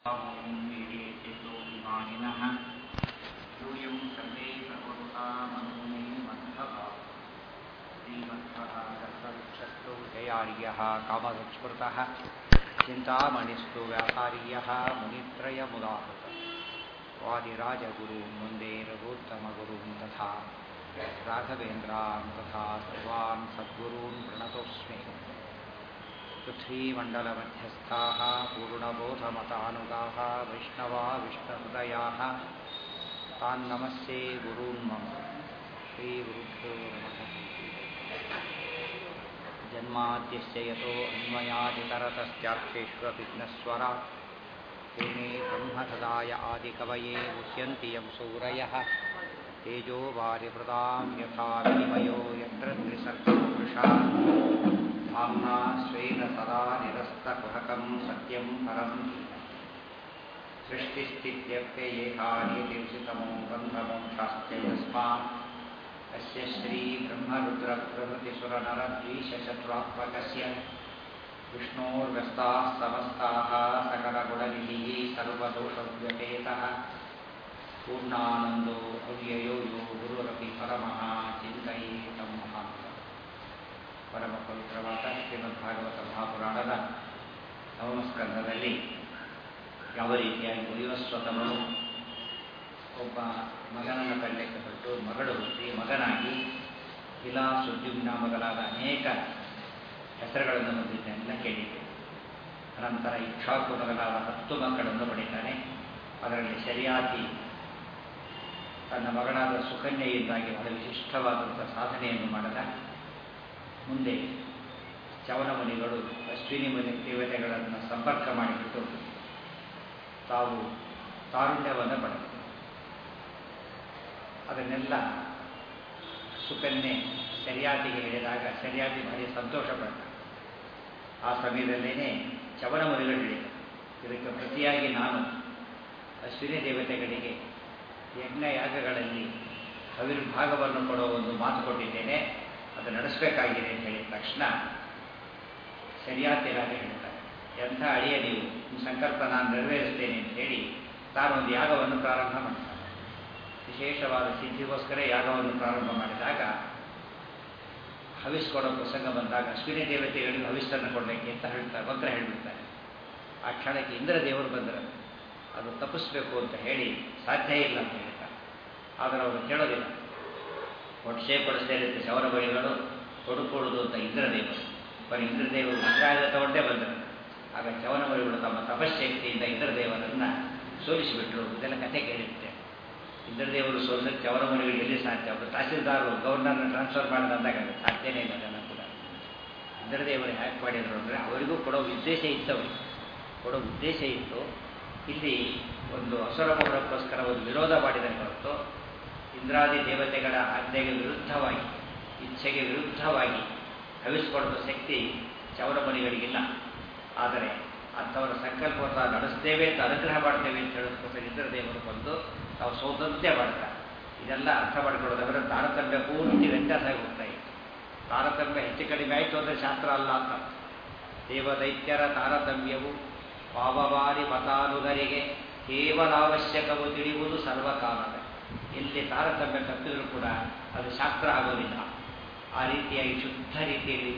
ीडेचितोऽभिमानिनः यूयं सर्वे प्रकुरुता मनोमे मन्थः श्रीमन्थः दत्तवृक्षस्तु जयार्यः कामसंस्मृतः चिन्तामणिस्तु व्यापार्यः मुनित्रयमुदाहृतः वादिराजगुरून् वन्दे रघुत्तमगुरून् तथा राघवेन्द्रान् तथा सर्वान् सद्गुरून् प्रणतोऽस्मि पृथ्वीमण्डलमध्यस्थाः पूर्णबोधमतानुगाः वैष्णवा विष्णुहृदयाः तान्नमस्ये गुरून् मम श्रीगुरुभ्यो नमः जन्माद्यस्य यतो अन्वयादितरतश्चार्थेष्वभिघ्नस्वरात् तेने ब्रह्मसदाय आदिकवये मुह्यन्ति यं सूरयः तेजो वारिवृतां यथा विनिमयो यत्र त्रिसर्गपुरुषा धाम्ना स्वेन सदा निरस्तकुहकं सत्यं परं सृष्टिस्थित्यप्ययेहानितिर्षितमो बन्धमोक्षाश्च यस्मात् अस्य श्रीब्रह्मरुद्रप्रभृतिसुरनरद्वीषचतुरात्मकस्य विष्णोर्व्यस्ताः समस्ताः सकलगुणनिधिः सर्वदोषव्यपेतः पूर्णानन्दो अव्ययो यो गुरुरपि परमः ಚಿಂತಯೇತಂ ಮಹಾಂತ ಪರಮ ಪವಿತ್ರವಾದ ಶ್ರೀಮದ್ಭಾಗವತ ಮಹಾಪುರಾಣದ ನವಮಸ್ಕಂದದಲ್ಲಿ ಯಾವ ರೀತಿಯಾಗಿ ವೈವಸ್ವತಮನು ಒಬ್ಬ ಮಗನನ್ನು ಕಂಡಕ್ಕೆ ಹೊರಟು ಮಗಳು ಈ ಮಗನಾಗಿ ಇಲಾ ಸುದ್ಯುಮ್ನ ಮೊದಲಾದ ಅನೇಕ ಹೆಸರುಗಳನ್ನು ಹೊಂದಿದ್ದೆಲ್ಲ ಕೇಳಿದ್ದೆ ಅನಂತರ ಇಕ್ಷಾಕು ಮೊದಲಾದ ಹತ್ತು ಮಕ್ಕಳನ್ನು ಪಡಿತಾನೆ ಅದರಲ್ಲಿ ಶರಿಯಾತಿ ತನ್ನ ಮಗಳಾದ ಸುಕನ್ಯೆಯಿಂದಾಗಿ ಬಹಳ ವಿಶಿಷ್ಟವಾದಂಥ ಸಾಧನೆಯನ್ನು ಮಾಡದ ಮುಂದೆ ಚವನ ಮುನಿಗಳು ಅಶ್ವಿನಿ ಮುನಿ ದೇವತೆಗಳನ್ನು ಸಂಪರ್ಕ ಮಾಡಿಬಿಟ್ಟು ತಾವು ತಾರುಣ್ಯವನ್ನು ಪಡೆದರು ಅದನ್ನೆಲ್ಲ ಸುಕನ್ಯೆ ಸರಿಯಾತಿಗೆ ಹೇಳಿದಾಗ ಸರಿಯಾತಿ ಭಾರಿ ಸಂತೋಷಪಟ್ಟ ಆ ಸಮಯದಲ್ಲೇನೆ ಚವನ ಮುನಿಗಳು ಹೇಳಿದರು ಇದಕ್ಕೆ ಪ್ರತಿಯಾಗಿ ನಾನು ಅಶ್ವಿನಿ ದೇವತೆಗಳಿಗೆ ಯಜ್ಞ ಯಾಗಗಳಲ್ಲಿ ಅವಿರ್ಭಾಗವನ್ನು ಕೊಡುವ ಒಂದು ಮಾತು ಕೊಟ್ಟಿದ್ದೇನೆ ಅದು ನಡೆಸಬೇಕಾಗಿದೆ ಅಂತ ಹೇಳಿದ ತಕ್ಷಣ ಸರಿಯಾತಿರಾಗ ಹೇಳ್ತಾರೆ ಎಂಥ ಅಳಿಯ ನೀವು ನಿಮ್ಮ ಸಂಕಲ್ಪ ನಾನು ನೆರವೇರಿಸ್ತೇನೆ ಅಂತ ಹೇಳಿ ತಾನು ಒಂದು ಯಾಗವನ್ನು ಪ್ರಾರಂಭ ಮಾಡ್ತಾರೆ ವಿಶೇಷವಾದ ಸಿದ್ಧಿಗೋಸ್ಕರ ಯಾಗವನ್ನು ಪ್ರಾರಂಭ ಮಾಡಿದಾಗ ಹವಿಸ್ ಕೊಡೋ ಪ್ರಸಂಗ ಬಂದಾಗ ಅಶ್ವಿನಿ ದೇವತೆಗಳಿಗೆ ಹವಿಸ್ಸನ್ನು ಕೊಡಲಿಕ್ಕೆ ಅಂತ ಹೇಳ್ತಾರೆ ಮಂತ್ರ ಹೇಳಿಬಿಡ್ತಾರೆ ಆ ಕ್ಷಣಕ್ಕೆ ಇಂದ್ರ ದೇವರು ಬಂದರು ಅದು ತಪ್ಪಿಸ್ಬೇಕು ಅಂತ ಹೇಳಿ ಸಾಧ್ಯ ಇಲ್ಲ ಅಂತ ಹೇಳ್ತಾರೆ ಆದರೆ ಅವರು ಕೇಳೋದಿಲ್ಲ ಒಡ್ಸೆ ಪಡಿಸದೇ ಇರುತ್ತೆ ಶವರ ಬಳಿಗಳು ಕೊಡುಕೊಡುದು ಅಂತ ಇಂದ್ರದೇವರು ಬರೀ ಇಂದ್ರದೇವರು ಮಂತ್ರಾಯುಧ ತಗೊಂಡೇ ಬಂದರು ಆಗ ಚವನ ಬಳಿಗಳು ತಮ್ಮ ತಪಶಕ್ತಿಯಿಂದ ಇಂದ್ರದೇವರನ್ನು ಸೋಲಿಸಿಬಿಟ್ರು ಇದೆಲ್ಲ ಕಥೆ ಕೇಳಿರುತ್ತೆ ಇಂದ್ರದೇವರು ಸೋಲಿಸಕ್ಕೆ ಚವನ ಮನೆಗಳು ಎಲ್ಲಿ ಸಾಧ್ಯ ಅವರು ತಹಸೀಲ್ದಾರರು ಗವರ್ನರ್ನ ಟ್ರಾನ್ಸ್ಫರ್ ಮಾಡಿದಂದಾಗ ಸಾಧ್ಯನೇ ಇಲ್ಲ ಅದನ್ನು ಕೂಡ ಇಂದ್ರದೇವರು ಹ್ಯಾಕ್ ಮಾಡಿದ್ರು ಅಂದರೆ ಅವರಿಗೂ ಕೊಡೋ ಉದ್ದೇಶ ಇತ್ತವರಿಗೆ ಕೊಡೋ ಉದ್ದೇಶ ಇತ್ತು ಇಲ್ಲಿ ಒಂದು ಅಸುರ ಮೌಢಕ್ಕೋಸ್ಕರ ಒಂದು ವಿರೋಧ ಮಾಡಿದರೆ ಹೊರತು ಇಂದ್ರಾದಿ ದೇವತೆಗಳ ಆಜ್ಞೆಗೆ ವಿರುದ್ಧವಾಗಿ ಇಚ್ಛೆಗೆ ವಿರುದ್ಧವಾಗಿ ಹವಿಸ್ಕೊಡುವ ಶಕ್ತಿ ಚೌರಮಣಿಗಳಿಗಿಲ್ಲ ಆದರೆ ಅಂಥವರ ಸಂಕಲ್ಪವನ್ನು ನಡೆಸ್ತೇವೆ ಅಂತ ಅನುಗ್ರಹ ಮಾಡ್ತೇವೆ ಅಂತ ಹೇಳೋದಕ್ಕೋಸ್ಕರ ಇಂದ್ರದೇವರು ಬಂದು ನಾವು ಸೌತಂತ್ಯ ಮಾಡ್ತಾರೆ ಇದೆಲ್ಲ ಅರ್ಥ ಮಾಡ್ಕೊಳ್ಳೋದಾದ್ರೆ ತಾರತಮ್ಯ ಪೂರ್ತಿ ವ್ಯತ್ಯಾಸ ಆಗಿ ಹೋಗ್ತಾ ಇತ್ತು ತಾರತಮ್ಯ ಹೆಚ್ಚು ಕಡಿಮೆ ಆಯಿತು ಅಂದರೆ ಶಾಸ್ತ್ರ ಅಲ್ಲ ಅಂತ ದೇವದೈತ್ಯರ ತಾರತಮ್ಯವು ಪಾವವಾರಿ ಮತಾನುಗರಿಗೆ ಕೇವಲ ಅವಶ್ಯಕವು ತಿಳಿಯುವುದು ಸರ್ವಕಾಲದ ಎಲ್ಲಿ ತಾರತಮ್ಯ ತಪ್ಪಿದರೂ ಕೂಡ ಅದು ಶಾಸ್ತ್ರ ಆಗೋದಿಲ್ಲ ಆ ರೀತಿಯಾಗಿ ಶುದ್ಧ ರೀತಿಯಲ್ಲಿ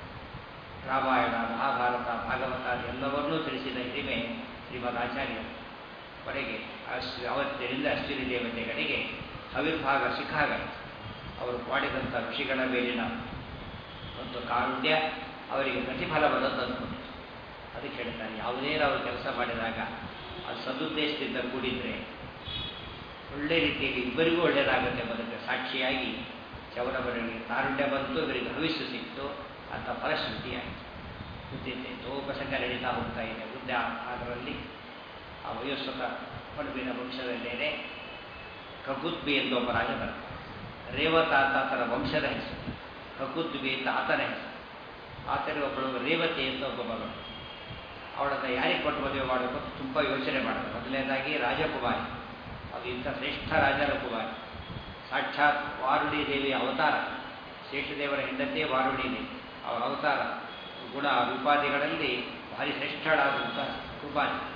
ರಾಮಾಯಣ ಮಹಾಭಾರತ ಭಾಗವತ ಎಲ್ಲವನ್ನೂ ತಿಳಿಸಿದ ಹಿರಿಮೆ ಶ್ರೀಮದ್ ಆಚಾರ್ಯರು ಕೊನೆಗೆ ಅವತ್ತಿನಿಂದ ಅಶ್ವಿನಿ ದೇವತೆಗಳಿಗೆ ಅವಿರ್ಭಾಗ ಸಿಕ್ಕಾಗತ್ತೆ ಅವರು ಮಾಡಿದಂಥ ಋಷಿಗಳ ಮೇಲಿನ ಒಂದು ಕಾರುಣ್ಯ ಅವರಿಗೆ ಪ್ರತಿಫಲವನ್ನು ತಂದುಕೊಂಡಿತು ಅದಕ್ಕೆ ಹೇಳ್ತಾರೆ ಯಾವುದೇ ನಾವು ಕೆಲಸ ಮಾಡಿದಾಗ ಅದು ಸದುದ್ದೇಶದಿಂದ ಕೂಡಿದರೆ ಒಳ್ಳೆ ರೀತಿಯಲ್ಲಿ ಇಬ್ಬರಿಗೂ ಒಳ್ಳೆಯದಾಗುತ್ತೆ ಎಂಬುದಕ್ಕೆ ಸಾಕ್ಷಿಯಾಗಿ ಚವನವರಿಗೆ ತಾರುಣ್ಯ ಬಂತು ಇವರಿಗೆ ಭವಿಷ್ಯ ಸಿಕ್ತು ಅಂತ ಫಲಶ್ರುತಿಯಾಯಿತು ಗೊತ್ತಿದೆ ಪ್ರಸಂಗ ನಡೀತಾ ಹೋಗ್ತಾ ಇದೆ ಮುಂದೆ ಅದರಲ್ಲಿ ಆ ವಯೋಸ್ವತ ಮಡುವಿನ ವಂಶದಲ್ಲೇನೆ ಕಗುದ್ಬಿ ಎಂದು ಒಬ್ಬ ರಾಜ ಬರ್ತಾರೆ ರೇವತ ಅಂತ ಆತನ ವಂಶದ ಹೆಸರು ಕಗುದ್ಬಿ ಅಂತ ಆತನ ಹೆಸರು ಆತನಿಗೆ ಒಬ್ಬಳು ರೇವತಿ ಅಂತ ಒಬ್ಬ ಮಗಳು ಅವಳನ್ನು ಯಾರಿಗೆ ಕೊಟ್ಟು ಮದುವೆ ಮಾಡಬೇಕು ಅಂತ ತುಂಬ ಯೋಚನೆ ಮಾಡಿದ್ರು ಮೊದಲನೇದಾಗಿ ರಾಜಕುಮಾರಿ ಅದು ಇಂಥ ಶ್ರೇಷ್ಠ ರಾಜರ ಕುಮಾರಿ ಸಾಕ್ಷಾತ್ ವಾರುಣಿ ದೇವಿಯ ಅವತಾರ ಶೇಷದೇವರ ಹೆಂಡತಿಯೇ ವಾರುಣಿ ದೇವಿ ಅವರ ಅವತಾರ ಗುಣ ರೂಪಾದಿಗಳಲ್ಲಿ ಭಾರಿ ಶ್ರೇಷ್ಠಳಾದಂಥ ರೂಪಾದಿ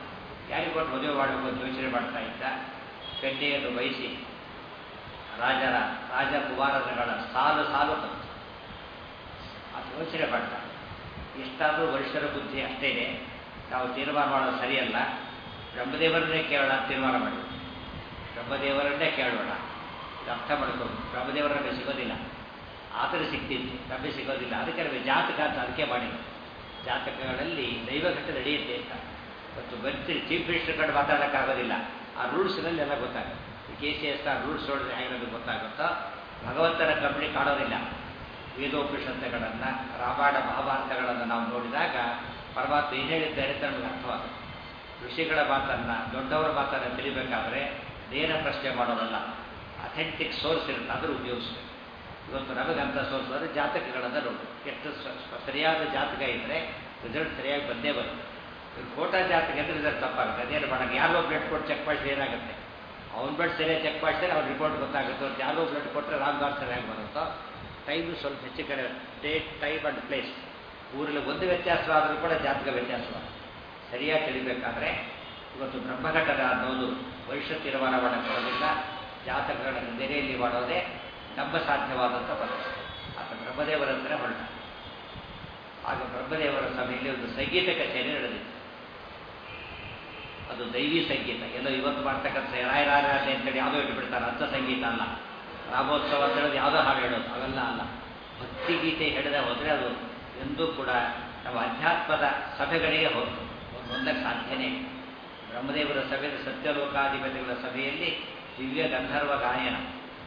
ಯಾರಿಗೆ ಕೊಟ್ಟು ಮದುವೆ ಮಾಡಬೇಕು ಅಂತ ಯೋಚನೆ ಮಾಡ್ತಾ ಇದ್ದ ಕನ್ಯೆಯನ್ನು ಬಯಸಿ ರಾಜರ ರಾಜ ಕುಮಾರಗಳ ಸಾಲು ಸಾಲು ತಂತು ಅದು ಯೋಚನೆ ಮಾಡ್ತಾ ಎಷ್ಟಾದರೂ ವರಿಷ್ಠರ ಬುದ್ಧಿ ಅಷ್ಟೇ ಇದೆ ನಾವು ತೀರ್ಮಾನ ಮಾಡೋದು ಸರಿಯಲ್ಲ ಬ್ರಹ್ಮದೇವರನ್ನೇ ಕೇಳೋಣ ಅಂತ ತೀರ್ಮಾನ ಮಾಡಿದ್ವಿ ಬ್ರಹ್ಮದೇವರನ್ನೇ ಕೇಳೋಣ ಇದು ಅರ್ಥ ಮಾಡ್ಕೊಂಡು ಬ್ರಹ್ಮದೇವರ ನಮಗೆ ಸಿಗೋದಿಲ್ಲ ಆತರ ಸಿಗ್ತಿತ್ತು ನಮಗೆ ಸಿಗೋದಿಲ್ಲ ಅದಕ್ಕೆ ನಮಗೆ ಜಾತಕ ಅಂತ ಅದಕ್ಕೆ ಮಾಡಿದ್ರು ಜಾತಕಗಳಲ್ಲಿ ದೈವಘಟ್ಟ ನಡೆಯುತ್ತೆ ಅಂತ ಮತ್ತು ಮಂತ್ರಿ ಚೀಫ್ ಮಿನಿಸ್ಟರ್ ಕಂಡು ಮಾತಾಡೋಕ್ಕಾಗೋದಿಲ್ಲ ಆ ರೂಲ್ಸ್ನಲ್ಲಿ ಎಲ್ಲ ಗೊತ್ತಾಗುತ್ತೆ ಕೆ ಸಿ ಎಸ್ ಆ ರೂಲ್ಸ್ ನೋಡಿದ್ರೆ ಹೇಗೆ ನಮಗೆ ಗೊತ್ತಾಗುತ್ತೋ ಭಗವಂತನ ಕಂಪನಿ ಕಾಣೋದಿಲ್ಲ ವೇದೋಪನಿಷತ್ತುಗಳನ್ನು ರಾಮಾಯಣ ಮಹಾಭಾರತಗಳನ್ನು ನಾವು ನೋಡಿದಾಗ ಪರಮಾತ್ಮ ಏನು ಹೇಳಿದ್ದಾರೆ ಅಂತ ನಮಗೆ ಅರ್ಥವಾಗುತ್ತೆ ಋಷಿಗಳ ಮಾತನ್ನು ದೊಡ್ಡವರ ಮಾತನ್ನು ತಿಳಿಬೇಕಾದ್ರೆ ನೇರ ಪ್ರಶ್ನೆ ಮಾಡೋದಲ್ಲ ಅಥೆಂಟಿಕ್ ಸೋರ್ಸ್ ಇರುತ್ತೆ ಅದನ್ನು ಉಪಯೋಗಿಸ್ಬೇಕು ಇವತ್ತು ನಮಗಂತ ಸೋರ್ಸ್ ಅಂದರೆ ಜಾತಕಗಳನ್ನು ನೋಡು ಎಷ್ಟು ಸ- ಸ- ಸರಿಯಾದ ಜಾತಕ ಇದ್ದರೆ ರಿಸಲ್ಟ್ ಸರಿಯಾಗಿ ಬಂದೇ ಬರುತ್ತೆ ಇವ್ರು ಫೋಟೋ ಜಾತಕ ಅಂದರೆ ರಿಸಲ್ಟ್ ತಪ್ಪಾಗುತ್ತೆ ಅದೇನು ಮಾಡೋದು ಯಾರೋ ಬ್ಲಡ್ ಕೊಟ್ಟು ಚೆಕ್ ಮಾಡಿಸಿ ಏನಾಗುತ್ತೆ ಅವ್ನ ಬ್ಲಡ್ ಸರಿಯಾಗಿ ಚೆಕ್ ಮಾಡಿಸಿದ್ರೆ ಅವ್ರ ರಿಪೋರ್ಟ್ ಗೊತ್ತಾಗುತ್ತೆ ಅವ್ರು ಯಾರೋ ಬ್ಲಡ್ ಕೊಟ್ಟರೆ ರಾಂಗ್ ಆನ್ಸರ್ ಹೇಗೆ ಬರುತ್ತೋ ಟೈಮು ಸ್ವಲ್ಪ ಹೆಚ್ಚು ಕಡೆ ಡೇಟ್ ಟೈಮ್ ಆ್ಯಂಡ್ ಪ್ಲೇಸ್ ಊರಲ್ಲಿ ಒಂದು ವ್ಯತ್ಯಾಸವಾದರೂ ಕೂಡ ಜಾತಕ ವ್ಯತ್ಯಾಸವಾಗುತ್ತೆ ಸರಿಯಾಗಿ ತಿಳಿಬೇಕಾದ್ರೆ ಇವತ್ತು ಬ್ರಹ್ಮಘಟನ ಅನ್ನೋದು ಭವಿಷ್ಯ ತೀರ್ಮಾನ ಮಾಡಕ್ಕೆ ಬರೋದಿಲ್ಲ ಜಾತಕಗಳನ್ನು ನೆರೆಯಲ್ಲಿ ಮಾಡೋದೇ ನಮ್ಮ ಸಾಧ್ಯವಾದಂಥ ಪದ್ಧತಿ ಆತ ಬ್ರಹ್ಮದೇವರ ಹತ್ರ ಹೊರಟ ಆಗ ಬ್ರಹ್ಮದೇವರ ಸಭೆಯಲ್ಲಿ ಒಂದು ಸಂಗೀತ ಕಚೇರಿ ನಡೆದಿತ್ತು ಅದು ದೈವಿ ಸಂಗೀತ ಎಲ್ಲೋ ಇವತ್ತು ಮಾಡ್ತಕ್ಕಂಥ ರಾಯರಾರಾಧನೆ ಅಂತೇಳಿ ಯಾವುದೋ ಇಟ್ಬಿಡ್ತಾರೆ ಅಂಥ ಸಂಗೀತ ಅಲ್ಲ ರಾಮೋತ್ಸವ ಅಂತ ಹೇಳೋದು ಯಾವುದೋ ಹಾಡು ಹೇಳೋದು ಅವೆಲ್ಲ ಅಲ್ಲ ಭಕ್ತಿಗೀತೆ ಹೇಳಿದ ಹೋದರೆ ಅದು ಎಂದೂ ಕೂಡ ನಮ್ಮ ಅಧ್ಯಾತ್ಮದ ಸಭೆಗಳಿಗೆ ಹೋಗ್ತು ಹೊಂದಕ್ಕೆ ಸಾಧ್ಯನೇ ಇಲ್ಲ. ಬ್ರಹ್ಮದೇವರ ಸಭೆ ಸತ್ಯಲೋಕಾಧಿಪತಿಗಳ ಸಭೆಯಲ್ಲಿ ದಿವ್ಯ ಗಂಧರ್ವ ಗಾಯನ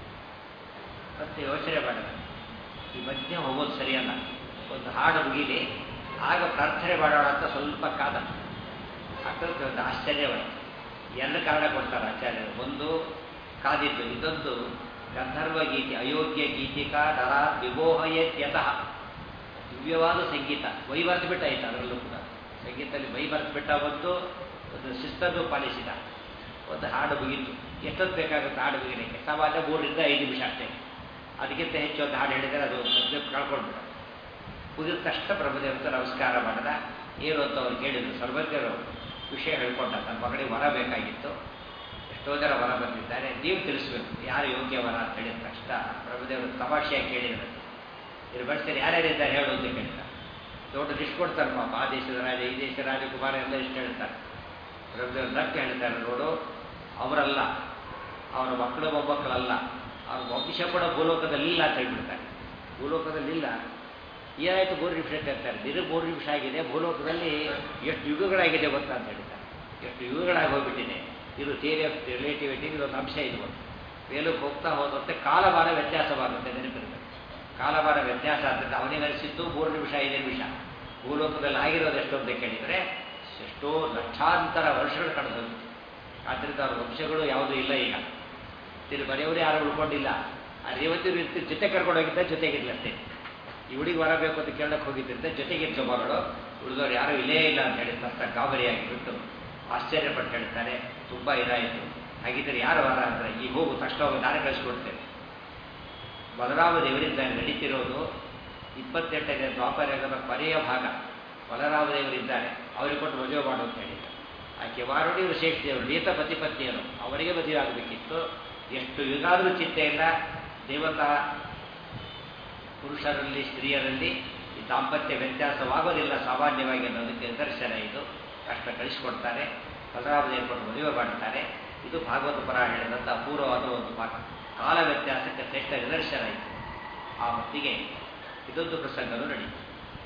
ಮತ್ತೆ ಯೋಚನೆ ಮಾಡಿದ ಈ ಮಧ್ಯೆ ಹೋಗೋದು ಸರಿಯಲ್ಲ ಒಂದು ಹಾಡು ಮುಗಿಲಿ ಆಗ ಪ್ರಾರ್ಥನೆ ಮಾಡೋಣ ಅಂತ ಸ್ವಲ್ಪ ಕಾದ ಅಕ್ಕಕ್ಕೆ ಒಂದು ಆಶ್ಚರ್ಯವಾಯಿತು ಎರಡು ಕಾರಣ ಕೊಡ್ತಾರೆ ಆಚಾರ್ಯರು ಒಂದು ಕಾದಿದ್ದು ಇದೊಂದು ಗಂಧರ್ವ ಗೀತೆ ಅಯೋಗ್ಯ ಗೀತಿಕಾ ನರ ವಿಮೋಹಯತ್ಯತಃ ದಿವ್ಯವಾದ ಸಂಗೀತ ವೈ ಬರೆದು ಬಿಟ್ಟಾಯಿತು ಅದರಲ್ಲೂ ಕೂಡ ಸಂಗೀತದಲ್ಲಿ ವೈ ಬರೆದು ಬಿಟ್ಟ ಒಂದು ಒಂದು ಶಿಸ್ತನ್ನು ಪಾಲಿಸಿದ ಒಂದು ಹಾಡು ಮುಗೀತು ಎಷ್ಟೊತ್ತು ಬೇಕಾಗುತ್ತೆ ಹಾಡು ಮುಗಿಲಿಕ್ಕೆ ಸಾಮಾನ್ಯ ಮೂರರಿಂದ ಐದು ನಿಮಿಷ ಅಷ್ಟೇ ಅದಕ್ಕಿಂತ ಹೆಚ್ಚು ಒಂದು ಹಾಡು ಹೇಳಿದರೆ ಅದು ಸಬ್ಜೆಕ್ಟ್ ಕಳ್ಕೊಂಡ್ಬಿಡ ಮುಗಿದ ತಕ್ಷಣ ಬ್ರಹ್ಮದೇವತೆ ನಮಸ್ಕಾರ ಮಾಡಿದ ಏನು ಅಂತ ಅವ್ರು ಕೇಳಿದ್ರು ಸರ್ವಜ್ಞರು ವಿಷಯ ಹೇಳ್ಕೊಂಡ ನನ್ನ ಮಗಳಿಗೆ ವರ ಬೇಕಾಗಿತ್ತು ಎಷ್ಟೋ ಜನ ವರ ಬಂದಿದ್ದಾರೆ ನೀವು ತಿಳಿಸ್ಬೇಕು ಯಾರು ಯೋಗ್ಯ ವರ ಅಂತ ಹೇಳಿದ ತಕ್ಷಣ ಬ್ರಹ್ಮದೇವರು ತಮಾಷೆಯಾಗಿ ಕೇಳಿದ್ರು ಇದ್ರ ಬಡಿಸ್ತಾರೆ ಯಾರ್ಯಾರಿದ್ದಾರೆ ಹೇಳು ಅಂತ ಕೇಳ್ತಾರೆ ದೊಡ್ಡ ಲಿಸ್ಟ್ ಕೊಡ್ತಾರೆ ಪಾಪ ಆ ದೇಶದ ರಾಜ ಈ ದೇಶದ ರಾಜಕುಮಾರ ಎಲ್ಲ ಇಷ್ಟು ಹೇಳ್ತಾರೆ ಬ್ರಹ್ಮದೇವರು ನಕ್ಕೆ ಹೇಳ್ತಾರೆ ನೋಡು ಅವರಲ್ಲ ಅವರ ಮಕ್ಕಳು ಮೊಮ್ಮಕ್ಕಳಲ್ಲ ಅವ್ರ ವಂಶ ಕೂಡ ಭೂಲೋಕದಲ್ಲಿಲ್ಲ ಅಂತ ಹೇಳ್ಬಿಡ್ತಾರೆ ಭೂಲೋಕದಲ್ಲಿಲ್ಲ ಏನಾಯಿತು ಮೂರು ನಿಮಿಷ ಕೇಳ್ತಾರೆ ದಿನ ಮೂರು ನಿಮಿಷ ಆಗಿದೆ ಭೂಲೋಕದಲ್ಲಿ ಎಷ್ಟು ಯುಗಗಳಾಗಿದೆ ಗೊತ್ತಾ ಅಂತ ಹೇಳ್ತಾರೆ ಎಷ್ಟು ಯುಗಗಳಾಗಿ ಹೋಗ್ಬಿಟ್ಟಿದೆ ಇದು ಥಿಯರಿ ಆಫ್ ರಿಲೇಟಿವಿಟಿ ಇದೊಂದು ಅಂಶ ಇದು ಒಂದು ಮೇಲಕ್ಕೆ ಹೋಗ್ತಾ ಹೋದಂತೆ ಕಾಲಮಾನ ವ್ಯತ್ಯಾಸವಾಗುತ್ತೆ ನೆನಪಿರುತ್ತೆ ಕಾಲಮಾನ ವ್ಯತ್ಯಾಸ ಅಂತ ಅವನಿಗೆ ಅನಿಸಿದ್ದು ಮೂರು ನಿಮಿಷ ಐದು ನಿಮಿಷ ಭೂಲೋಕದಲ್ಲಿ ಆಗಿರೋದು ಎಷ್ಟು ಅಂತ ಕೇಳಿದರೆ ಎಷ್ಟೋ ಲಕ್ಷಾಂತರ ವರ್ಷಗಳು ಕಳೆದು ಆದ್ದರಿಂದ ಅವ್ರ ವಂಶಗಳು ಯಾವುದೂ ಇಲ್ಲ ಈಗ ತಿರು ಮನೆಯವರು ಯಾರು ಉಳ್ಕೊಂಡಿಲ್ಲ ಆ ರೇವತಿ ರೀತಿ ಜೊತೆ ಕರ್ಕೊಂಡು ಹೋಗಿದ್ದ ಜೊತೆಗಿರ್ಲಿ ಅಷ್ಟೇ ಇವಳಿಗೆ ವರ ಬೇಕು ಅಂತ ಕೇಳಕ್ಕೆ ಹೋಗಿದ್ದರಿಂದ ಜೊತೆಗಿತ್ತು ಮಗಳು ಉಳಿದವ್ರು ಯಾರೂ ಇಲ್ಲೇ ಇಲ್ಲ ಅಂತ ಹೇಳಿ ತಕ್ಕ ಗಾಬರಿಯಾಗಿ ಬಿಟ್ಟು ಆಶ್ಚರ್ಯಪಟ್ಟು ಹೇಳ್ತಾರೆ ತುಂಬ ಇದಾಯಿತು ಹಾಗಿದ್ದರೆ ಯಾರು ವರ ಅಂದರೆ ಈ ಹೋಗು ತಕ್ಷಣ ಹೋಗಿ ನಾನೇ ಕಳಿಸ್ಕೊಡ್ತೇನೆ ಬಲರಾಮ ದೇವರಿಂದ ನಡೀತಿರೋದು ಇಪ್ಪತ್ತೆಂಟನೇ ದ್ವಾಪರಯುಗದ ಕೊನೆಯ ಭಾಗ ಬಲರಾಮ ದೇವರಿದ್ದಾರೆ ಅವರಿಗೆ ಕೊಟ್ಟು ಮದುವೆ ಮಾಡು ಅಂತ ಹೇಳಿದ್ದಾರೆ ಆಕೆ ವಾರುಣಿ ವಿಶೇಷ ದೇವರು ನೀತ ಪತಿಪತ್ನಿಯರು ಅವರಿಗೆ ಮದುವೆ ಆಗಬೇಕಿತ್ತು ಎಷ್ಟು ಯುಗಾದರೂ ಚಿಂತೆಯಿಂದ ದೇವತಾ ಪುರುಷರಲ್ಲಿ ಸ್ತ್ರೀಯರಲ್ಲಿ ಈ ದಾಂಪತ್ಯ ವ್ಯತ್ಯಾಸವಾಗೋದಿಲ್ಲ ಸಾಮಾನ್ಯವಾಗಿ ಅನ್ನೋದಕ್ಕೆ ನಿದರ್ಶನ ಇದು ಕಷ್ಟ ಕಳಿಸಿಕೊಡ್ತಾರೆ ಬಲರಾಮದೇವರು ಕೊಟ್ಟು ಮದುವೆ ಮಾಡ್ತಾರೆ ಇದು ಭಾಗವತ ಪುರಾಣ ಹೇಳಿದಂಥ ಅಪೂರ್ವವಾದ ಒಂದು ಭಾಗ ಕಾಲ ವ್ಯತ್ಯಾಸಕ್ಕೆ ಶ್ರೇಷ್ಠ ನಿದರ್ಶನ ಇತ್ತು ಆ ಹೊತ್ತಿಗೆ ಇದೊಂದು ಪ್ರಸಂಗನೂ ನಡೀತು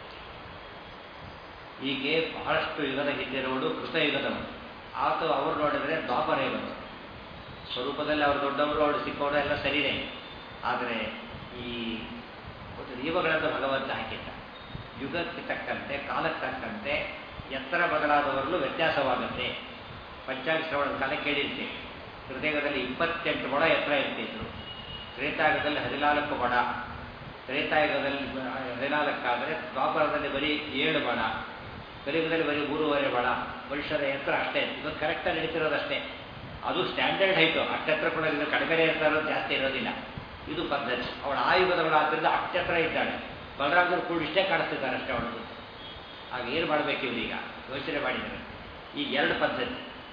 ಹೀಗೆ ಬಹಳಷ್ಟು ಯುಗದ ಹಿಂದಿರುವುದು ಕೃತಯುಗದವರು ಆತ ಅವರು ನೋಡಿದರೆ ದ್ವಾಪರ ಯುಗದವರು ಸ್ವರೂಪದಲ್ಲಿ ಅವರು ದೊಡ್ಡವರು ಅವರು ಸಿಕ್ಕವರು ಎಲ್ಲ ಸರಿನೇ ಆದರೆ ಈ ಒಂದು ನಿಯಮಗಳನ್ನು ಭಗವಂತ ಹಾಕಿದ್ದ ಯುಗಕ್ಕೆ ತಕ್ಕಂತೆ ಕಾಲಕ್ಕೆ ತಕ್ಕಂತೆ ಎತ್ತರ ಬದಲಾದವರಲ್ಲೂ ವ್ಯತ್ಯಾಸವಾಗುತ್ತೆ ಪಂಚಾಂಗ ಶ್ರವಣದ ಕಾಲ ಕೇಳಿರ್ತೀವಿ ಹೃದಯದಲ್ಲಿ ಇಪ್ಪತ್ತೆಂಟು ಮೊಳ ಎತ್ತರ ಇರ್ತಿದ್ರು ತ್ರೇತಾಯುಗದಲ್ಲಿ ಹದಿನಾಲ್ಕು ಮೊಳ ತ್ರೇತಾಯುಗದಲ್ಲಿ ಹದಿನಾಲ್ಕಾದರೆ ದ್ವಾಪರದಲ್ಲಿ ಬರೀ ಏಳು ಮೊಳ ಕಲಿಯುಗದಲ್ಲಿ ಬರೀ ಮೂರುವರೆ ಮೊಳ ಮನುಷ್ಯರ ಎತ್ತರ ಅಷ್ಟೇ ಇವತ್ತು ಕರೆಕ್ಟಾಗಿ ನಡೀತಿರೋದಷ್ಟೇ ಅದು ಸ್ಟ್ಯಾಂಡರ್ಡ್ ಹೈಟು ಅಷ್ಟೆತ್ರ ಕೂಡ ಇದು ಕಡಿಮೆ ಇರ್ತಾರೋ ಜಾಸ್ತಿ ಇರೋದಿಲ್ಲ ಇದು ಪದ್ಧತಿ ಅವಳ ಆಯುಧದವಳು ಆದ್ದರಿಂದ ಅಷ್ಟೆತ್ರ ಇದ್ದಾಳೆ ಬಲರಾಮರು ಕೂಡ ಇಷ್ಟೇ ಕಾಣಿಸ್ತಿದ್ದಾರೆ ಅಷ್ಟೇ ಅವಳು ಆಗ ಏನು ಮಾಡಬೇಕು ಇವರೀಗ ಯೋಚನೆ ಮಾಡಿದ್ದಾರೆ ಈ ಎರಡು ಪದ್ಧತಿ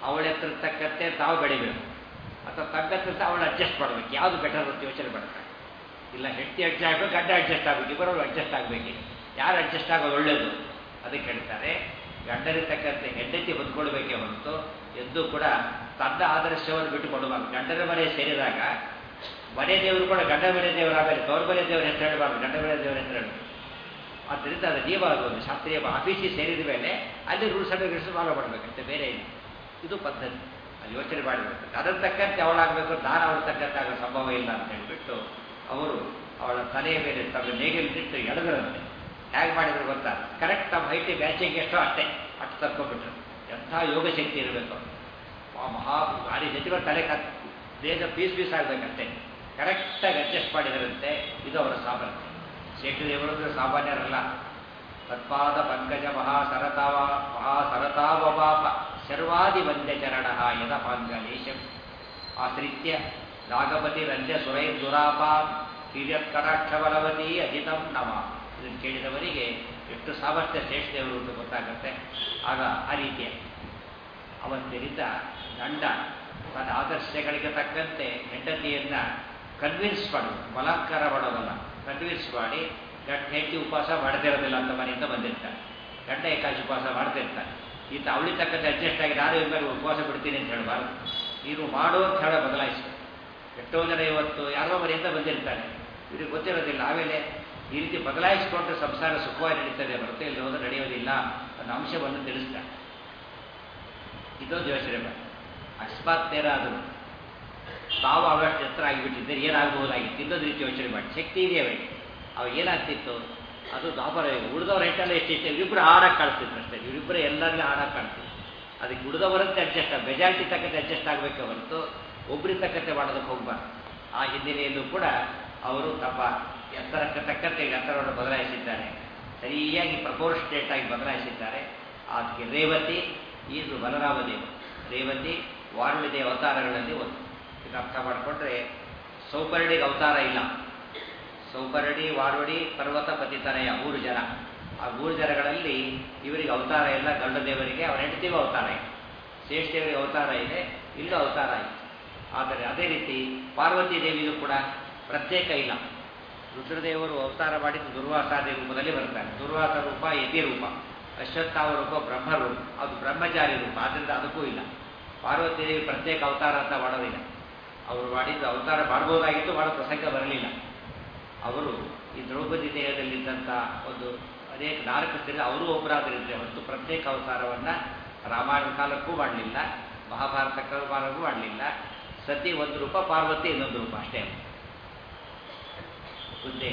ಅವಳ ಎತ್ತರ ತಕ್ಕಂತೆ ತಾವು ಬೆಳಿಬೇಕು ಅಥವಾ ತಕ್ಕಂತೆ ಅವಳು ಅಡ್ಜಸ್ಟ್ ಮಾಡಬೇಕು ಯಾವುದು ಬೆಟರ್ ಅಂತ ಯೋಚನೆ ಮಾಡ್ತಾರೆ ಇಲ್ಲ ಹೆಂಡತಿ ಅಡ್ಜಸ್ಟ್ ಆಗಬೇಕು ಗಡ್ಡ ಅಡ್ಜಸ್ಟ್ ಆಗಬೇಕು ಇಬ್ಬರವರು ಅಡ್ಜಸ್ಟ್ ಆಗಬೇಕು ಯಾರು ಅಡ್ಜಸ್ಟ್ ಆಗೋದು ಒಳ್ಳೆಯದು ಅದಕ್ಕೆ ಹೇಳ್ತಾರೆ ಗಂಡನಿಗೆ ತಕ್ಕಂತೆ ಹೆಂಡತಿ ಹೊಂದ್ಕೊಳ್ಬೇಕೇ ಹೊರತು ಎಂದೂ ಕೂಡ ತನ್ನ ಆದರ್ಶವನ್ನು ಬಿಟ್ಟು ಕೊಡಬಾರ್ದು ಗಂಡನ ಮನೆ ಸೇರಿದಾಗ ಮನೆ ದೇವರು ಕೂಡ ಗಂಡ ಮನೆ ದೇವರ ಆಮೇಲೆ ತವ್ರ ಮನೆ ದೇವರ ಹೆಸರು ಹೇಳಬಾರ್ದು ಗಂಡ ಮನೆ ದೇವರ ಹೆಸರು ಹೇಳಬೇಕು ಆದ್ದರಿಂದ ಅದು ನಿಯಮ ಅದು ಒಂದು ಶಾಸ್ತ್ರೀಯ ಆಫೀಸಿಗೆ ಸೇರಿದ ಮೇಲೆ ಅಲ್ಲಿ ರೂಲ್ಸ್ ಅಂಡ್ ರೆಗ್ಯುಲೇಷನ್ ಫಾಲೋ ಮಾಡಬೇಕಂತೆ ಬೇರೆ ಇಲ್ಲ ಇದು ಪದ್ಧತಿ ಅಲ್ಲಿ ಯೋಚನೆ ಮಾಡಬೇಕು ಅದರ ತಕ್ಕಂತೆ ಅವಳಾಗಬೇಕು ನಾನು ಅವಳ ತಕ್ಕಂತೆ ಆಗೋ ಸಂಭವ ಇಲ್ಲ ಅಂತ ಹೇಳಿಬಿಟ್ಟು ಅವರು ಅವಳ ತಲೆಯ ಮೇಲೆ ತಮ್ಮ ನೇಗಿಲಿಟ್ಟು ಎಳೆದರಂತೆ ಹೇಗೆ ಮಾಡಿದ್ರು ಗೊತ್ತಾ ಕರೆಕ್ಟ್ ನಮ್ಮ ಹೈಟಿ ಮ್ಯಾಚಿಂಗ್ ಎಷ್ಟೋ ಅಷ್ಟೇ ಅಷ್ಟು ತರ್ಕೊಂಡ್ಬಿಟ್ರು ಎಂಥ ಯೋಗ ಶಕ್ತಿ ಇರಬೇಕು ಆ ಮಹಾ ಭಾರಿ ಜೊತೆಗಳು ತಲೆ ಕತ್ ದೇಹ ಪೀಸ್ ಪೀಸ್ ಆಗಬೇಕಂತೆ ಕರೆಕ್ಟಾಗಿ ಅಡ್ಜಸ್ಟ್ ಮಾಡಿದರಂತೆ ಇದು ಅವರ ಸಾಮರ್ಥ್ಯ ಶೇಷದೇವರು ಸಾಮಾನ್ಯರಲ್ಲ ತತ್ಪಾದ ಪಂಕಜ ಮಹಾಸರತಾವ ಮಹಾಸರತಾವಪಾಪ ಸರ್ವಾದಿ ವಂದ್ಯ ಚರಣ ಯದ ಪಾಂಗಲೇಶಂ ಆಶ್ರಿತ್ಯ ನಾಗಪತಿ ರಂಜ ಸುರೈ ದುರಾಪ ಹಿರಿಯತ್ ಕಟಾಕ್ಷ ಬಲವತಿ ಅಜಿತಂ ನಮ ಇದನ್ನು ಕೇಳಿದವರಿಗೆ ಎಷ್ಟು ಸಾಮರ್ಥ್ಯ ಶ್ರೇಷ್ಠದೇವರು ಅಂತ ಗೊತ್ತಾಗುತ್ತೆ ಆಗ ಆ ರೀತಿಯ ಅವತ್ತಿನಿಂದ ಗಂಡ ತನ್ನ ಆದರ್ಶಗಳಿಗೆ ತಕ್ಕಂತೆ ಹೆಂಡತಿಯನ್ನ ಕನ್ವಿನ್ಸ್ ಮಾಡೋದು ಬಲಾತ್ಕಾರ ಮಾಡೋದಲ್ಲ ಕನ್ವಿನ್ಸ್ ಮಾಡಿ ಗಂಡ ಹೆಂಡತಿ ಉಪವಾಸ ಮಾಡದಿರೋದಿಲ್ಲ ಅಂತ ಮನೆಯಿಂದ ಬಂದಿರ್ತಾನೆ ಗಂಡ ಏಕಾಶಿ ಉಪವಾಸ ಮಾಡ್ತಿರ್ತಾನೆ ಈತ ಅವಳಿ ತಕ್ಕಂತೆ ಅಡ್ಜಸ್ಟ್ ಆಗಿ ನಾನು ಇನ್ಮೇಲೆ ಉಪವಾಸ ಬಿಡ್ತೀನಿ ಅಂತ ಹೇಳಬಾರ್ದು ನೀನು ಮಾಡು ಅಂತ ಹೇಳೋ ಬದಲಾಯಿಸು ಎಷ್ಟೋ ಜನ ಇವತ್ತು ಯಾರೋ ಮನೆಯಿಂದ ಬಂದಿರ್ತಾನೆ ಇವ್ರಿಗೆ ಗೊತ್ತಿರೋದಿಲ್ಲ ಆಮೇಲೆ ಈ ರೀತಿ ಬದಲಾಯಿಸಿಕೊಂಡ್ರೆ ಸಂಸಾರ ಸುಖವಾಗಿ ನಡೀತದೆ ಹೊರತು ಇಲ್ಲಿ ಹೋದ್ರೆ ನಡೆಯೋದಿಲ್ಲ ಅನ್ನೋ ಅಂಶವನ್ನು ತಿಳಿಸ್ತಾನೆ ಇದೊಂದು ಯೋಚನೆ ಮಾಡಿ ಅಕಸ್ಮಾತ್ ಏನಾದರೂ ತಾವು ಅವಷ್ಟು ಎತ್ತರ ಆಗಿಬಿಟ್ಟಿದ್ದರೆ ಏನಾಗಬಹುದಾಗಿತ್ತು ಇನ್ನೊಂದು ರೀತಿ ಯೋಚನೆ ಮಾಡಿ ಶಕ್ತಿ ಇದೆ ಅವರಿಗೆ ಅವಾಗ ಏನಾಗ್ತಿತ್ತು ಅದು ದಾಪರ ಉಳಿದವ್ರ ಹೆಟ್ಟೆಲ್ಲ ಎಷ್ಟಿತ್ತು ಇವರಿಬ್ಬರು ಹಾಡಾಗಿ ಕಾಣಿಸ್ತಿದ್ರು ಅಷ್ಟೇ ಇವರಿಬ್ಬರು ಎಲ್ಲರಿಗೂ ಹಾಡಾಗಿ ಕಾಣ್ತಿದ್ರು ಅದಕ್ಕೆ ಉಳಿದವರಂತೆ ಅಡ್ಜಸ್ಟ್ ಆಗ ಮೆಜಾರಿಟಿ ತಕ್ಕಂತೆ ಅಡ್ಜಸ್ಟ್ ಆಗಬೇಕೆ ಹೊರತು ಒಬ್ಬರಿಗೆ ತಕ್ಕಂತೆ ಮಾಡೋದಕ್ಕೆ ಹೋಗ್ಬಾರ್ದು ಆ ಹಿನ್ನೆಲೆಯಲ್ಲೂ ಕೂಡ ಅವರು ತಮ್ಮ ಎತ್ತರಕ್ಕೆ ತಕ್ಕಂತೆ ಎತ್ತರವನ್ನು ಬದಲಾಯಿಸಿದ್ದಾರೆ ಸರಿಯಾಗಿ ಪ್ರಪೋರ್ಷನೇಟ್ ಆಗಿ ಬದಲಾಯಿಸಿದ್ದಾರೆ ಅದಕ್ಕೆ ರೇವತಿ ಇದು ಬಲರಾಮದೇವ ರೇವತಿ ವಾರುಣಿದೇವ ಅವತಾರಗಳಲ್ಲಿ ಒಂದು ಇದು ಅರ್ಥ ಮಾಡಿಕೊಂಡ್ರೆ ಸೌಪರ್ಣಿಗೆ ಅವತಾರ ಇಲ್ಲ ಸೌಪರ್ಣಿ ವಾರುಣಿ ಪರ್ವತ ಪತಿತನಯ ಮೂರು ಜನ ಆ ಮೂರು ಜನಗಳಲ್ಲಿ ಇವರಿಗೆ ಅವತಾರ ಇಲ್ಲ ಗಂಡ ದೇವರಿಗೆ ಅವರ ಹೆಂಡತಿಗೂ ಅವತಾರ ಇದೆ ಶ್ರೇಷ್ಠದೇವರಿಗೆ ಅವತಾರ ಇದೆ ಇಲ್ಲೂ ಅವತಾರ ಇದೆ ಆದರೆ ಅದೇ ರೀತಿ ಪಾರ್ವತಿ ದೇವಿಗೂ ಕೂಡ ಪ್ರತ್ಯೇಕ ಇಲ್ಲ ರುದ್ರದೇವರು ಅವತಾರ ಮಾಡಿದ್ದು ದುರ್ವಾಸಾದಿ ರೂಪದಲ್ಲಿ ಬರ್ತಾರೆ ದುರ್ವಾಸ ರೂಪ ಯತಿ ರೂಪ ಅಶ್ವತ್ಥಾವ ರೂಪ ಬ್ರಹ್ಮ ರೂಪ ಅದು ಬ್ರಹ್ಮಚಾರಿ ರೂಪ ಆದ್ದರಿಂದ ಅದಕ್ಕೂ ಇಲ್ಲ ಪಾರ್ವತಿ ದೇವಿ ಪ್ರತ್ಯೇಕ ಅವತಾರ ಅಂತ ಮಾಡೋದಿಲ್ಲ ಅವರು ಮಾಡಿದ್ದು ಅವತಾರ ಮಾಡ್ಬೋದಾಗಿತ್ತು ಮಾಡೋ ಪ್ರಸಂಗ ಬರಲಿಲ್ಲ ಅವರು ಈ ದ್ರೌಪದಿ ದೇಹದಲ್ಲಿದ್ದಂಥ ಒಂದು ಅನೇಕ ನಾಲ್ಕು ಸ್ತ್ರೀ ಅವರು ಒಬ್ಬರಾದರಿದ್ರೆ ಹೊರತು ಪ್ರತ್ಯೇಕ ಅವತಾರವನ್ನು ರಾಮಾಯಣ ಕಾಲಕ್ಕೂ ಮಾಡಲಿಲ್ಲ ಮಹಾಭಾರತ ಕಾಲಕ್ಕೂ ಮಾಡಲಿಲ್ಲ ಸತಿ ಒಂದು ರೂಪ ಪಾರ್ವತಿ ಇನ್ನೊಂದು ರೂಪ ಅಷ್ಟೇ ಮುಂದೆ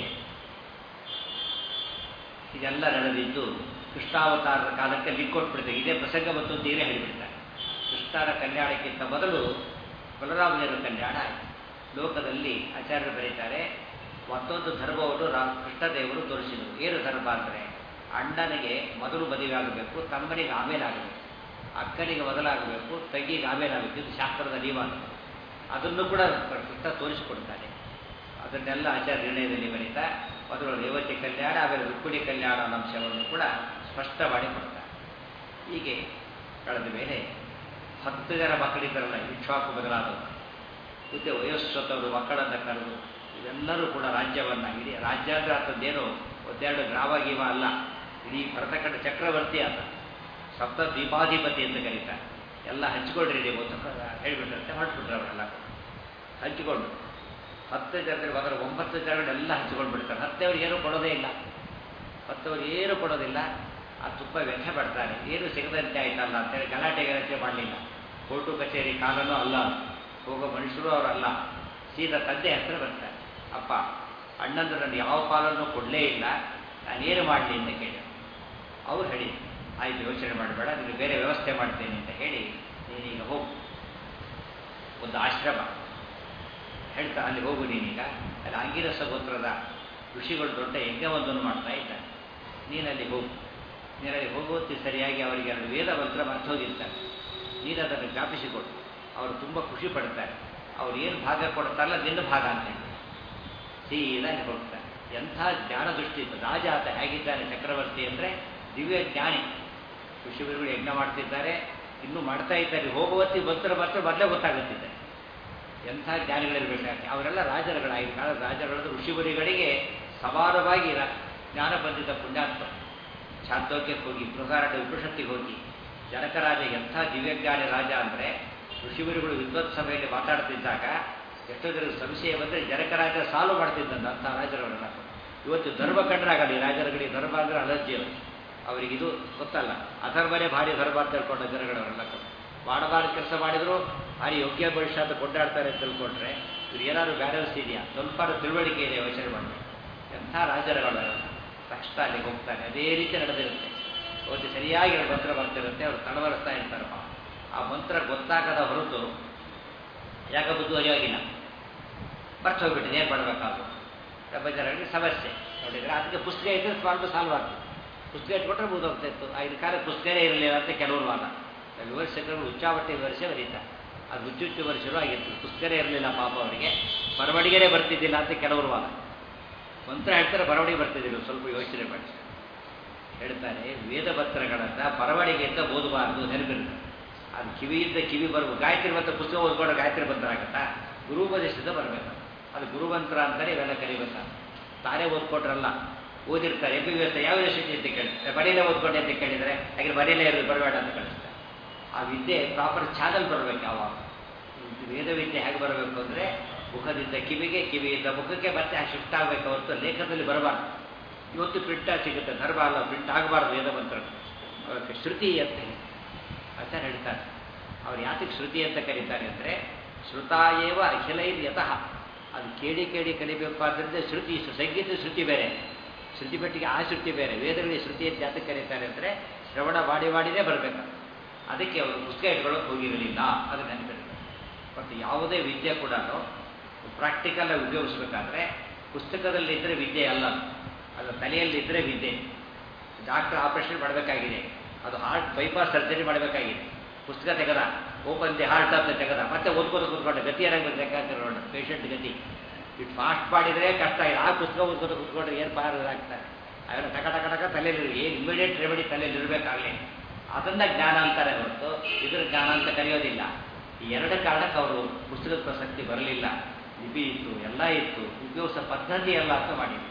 ಇದೆಲ್ಲ ನಡೆದಿದ್ದು ಕೃಷ್ಣಾವತಾರದ ಕಾಲಕ್ಕೆ ಲಿಕ್ಕೊಟ್ಬಿಡ್ತಾರೆ ಇದೇ ಪ್ರಸಂಗ ಮತ್ತು ತೀರೇ ಹೇಳಿಬಿಡ್ತಾರೆ ಕೃಷ್ಣನ ಕಲ್ಯಾಣಕ್ಕಿಂತ ಮೊದಲು ಬಲರಾಮದೇವರ ಕಲ್ಯಾಣ ಆಯಿತು ಲೋಕದಲ್ಲಿ ಆಚಾರ್ಯರು ಬರೀತಾರೆ ಮತ್ತೊಂದು ಧರ್ಮವನ್ನು ರಾ ಕೃಷ್ಣದೇವರು ತೋರಿಸಿದರು ಏನು ಧರ್ಮ ಅಂದರೆ ಅಣ್ಣನಿಗೆ ಮೊದಲು ಮದುವೆ ಆಗಬೇಕು ತಮ್ಮನಿಗೆ ಆಮೇಲೆ ಆಗಬೇಕು ಅಕ್ಕನಿಗೆ ಮೊದಲಾಗಬೇಕು ತಂಗಿಗೆ ಆಮೇಲೆ ಆಗಬೇಕು ಇದು ಶಾಸ್ತ್ರದ ನಿಯಮ ಅದನ್ನು ಕೂಡ ಕೃಷ್ಣ ತೋರಿಸಿಕೊಡ್ತಾನೆ ಅದನ್ನೆಲ್ಲ ಆಚಾರ್ಯ ನಿರ್ಣಯದಲ್ಲಿ ಬರೀತಾ ಮೊದಲು ರೇವತಿ ಕಲ್ಯಾಣ ಆಮೇಲೆ ರುಕ್ಮಿಣಿ ಕಲ್ಯಾಣ ಅನ್ನೋ ಅಂಶವನ್ನು ಕೂಡ ಸ್ಪಷ್ಟ ಮಾಡಿ ಕೊಡ್ತಾರೆ ಹೀಗೆ ಕಳೆದ ಮೇಲೆ ಹತ್ತು ಜನ ಮಕ್ಕಳಿದ್ದರಲ್ಲ ಇಕ್ಷ್ವಾಕು ಬದಲಾದವರು ಮತ್ತೆ ವಯೋಸ್ವತವರು ಮಕ್ಕಳನ್ನು ಕರೆದು ಇವೆಲ್ಲರೂ ಕೂಡ ರಾಜ್ಯವನ್ನು ಇಡೀ ರಾಜ್ಯ ಅಂದರೆ ಅಂಥದ್ದೇನು ಒಂದೆರಡು ಗ್ರಾಮ ಗೀಮ ಅಲ್ಲ ಇಡೀ ಭರತಖಂಡ ಚಕ್ರವರ್ತಿ ಅಂತ ಸಪ್ತ ದ್ವೀಪಾಧಿಪತಿ ಅಂತ ಕರೀತಾರೆ ಎಲ್ಲ ಹಂಚ್ಕೊಳ್ರಿ ನೀವು ಅಂತ ಹೇಳಿಬಿಟ್ರಂತೆ ಹೊರಟ್ಬಿಟ್ರೆ ಅವರೆಲ್ಲ ಹಂಚಿಕೊಂಡು ಹತ್ತು ಜನರು ಮೊದಲು ಒಂಬತ್ತು ಜನಗಳೆಲ್ಲ ಹಂಚ್ಕೊಂಡು ಬಿಡ್ತಾರೆ ಹತ್ತವ್ರಿಗೆ ಏನೂ ಕೊಡೋದೇ ಇಲ್ಲ ಹತ್ತವ್ರಿಗೆ ಏನು ಕೊಡೋದಿಲ್ಲ ಆ ತುಂಬ ವ್ಯಥೆ ಪಡ್ತಾರೆ ಏನು ಸಿಗದಂತೆ ಆಯ್ತಲ್ಲ ಅಂತೇಳಿ ಗಲಾಟೆ ಗಲಾಟೆ ಮಾಡಲಿಲ್ಲ ಕೋರ್ಟು ಕಚೇರಿ ಕಾಲನೂ ಅಲ್ಲ ಹೋಗೋ ಮನುಷ್ಯರು ಅವರಲ್ಲ ಸೀದಾ ತಂದೆ ಹತ್ರ ಬರ್ತಾರೆ ಅಪ್ಪ ಅಣ್ಣಂದು ನಾನು ಯಾವ ಪಾಲನ್ನು ಕೊಡಲೇ ಇಲ್ಲ ನಾನೇನು ಮಾಡಲಿ ಅಂತ ಕೇಳಿ ಅವ್ರು ಹೇಳಿ ಆಯ್ತು ಯೋಚನೆ ಮಾಡಬೇಡ ನಿಮಗೆ ಬೇರೆ ವ್ಯವಸ್ಥೆ ಮಾಡ್ತೇನೆ ಅಂತ ಹೇಳಿ ನೀನೀಗ ಹೋಗು ಒಂದು ಆಶ್ರಮ ಹೇಳ್ತಾ ಅಲ್ಲಿ ಹೋಗು ನೀನೀಗ ಅಲ್ಲಿ ಅಂಗಿರಸ ಗೋತ್ರದ ಋಷಿಗಳು ದೊಡ್ಡ ಯಜ್ಞವೊಂದನ್ನು ಮಾಡ್ತಾ ಇದ್ದಾರೆ ನೀನಲ್ಲಿ ಹೋಗು ನೀನಲ್ಲಿ ಹೋಗುವತ್ತಿ ಸರಿಯಾಗಿ ಅವರಿಗೆ ಎರಡು ವೇದ ಮಂತ್ರ ಮರ್ತು ಹೋಗಿರ್ತಾರೆ ನೀನು ಅದನ್ನು ಜ್ಞಾಪಿಸಿಕೊಡು ಅವರು ತುಂಬ ಖುಷಿ ಪಡ್ತಾರೆ ಅವ್ರು ಏನು ಭಾಗ ಕೊಡ್ತಾರಲ್ಲ ನಿನ್ನ ಭಾಗ ಅಂತ ಹೇಳಿ ಸೀದಾ ಹೋಗ್ತಾರೆ ಎಂಥ ಜ್ಞಾನ ದೃಷ್ಟಿ ಇತ್ತು ರಾಜ ಆತ ಹೇಗಿದ್ದಾನೆ ಚಕ್ರವರ್ತಿ ಅಂದರೆ ದಿವ್ಯ ಜ್ಞಾನಿ ಋಷಿಗಳು ಯಜ್ಞ ಮಾಡ್ತಿದ್ದಾರೆ ಇನ್ನೂ ಮಾಡ್ತಾ ಇದ್ದಾರೆ ಹೋಗುವತ್ತಿ ಬಂತರ ಬರ್ತಾರೆ ಮೊದಲೇ ಗೊತ್ತಾಗುತ್ತಿದೆ ಎಂಥ ಜ್ಞಾನಿಗಳಿರ್ಬೇಕಾಗ್ತದೆ ಅವರೆಲ್ಲ ರಾಜರುಗಳು ಆಗಿನ ಕಾಲದ ರಾಜರುಗಳು ಋಷಿಮುನಿಗಳಿಗೆ ಸಮಾನವಾಗಿ ರ- ಜ್ಞಾನ ಬಂದಿದ್ದ ಪುಣ್ಯಾತ್ಮ ಛಾಂದೋಗ್ಯಕ್ಕೆ ಹೋಗಿ ಬೃಹರಾಟ ಉಪನಿಷತ್ತಿಗೆ ಹೋಗಿ ಜನಕರಾಜ ಎಂಥ ದಿವ್ಯಜ್ಞಾನಿ ರಾಜ ಅಂದರೆ ಋಷಿಮುನಿಗಳು ವಿದ್ವತ್ ಸಭೆಯಲ್ಲಿ ಮಾತಾಡ್ತಿದ್ದಾಗ ಎಷ್ಟೋ ಜನ ಸಂಶಯ ಬಂದರೆ ಜನಕರಾಜ ಸಾಲ್ವ್ ಮಾಡ್ತಿದ್ದಂತ ಅಂಥ ರಾಜರುಗಳೆಲ್ಲ ಇವತ್ತು ಧರ್ಮ ಕಂಡ್ರಾಗಲ್ಲ ಈ ರಾಜರುಗಳಿಗೆ ಧರ್ಮ ಅಂದರೆ ಅಲರ್ಜಿ ಅವರು ಅವರಿಗೆ ಇದು ಗೊತ್ತಲ್ಲ ಅಧರ್ಮನೇ ಭಾರಿ ಧರ್ಮ ಅಂತ ತಿಳ್ಕೊಂಡ ಜನಗಳವರೆಲ್ಲ ಕೂಡ ಮಾಡಬಾರ್ದು ಕೆಲಸ ಮಾಡಿದ್ರು ಭಾರಿ ಯೋಗ್ಯ ಭವಿಷ್ಯ ಅಂತ ಕೊಂಡಾಡ್ತಾರೆ ಅಂತ ತಿಳ್ಕೊಂಡ್ರೆ ಇವ್ರು ಏನಾದ್ರು ಬ್ಯಾಲೆನ್ಸ್ ಇದೆಯಾ ಸ್ವಲ್ಪ ತಿಳುವಳಿಕೆ ಇದೆ ಯೋಚನೆ ಮಾಡಿ ಎಂಥ ರಾಜರುಗಳು ತಕ್ಷಣ ಅಲ್ಲಿಗೆ ಹೋಗ್ತಾನೆ ಅದೇ ರೀತಿ ನಡೆದಿರುತ್ತೆ ಅವತ್ತು ಸರಿಯಾಗಿ ಎರಡು ಮಂತ್ರ ಬರ್ತಿರುತ್ತೆ ಅವರು ತಡವರಿಸ್ತಾ ಇರ್ತಾರೆ ಪಾಪ. ಆ ಮಂತ್ರ ಗೊತ್ತಾಗದ ಹೊರತು ಯಾಕೆ ಬುದ್ಧಿವಾಗಿಲ್ಲ ಬರ್ತು ಹೋಗ್ಬಿಟ್ಟಿದೆ ಏನು ಮಾಡಬೇಕಾದ್ರು ತುಂಬ ಜನಗಳಿಗೆ ಸಮಸ್ಯೆ ನೋಡಿದ್ರೆ ಅದಕ್ಕೆ ಪುಸ್ತಕ ಇದ್ದರೆ ಸ್ವಲ್ಪ ಸಾಲ್ವ್ ಆಗ್ತದೆ ಪುಸ್ತಕ ಇಟ್ಕೊಟ್ರೆ ಮುಗಿದೋಗ್ತಾ ಇತ್ತು ಆಗಿನ ಕಾಲ ಪುಸ್ತಕನೇ ಇರಲಿಲ್ಲ ಅಂತ ಕೆಲವರು ವಾದ ವಿವರಿಸಿದ್ರೆ ಉಚ್ಚಾವಟ್ಟೆ ವಿವರಿಸೇ ಬರೀತಾರೆ ಅದು ಹುಚ್ಚುಚ್ಚು ವರ್ಷರು ಆಗಿತ್ತು ಪುಸ್ತಕನೇ ಇರಲಿಲ್ಲ ಪಾಪ ಅವರಿಗೆ ಬರವಣಿಗೆನೇ ಬರ್ತಿದ್ದಿಲ್ಲ ಅಂತ ಕೆಲವರು ವಾದ ಮಂತ್ರ ಹೇಳ್ತಾರೆ ಬರವಣಿಗೆ ಬರ್ತಿದ್ದಿಲ್ಲ ಸ್ವಲ್ಪ ಯೋಚನೆ ಮಾಡಿ ಹೇಳ್ತಾರೆ ವೇದ ಮಂತ್ರಗಳನ್ನು ಬರವಣಿಗೆಯಿಂದ ಓದಬಾರ್ದು ನೆನಪಿರುತ್ತೆ ಅದು ಕಿವಿಯಿಂದ ಕಿವಿ ಬರಬೇಕು ಗಾಯತ್ರಿ ಮಂತ್ರ ಪುಸ್ತಕ ಓದ್ಕೊಂಡು ಗಾಯತ್ರಿ ಮಂತ್ರ ಆಗುತ್ತಾ ಗುರುಪದೇಶದಿಂದ ಬರಬೇಕು ಅದು ಗುರುಮಂತ್ರ ಅಂತಾನೆ ಇವೆಲ್ಲ ಕರಿಬೇಕು ತಾನೇ ಓದ್ಕೊಟ್ರಲ್ಲ ಓದಿರ್ತಾರೆ ಎಂ ಬಿ ಬಿ ಎಸ್ ಯಾವ ಯೂನಿವರ್ಸಿಟಿ ಅಂತ ಕೇಳ್ತಾರೆ ಮನೆಯಲ್ಲೇ ಓದ್ಕೊಂಡೆ ಅಂತ ಕೇಳಿದರೆ ಹಾಗೆ ಮನೆಯಲ್ಲೇ ಇರೋದು ಬರಬೇಡ ಅಂತ ಕಳಿಸ್ತಾರೆ ಆ ವಿದ್ಯೆ ಪ್ರಾಪರ್ ಚಾನಲ್ ಬರಬೇಕು ಯಾವಾಗ ಇದು ವೇದ ವಿದ್ಯೆ ಹೇಗೆ ಬರಬೇಕು ಅಂದರೆ ಮುಖದಿಂದ ಕಿವಿಗೆ ಕಿವಿಯಿಂದ ಮುಖಕ್ಕೆ ಮತ್ತೆ ಶಿಫ್ಟ್ ಆಗಬೇಕು ಹೊರತು ಲೇಖನದಲ್ಲಿ ಬರಬಾರ್ದು ಇವತ್ತು ಪ್ರಿಂಟ್ ಸಿಗುತ್ತೆ ಧರ್ಮ ಅಲ್ಲ ಪ್ರಿಂಟ್ ಆಗಬಾರ್ದು ವೇದ ಮಂತ್ರ ಅದಕ್ಕೆ ಶ್ರುತಿ ಅಂತ ಹೇಳಿ ಆಚಾರ್ಯ ಹೇಳ್ತಾರೆ ಅವ್ರು ಯಾತಕ್ಕೆ ಶ್ರುತಿ ಅಂತ ಕರೀತಾರೆ ಅಂದರೆ ಶ್ರುತಾಯೇವ ಅಖಿಲೈರ್ ಯತಃ ಅದು ಕೇಳಿ ಕೇಳಿ ಕಲಿಬೇಕು ಆದ್ದರಿಂದ ಶ್ರುತಿ ಸಂಗೀತ ಶ್ರುತಿ ಬೇರೆ ಶ್ರುತಿ ಪಟ್ಟಿಗೆ ಆ ಶ್ರುತಿ ಬೇರೆ ವೇದಗಳಿಗೆ ಶ್ರುತಿ ಅಂತ ಯಾತಕ್ಕೆ ಕರೀತಾರೆ ಅಂದರೆ ಶ್ರವಣ ಮಾಡಿ ಮಾಡಿನೇ ಬರಬೇಕು ಅದಕ್ಕೆ ಅವರು ಪುಸ್ತಕ ಇಟ್ಕೊಳ್ಳೋಕೆ ಹೋಗಿರಲಿಲ್ಲ ಅದು ನೆನಪಿರಬೇಕು ಮತ್ತು ಯಾವುದೇ ವಿದ್ಯೆ ಕೂಡ ಪ್ರಾಕ್ಟಿಕಲ್ ಆಗಿ ಉಪಯೋಗಿಸ್ಬೇಕಾದ್ರೆ ಪುಸ್ತಕದಲ್ಲಿ ಇದ್ದರೆ ವಿದ್ಯೆ ಅಲ್ಲ ಅದು. ಅದು ತಲೆಯಲ್ಲಿದ್ದರೆ ವಿದ್ಯೆ ಡಾಕ್ಟರ್ ಆಪರೇಷನ್ ಮಾಡಬೇಕಾಗಿದೆ ಅದು ಹಾರ್ಟ್ ಬೈಪಾಸ್ ಸರ್ಜರಿ ಮಾಡಬೇಕಾಗಿದೆ ಪುಸ್ತಕ ತೆಗೆದ ಓಪನ್ ದಿ ಹಾರ್ಟ್ ಅಂತ ತೆಗೆದ ಮತ್ತೆ ಓದ್ಕೋದು ಕೂತ್ಕೊಂಡೆ ಗತಿ ಏನಾಗಬೇಕು ಲೆಕ್ಕಾಚಾರ ನೋಡ ಪೇಷಂಟ್ ಗತಿ ಇಟ್ಟು ಫಾಸ್ಟ್ ಮಾಡಿದರೆ ಕಷ್ಟ ಇದೆ ಆ ಪುಸ್ತಕ ಓದ್ಕೋದು ಕೂತ್ಕೊಂಡ್ರೆ ಏನು ಪಾರ ಆಗ್ತಾರೆ ಅವೆಲ್ಲ ಟಕ ಟಕ ಟಕ ತಲೆಯಲ್ಲಿ ಏನು ಇಮಿಡಿಯೇಟ್ ರೆಮಿಡಿ ತಲೆಯಲ್ಲಿ ಇರಬೇಕಾಗಲಿ ಅದನ್ನ ಜ್ಞಾನ ಅಂತಾರೆ ಹೊರತು ಇದ್ರ ಜ್ಞಾನ ಅಂತ ಕರೆಯೋದಿಲ್ಲ ಈ ಎರಡು ಕಾರಣಕ್ಕೆ ಅವರು ಪುಸ್ತಕದ ಪ್ರಸಕ್ತಿ ಬರಲಿಲ್ಲ ಲಿಪಿ ಇತ್ತು ಎಲ್ಲ ಇತ್ತು ಉಪಯೋಗಿಸೋ ಪದ್ಧತಿ ಎಲ್ಲ ಅಂತ ಮಾಡಿದ್ರು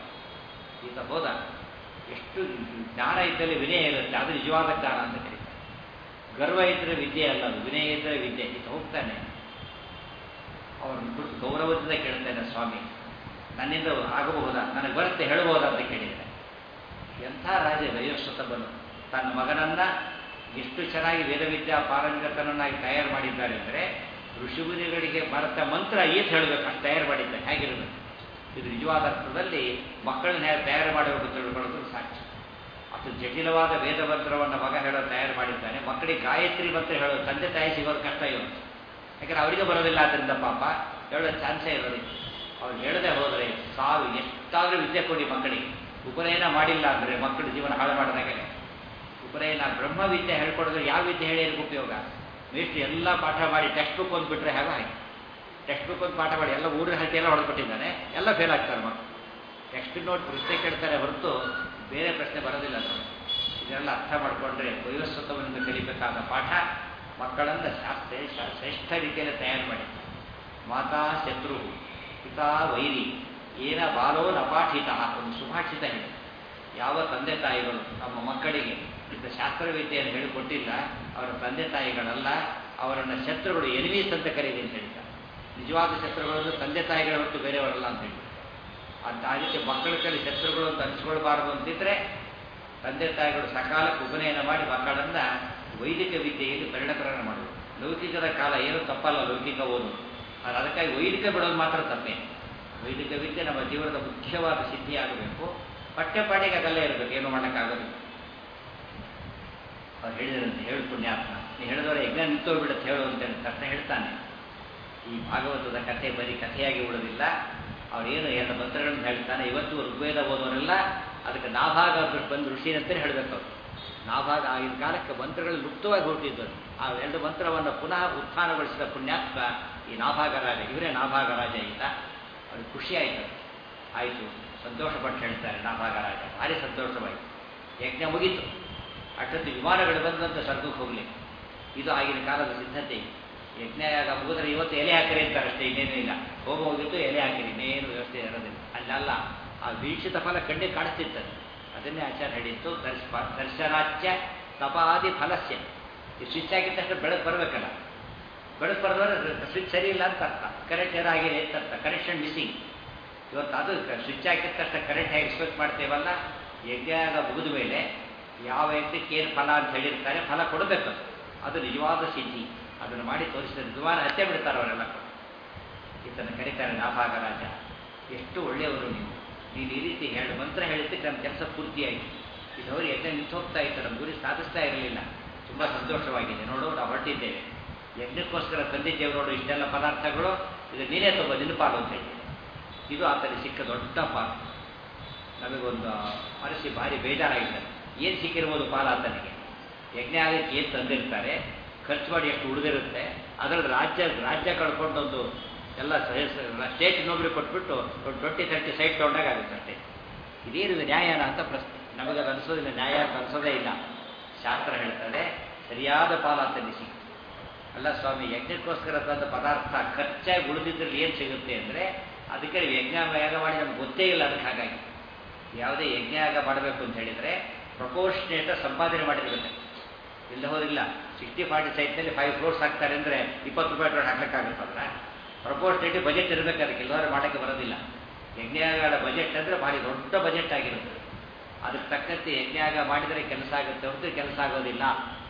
ಈತ ಹೋದ ಎಷ್ಟು ಜ್ಞಾನ ಇದ್ದಲ್ಲಿ ವಿನಯ ಇರುತ್ತೆ ಅದು ನಿಜವಾದ ಜ್ಞಾನ ಅಂತ ಕರೀತಾರೆ ಗರ್ವ ಇದ್ದರೆ ವಿದ್ಯೆ ಅಲ್ಲ ಅದು ವಿನಯ ಇದ್ದರೆ ವಿದ್ಯೆ ಈತ ಹೋಗ್ತಾನೆ ಅವರನ್ನು ಕುರಿತು ಗೌರವದಿಂದ ಕೇಳ್ತಾನೆ ಸ್ವಾಮಿ ನನ್ನಿಂದ ಆಗಬಹುದಾ ನನಗೆ ಬರುತ್ತೆ ಹೇಳಬಹುದಾ ಅಂತ ಕೇಳಿದರೆ ಎಂಥ ರಾಜ ವೈವಸ್ವತ ಬಂದು ತನ್ನ ಮಗನನ್ನ ಎಷ್ಟು ಚೆನ್ನಾಗಿ ವೇದವಿದ್ಯಾ ಪಾರಂಗತನನ್ನಾಗಿ ತಯಾರು ಮಾಡಿದ್ದಾರೆ ಅಂದರೆ ಋಷಿಮುನಿಗಳಿಗೆ ಭಾರತ ಮಂತ್ರ ಈತ ಹೇಳಬೇಕು ಅಷ್ಟು ತಯಾರು ಮಾಡಿದ್ದಾರೆ ಹೇಗಿರಬೇಕು ಇದು ನಿಜವಾದ ಅರ್ಥದಲ್ಲಿ ಮಕ್ಕಳನ್ನ ಹೇಗೆ ತಯಾರು ಮಾಡಬೇಕು ಅಂತ ತಿಳ್ಕೊಳ್ಳೋದು ಸಾಕ್ಷಿ ಅಷ್ಟು ಜಟಿಲವಾದ ವೇದ ಮಂತ್ರವನ್ನು ಮಗ ಹೇಳೋ ತಯಾರು ಮಾಡಿದ್ದಾನೆ ಮಕ್ಕಳಿಗೆ ಗಾಯತ್ರಿ ಮಂತ್ರ ಹೇಳೋದು ತಂದೆ ತಾಯಿ ಸಿಗೋದು ಕಷ್ಟ ಇವರು ಯಾಕಂದ್ರೆ ಅವರಿಗೆ ಬರೋದಿಲ್ಲ ಅದರಿಂದ ಪಾಪ ಹೇಳೋ ಚಾನ್ಸೇ ಇರೋದಿಲ್ಲ ಅವ್ರು ಹೇಳದೆ ಹೋದರೆ ಸಾವು ಎಷ್ಟಾದರೂ ವಿದ್ಯೆ ಕೊಡಿ ಮಕ್ಕಳಿಗೆ ಉಪನಯನ ಮಾಡಿಲ್ಲ ಅಂದರೆ ಮಕ್ಕಳ ಜೀವನ ಹಾಳು ಮಾಡಿದಾಗೆ ಉಪನಯನ ಬ್ರಹ್ಮ ವಿದ್ಯೆ ಹೇಳ್ಕೊಡಿದ್ರೆ ಯಾವ ವಿದ್ಯೆ ಹೇಳಿ ಏನಕ್ಕೆ ಉಪಯೋಗ ಮೇಷ್ಟ್ರು ಎಲ್ಲ ಪಾಠ ಮಾಡಿ ಟೆಕ್ಸ್ಟ್ ಬುಕ್ ಒಂದು ಬಿಟ್ಟರೆ ಹೇಗೆ ಹಾಗೆ ಟೆಕ್ಸ್ಟ್ ಬುಕ್ ಒಂದು ಪಾಠ ಮಾಡಿ ಎಲ್ಲ ಊರಿನ ಹಟ್ಟಿ ಎಲ್ಲ ಹೊಡೆದ್ಬಿಟ್ಟಿದ್ದಾನೆ ಎಲ್ಲ ಫೇಲ್ ಆಗ್ತಾರೆ ಮಕ್ಕಳು ಟೆಕ್ಸ್ಟ್ ನೋಟ್ ಪ್ರಶ್ನೆ ಕೇಳ್ತಾರೆ ಹೊರತು ಬೇರೆ ಪ್ರಶ್ನೆ ಬರೋದಿಲ್ಲ ಅದು ಇದನ್ನೆಲ್ಲ ಅರ್ಥ ಮಾಡಿಕೊಂಡ್ರೆ ವೈವಸ್ವತವನ್ನು ಕಲಿಬೇಕಾದ ಪಾಠ ಮಕ್ಕಳನ್ನು ಶಾಸ್ತ್ರ ಶ್ರೇಷ್ಠ ರೀತಿಯಲ್ಲಿ ತಯಾರು ಮಾಡಿ ಮಾತಾ ಶತ್ರು ಪಿತಾ ವೈರಿ ಏನ ಬಾಲೋ ನಪಾಠಿತ ಒಂದು ಸುಭಾಷಿತ ಹೇಳಿ ಯಾವ ತಂದೆ ತಾಯಿಗಳು ತಮ್ಮ ಮಕ್ಕಳಿಗೆ ಇಂಥ ಶಾಸ್ತ್ರವಿದ್ಯೆಯನ್ನು ಹೇಳಿಕೊಟ್ಟಿಲ್ಲ ಅವರ ತಂದೆ ತಾಯಿಗಳಲ್ಲ ಅವರನ್ನು ಶತ್ರುಗಳು ಎನಿಮೀಸ್ ಅಂತ ಕರೀರಿ ಅಂತ ಹೇಳ್ತಾರೆ ನಿಜವಾದ ಶತ್ರುಗಳು ತಂದೆ ತಾಯಿಗಳ ಹೊರತು ಬೇರೆಯವರಲ್ಲ ಅಂತ ಹೇಳಿ ಅಂತ ಆ ರೀತಿ ಮಕ್ಕಳ ಕೈಲಿ ಶತ್ರುಗಳು ಅಂತ ಅನಿಸ್ಕೊಳ್ಬಾರ್ದು ಅಂತಿದ್ರೆ ತಂದೆ ತಾಯಿಗಳು ಸಕಾಲಕ್ಕೆ ಉಪನಯನ ಮಾಡಿ ಮಕ್ಕಳನ್ನ ವೈದಿಕ ವಿದ್ಯೆಯಲ್ಲಿ ಪರಿಣತರನ್ನು ಮಾಡೋದು ಲೌಕಿಕದ ಕಾಲ ಏನು ತಪ್ಪಲ್ಲ ಲೌಕಿಕ ಓದು ಆದರೆ ಅದಕ್ಕಾಗಿ ವೈದಿಕ ಬಿಡೋದು ಮಾತ್ರ ತಪ್ಪೇ ವೈದಿಕ ವಿದ್ಯೆ ನಮ್ಮ ಜೀವನದ ಮುಖ್ಯವಾದ ಸಿದ್ಧಿ ಆಗಬೇಕು ಪಠ್ಯಪಾಠಿಗೆ ಅದಲ್ಲೇ ಇರಬೇಕು ಏನು ಮಾಡೋಕ್ಕಾಗೋದಿಲ್ಲ ಅವ್ರು ಹೇಳಿದ್ರಂತೆ ಹೇಳು ಪುಣ್ಯಾತ್ಮ ನೀ ಹೇಳಿದವರೆ ಯಜ್ಞ ನಿಂತೋಗ್ಬಿಡುತ್ತೆ ಹೇಳು ಅಂತ ಹೇಳಿ ತಕ್ಷಣ ಹೇಳ್ತಾನೆ ಈ ಭಾಗವತದ ಕಥೆ ಬರೀ ಕಥೆಯಾಗಿ ಉಳಿದಿಲ್ಲ ಅವರೇನು ಎರಡು ಮಂತ್ರಗಳನ್ನು ಹೇಳ್ತಾನೆ ಇವತ್ತು ಋಗ್ವೇದ ಓದೋರೆಲ್ಲ ಅದಕ್ಕೆ ನಾಭಾಗ ಬಂದು ಋಷಿನಂತಲೇ ಹೇಳಬೇಕು ಅವರು ನಾಭಾಗ ಆಗಿನ ಕಾಲಕ್ಕೆ ಮಂತ್ರಗಳು ಲುಪ್ತವಾಗಿ ಹೊರಟಿದ್ದರು ಆ ಎರಡು ಮಂತ್ರವನ್ನು ಪುನಃ ಉತ್ಥಾನಗೊಳಿಸಿದ ಪುಣ್ಯಾತ್ಮ ಈ ನಾಭಾಗ ರಾಜ ಇವರೇ ನಾಭಾಗ ರಾಜ ಈತ ಅವ್ರಿಗೆ ಖುಷಿ ಆಯಿತು ಆಯಿತು ಸಂತೋಷಪಟ್ಟು ಹೇಳ್ತಾರೆ ನಾಭಾಗ ರಾಜ ಭಾರಿ ಸಂತೋಷವಾಯಿತು ಯಜ್ಞ ಮುಗೀತು ಅಷ್ಟೊತ್ತು ವಿಮಾನಗಳು ಬಂದಂತೆ ಸ್ವರ್ಗಕ್ಕೆ ಹೋಗಲಿ ಇದು ಆಗಿನ ಕಾಲದ ಸಿದ್ಧತೆ ಯಜ್ಞಯಾಗ ಮುಗಿದ್ರೆ ಇವತ್ತು ಎಲೆ ಹಾಕಿರಿ ಅಂತಾರೆ ಅಷ್ಟೇ ಇನ್ನೇನೂ ಇಲ್ಲ ಹೋಮ ಹೋಗಿತ್ತು ಎಲೆ ಹಾಕಿರಿ ಇನ್ನೇನು ವ್ಯವಸ್ಥೆ ಇರೋದಿಲ್ಲ ಅಲ್ಲಲ್ಲ ಆ ವೀಕ್ಷಿತ ಫಲ ಕಣ್ಣೆ ಕಾಣಿಸ್ತಿರ್ತದೆ ಅದನ್ನೇ ಆಚಾರ ಹೇಳಿತ್ತು ದರ್ಶ ದರ್ಶನಾಚ್ಯ ತಪಾದಿ ಫಲಸ್ಯ ಈ ಸ್ವಿಚ್ ಆಗಿದ ತಕ್ಷಣ ಬೆಳಕು ಬರಬೇಕಲ್ಲ ಬೆಳಕು ಬರೆದವ್ರೆ ಸ್ವಿಚ್ ಸರಿ ಇಲ್ಲ ಅಂತ ಅರ್ಥ ಕರೆಂಟ್ ಏರ್ ಆಗಿದೆ ಅಂತ ಅರ್ಥ ಕನೆಕ್ಷನ್ ಮಿಸ್ಸಿಂಗ್ ಇವತ್ತು ಅದು ಸ್ವಿಚ್ ಹಾಕಿದ ತಕ್ಷಣ ಕರೆಂಟ್ ಹೇಗೆ ಎಕ್ಸ್ಪೆಕ್ಟ್ ಮಾಡ್ತೇವಲ್ಲ ಯಜ್ಞಾಗ ಮುಗಿದ ಮೇಲೆ ಯಾವ ವ್ಯಕ್ತಿಗೆ ಏನು ಫಲ ಅಂತ ಹೇಳಿರ್ತಾರೆ ಫಲ ಕೊಡಬೇಕು ಅದು. ಅದು ನಿಜವಾದ ಸಿದ್ಧಿ ಅದನ್ನು ಮಾಡಿ ತೋರಿಸಿದ ನಿಜವಾದ ಹತ್ಯೆ ಬಿಡ್ತಾರೆ ಅವರೆಲ್ಲ ಈತನ ಕರೀತಾರೆ ನಾಭಾಗ ರಾಜ ಎಷ್ಟು ಒಳ್ಳೆಯವರು ನೀವು ನೀನು ಈ ರೀತಿ ಹೇಳಿ ಮಂತ್ರ ಹೇಳಿದ್ದಕ್ಕೆ ನಮ್ಮ ಕೆಲಸ ಪೂರ್ತಿಯಾಗಿ ಇದವರು ಯಜ್ಞ ನಿಂತು ಹೋಗ್ತಾ ಇತ್ತು ನಮ್ಮ ಗುರಿ ಸಾಧಿಸ್ತಾ ಇರಲಿಲ್ಲ ತುಂಬ ಸಂತೋಷವಾಗಿದೆ ನೋಡು ನಾವು ಹೊರಟಿದ್ದೇವೆ ಯಜ್ಞಕ್ಕೋಸ್ಕರ ತಂದಿದ್ದೇವೆ ನೋಡು ಇಷ್ಟೆಲ್ಲ ಪದಾರ್ಥಗಳು ಇದು ನೀನೇ ತಗೋ ನಿನ್ನ ಪಾಲು ಅಂತ ಹೇಳಿ ಇದು ಆತನಿಗೆ ಸಿಕ್ಕ ದೊಡ್ಡ ಪಾಲು ನಮಗೊಂದು ಮನಸ್ಸಿ ಭಾರಿ ಬೇಜಾರಾಗಿದ್ದಾರೆ ಏನು ಸಿಕ್ಕಿರ್ಬೋದು ಪಾಲ ಆತನಿಗೆ ಯಜ್ಞ ಆಗಕ್ಕೆ ಏನು ತಂದಿರ್ತಾರೆ ಖರ್ಚು ಮಾಡಿ ಎಷ್ಟು ಉಳಿದಿರುತ್ತೆ ಅದರಲ್ಲಿ ರಾಜ್ಯ ರಾಜ್ಯ ಕಳ್ಕೊಂಡೊಂದು ಎಲ್ಲ ಸ್ಟೇಟ್ ಇನ್ನೊಬ್ರಿಗೆ ಕೊಟ್ಬಿಟ್ಟು ಒಂದು ಟ್ವೆಂಟಿ ತರ್ಟಿ ಸೈಟ್ ತೊಗೊಂಡಾಗ ಆಗುತ್ತೆ ಅಷ್ಟೇ ಇದೇನಿದೆ ನ್ಯಾಯನ ಅಂತ ಪ್ರಶ್ನೆ ನಮಗದು ಅನಿಸೋದಿಲ್ಲ ನ್ಯಾಯ ಅಂತ ಅನಿಸೋದೇ ಇಲ್ಲ ಶಾಸ್ತ್ರ ಹೇಳ್ತದೆ ಸರಿಯಾದ ಪಾಲ ಆತನಿಗೆ ಸಿಕ್ತು ಅಲ್ಲ ಸ್ವಾಮಿ ಯಜ್ಞಕ್ಕೋಸ್ಕರ ತಂದ ಪದಾರ್ಥ ಖರ್ಚಾಗಿ ಉಳಿದಿದ್ರಲ್ಲಿ ಏನು ಸಿಗುತ್ತೆ ಅಂದರೆ ಅದಕ್ಕೆ ನೀವು ಯಜ್ಞ ಯಾಗ ಮಾಡಿ ನಮ್ಗೆ ಗೊತ್ತೇ ಇಲ್ಲ ಅದಕ್ಕೆ ಹಾಗಾಗಿ ಯಾವುದೇ ಯಜ್ಞ ಯಾಗ ಮಾಡಬೇಕು ಅಂತ ಹೇಳಿದರೆ ಪ್ರಪೋರ್ಷನೇಟ ಸಂಪಾದನೆ ಮಾಡಿರ್ಬೇಕು ಇಲ್ಲ ಹೋದಿಲ್ಲ ಸಿಕ್ಸ್ಟಿ ಫಾರ್ಟಿ ಸೈಟ್ನಲ್ಲಿ ಫೈವ್ ಕ್ರೋರ್ಸ್ ಹಾಕ್ತಾರೆ ಅಂದರೆ ಇಪ್ಪತ್ತು ರೂಪಾಯಿ ಟೋಟ್ ಹಾಕ್ಲಿಕ್ಕಾಗುತ್ತಲ್ಲ ಪ್ರಪೋರ್ಷನೇಟಿ ಬಜೆಟ್ ಇರಬೇಕು ಅದಕ್ಕೆ ಇಲ್ಲವರೆ ಮಾಡೋಕ್ಕೆ ಬರೋದಿಲ್ಲ ಯಜ್ಞಗಳ ಬಜೆಟ್ ಅಂದರೆ ಭಾರಿ ದೊಡ್ಡ ಬಜೆಟ್ ಆಗಿರುತ್ತೆ ಅದಕ್ಕೆ ತಕ್ಕಂತೆ ಯಜ್ಞಾಗ ಮಾಡಿದರೆ ಕೆಲಸ ಆಗುತ್ತೆ ಹೊರತು ಕೆಲಸ ಆಗೋದಿಲ್ಲ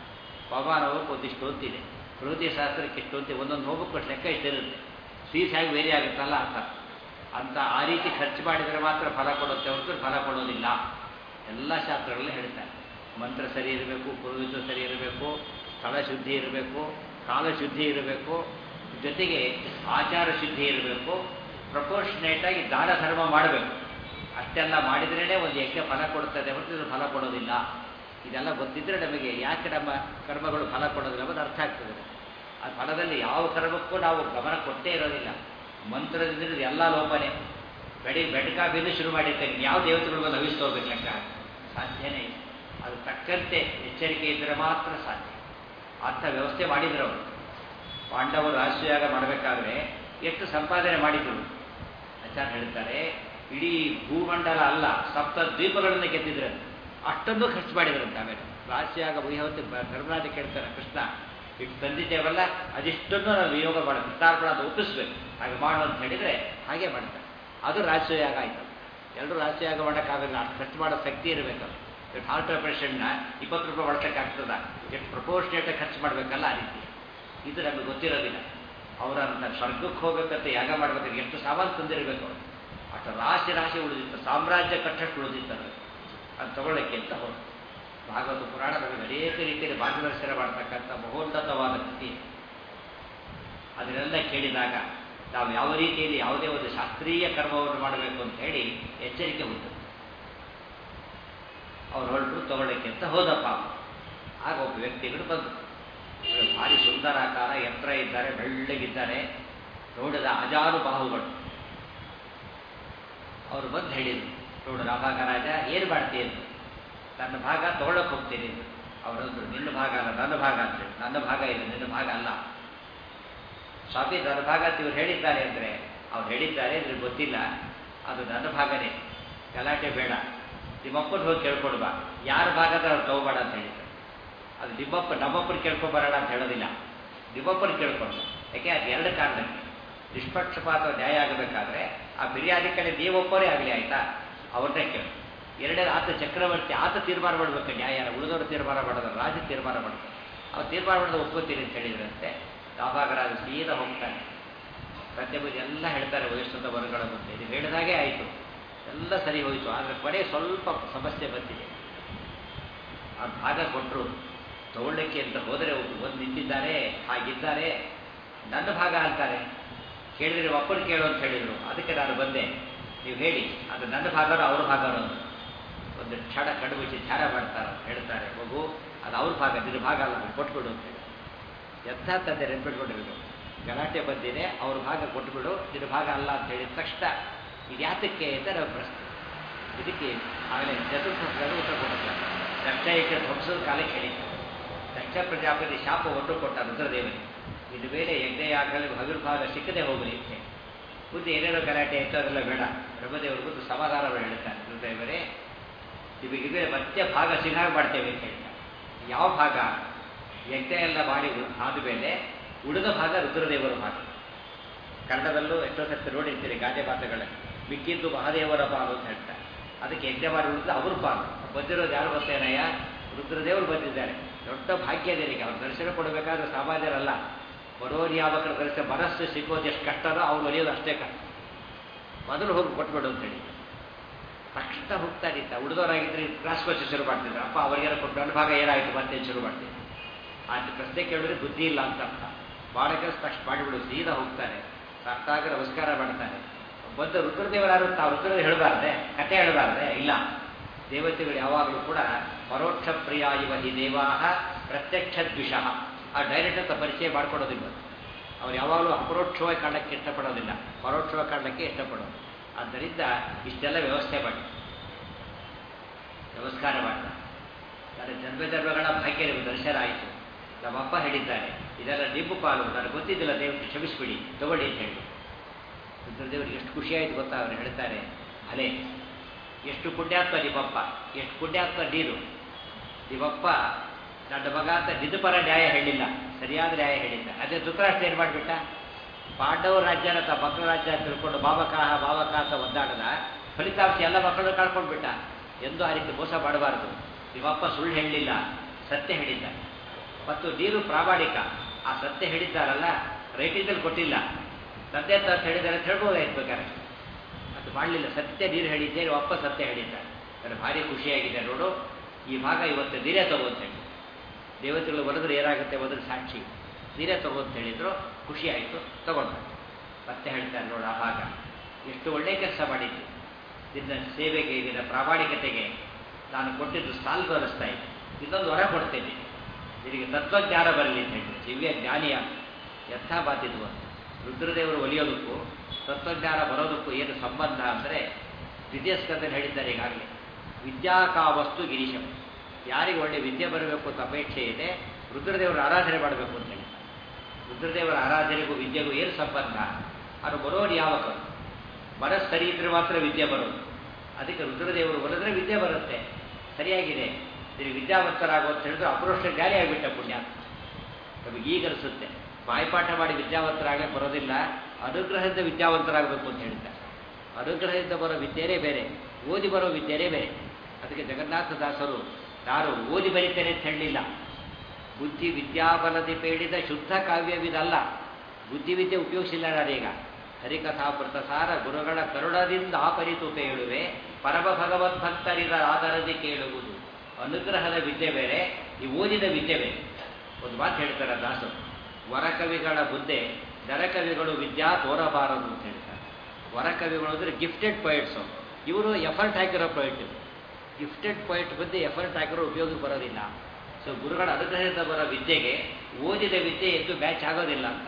ಪವಮಾನ ಹೋಗಕ್ಕೆ ಒಂದಿಷ್ಟು ಅಂತಿದೆ ಪ್ರಕೃತಿ ಶಾಸ್ತ್ರಕ್ಕೆ ಇಷ್ಟು ಅಂತ ಒಂದೊಂದು ಹೋಗಕ್ಕೆ ಲೆಕ್ಕ ಇಷ್ಟಿರುತ್ತೆ ಫೀಸ್ ಹೇಗೆ ವೇರಿ ಆಗುತ್ತಲ್ಲ ಅಂತ ಅಂತ ಆ ರೀತಿ ಖರ್ಚು ಮಾಡಿದರೆ ಮಾತ್ರ ಫಲ ಕೊಡುತ್ತೆ ಹೊರತು ಫಲ ಕೊಡೋದಿಲ್ಲ ಎಲ್ಲ ಶಾಸ್ತ್ರಗಳಲ್ಲಿ ಹೇಳ್ತಾರೆ ಮಂತ್ರ ಸರಿ ಇರಬೇಕು ಪುರೋಹಿತ ಸರಿ ಇರಬೇಕು ಸ್ಥಳ ಶುದ್ಧಿ ಇರಬೇಕು ಕಾಲ ಶುದ್ಧಿ ಇರಬೇಕು ಜೊತೆಗೆ ಆಚಾರ ಶುದ್ಧಿ ಇರಬೇಕು ಪ್ರಪೋರ್ಷನೇಟಾಗಿ ದಾನ ಧರ್ಮ ಮಾಡಬೇಕು ಅಷ್ಟೆಲ್ಲ ಮಾಡಿದ್ರೇ ಒಂದು ಯಜ್ಞ ಫಲ ಕೊಡುತ್ತದೆ ಹೊರತು ಇದು ಫಲ ಕೊಡೋದಿಲ್ಲ ಇದೆಲ್ಲ ಗೊತ್ತಿದ್ದರೆ ನಮಗೆ ಯಾಕೆ ನಮ್ಮ ಕರ್ಮಗಳು ಫಲ ಕೊಡೋದಿಲ್ಲ ಅನ್ನೋದು ಅರ್ಥ ಆಗ್ತದೆ ಆ ಫಲದಲ್ಲಿ ಯಾವ ಕರ್ಮಕ್ಕೂ ನಾವು ಗಮನ ಕೊಟ್ಟೇ ಇರೋದಿಲ್ಲ ಮಂತ್ರದಿಂದ ಎಲ್ಲ ಲೋಪನೆ ಬೆಡಿ ಬೆಡ್ಕಾಬಿಂದ ಶುರು ಮಾಡಿರ್ತೇನೆ ಯಾವ ದೇವತೆಗಳು ಬಂದು ಹವಿಸ್ತೋಗ್ಬೇಕು ಲೆಕ್ಕ ಸಾಧ್ಯನೇ ಇಲ್ಲ ಅದು ತಕ್ಕಂತೆ ಎಚ್ಚರಿಕೆ ಇದ್ದರೆ ಮಾತ್ರ ಸಾಧ್ಯ ಅಂಥ ವ್ಯವಸ್ಥೆ ಮಾಡಿದ್ರು ಅವರು ಪಾಂಡವರು ರಾಷ್ಟ್ರಯಾಗ ಮಾಡಬೇಕಾದ್ರೆ ಎಷ್ಟು ಸಂಪಾದನೆ ಮಾಡಿದ್ರು ಆಚಾರ್ಯ ಹೇಳ್ತಾರೆ ಇಡೀ ಭೂಮಂಡಲ ಅಲ್ಲ ಸಪ್ತ ದ್ವೀಪಗಳನ್ನು ಗೆದ್ದಿದ್ರು ಅಷ್ಟೊಂದು ಖರ್ಚು ಮಾಡಿದ್ರಂತೆ ಆಮೇಲೆ ರಾಷ್ಟ್ರಯಾಗ ಮುಗಿಯವತ್ತು ಧರ್ಮರಾಜ ಕೇಳ್ತಾರೆ ಕೃಷ್ಣ ಇಟ್ಟು ತಂದಿದ್ದೇವಲ್ಲ ಅದಿಷ್ಟನ್ನು ನಾವು ವಿನಿಯೋಗ ಮಾಡ ಕೃಷ್ಣಾರ್ಪಣ ಅದು ಒಪ್ಪಿಸ್ಬೇಕು ಹಾಗೆ ಮಾಡು ಅಂತ ಹೇಳಿದರೆ ಹಾಗೆ ಮಾಡ್ತಾರೆ ಅದು ರಾಷ್ಟ್ರಯಾಗ ಆಯಿತು ಎಲ್ಲರೂ ರಾಷ್ಟ್ರಯಾಗ ಮಾಡೋಕ್ಕಾಗಲ್ಲ ಅಷ್ಟು ಖರ್ಚು ಮಾಡೋ ಶಕ್ತಿ ಇರಬೇಕು ಇವತ್ತು ಹಾರ್ಟ್ ಆಪರೇಷನ್ನ ಇಪ್ಪತ್ತು ರೂಪಾಯಿ ಒಳಸಕ್ಕಾಗ್ತದ ಎಷ್ಟು ಪ್ರಪೋರ್ಷನೇಟಾಗಿ ಖರ್ಚು ಮಾಡಬೇಕಲ್ಲ ಆ ರೀತಿ ಇದು ನಮಗೆ ಗೊತ್ತಿರೋದಿಲ್ಲ ಅವರ ಸ್ವರ್ಗಕ್ಕೆ ಹೋಗ್ಬೇಕಂತ ಯಾಗ ಮಾಡ್ಬೇಕಾದ್ರೆ ಎಷ್ಟು ಸಾಮಾನು ತಂದಿರಬೇಕು ಅವರು ಅಷ್ಟು ರಾಶಿ ರಾಶಿ ಉಳಿದಿತ್ತು ಸಾಮ್ರಾಜ್ಯ ಕಟ್ಟಷ್ಟು ಉಳಿದಿತ್ತು ಅದು ಅದು ತಗೊಳ್ಳೋಕ್ಕೆ ಅಂತ ಹೋಗಿ ಭಾಗವತ ಪುರಾಣ ನಮಗೆ ಅನೇಕ ರೀತಿಯಲ್ಲಿ ಮಾರ್ಗದರ್ಶನ ಮಾಡ್ತಕ್ಕಂಥ ಮಹೋನ್ನತವಾದ ಕೃತಿ ಅದನ್ನೆಲ್ಲ ಕೇಳಿದಾಗ ನಾವು ಯಾವ ರೀತಿಯಲ್ಲಿ ಯಾವುದೇ ಒಂದು ಶಾಸ್ತ್ರೀಯ ಕರ್ಮವನ್ನು ಮಾಡಬೇಕು ಅಂತ ಹೇಳಿ ಎಚ್ಚರಿಕೆ ಉಂಟು ಅವ್ರು ಹೊರಟರು ತಗೊಳ್ಳೋಕ್ಕೆ ಅಂತ ಹೋದಪ್ಪ ಆಗ ಒಬ್ಬ ವ್ಯಕ್ತಿಗಳು ಬಂದರು ಭಾರಿ ಸುಂದರಾಕಾರ ಯಂತ್ರ ಇದ್ದಾರೆ ಬೆಳ್ಳಗಿದ್ದಾರೆ ನೋಡಿದ ಅಜಾರು ಬಾಹುಗಳು ಅವರು ಬಂದು ಹೇಳಿದರು ನೋಡು ರಾಭಾಗ ರಾಜ ಏನು ಮಾಡ್ತೀಯ ಅಂತ ನನ್ನ ಭಾಗ ತಗೊಳ್ಳೋಕೆ ಹೋಗ್ತೀನಿ ಅಂತ ಅವರಂದ್ರು ನಿನ್ನ ಭಾಗ ಅಲ್ಲ ನನ್ನ ಭಾಗ ಅಂತೇಳಿ ನನ್ನ ಭಾಗ ಇದೆ ನಿನ್ನ ಭಾಗ ಅಲ್ಲ ಸ್ವಾಮಿ ನನ್ನ ಭಾಗ ಅಂತ ಇವ್ರು ಹೇಳಿದ್ದಾರೆ ಅಂದರೆ ಅವ್ರು ಹೇಳಿದ್ದಾರೆ ಇದ್ರಿಗೆ ಗೊತ್ತಿಲ್ಲ ಅದು ನನ್ನ ಭಾಗನೇ ಗಲಾಟೆ ಬೇಡ ನಿಮ್ಮಪ್ಪನ ಹೋಗಿ ಕೇಳ್ಕೊಂಡು ಬಾ ಯಾರ ಭಾಗದ ಅವ್ರು ತಗೋಬೇಡ ಅಂತ ಹೇಳಿದ್ದಾರೆ ಅದು ನಿಮ್ಮಪ್ಪ ನಮ್ಮಪ್ಪನ ಕೇಳ್ಕೊಂಬರೋಣ ಅಂತ ಹೇಳೋದಿಲ್ಲ ನಿಮ್ಮಪ್ಪನ ಕೇಳ್ಕೊಂಡು ಯಾಕೆ ಅದು ಎರಡು ಕಾರಣಕ್ಕೆ ನಿಷ್ಪಕ್ಷಪಾತ ನ್ಯಾಯ ಆಗಬೇಕಾದ್ರೆ ಆ ಬಿರಿಯಾನಿ ಕಡೆ ನೀವೊಬ್ಬರೇ ಆಗಲಿ ಆಯಿತಾ ಅವ್ರನ್ನೇ ಕೇಳಿ ಎರಡನೇ ಆತ ಚಕ್ರವರ್ತಿ ಆತ ತೀರ್ಮಾನ ಮಾಡಬೇಕು ನ್ಯಾಯ ಉಳಿದವರು ತೀರ್ಮಾನ ಮಾಡೋದು ರಾಜ ತೀರ್ಮಾನ ಮಾಡೋದು ಅವ್ರು ತೀರ್ಮಾನ ಮಾಡೋದು ಒಪ್ಕೋತೀನಿ ಅಂತ ಹೇಳಿದ್ರಂತೆ ರಾಭಾಗರಾಜ ಸೀದಾ ಹೋಗ್ತಾನೆ ಪ್ರತಿಯೊಬ್ಬರು ಎಲ್ಲ ಹೇಳ್ತಾರೆ ವಯಸ್ಸದ ವರ್ಗಗಳ ಮುಂದೆ ಇದು ಹೇಳಿದಾಗೆ ಆಯಿತು ಎಲ್ಲ ಸರಿ ಹೋಯಿತು ಆದರೆ ಕೊನೆ ಸ್ವಲ್ಪ ಸಮಸ್ಯೆ ಬಂದಿದೆ ಆ ಭಾಗ ಕೊಟ್ಟರು ತಗೊಳ್ಳಕ್ಕೆ ಅಂತ ಹೋದರೆ ಒಂದು ನಿಂತಿದ್ದಾರೆ ಹಾಗಿದ್ದಾರೆ ನನ್ನ ಭಾಗ ಅಂತಾರೆ ಕೇಳಿದ್ರೆ ಒಪ್ಪನ ಕೇಳು ಅಂತ ಹೇಳಿದರು ಅದಕ್ಕೆ ನಾನು ಬಂದೆ ನೀವು ಹೇಳಿ ಅದು ನನ್ನ ಭಾಗನೋ ಅವ್ರ ಭಾಗನೋ ಒಂದು ಕ್ಷಣ ಕಡುಬಿಸಿ ಧ್ಯಾನ ಮಾಡ್ತಾರೆ ಹೇಳ್ತಾರೆ ಮಗು ಅದು ಅವ್ರ ಭಾಗ ನಿನ್ನ ಭಾಗ ಅಲ್ಲ ಕೊಟ್ಬಿಡು ಅಂತ ಹೇಳಿ ಎಂಥ ತಂದೆ ನೆನ್ಪಿಟ್ಕೊಂಡಿರೋದು ಗಲಾಟೆ ಬಂದಿದೆ ಅವ್ರ ಭಾಗ ಕೊಟ್ಬಿಡು ನಿನ್ನ ಭಾಗ ಅಲ್ಲ ಅಂತ ಹೇಳಿದ ತಕ್ಷಣ ಇದು ಯಾತಕ್ಕೆ ಅಂತ ನಾವು ಪ್ರಶ್ನೆ ಇದಕ್ಕೆ ಆಗಲೇ ಚತುರ್ಥ ಉತ್ತರ ಕೊಡುತ್ತಾರೆ ದಕ್ಷ ಏಕೆ ಧ್ವಂಸದ ಕಾಲಕ್ಕೆ ಹೇಳಿದ್ದಾರೆ ದಕ್ಷ ದಕ್ಷ ಪ್ರಜಾಪತಿ ಶಾಪವನ್ನು ಕೊಟ್ಟ ರುದ್ರದೇವನಿಗೆ ಇನ್ನು ಮೇಲೆ ಯಜ್ಞಯಾಗಲಿ ಹವಿರ್ಭಾಗ ಸಿಕ್ಕದೆ ಹೋಗಲಿ ಅಂತ ಹೇಳಿ. ಮುಂದೆ ಏನೇನೋ ಗಲಾಟೆ ಆಯಿತು ಅದೆಲ್ಲ ಬೇಡ ಬ್ರಹ್ಮದೇವರು ಬಂದು ಸಮಾಧಾನವನ್ನು ಹೇಳ್ತಾರೆ ರುದ್ರದೇವರೇ ನಿಮಗೆ ಮತ್ತೆ ಭಾಗ ಸಿಗಾಗ ಮಾಡ್ತೇವೆ ಅಂತ ಹೇಳ್ತಾರೆ ಯಾವ ಭಾಗ ಯಜ್ಞ ಎಲ್ಲ ಮಾಡಿ ಆದಮೇಲೆ ಉಳಿದ ಭಾಗ ರುದ್ರದೇವರ ಭಾಗ ಕನ್ನಡದಲ್ಲೂ ಎಷ್ಟೋ ಸರ್ತಿ ನೋಡಿರ್ತೀರಿ ಗಾದೆ ಮಾತುಗಳಲ್ಲಿ ಮಿಕ್ಕಿದ್ದು ಮಹಾದೇವರ ಪಾಲು ಅಂತ ಹೇಳ್ತಾರೆ ಅದಕ್ಕೆ ಯಜ್ಞ ಮಾಡಿ ಉಳಿದ ಅವ್ರ ಪಾಲು ಬಂದಿರೋದು ಯಾರು ಗೊತ್ತೇನಯ್ಯ ರುದ್ರದೇವರು ಬಂದಿದ್ದಾರೆ ದೊಡ್ಡ ಭಾಗ್ಯದೇನಿಗೆ ಅವ್ರು ದರ್ಶನ ಕೊಡಬೇಕಾದ್ರೆ ಸಾಮಾನ್ಯರಲ್ಲ ಬರೋರು ಯಾವಕರ ದರ್ಶನ ಮನಸ್ಸು ಸಿಗೋದು ಎಷ್ಟು ಕಷ್ಟನೋ ಅವ್ರು ಒಲಿಯೋದು ಅಷ್ಟೇ ಕಷ್ಟ ಮೊದಲು ಹೋಗಿ ಕೊಟ್ಬಿಡು ಅಂತೇಳಿ ತಕ್ಷಣ ಹೋಗ್ತಾರಿತ್ತ ಉಳಿದವರಾಗಿದ್ದರೆ ಕ್ರಾಸ್ ಕ್ವಶನ್ ಶುರು ಮಾಡ್ತಿದ್ರು ಅಪ್ಪ ಅವರಿಗೆಲ್ಲ ಕೊಟ್ಟು ನನ್ನ ಭಾಗ ಏನಾಯಿತು ಮತ್ತೆ ಶುರು ಮಾಡ್ತೀನಿ ಆ ಪ್ರಶ್ನೆ ಕೇಳಿದ್ರೆ ಬುದ್ಧಿ ಇಲ್ಲ ಅಂತ ಅರ್ಥ ಭಾಳ ಕೆಲಸ ತಕ್ಷಣ ಮಾಡಿಬಿಡು ಸೀದಾ ಹೋಗ್ತಾರೆ ಸಾಷ್ಟಾಗ ನಮಸ್ಕಾರ ಮಾಡ್ತಾರೆ ಬಂದು ರುದ್ರದೇವರಾರು ತಾವು ರುದ್ರ ಹೇಳಬಾರ್ದೆ ಕತೆ ಹೇಳಬಾರ್ದೆ ಇಲ್ಲ ದೇವತೆಗಳು ಯಾವಾಗಲೂ ಕೂಡ ಪರೋಕ್ಷ ಪ್ರಿಯ ಇವ ಹಿ ದೇವಾಹ ಪ್ರತ್ಯಕ್ಷ ದ್ವಿಷಃ ಆ ಡೈರೆಕ್ಟ್ ಅಂತ ಪರಿಚಯ ಮಾಡ್ಕೊಡೋದಿಲ್ಲ ಅವ್ರು ಯಾವಾಗಲೂ ಅಪರೋಕ್ಷವಾಗಿ ಕಾಣಕ್ಕೆ ಇಷ್ಟಪಡೋದಿಲ್ಲ ಪರೋಕ್ಷವಾಗಿ ಕಾಣಕ್ಕೆ ಇಷ್ಟಪಡೋದು ಆದ್ದರಿಂದ ಇಷ್ಟೆಲ್ಲ ವ್ಯವಸ್ಥೆ ಮಾಡಿ ನಮಸ್ಕಾರ ಮಾಡ್ತಾರೆ ನನ್ನ ಜನ್ಮ ಜನ್ಮಗಳ ಭಾಗ್ಯ ನಿಮಗೆ ದರ್ಶನ ಆಯಿತು ನಮ್ಮಪ್ಪ ಹೇಳಿದ್ದಾರೆ ಇದೆಲ್ಲ ನಿಮ್ಮ ಪಾಲು ನನಗೆ ಗೊತ್ತಿದ್ದಿಲ್ಲ ದೇವರು ಕ್ಷಮಿಸ್ಬಿಡಿ ತಗೊಳ್ಳಿ ಅಂತ ಹೇಳಿ ರುದ್ರದೇವರಿಗೆ ಎಷ್ಟು ಖುಷಿ ಆಯಿತು ಗೊತ್ತಾ ಅವರು ಹೇಳ್ತಾರೆ ಅಲೆ ಎಷ್ಟು ಪುಣ್ಯಾತ್ಮ ನಿಮ್ಮಪ್ಪ ಎಷ್ಟು ಪುಣ್ಯಾತ್ಮ ನೀನು ನಿಮ್ಮಪ್ಪ ನನ್ನ ಮಗ ಅಂತ ನಿನ್ನ ಪರ ನ್ಯಾಯ ಹೇಳಿಲ್ಲ ಸರಿಯಾದ ನ್ಯಾಯ ಹೇಳಿಲ್ಲ ಅದೇ ಧೃತರಾಷ್ಟ್ರ ಏನು ಮಾಡಿಬಿಟ್ಟ ಪಾಂಡವ ರಾಜ್ಯನ ತ ಮಕ್ಕಳ ರಾಜ್ಯ ಅಂತ ತಿಳ್ಕೊಂಡು ಬಾಬಕಾಹ ಬಾಬಕ ಅಂತ ಒದ್ದಾಡದ ಫಲಿತಾಂಶ ಎಲ್ಲ ಮಕ್ಕಳನ್ನು ಕಳ್ಕೊಂಡ್ಬಿಟ್ಟ ಎಂದು ಆ ರೀತಿ ಮೋಸ ಮಾಡಬಾರದು ನಿಮ್ಮಪ್ಪ ಸುಳ್ಳು ಹೇಳಲಿಲ್ಲ ಸತ್ಯ ಹೇಳಿದ್ದ ಮತ್ತು ನೀರು ಪ್ರಾಮಾಣಿಕ ಆ ಸತ್ಯ ಹೇಳಿದ್ದಾರಲ್ಲ ರೈಟಿಂಗಲ್ಲಿ ಕೊಟ್ಟಿಲ್ಲ ಸತ್ಯ ಅಂತ ಹೇಳಿದ್ದಾರೆ ಅಂತ ಹೇಳ್ಬೋದಾಯ್ತು ಬೇಕಾದ್ರೆ ಅದು ಮಾಡಲಿಲ್ಲ ಸತ್ಯ ನೀರು ಹೇಳಿದ್ದೆ ನಿಮ್ಮ ಅಪ್ಪ ಸತ್ಯ ಹೇಳಿದ್ದಾರೆ ನನಗೆ ಭಾರಿ ಖುಷಿಯಾಗಿದೆ ನೋಡು ಈ ಭಾಗ ಇವತ್ತು ನೀರೇ ತಗೋ ಅಂತ ಹೇಳಿ ದೇವತೆಗಳು ಬರೆದ್ರೆ ಏನಾಗುತ್ತೆ ಮೊದಲು ಸಾಕ್ಷಿ ನೀರೇ ತಗೋ ಅಂತ ಹೇಳಿದ್ರು ಖುಷಿ ಆಯಿತು ತಗೊಂಡ ಮತ್ತೆ ಹೇಳ್ತಾರೆ ನೋಡು ಆ ಭಾಗ ಎಷ್ಟು ಒಳ್ಳೆ ಕೆಲಸ ಮಾಡಿದ್ದು ನಿನ್ನ ಸೇವೆಗೆ ನಿನ್ನ ಪ್ರಾಮಾಣಿಕತೆಗೆ ನಾನು ಕೊಟ್ಟಿದ್ದು ಸಾಲ್ದು ಅನ್ನಿಸ್ತಾ ಇದೆ ಇದೊಂದು ಹೊರ ಕೊಡ್ತೇನೆ ನಿನಗೆ ತತ್ವಜ್ಞಾನ ಬರಲಿ ಅಂತ ಹೇಳಿ ದಿವ್ಯ ಜ್ಞಾನಿಯ ಯಥ ಮಾತಿದ್ದು ಅಂತ ರುದ್ರದೇವರು ಒಲಿಯೋದಕ್ಕೂ ತತ್ವಜ್ಞಾನ ಬರೋದಕ್ಕೂ ಏನು ಸಂಬಂಧ ಅಂದರೆ ದ್ವಿತೀಯ ಸ್ಕಂದಲ್ಲಿ ಹೇಳಿದ್ದಾರೆ ಈಗಾಗಲೇ ವಿದ್ಯಾಕಾವಸ್ತು ಗಿರೀಶಂ ಯಾರಿಗೆ ಒಳ್ಳೆ ವಿದ್ಯೆ ಬರಬೇಕು ಅಂತ ಅಪೇಕ್ಷೆ ಇದೆ ರುದ್ರದೇವರ ಆರಾಧನೆ ಮಾಡಬೇಕು ಅಂತ ಹೇಳಿ ರುದ್ರದೇವರ ಆರಾಧನೆಗೂ ವಿದ್ಯೆಗೂ ಏನು ಸಂಬಂಧ ಅದು ಬರೋರು ಯಾವಾಗ ಮನಸ್ಸು ಸರಿ ಇದ್ರೆ ಮಾತ್ರ ವಿದ್ಯೆ ಬರೋದು ಅದಕ್ಕೆ ರುದ್ರದೇವರು ಬರೆದ್ರೆ ವಿದ್ಯೆ ಬರುತ್ತೆ ಸರಿಯಾಗಿದೆ ನಿನಗೆ ವಿದ್ಯಾವಂತರಾಗೋ ಅಂತ ಹೇಳಿದ್ರೆ ಅಪರೋಕ್ಷ ಜ್ಞಾನಿ ಆಗಿಬಿಟ್ಟ ಪುಣ್ಯ ನಮಗೆ ಈಗ ಅನಿಸುತ್ತೆ ಬಾಯ್ಪಾಠ ಮಾಡಿ ವಿದ್ಯಾವಂತರಾಗಲೇ ಬರೋದಿಲ್ಲ ಅನುಗ್ರಹದಿಂದ ವಿದ್ಯಾವಂತರಾಗಬೇಕು ಅಂತ ಹೇಳ್ತಾರೆ ಅನುಗ್ರಹದಿಂದ ಬರೋ ವಿದ್ಯೆನೇ ಬೇರೆ ಓದಿ ಬರೋ ವಿದ್ಯೆನೇ ಬೇರೆ ಅದಕ್ಕೆ ಜಗನ್ನಾಥದಾಸರು ಯಾರು ಓದಿ ಬರೀತೇನೆ ಅಂತ ಹೇಳಲಿಲ್ಲ ಬುದ್ಧಿ ವಿದ್ಯಾಬಲದಿ ಬೇಡಿದ ಶುದ್ಧ ಕಾವ್ಯವಿದಲ್ಲ ಬುದ್ಧಿವಿದ್ಯೆ ಉಪಯೋಗಿಸಿಲ್ಲ ನಾನೀಗ ಹರಿಕಥಾಮೃತ ಸಾರ ಗುರುಗಳ ಕರುಣದಿಂದ ಆಪರಿತು ಹೇಳುವೆ ಪರಮ ಭಗವದ್ಭಕ್ತರಿದ ಆಧಾರದಿ ಕೇಳುವುದು ಅನುಗ್ರಹದ ವಿದ್ಯೆ ಬೇರೆ ಈ ಓದಿದ ವಿದ್ಯೆ ಬೇರೆ ಒಂದು ಮಾತು ಹೇಳ್ತಾರೆ ದಾಸರು ವರಕವಿಗಳ ಬುದ್ಧೆ ನರಕವಿಗಳು ವಿದ್ಯಾ ತೋರಬಾರದು ಅಂತ ಹೇಳ್ತಾರೆ ವರಕವಿಗಳು ಅಂದರೆ ಗಿಫ್ಟೆಡ್ ಪೊಯಿಟ್ಸು ಇವರು ಎಫರ್ಟ್ ಹಾಕಿರೋ ಪೊಯಿಟ್ ಗಿಫ್ಟೆಡ್ ಪೊಯಿಟ್ ಬುದ್ಧಿ ಎಫರ್ಟ್ ಹಾಕಿರೋ ಉಪಯೋಗಕ್ಕೆ ಬರೋದಿಲ್ಲ ಸೊ ಗುರುಗಳ ಅನುಗ್ರಹದಿಂದ ಬರೋ ವಿದ್ಯೆಗೆ ಓದಿದ ವಿದ್ಯೆ ಎಂದು ಮ್ಯಾಚ್ ಆಗೋದಿಲ್ಲ ಅಂತ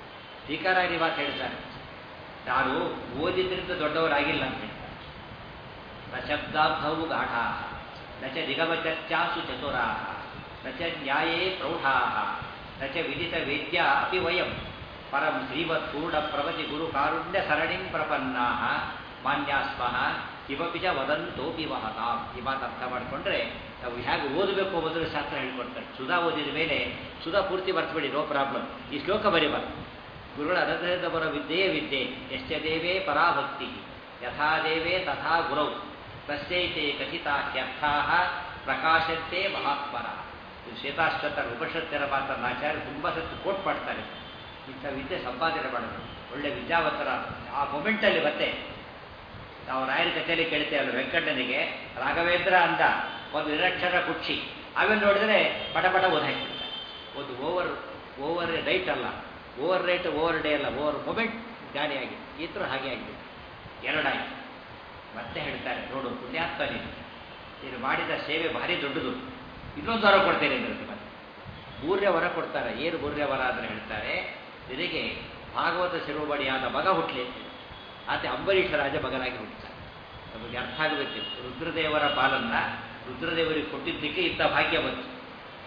ಟೀಕಾರಾಗಿ ಮಾತು ಹೇಳ್ತಾರೆ ನಾನು ಓದಿದ್ರಿಂದ ದೊಡ್ಡವರಾಗಿಲ್ಲ ಅಂತ ಹೇಳ್ತಾರೆ ನ ಶಬ್ದಾರ್ಥವು ಗಾಢ ನ ಚ ನಿಗಮ ಚರ್ಚಾಸು ಚತುರಾ ನ ಚ ನ್ಯಾಯೇ ಪ್ರೌಢಾ ನ ಚ ವಿದಿತ ವೇದ್ಯ ಅಪಿ ವಯಂ ಪರಂ ಶ್ರೀಮತ್ ಪೂರ್ಣ ಪ್ರವತಿ ಗುರು ಕಾರುಣ್ಯ ಸರಣಿಂ ಪ್ರಪನ್ನಾ ಮಾನ್ಯಾಸ್ಮಃ ಕಿಮಪಿ ಚ ವದಂತೋಪಿ ವಹತಾಂ ಈ ಮಾತು ಅರ್ಥ ಮಾಡಿಕೊಂಡ್ರೆ ನಾವು ಹೇಗೆ ಓದಬೇಕು ಮೊದಲು ಶಾಸ್ತ್ರ ಹೇಳ್ಕೊಡ್ತಾರೆ ಸುಧಾ ಓದಿದ ಮೇಲೆ ಸುಧಾ ಪೂರ್ತಿ ಬರ್ಸ್ಬೇಡಿ ನೋ ಪ್ರಾಬ್ಲಮ್ ಈ ಶ್ಲೋಕ ಬರೀಬಾರ್ದು ಗುರುಗಳ ಅನುಗ್ರಹದ ಬರೋ ವಿದ್ಯೆಯೇ ವಿದ್ಯೆ ಯಶ್ಚ ದೇವೇ ಪರಾಭಕ್ತಿ ಯಥಾ ದೇವೇ ತಥಾ ಗುರೌ ತಸ್ಯೈತೆ ಕಥಿತಾ ಹ್ಯರ್ಥಾ ಪ್ರಕಾಶಂತೆ ಮಹಾತ್ಮನ ಇದು ಶ್ವೇತಾಶ್ವತರ ಉಪನಿಷತ್ತರ ಮಾತನ್ನು ಆಚಾರ್ಯ ತುಂಬ ಸತ್ತು ಕೋಟ್ ಮಾಡ್ತಾರೆ ಇಂಥ ವಿದ್ಯೆ ಸಂಪಾದನೆ ಮಾಡೋದು ಒಳ್ಳೆ ವಿದ್ಯಾವಂತರ ಆ ಮೊಮೆಂಟಲ್ಲಿ ಮತ್ತೆ ನಾವು ರಾಯರ ಕಥೆಯಲ್ಲಿ ಕೇಳ್ತೇವಲ್ಲ ವೆಂಕಟನಿಗೆ ರಾಘವೇಂದ್ರ ಅಂದ ಒಂದು ನಿರಕ್ಷರ ಕುಕ್ಷಿ ಆಮೇಲೆ ನೋಡಿದ್ರೆ ಪಟ ಪಟ ಓದಾಕ್ಬಿಡ್ತಾರೆ ಒಂದು ಓವರ್ ಓವರ್ ರೈಟ್ ಅಲ್ಲ ಓವರ್ ರೈಟ್ ಓವರ್ ಡೇ ಅಲ್ಲ ಓವರ್ ಮೊಮೆಂಟ್ ಗಾಳಿಯಾಗಿ ಈ ಥರ ಹಾಗೆ ಆಗಿದೆ ಎರಡಾಗಿ ಮತ್ತೆ ಹೇಳ್ತಾರೆ ನೋಡು ಪುಣ್ಯಾತ್ಮ ನೀನು ನೀನು ಮಾಡಿದ ಸೇವೆ ಭಾರಿ ದೊಡ್ಡದು ಇನ್ನೊಂದು ವರ ಕೊಡ್ತೇನೆ ಅಂದ್ರೆ ಮತ್ತೆ ಮೂರನೇ ವರ ಕೊಡ್ತಾರೆ ಏನು ಮೂರನೇ ವರ ಅಂದರೆ ಹೇಳ್ತಾರೆ ನಿನಗೆ ಭಾಗವತ ಶಿರೋಮಣಿಯಾದ ಮಗ ಹುಟ್ಟಲಿ ಆತ ಅಂಬರೀಷ ರಾಜ ಮಗನಾಗಿ ಹುಟ್ಟುತ್ತಾರೆ ನಮಗೆ ಅರ್ಥ ಆಗಬೇಕು ರುದ್ರದೇವರ ಪಾಲನ್ನ ರುದ್ರದೇವರಿಗೆ ಕೊಟ್ಟಿದ್ದಕ್ಕೆ ಇಂಥ ಭಾಗ್ಯ ಬಂತು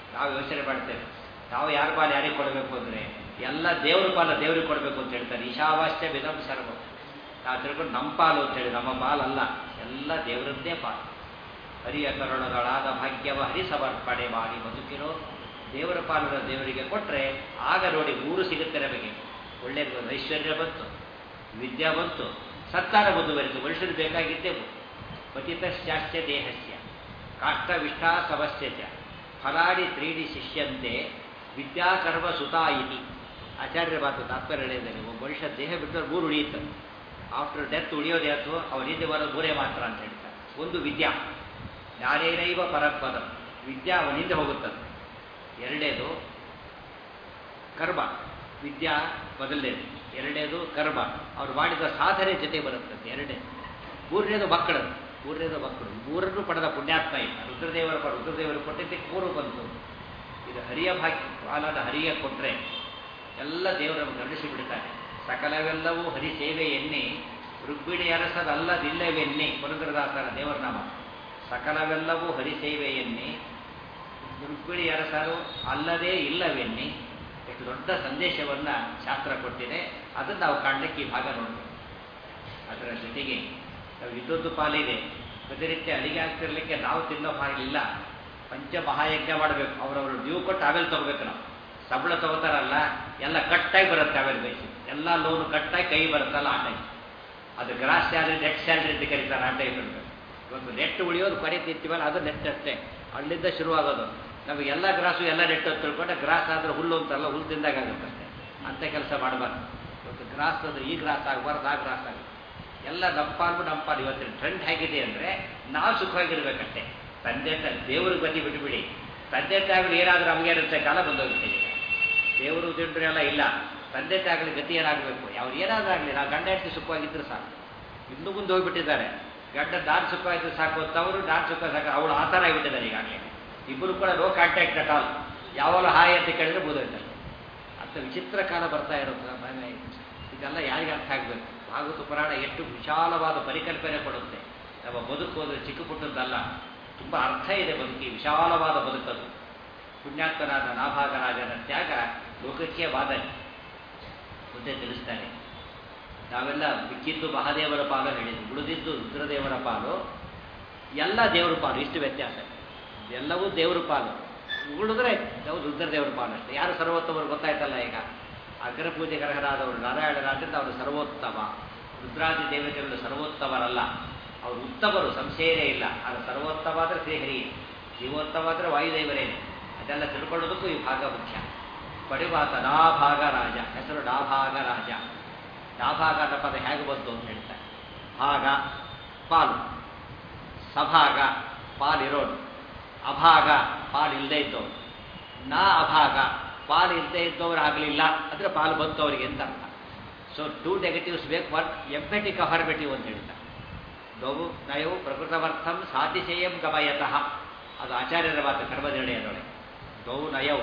ನಾವು ಯೋಚನೆ ಮಾಡ್ತೇವೆ ನಾವು ಯಾರ ಪಾಲು ಯಾರಿಗೆ ಕೊಡಬೇಕು ಅಂದರೆ ಎಲ್ಲ ದೇವ್ರ ಪಾಲ ದೇವ್ರಿಗೆ ಕೊಡಬೇಕು ಅಂತ ಹೇಳ್ತಾರೆ ಈಶಾವಾಸ್ಯ ವಿಧಂ ಸರ್ವ ನಾವು ತಿಳ್ಕೊಂಡು ನಮ್ಮ ಪಾಲು ಅಂತೇಳಿ ನಮ್ಮ ಪಾಲಲ್ಲ ಎಲ್ಲ ದೇವರದ್ದೇ ಪಾಲು ಹರಿಯ ಕರುಣಗಳಾದ ಭಾಗ್ಯವ ಹರಿ ಸಮರ್ಪಣೆ ಮಾಡಿ ಬದುಕಿರೋ ದೇವರ ಪಾಲನ ದೇವರಿಗೆ ಕೊಟ್ಟರೆ ಆಗ ನೋಡಿ ಮೂರು ಸಿಗುತ್ತೆ ನಮಗೆ ಒಳ್ಳೆ ಐಶ್ವರ್ಯ ಬಂತು ವಿದ್ಯಾ ಬಂತು ಸತ್ತಾರ ಮುಂದುವರಿತು ಮನುಷ್ಯರು ಬೇಕಾಗಿದ್ದೆವು ಪತಿತಶ್ಚಾಸ್ಯ ದೇಹಸ್ಯ ಕಾಷ್ಟವಿಷ್ಟ ಸಮಸ್ಯೆ ಚ ಫಲಾಡಿ ತ್ರೀಡಿ ಶಿಷ್ಯಂತೆ ವಿದ್ಯಾಕರ್ಮ ಸುತಾ ಇತಿ ಆಚಾರ್ಯರ ಮಾತು ತಾತ್ಪರ್ಯ ಹೇಳಿದ್ದಾರೆ ಒಬ್ಬ ಮನುಷ್ಯ ದೇಹ ಬಿಟ್ಟರೆ ಮೂರು ಉಳಿಯುತ್ತದೆ ಆಫ್ಟರ್ ಡೆತ್ ಉಳಿಯೋದೇ ಅಥವಾ ಅವ್ರ ಹಿಂದೆ ಬರೋದು ಮೂರೇ ಮಾತ್ರ ಅಂತ ಹೇಳ್ತಾರೆ ಒಂದು ವಿದ್ಯಾ ಜ್ಞಾನೇನೈವ ಪರಪದ ವಿದ್ಯಾ ಅವನ ಹಿಂದೆ ಹೋಗುತ್ತದೆ ಎರಡನೇದು ಕರ್ಮ ವಿದ್ಯಾ ಮೊದಲನೇದು ಎರಡನೇದು ಕರ್ಮ ಅವ್ರು ಮಾಡಿದ ಸಾಧನೆ ಜೊತೆ ಬರುತ್ತದೆ ಎರಡನೇದು ಮೂರನೇದು ಮಕ್ಕಳು ಮೂರನೇದು ಮಕ್ಕಳು ಮೂರನ್ನು ಪಡೆದ ಪುಣ್ಯಾತ್ಮ ಇಲ್ಲ ರುದ್ರದೇವರ ಪರ ರುದ್ರದೇವರು ಕೊಟ್ಟಿದ್ದಕ್ಕೆ ಮೂರು ಬಂತು ಇದು ಹರಿಯ ಭಾಗ್ಯ ಪಾಲನ ಹರಿಯ ಕೊಟ್ಟರೆ ಎಲ್ಲ ದೇವರನ್ನು ಗಮನಿಸಿ ಬಿಡ್ತಾನೆ ಸಕಲವೆಲ್ಲವೂ ಹರಿ ಸೇವೆ ಎನ್ನಿ ರುಕ್ಮಿಣಿ ಅರಸದಲ್ಲದಿಲ್ಲವೆನ್ನಿ ಪುರಂದರದಾಸರ ದೇವರ ನಾಮ ಸಕಲವೆಲ್ಲವೂ ಹರಿ ಸೇವೆ ಎನ್ನಿ ರುಕ್ಮಿಣಿ ಅರಸರು ಅಲ್ಲದೇ ಇಲ್ಲವೆನ್ನಿ ಎಷ್ಟು ದೊಡ್ಡ ಸಂದೇಶವನ್ನು ಶಾಸ್ತ್ರ ಕೊಟ್ಟಿದೆ ಅದನ್ನು ನಾವು ಕಾಣಲಿಕ್ಕೆ ಈ ಭಾಗ ನೋಡಬೇಕು ಅದರ ಜೊತೆಗೆ ನಾವು ಇನ್ನೊಂದು ಪಾಲಿದೆ ಪ್ರತಿನಿತ್ಯ ಅಡಿಗೆ ಆಗ್ತಿರ್ಲಿಕ್ಕೆ ನಾವು ತಿನ್ನೋ ಪಾಲಿಲ್ಲ ಪಂಚ ಮಹಾಯಜ್ಞ ಮಾಡಬೇಕು ಅವರವರು ಡ್ಯೂ ಕೊಟ್ಟು ಆಮೇಲೆ ತಗೋಬೇಕು ನಾವು ಸಂಬಳ ತಗೋತಾರಲ್ಲ ಎಲ್ಲ ಕಟ್ಟಾಗಿ ಬರುತ್ತೆ ಆಮೇಲೆ ಬೇಸಿ ಎಲ್ಲ ಲೋನು ಕಟ್ಟಾಗಿ ಕೈ ಬರುತ್ತಲ್ಲ ಆ ಟೈಮ್ ಅದು ಗ್ರಾಸ್ ಸ್ಯಾಲ್ರಿ ನೆಟ್ ಸ್ಯಾಲ್ರಿ ಅಂತ ಕರೀತಾರೆ ಆ ಟೈಮ್ ಇರಬೇಕು ಇವತ್ತು ನೆಟ್ ಉಳಿಯೋದು ಕೊನೆ ತಿಂತೀವಲ್ಲ ಅದು ನೆಟ್ ಅಷ್ಟೇ ಅಲ್ಲಿಂದ ಶುರುವಾಗೋದು ನಮಗೆ ಎಲ್ಲ ಗ್ರಾಸು ಎಲ್ಲ ನೆಟ್ ಅಂತ ತಿಳ್ಕೊಂಡ್ರೆ ಗ್ರಾಸ್ ಆದರೆ ಹುಲ್ಲು ಅಂತಲ್ಲ ಹುಲ್ಲು ತಿಂದಾಗ ಆಗುತ್ತಷ್ಟೇ ಅಂಥ ಕೆಲಸ ಮಾಡಬಾರ್ದು ಇವತ್ತು ಗ್ರಾಸ್ ಅಂದರೆ ಈ ಗ್ರಾಸ್ ಆಗಬಾರ್ದು ಆ ಗ್ರಾಸ್ ಆಗುತ್ತೆ ಎಲ್ಲ ನಪ್ಪಾಲ್ಬು ನಪ್ಪಾಲು ಇವತ್ತಿನ ಟ್ರೆಂಡ್ ಹೇಗಿದೆ ಅಂದರೆ ನಾವು ಸುಖವಾಗಿರ್ಬೇಕಷ್ಟೇ ತಂದೆ ತ ದೇವ್ರಿಗೆ ಬದಿ ಬಿಟ್ಬಿಡಿ ತಂದೆ ತಾಯಿಗಳು ಏನಾದರೂ ನಮಗೇನಿರುತ್ತೆ ಕಾಲ ಬಂದೋಗ್ಬಿಟ್ಟಿದೆ ಈಗ ದೇವರು ದಿಂಡ್ರು ಎಲ್ಲ ಇಲ್ಲ ತಂದೆ ತಾಯಿಗಳ ಗತಿ ಏನಾಗಬೇಕು ಅವ್ರು ಏನಾದರೂ ಆಗಲಿ ನಾವು ಗಂಡ ಹೆಂಡತಿ ಸುಖವಾಗಿದ್ದರೆ ಸಾಕು ಇನ್ನೂ ಮುಂದೆ ಹೋಗ್ಬಿಟ್ಟಿದ್ದಾರೆ ಗಂಡ ನಾನು ಸುಖವಾಗಿದ್ರೆ ಸಾಕು ಅಂತ ಅವರು ನಾನು ಸುಖ ಸಾಕು ಅವಳು ಆ ಥರ ಆಗಿಬಿಟ್ಟಿದ್ದಾರೆ ಈಗಾಗಲೇ ಇಬ್ಬರು ಕೂಡ ನೋ ಕಾಂಟ್ಯಾಕ್ಟ್ ಅಟ್ ಆಲ್ ಯಾವಾಗಲೂ ಹಾಯ್ ಅಂತ ಕೇಳಿದ್ರೆ ಬೋಧೋಯ್ತಾರೆ ಅಂತ ವಿಚಿತ್ರ ಕಾಲ ಬರ್ತಾ ಇರುತ್ತೆ ಮನೆ ಇದೆಲ್ಲ ಯಾರಿಗೆ ಅರ್ಥ ಆಗಬೇಕು ಭಾಗವತ ಪುರಾಣ ಎಷ್ಟು ವಿಶಾಲವಾದ ಪರಿಕಲ್ಪನೆ ಕೊಡುತ್ತೆ ನಮ್ಮ ಬದುಕು ಅಂದರೆ ಚಿಕ್ಕ ಪುಟ್ಟದ್ದಲ್ಲ ತುಂಬ ಅರ್ಥ ಇದೆ ಬದುಕಿ ವಿಶಾಲವಾದ ಬದುಕದು ಪುಣ್ಯಾತ್ಮನಾದ ನಾಭಾಗರಾಜನ ತ್ಯಾಗ ಲೋಕಕ್ಕೆ ವಾದ ಮುಂದೆ ತಿಳಿಸ್ತಾನೆ ನಾವೆಲ್ಲ ಮಿಕ್ಕಿದ್ದು ಮಹಾದೇವರ ಪಾಲು ಹೇಳಿದ್ವಿ ಉಳಿದಿದ್ದು ರುದ್ರದೇವರ ಪಾಲು ಎಲ್ಲ ದೇವರ ಪಾಲು ಇಷ್ಟು ವ್ಯತ್ಯಾಸ ಎಲ್ಲವೂ ದೇವರ ಪಾಲು ಉಳಿದ್ರೆ ನಾವು ರುದ್ರದೇವರ ಪಾಲು ಅಷ್ಟೇ ಯಾರು ಸರ್ವೋತ್ತಮರು ಗೊತ್ತಾಯ್ತಲ್ಲ ಈಗ ಅಗ್ರ ಪೂಜೆಗರಹರಾದವರು ನಾರಾಯಣರಾದ್ರಿಂದ ಅವರು ಸರ್ವೋತ್ತಮ ರುದ್ರಾದಿ ದೇವತೆಗಳು ಸರ್ವೋತ್ತಮರಲ್ಲ ಅವರು ಉತ್ತಮರು ಸಂಶಯವೇ ಇಲ್ಲ ಅದು ಸರ್ವೋತ್ತಮ ಆದರೆ ಶ್ರೀಹರಿ ಜೀವೋತ್ತಮ ಆದರೆ ವಾಯುದೇವರೇನೆ ಅದೆಲ್ಲ ತಿಳ್ಕೊಳ್ಳೋದಕ್ಕೂ ಈ ಭಾಗ ಮುಖ್ಯ ಪಡಿವಾತ ಡಾಭಾಗ ರಾಜ ಹೆಸರು ಡಾಭಾಗ ರಾಜ ಡಾಭಾಗ ಅನ್ನೋ ಪದ ಹೇಗೆ ಬಂತು ಅಂತ ಹೇಳ್ತಾರೆ ಭಾಗ ಪಾಲು ಸಭಾಗ ಪಾಲಿರೋನು ಅಭಾಗ ಪಾಲು ಇಲ್ಲದೆ ಇದ್ದವನು ನಾ ಅಭಾಗ ಪಾಲು ಇಲ್ಲದೆ ಇದ್ದವ್ರು ಆಗಲಿಲ್ಲ ಅಂದರೆ ಪಾಲು ಬಂತು ಅವರಿಗೆ ಅಂತ ಅರ್ಥ ಸೊ ಟೂ ನೆಗೆಟಿವ್ಸ್ ಬೇಕು ಒನ್ ಎಂಪೆಟಿಕ್ ಅಫರ್ಮೇಟಿವ್ ಅಂತ ಹೇಳ್ತಾರೆ ನೋವು ನಯವು ಪ್ರಕೃತವರ್ಥಂ ಸಾತಿಶಯಂ ಗಮಯತಃ ಅದು ಆಚಾರ್ಯರ ಮಾತು ಕರ್ಮನಿರ್ಣಯದೊಳಗೆ ನೋವು ನಯವು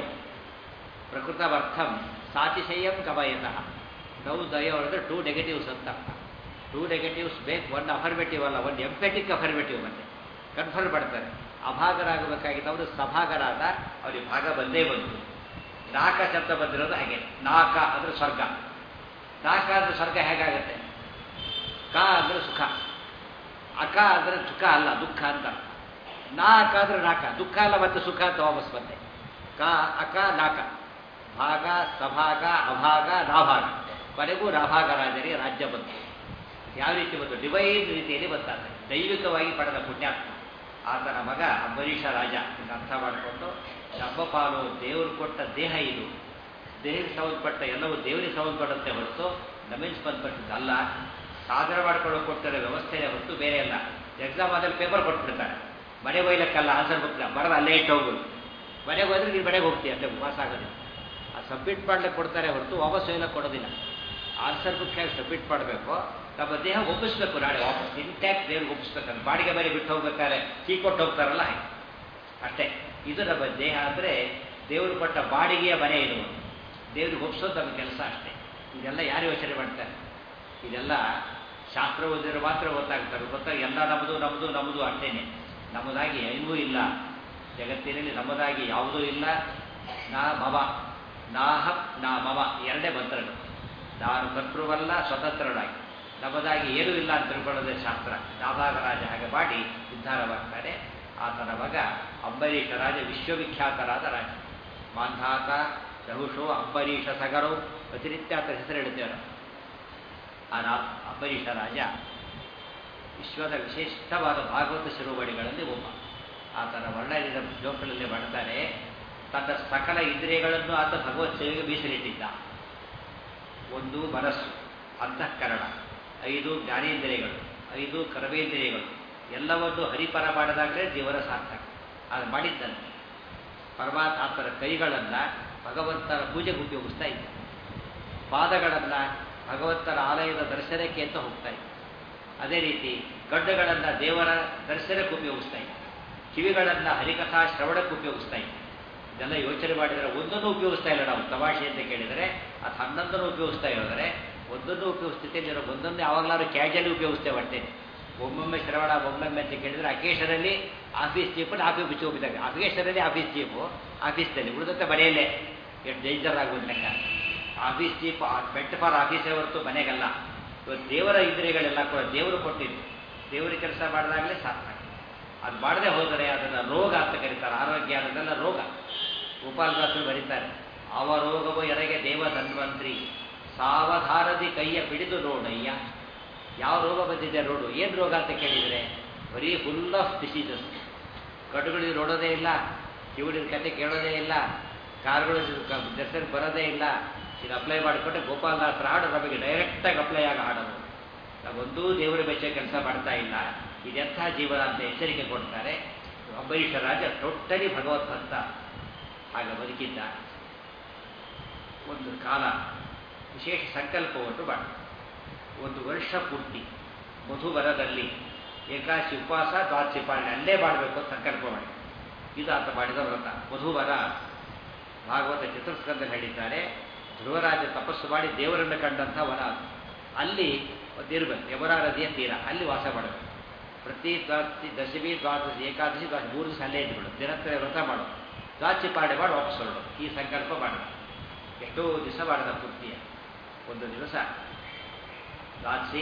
ಪ್ರಕೃತವರ್ಥಂ ಸಾತಿಶಯಂ ಗಮಯತಃ ನೋವು ನಯವು ಅಂದರೆ ಟೂ ನೆಗೆಟಿವ್ಸ್ ಅಂತ ಅರ್ಥ ಟೂ ನೆಗೆಟಿವ್ಸ್ ಬೇಕು ಒನ್ ಅಫರ್ಮೇಟಿವ್ ಅಲ್ಲ ಒಂದು ಎಂಪೆಟಿಕ್ ಅಫರ್ಮೇಟಿವ್ ಮತ್ತೆ ಕನ್ಫರ್ಮ್ ಮಾಡ್ತಾರೆ ಅಭಾಗರಾಗಬೇಕಾಗಿದ್ದವರು ಸಭಾಗರಾದ ಅವರಿಗೆ ಭಾಗ ಬಂದೇ ಬಂತು ನಾಕ ಶಬ್ದ ಬಂದಿರೋದು ಹಾಗೆ ನಾಕ ಅಂದರೆ ಸ್ವರ್ಗ ನಾಕ ಅಂದರೆ ಸ್ವರ್ಗ ಹೇಗಾಗುತ್ತೆ ಕ ಅಂದರೆ ಸುಖ ಅಕ ಅಂದರೆ ಸುಖ ಅಲ್ಲ ದುಃಖ ಅಂತ ನಾಕ ಅಂದರೆ ನಾಕ ದುಃಖ ಅಲ್ಲ ಮತ್ತೆ ಸುಖ ಅಂತ ವಾಪಸ್ ಬಂದೆ ಕ ಅಕ ನಾಕ ಭಾಗ ಸಭಾಗ ಅಭಾಗ ನಾಭಾಗ ಕೊನೆಗೂ ನಾಭಾಗ ರಾಜರಿಗೆ ರಾಜ್ಯ ಬಂತು ಯಾವ ರೀತಿ ಬಂತು ಡಿವೈನ್ ರೀತಿಯಲ್ಲಿ ಬಂತಾರೆ ದೈವಿಕವಾಗಿ ಪಡೆದ ಪುಣ್ಯಾತ್ಮ ಆತನ ಮಗ ಅಂಬರೀಷ ರಾಜ ಇದನ್ನು ಅರ್ಥ ಮಾಡಿಕೊಂಡು ನಮ್ಮ ಪಾಲು ದೇವರು ಕೊಟ್ಟ ದೇಹ ಇದು ದೇಹಕ್ಕೆ ಸಂಬಂಧಪಟ್ಟ ಎಲ್ಲವೂ ದೇವರಿಗೆ ಸಂಬಂಧಪಡುತ್ತೆ ಹೊರತು ನಮಗೆ ಸಂಬಂಧಪಟ್ಟದ್ದಲ್ಲ ಸಾಧನೆ ಮಾಡ್ಕೊಂಡು ಕೊಟ್ಟಿರೋ ವ್ಯವಸ್ಥೆನೇ ಹೊರತು ಬೇರೆ ಅಲ್ಲ ಎಕ್ಸಾಮ್ ಆದಲ್ಲಿ ಪೇಪರ್ ಕೊಟ್ಬಿಡ್ತಾರೆ ಮನೆಗೆ ಒಯ್ಲಕ್ಕಲ್ಲ ಆನ್ಸರ್ ಬುಕ್ ಬರೋದು ಅಲ್ಲೇ ಇಟ್ಟು ಹೋಗೋದು ಮನೆಗೆ ಹೋದ್ರೆ ನೀನು ಮನೆಗೆ ಹೋಗ್ತೀಯ ಅಷ್ಟೇ ವಾಸ ಆಗೋದಿಲ್ಲ ಆ ಸಬ್ಮಿಟ್ ಮಾಡ್ಲಿಕ್ಕೆ ಕೊಡ್ತಾರೆ ಹೊರತು ವಾಪಸ್ ಒಯ್ಲಕ್ಕೆ ಕೊಡೋದಿಲ್ಲ ಆನ್ಸರ್ ಬುಕ್ ಹೇಗೆ ಸಬ್ಮಿಟ್ ಮಾಡಬೇಕು ನಮ್ಮ ದೇಹ ಒಪ್ಪಿಸ್ಬೇಕು ನಾಳೆ ವಾಪಸ್ ಇಂಟ್ಯಾಕ್ಟ್ ದೇವ್ರಿಗೆ ಒಪ್ಪಿಸ್ಬೇಕಂತ ಬಾಡಿಗೆ ಮನೆ ಬಿಟ್ಟು ಹೋಗ್ಬೇಕಾದ್ರೆ ಕೀ ಕೊಟ್ಟು ಹೋಗ್ತಾರಲ್ಲ ಹಾಗೆ ಅಷ್ಟೇ ಇದು ನಮ್ಮ ದೇಹ ಅಂದರೆ ದೇವರು ಕೊಟ್ಟ ಬಾಡಿಗೆಯ ಮನೆ ಇದು ದೇವ್ರಿಗೆ ಒಪ್ಸೋದು ನಮ್ಮ ಕೆಲಸ ಅಷ್ಟೇ ಇದೆಲ್ಲ ಯಾರು ಯೋಚನೆ ಮಾಡ್ತಾರೆ ಇದೆಲ್ಲ ಶಾಸ್ತ್ರ ಓದಿದ್ರೆ ಮಾತ್ರ ಗೊತ್ತಾಗ್ತಾರೆ ಗೊತ್ತಾಗ ಎಲ್ಲ ನಮ್ಮದು ನಮ್ಮದು ನಮ್ಮದು ಅಷ್ಟೇನೆ ನಮ್ಮದಾಗಿ ಏನೂ ಇಲ್ಲ ಜಗತ್ತಿನಲ್ಲಿ ನಮ್ಮದಾಗಿ ಯಾವುದೂ ಇಲ್ಲ ನಾ ಮಮ ನಾಹ ನಾ ಮಮ ಎರಡೇ ಮಂತ್ರಗಳು ನಾನು ಕರ್ತೃವಲ್ಲ ಸ್ವತಂತ್ರನಾಗಿ ನಮ್ಮದಾಗಿ ಏನೂ ಇಲ್ಲ ಅಂತ ತಿಳ್ಕೊಳ್ಳೋದೇ ಶಾಸ್ತ್ರ ನಾಭಾಗರಾಜ ಹಾಗೆ ಮಾಡಿ ಉದ್ಧಾರವಾಗ್ತಾನೆ ಆತನ ಮಗ ಅಂಬರೀಷ ರಾಜ ವಿಶ್ವವಿಖ್ಯಾತರಾದ ರಾಜ ಮಾಂಧಾತ ರಹುಷೋ ಅಂಬರೀಷ ಸಗರೋ ಪ್ರತಿನಿತ್ಯ ಆತ ಹೆಸರು ಹೇಳ್ತೇವೆ ನಾವು ಆ ರಾ ಅಂಬರೀಷ ರಾಜ ವಿಶ್ವದ ವಿಶಿಷ್ಟವಾದ ಭಾಗವತ ಶಿರೋಮಣಿಗಳಲ್ಲಿ ಒಬ್ಬ ಆತನ ವರ್ಣನಿದ ಶ್ಲೋಕಗಳಲ್ಲಿ ಮಾಡ್ತಾರೆ ತನ್ನ ಸಕಲ ಇಂದ್ರಿಯಗಳನ್ನು ಆತ ಭಗವತ್ ಸೇವೆಗೆ ಮೀಸಲಿಟ್ಟಿದ್ದ ಒಂದು ಮನಸ್ಸು ಅಂತಃಕರಣ ಐದು ಜ್ಞಾನೇಂದ್ರಿಯಗಳು ಐದು ಕರ್ಮೇಂದ್ರಿಯಗಳು ಎಲ್ಲವನ್ನು ಹರಿಪರ ಮಾಡಿದಾಗಲೇ ಜೀವನ ಸಾರ್ಥಕ ಅದು ಮಾಡಿದ್ದಂತೆ ಪರಮಾತ್ಮ ಆತನ ಕೈಗಳನ್ನು ಭಗವಂತನ ಪೂಜೆಗೆ ಉಪಯೋಗಿಸ್ತಾ ಇದ್ದ ಪಾದಗಳನ್ನು ಭಗವಂತನ ಆಲಯದ ದರ್ಶನಕ್ಕೆ ಅಂತ ಹೋಗ್ತಾ ಇದ್ದ ಅದೇ ರೀತಿ ಗಡ್ಡಗಳನ್ನು ದೇವರ ದರ್ಶನಕ್ಕೆ ಉಪಯೋಗಿಸ್ತಾ ಇದ್ದ ಕಿವಿಗಳನ್ನು ಹರಿಕಥಾ ಶ್ರವಣಕ್ಕೆ ಉಪಯೋಗಿಸ್ತಾ ಇದ್ದ ಇದೆಲ್ಲ ಯೋಚನೆ ಮಾಡಿದರೆ ಒಂದನ್ನು ಉಪಯೋಗಿಸ್ತಾ ಇಲ್ಲ ನಾವು ತಮಾಷೆ ಅಂತ ಕೇಳಿದರೆ ಅದು ಹನ್ನೊಂದನ್ನು ಉಪಯೋಗಿಸ್ತಾ ಇರೋದರೆ ಒಂದನ್ನು ಉಪಯೋಗಿಸ್ತಿದ್ದೇನೆ ಒಂದೊಂದು ಯಾವಾಗಲಾದ್ರೂ ಕ್ಯಾಜುವಲಿ ಉಪಯೋಗಿಸ್ತೇವೆ ಅಷ್ಟೇ ಒಮ್ಮೊಮ್ಮೆ ಶ್ರವಣ ಒಮ್ಮೊಮ್ಮೆ ಅಂತ ಕೇಳಿದರೆ ಅಕೇಶನಲ್ಲಿ ಆಫೀಸ್ ಚೀಪಲ್ಲಿ ಆಫೀಸ್ ಬಿಚ್ಚಿ ಹೋಗಿದ್ದಾಗ ಅಕೇಶನಲ್ಲಿ ಆಫೀಸ್ ಚೀಪು ಆಫೀಸ್ನಲ್ಲಿ ಉಳಿದಂತೆ ಮನೆಯಲ್ಲೇ ಎಷ್ಟು ಡೇಂಜರ್ ಆಗುವುದು ಲೆಕ್ಕ ಆಫೀಸ್ ಚೀಪ್ ಬೆಟ್ ಫಾರ್ ಆಫೀಸೇ ಹೊರತು ಮನೆಗಲ್ಲ ಇವತ್ತು ದೇವರ ಇಂದ್ರಿಯಗಳೆಲ್ಲ ಕೂಡ ದೇವರು ಕೊಟ್ಟಿದ್ದು ದೇವರ ಕೆಲಸ ಮಾಡಿದಾಗಲೇ ಸಾರ್ಥಕ ಅದು ಮಾಡದೆ ಹೋದರೆ ಅದನ್ನು ರೋಗ ಅಂತ ಕರೀತಾರೆ ಆರೋಗ್ಯ ಅನ್ನೋದೆಲ್ಲ ರೋಗ ಗೋಪಾಲದಾಸರು ಬರೀತಾರೆ ಅವ ರೋಗವು ಎರೆಗೆ ದೇವ ಧನ್ವಂತ್ರಿ ಸಾವಧಾನದಿ ಕೈಯ ಹಿಡಿದು ನೋಡಯ್ಯ ಯಾವ ರೋಗ ಬಂದಿದೆ ನೋಡು ಏನು ರೋಗ ಅಂತ ಕೇಳಿದರೆ ಬರೀ ಫುಲ್ ಆಫ್ ಡಿಸೀಸಸ್ ಕಡುಗಳಿಗೆ ನೋಡೋದೇ ಇಲ್ಲ ಕಿವುಡಿನ ಕತೆ ಕೇಳೋದೇ ಇಲ್ಲ ಕಾರ್ಗಳು ದರ್ಶನಕ್ಕೆ ಬರೋದೇ ಇಲ್ಲ ಇದು ಅಪ್ಲೈ ಮಾಡಿಕೊಂಡ್ರೆ ಗೋಪಾಲದಾಸರ ಹಾಡು ನಮಗೆ ಡೈರೆಕ್ಟಾಗಿ ಅಪ್ಲೈ ಆಗ ಹಾಡೋದು ನಾವೊಂದೂ ದೇವರ ಬೆಚ್ಚ ಕೆಲಸ ಮಾಡ್ತಾ ಇಲ್ಲ ಇದೆಂಥ ಜೀವನ ಅಂತ ಎಚ್ಚರಿಕೆ ಕೊಡ್ತಾರೆ ಅಂಬರೀಷ ರಾಜ ಟೋಟಲಿ ಭಗವದ್ಭಕ್ತ ಆಗ ಬದುಕಿದ್ದ ಒಂದು ಕಾಲ ವಿಶೇಷ ಸಂಕಲ್ಪವನ್ನು ಮಾಡ ಒಂದು ವರ್ಷ ಪೂರ್ತಿ ಮಧುಬರದಲ್ಲಿ ಏಕಾಶಿ ಉಪವಾಸ ದ್ವಾದಶಿ ಪಾಲನೆ ಅಲ್ಲೇ ಮಾಡಬೇಕು ಅಂತ ಸಂಕಲ್ಪ ಮಾಡಿ ಇದು ಆತ ಮಾಡಿದ ವ್ರತ ಮಧುಬರ ಭಾಗವತ ಚತುರ್ಸ್ಕಂದಲ್ಲಿ ಹೇಳಿದ್ದಾರೆ ಧ್ರುವರಾಜ ತಪಸ್ಸು ಮಾಡಿ ದೇವರನ್ನು ಕಂಡಂಥ ವನ ಅದು ಅಲ್ಲಿ ಒಂದಿರಬೇಕು ಯಮುನಾ ನದಿಯ ತೀರ ಅಲ್ಲಿ ವಾಸ ಮಾಡಬೇಕು ಪ್ರತಿ ದ್ವಾದಶಿ ದಶಮಿ ದ್ವಾದಶಿ ಏಕಾದಶಿ ದ್ವಾದಶಿ ಮೂರು ದಿವಸ ಅಲ್ಲೇ ಇದ್ದುಬಿಡು ದಿನತ್ರ ವ್ರತ ಮಾಡೋದು ದ್ವಾದಶಿ ಪಾಲನೆ ಮಾಡಿ ವಾಪಸ್ ಹೊರಡು ಈ ಸಂಕಲ್ಪ ಮಾಡಿದ ಎಷ್ಟೋ ದಿವಸ ಮಾಡಿದ ಪೂರ್ತಿಯ ಒಂದು ದಿವಸ ದ್ವಾದಶಿ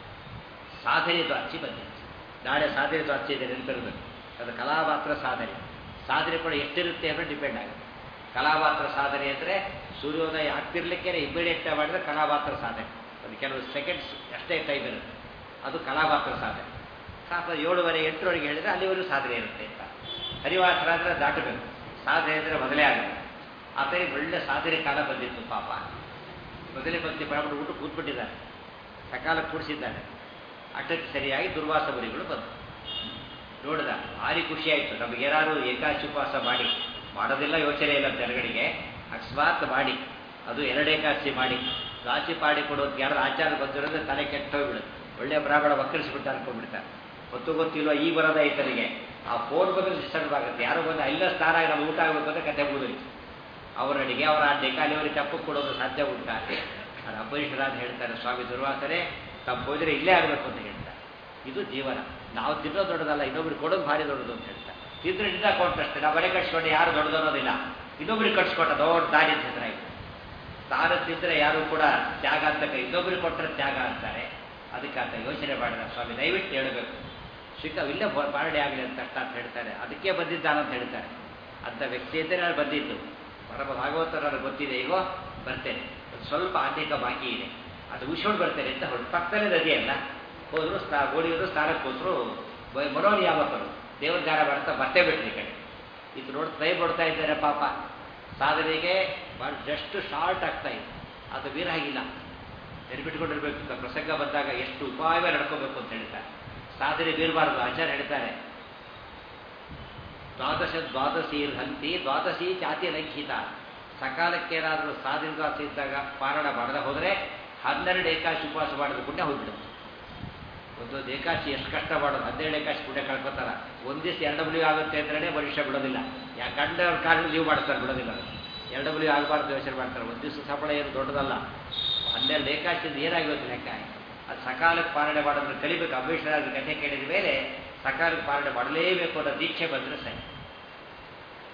ಸಾಧನೆ ದ್ವಾದಶಿ ಬಂದಿದೆ ನಾಳೆ ಸಾಧನೆ ದ್ವಾದಶಿ ಇದೆ ನೆನಪಿರಬೇಕು ಅದು ಕಲಾ ಮಾತ್ರ ಸಾಧನೆ ಸಾಧನೆ ಕೂಡ ಎಷ್ಟಿರುತ್ತೆ ಅನ್ನೋ ಡಿಪೆಂಡ್ ಆಗುತ್ತೆ ಕಲಾಪಾತ್ರ ಸಾಧನೆ ಅಂದರೆ ಸೂರ್ಯೋದಯ ಆಗ್ತಿರ್ಲಿಕ್ಕೆ ಇಮಿಡಿಯೇಟ್ ಮಾಡಿದ್ರೆ ಕಲಾಪಾತ್ರ ಸಾಧನೆ ಅದು ಕೆಲವು ಸೆಕೆಂಡ್ಸ್ ಅಷ್ಟೇ ಟೈಮ್ ಇರುತ್ತೆ ಅದು ಕಲಾಪಾತ್ರ ಸಾಧನೆ ಸಾಪ ಏಳುವರೆ ಎಂಟರವರೆಗೆ ಹೇಳಿದರೆ ಅಲ್ಲಿವರೆಗೂ ಸಾಧನೆ ಇರುತ್ತೆ ಅಂತ ಹರಿವಾಸರ ಅಂದರೆ ದಾಟಬೇಕು ಸಾಧನೆ ಅಂದರೆ ಮೊದಲೇ ಆಗುತ್ತೆ ಆತನಿಗೆ ಒಳ್ಳೆ ಸಾಧನೆ ಕಾಲ ಬಂದಿತ್ತು ಪಾಪ ಮೊದಲೇ ಬಂದು ಮಾಡ್ಬಿಟ್ಟು ಊಟ ಕೂತ್ಬಿಟ್ಟಿದ್ದಾರೆ ಸಕಾಲ ಕೂಡಿಸಿದ್ದಾನೆ ಅಷ್ಟಕ್ಕೆ ಸರಿಯಾಗಿ ದುರ್ವಾಸ ಮುರಿಗಳು ಬಂತು ನೋಡಿದ ಭಾರಿ ಖುಷಿಯಾಯಿತು ನಮಗೆ ಯಾರು ಏಕಾಶಿ ಉಪವಾಸ ಮಾಡಿ ಮಾಡೋದಿಲ್ಲ ಯೋಚನೆ ಇಲ್ಲ ಜನಗಳಿಗೆ ಅಕಸ್ಮಾತ್ ಮಾಡಿ ಅದು ಎರಡು ಏಕಾದಶಿ ಮಾಡಿ ರಾಶಿ ಪಾಡಿ ಕೊಡೋದು ಯಾರು ಆಚಾರ ಬಂದಿರೋದ್ರೆ ತಲೆ ಕೆಟ್ಟ ಹೋಗ್ಬಿಡುತ್ತೆ ಒಳ್ಳೆ ಬ್ರಾಹ್ಮಣ ವಕ್ರಿಸ್ಬಿಟ್ಟು ಅನ್ಕೊಂಡ್ಬಿಡ್ತಾರೆ ಗೊತ್ತು ಗೊತ್ತಿಲ್ವ ಈ ಬರೋದ ಈತನಿಗೆ ಆ ಫೋನ್ ಬಂದ್ರೆ ಡಿಸ್ಟರ್ಬ್ ಆಗುತ್ತೆ ಯಾರು ಬಂದು ಇಲ್ಲ ಸ್ನಾನ ಆಗಿ ನಮ್ಮ ಊಟ ಆಗಬೇಕು ಅಂತ ಕತೆ ಮುಗಿದೋಯ್ತು ಅವರ ಅಡಿಗೆ ಅವರ ಅಡ್ಡೆ ಖಾಲಿ ಅವರಿಗೆ ತಪ್ಪು ಕೊಡೋದು ಸಾಧ್ಯ ಉಂಟ ಅದು ಅಂಬರೀಷರಾಜ್ ಹೇಳ್ತಾರೆ ಸ್ವಾಮಿ ದುರ್ವಾಸನೆ ತಮ್ಮ ಹೋದರೆ ಇಲ್ಲೇ ಆಗಬೇಕು ಅಂತ ಹೇಳ್ತಾರೆ ಇದು ಜೀವನ ನಾವು ತಿನ್ನೋದು ದೊಡ್ಡದಲ್ಲ ಇನ್ನೊಬ್ರಿಗೆ ಕೊಡೋದು ಭಾರಿ ದೊಡ್ಡದು ಅಂತ ಹೇಳ್ತಾರೆ ತಿಂದ್ರೆ ನಿಂದ ಕೊಟ್ಟಷ್ಟೇ ನಾವು ಮನೆ ಕಟ್ಸ್ಕೊಂಡು ಯಾರು ದೊಡ್ಡದನ್ನೋದಿಲ್ಲ ಇನ್ನೊಬ್ರಿಗೆ ಕಟ್ಸ್ಕೊಟ್ಟ ದೊಡ್ಡ ದಾರಿ ಚಿತ್ರ ಆಯಿತು ತಾನು ತಿಂದರೆ ಯಾರು ಕೂಡ ತ್ಯಾಗ ಅಂತ ಕೈ ಇನ್ನೊಬ್ರಿಗೆ ಕೊಟ್ಟರೆ ತ್ಯಾಗ ಅಂತಾರೆ ಅದಕ್ಕೆ ಅಂತ ಯೋಚನೆ ಮಾಡಿದ ಸ್ವಾಮಿ ದಯವಿಟ್ಟು ಹೇಳಬೇಕು ಶಿಖ ಇಲ್ಲೇ ಪಾರಡಿ ಆಗಲಿ ಅಂತ ಅಷ್ಟ ಅಂತ ಹೇಳ್ತಾರೆ ಅದಕ್ಕೆ ಬಂದಿದ್ದಾನಂತ ಹೇಳ್ತಾರೆ ಅಂಥ ವ್ಯಕ್ತಿ ಇದ್ದರೆ ನಾನು ಬಂದಿದ್ದು ಪರಮ ಭಾಗವತ ನನಗೆ ಗೊತ್ತಿದೆ ಈಗೋ ಬರ್ತೇನೆ ಸ್ವಲ್ಪ ಆರ್ಥಿಕ ಬಾಕಿ ಇದೆ ಅದು ಉಳ್ಸ್ಕೊಂಡು ಬರ್ತೇನೆ ಅಂತ ಹೊರಟು ಪಕ್ಕದಲ್ಲೇ ನದಿ ಅಲ್ಲ ಹೋದ್ರು ಸ್ನಾ ಓಡಿದ್ರು ಸ್ನಾನಕ್ಕೆ ಹೋದ್ರು ಮನೋನಿ ಯಾವತ್ತರು ದೇವ್ರ ಧ್ಯಾನ ಮಾಡ್ತಾ ಬರ್ತೇ ಬಿಟ್ರಿ ಕಡೆ ಇದು ನೋಡಿ ಟ್ರೈ ಮಾಡ್ತಾ ಇದ್ದಾರೆ ಪಾಪ ಸಾಧನೆಗೆ ಜಸ್ಟ್ ಶಾರ್ಟ್ ಆಗ್ತಾ ಇದೆ ಅದು ವೀರ ಆಗಿಲ್ಲ ನೆನಪಿಟ್ಕೊಂಡಿರ್ಬೇಕು ಪ್ರಸಂಗ ಬಂದಾಗ ಎಷ್ಟು ಉಪಾಯವೇ ನಡ್ಕೋಬೇಕು ಅಂತ ಹೇಳ್ತಾರೆ ಸಾಧನೆ ಬೀರಬಾರದು ಆಚಾರ್ಯ ಹೇಳ್ತಾರೆ ದ್ವಾದಶ ದ್ವಾದಶಿ ಹಂತಿ ದ್ವಾದಶಿ ಜಾತಿ ಲಂಘಿತ ಸಕಾಲಕ್ಕೇನಾದರೂ ಸಾಧನೆ ದ್ವಾದಶಿ ಇದ್ದಾಗ ಪಾರಣ ಮಾಡದೆ ಹೋದರೆ ಹನ್ನೆರಡು ಏಕಾಶಿ ಉಪವಾಸ ಮಾಡಿದ ಪುಣ್ಯ ಹೋಗ್ಬಿಡುತ್ತೆ ಒಂದೊಂದು ಏಕಾಶಿ ಎಷ್ಟು ಕಷ್ಟ ಮಾಡೋದು ಹನ್ನೆರಡು ಏಕಾಶಿ ಪುಣ್ಯ ಕಳ್ಕೊತಾರ ಒಂದು ದಿವಸ ಎರಡು ಡಬ್ಲ್ಯೂ ಆಗುತ್ತೆ ಅಂದ್ರೆ ಮನುಷ್ಯ ಬಿಡೋದಿಲ್ಲ ಯಾ ಗಂಡ ಕಾಲ ಲೀವ್ ಮಾಡ್ತಾರೆ ಬಿಡೋದಿಲ್ಲ ಎರಡು ಡಬ್ಲ್ಯೂ ಆಗಬಾರ್ದು ಯೋಚನೆ ಮಾಡ್ತಾರೆ ಒಂದು ದಿವಸ ಸಂಬಳ ಏನು ದೊಡ್ಡದಲ್ಲ ಹನ್ನೆರಡು ಏಕಾಶಿಯಿಂದ ಏನಾಗಿರುತ್ತೆ ಲೆಕ್ಕ ಅದು ಸಕಾಲಕ್ಕೆ ಪಾಲನೆ ಮಾಡೋದನ್ನ ಕಲಿಬೇಕು ಅಂಬೇಶ್ವರ ಕಥೆ ಕೇಳಿದ ಮೇಲೆ ಸಕಾಲಕ್ಕೆ ಪಾಲನೆ ಮಾಡಲೇಬೇಕು ಅನ್ನೋ ದೀಕ್ಷೆ ಬಂದರೆ ಸರಿ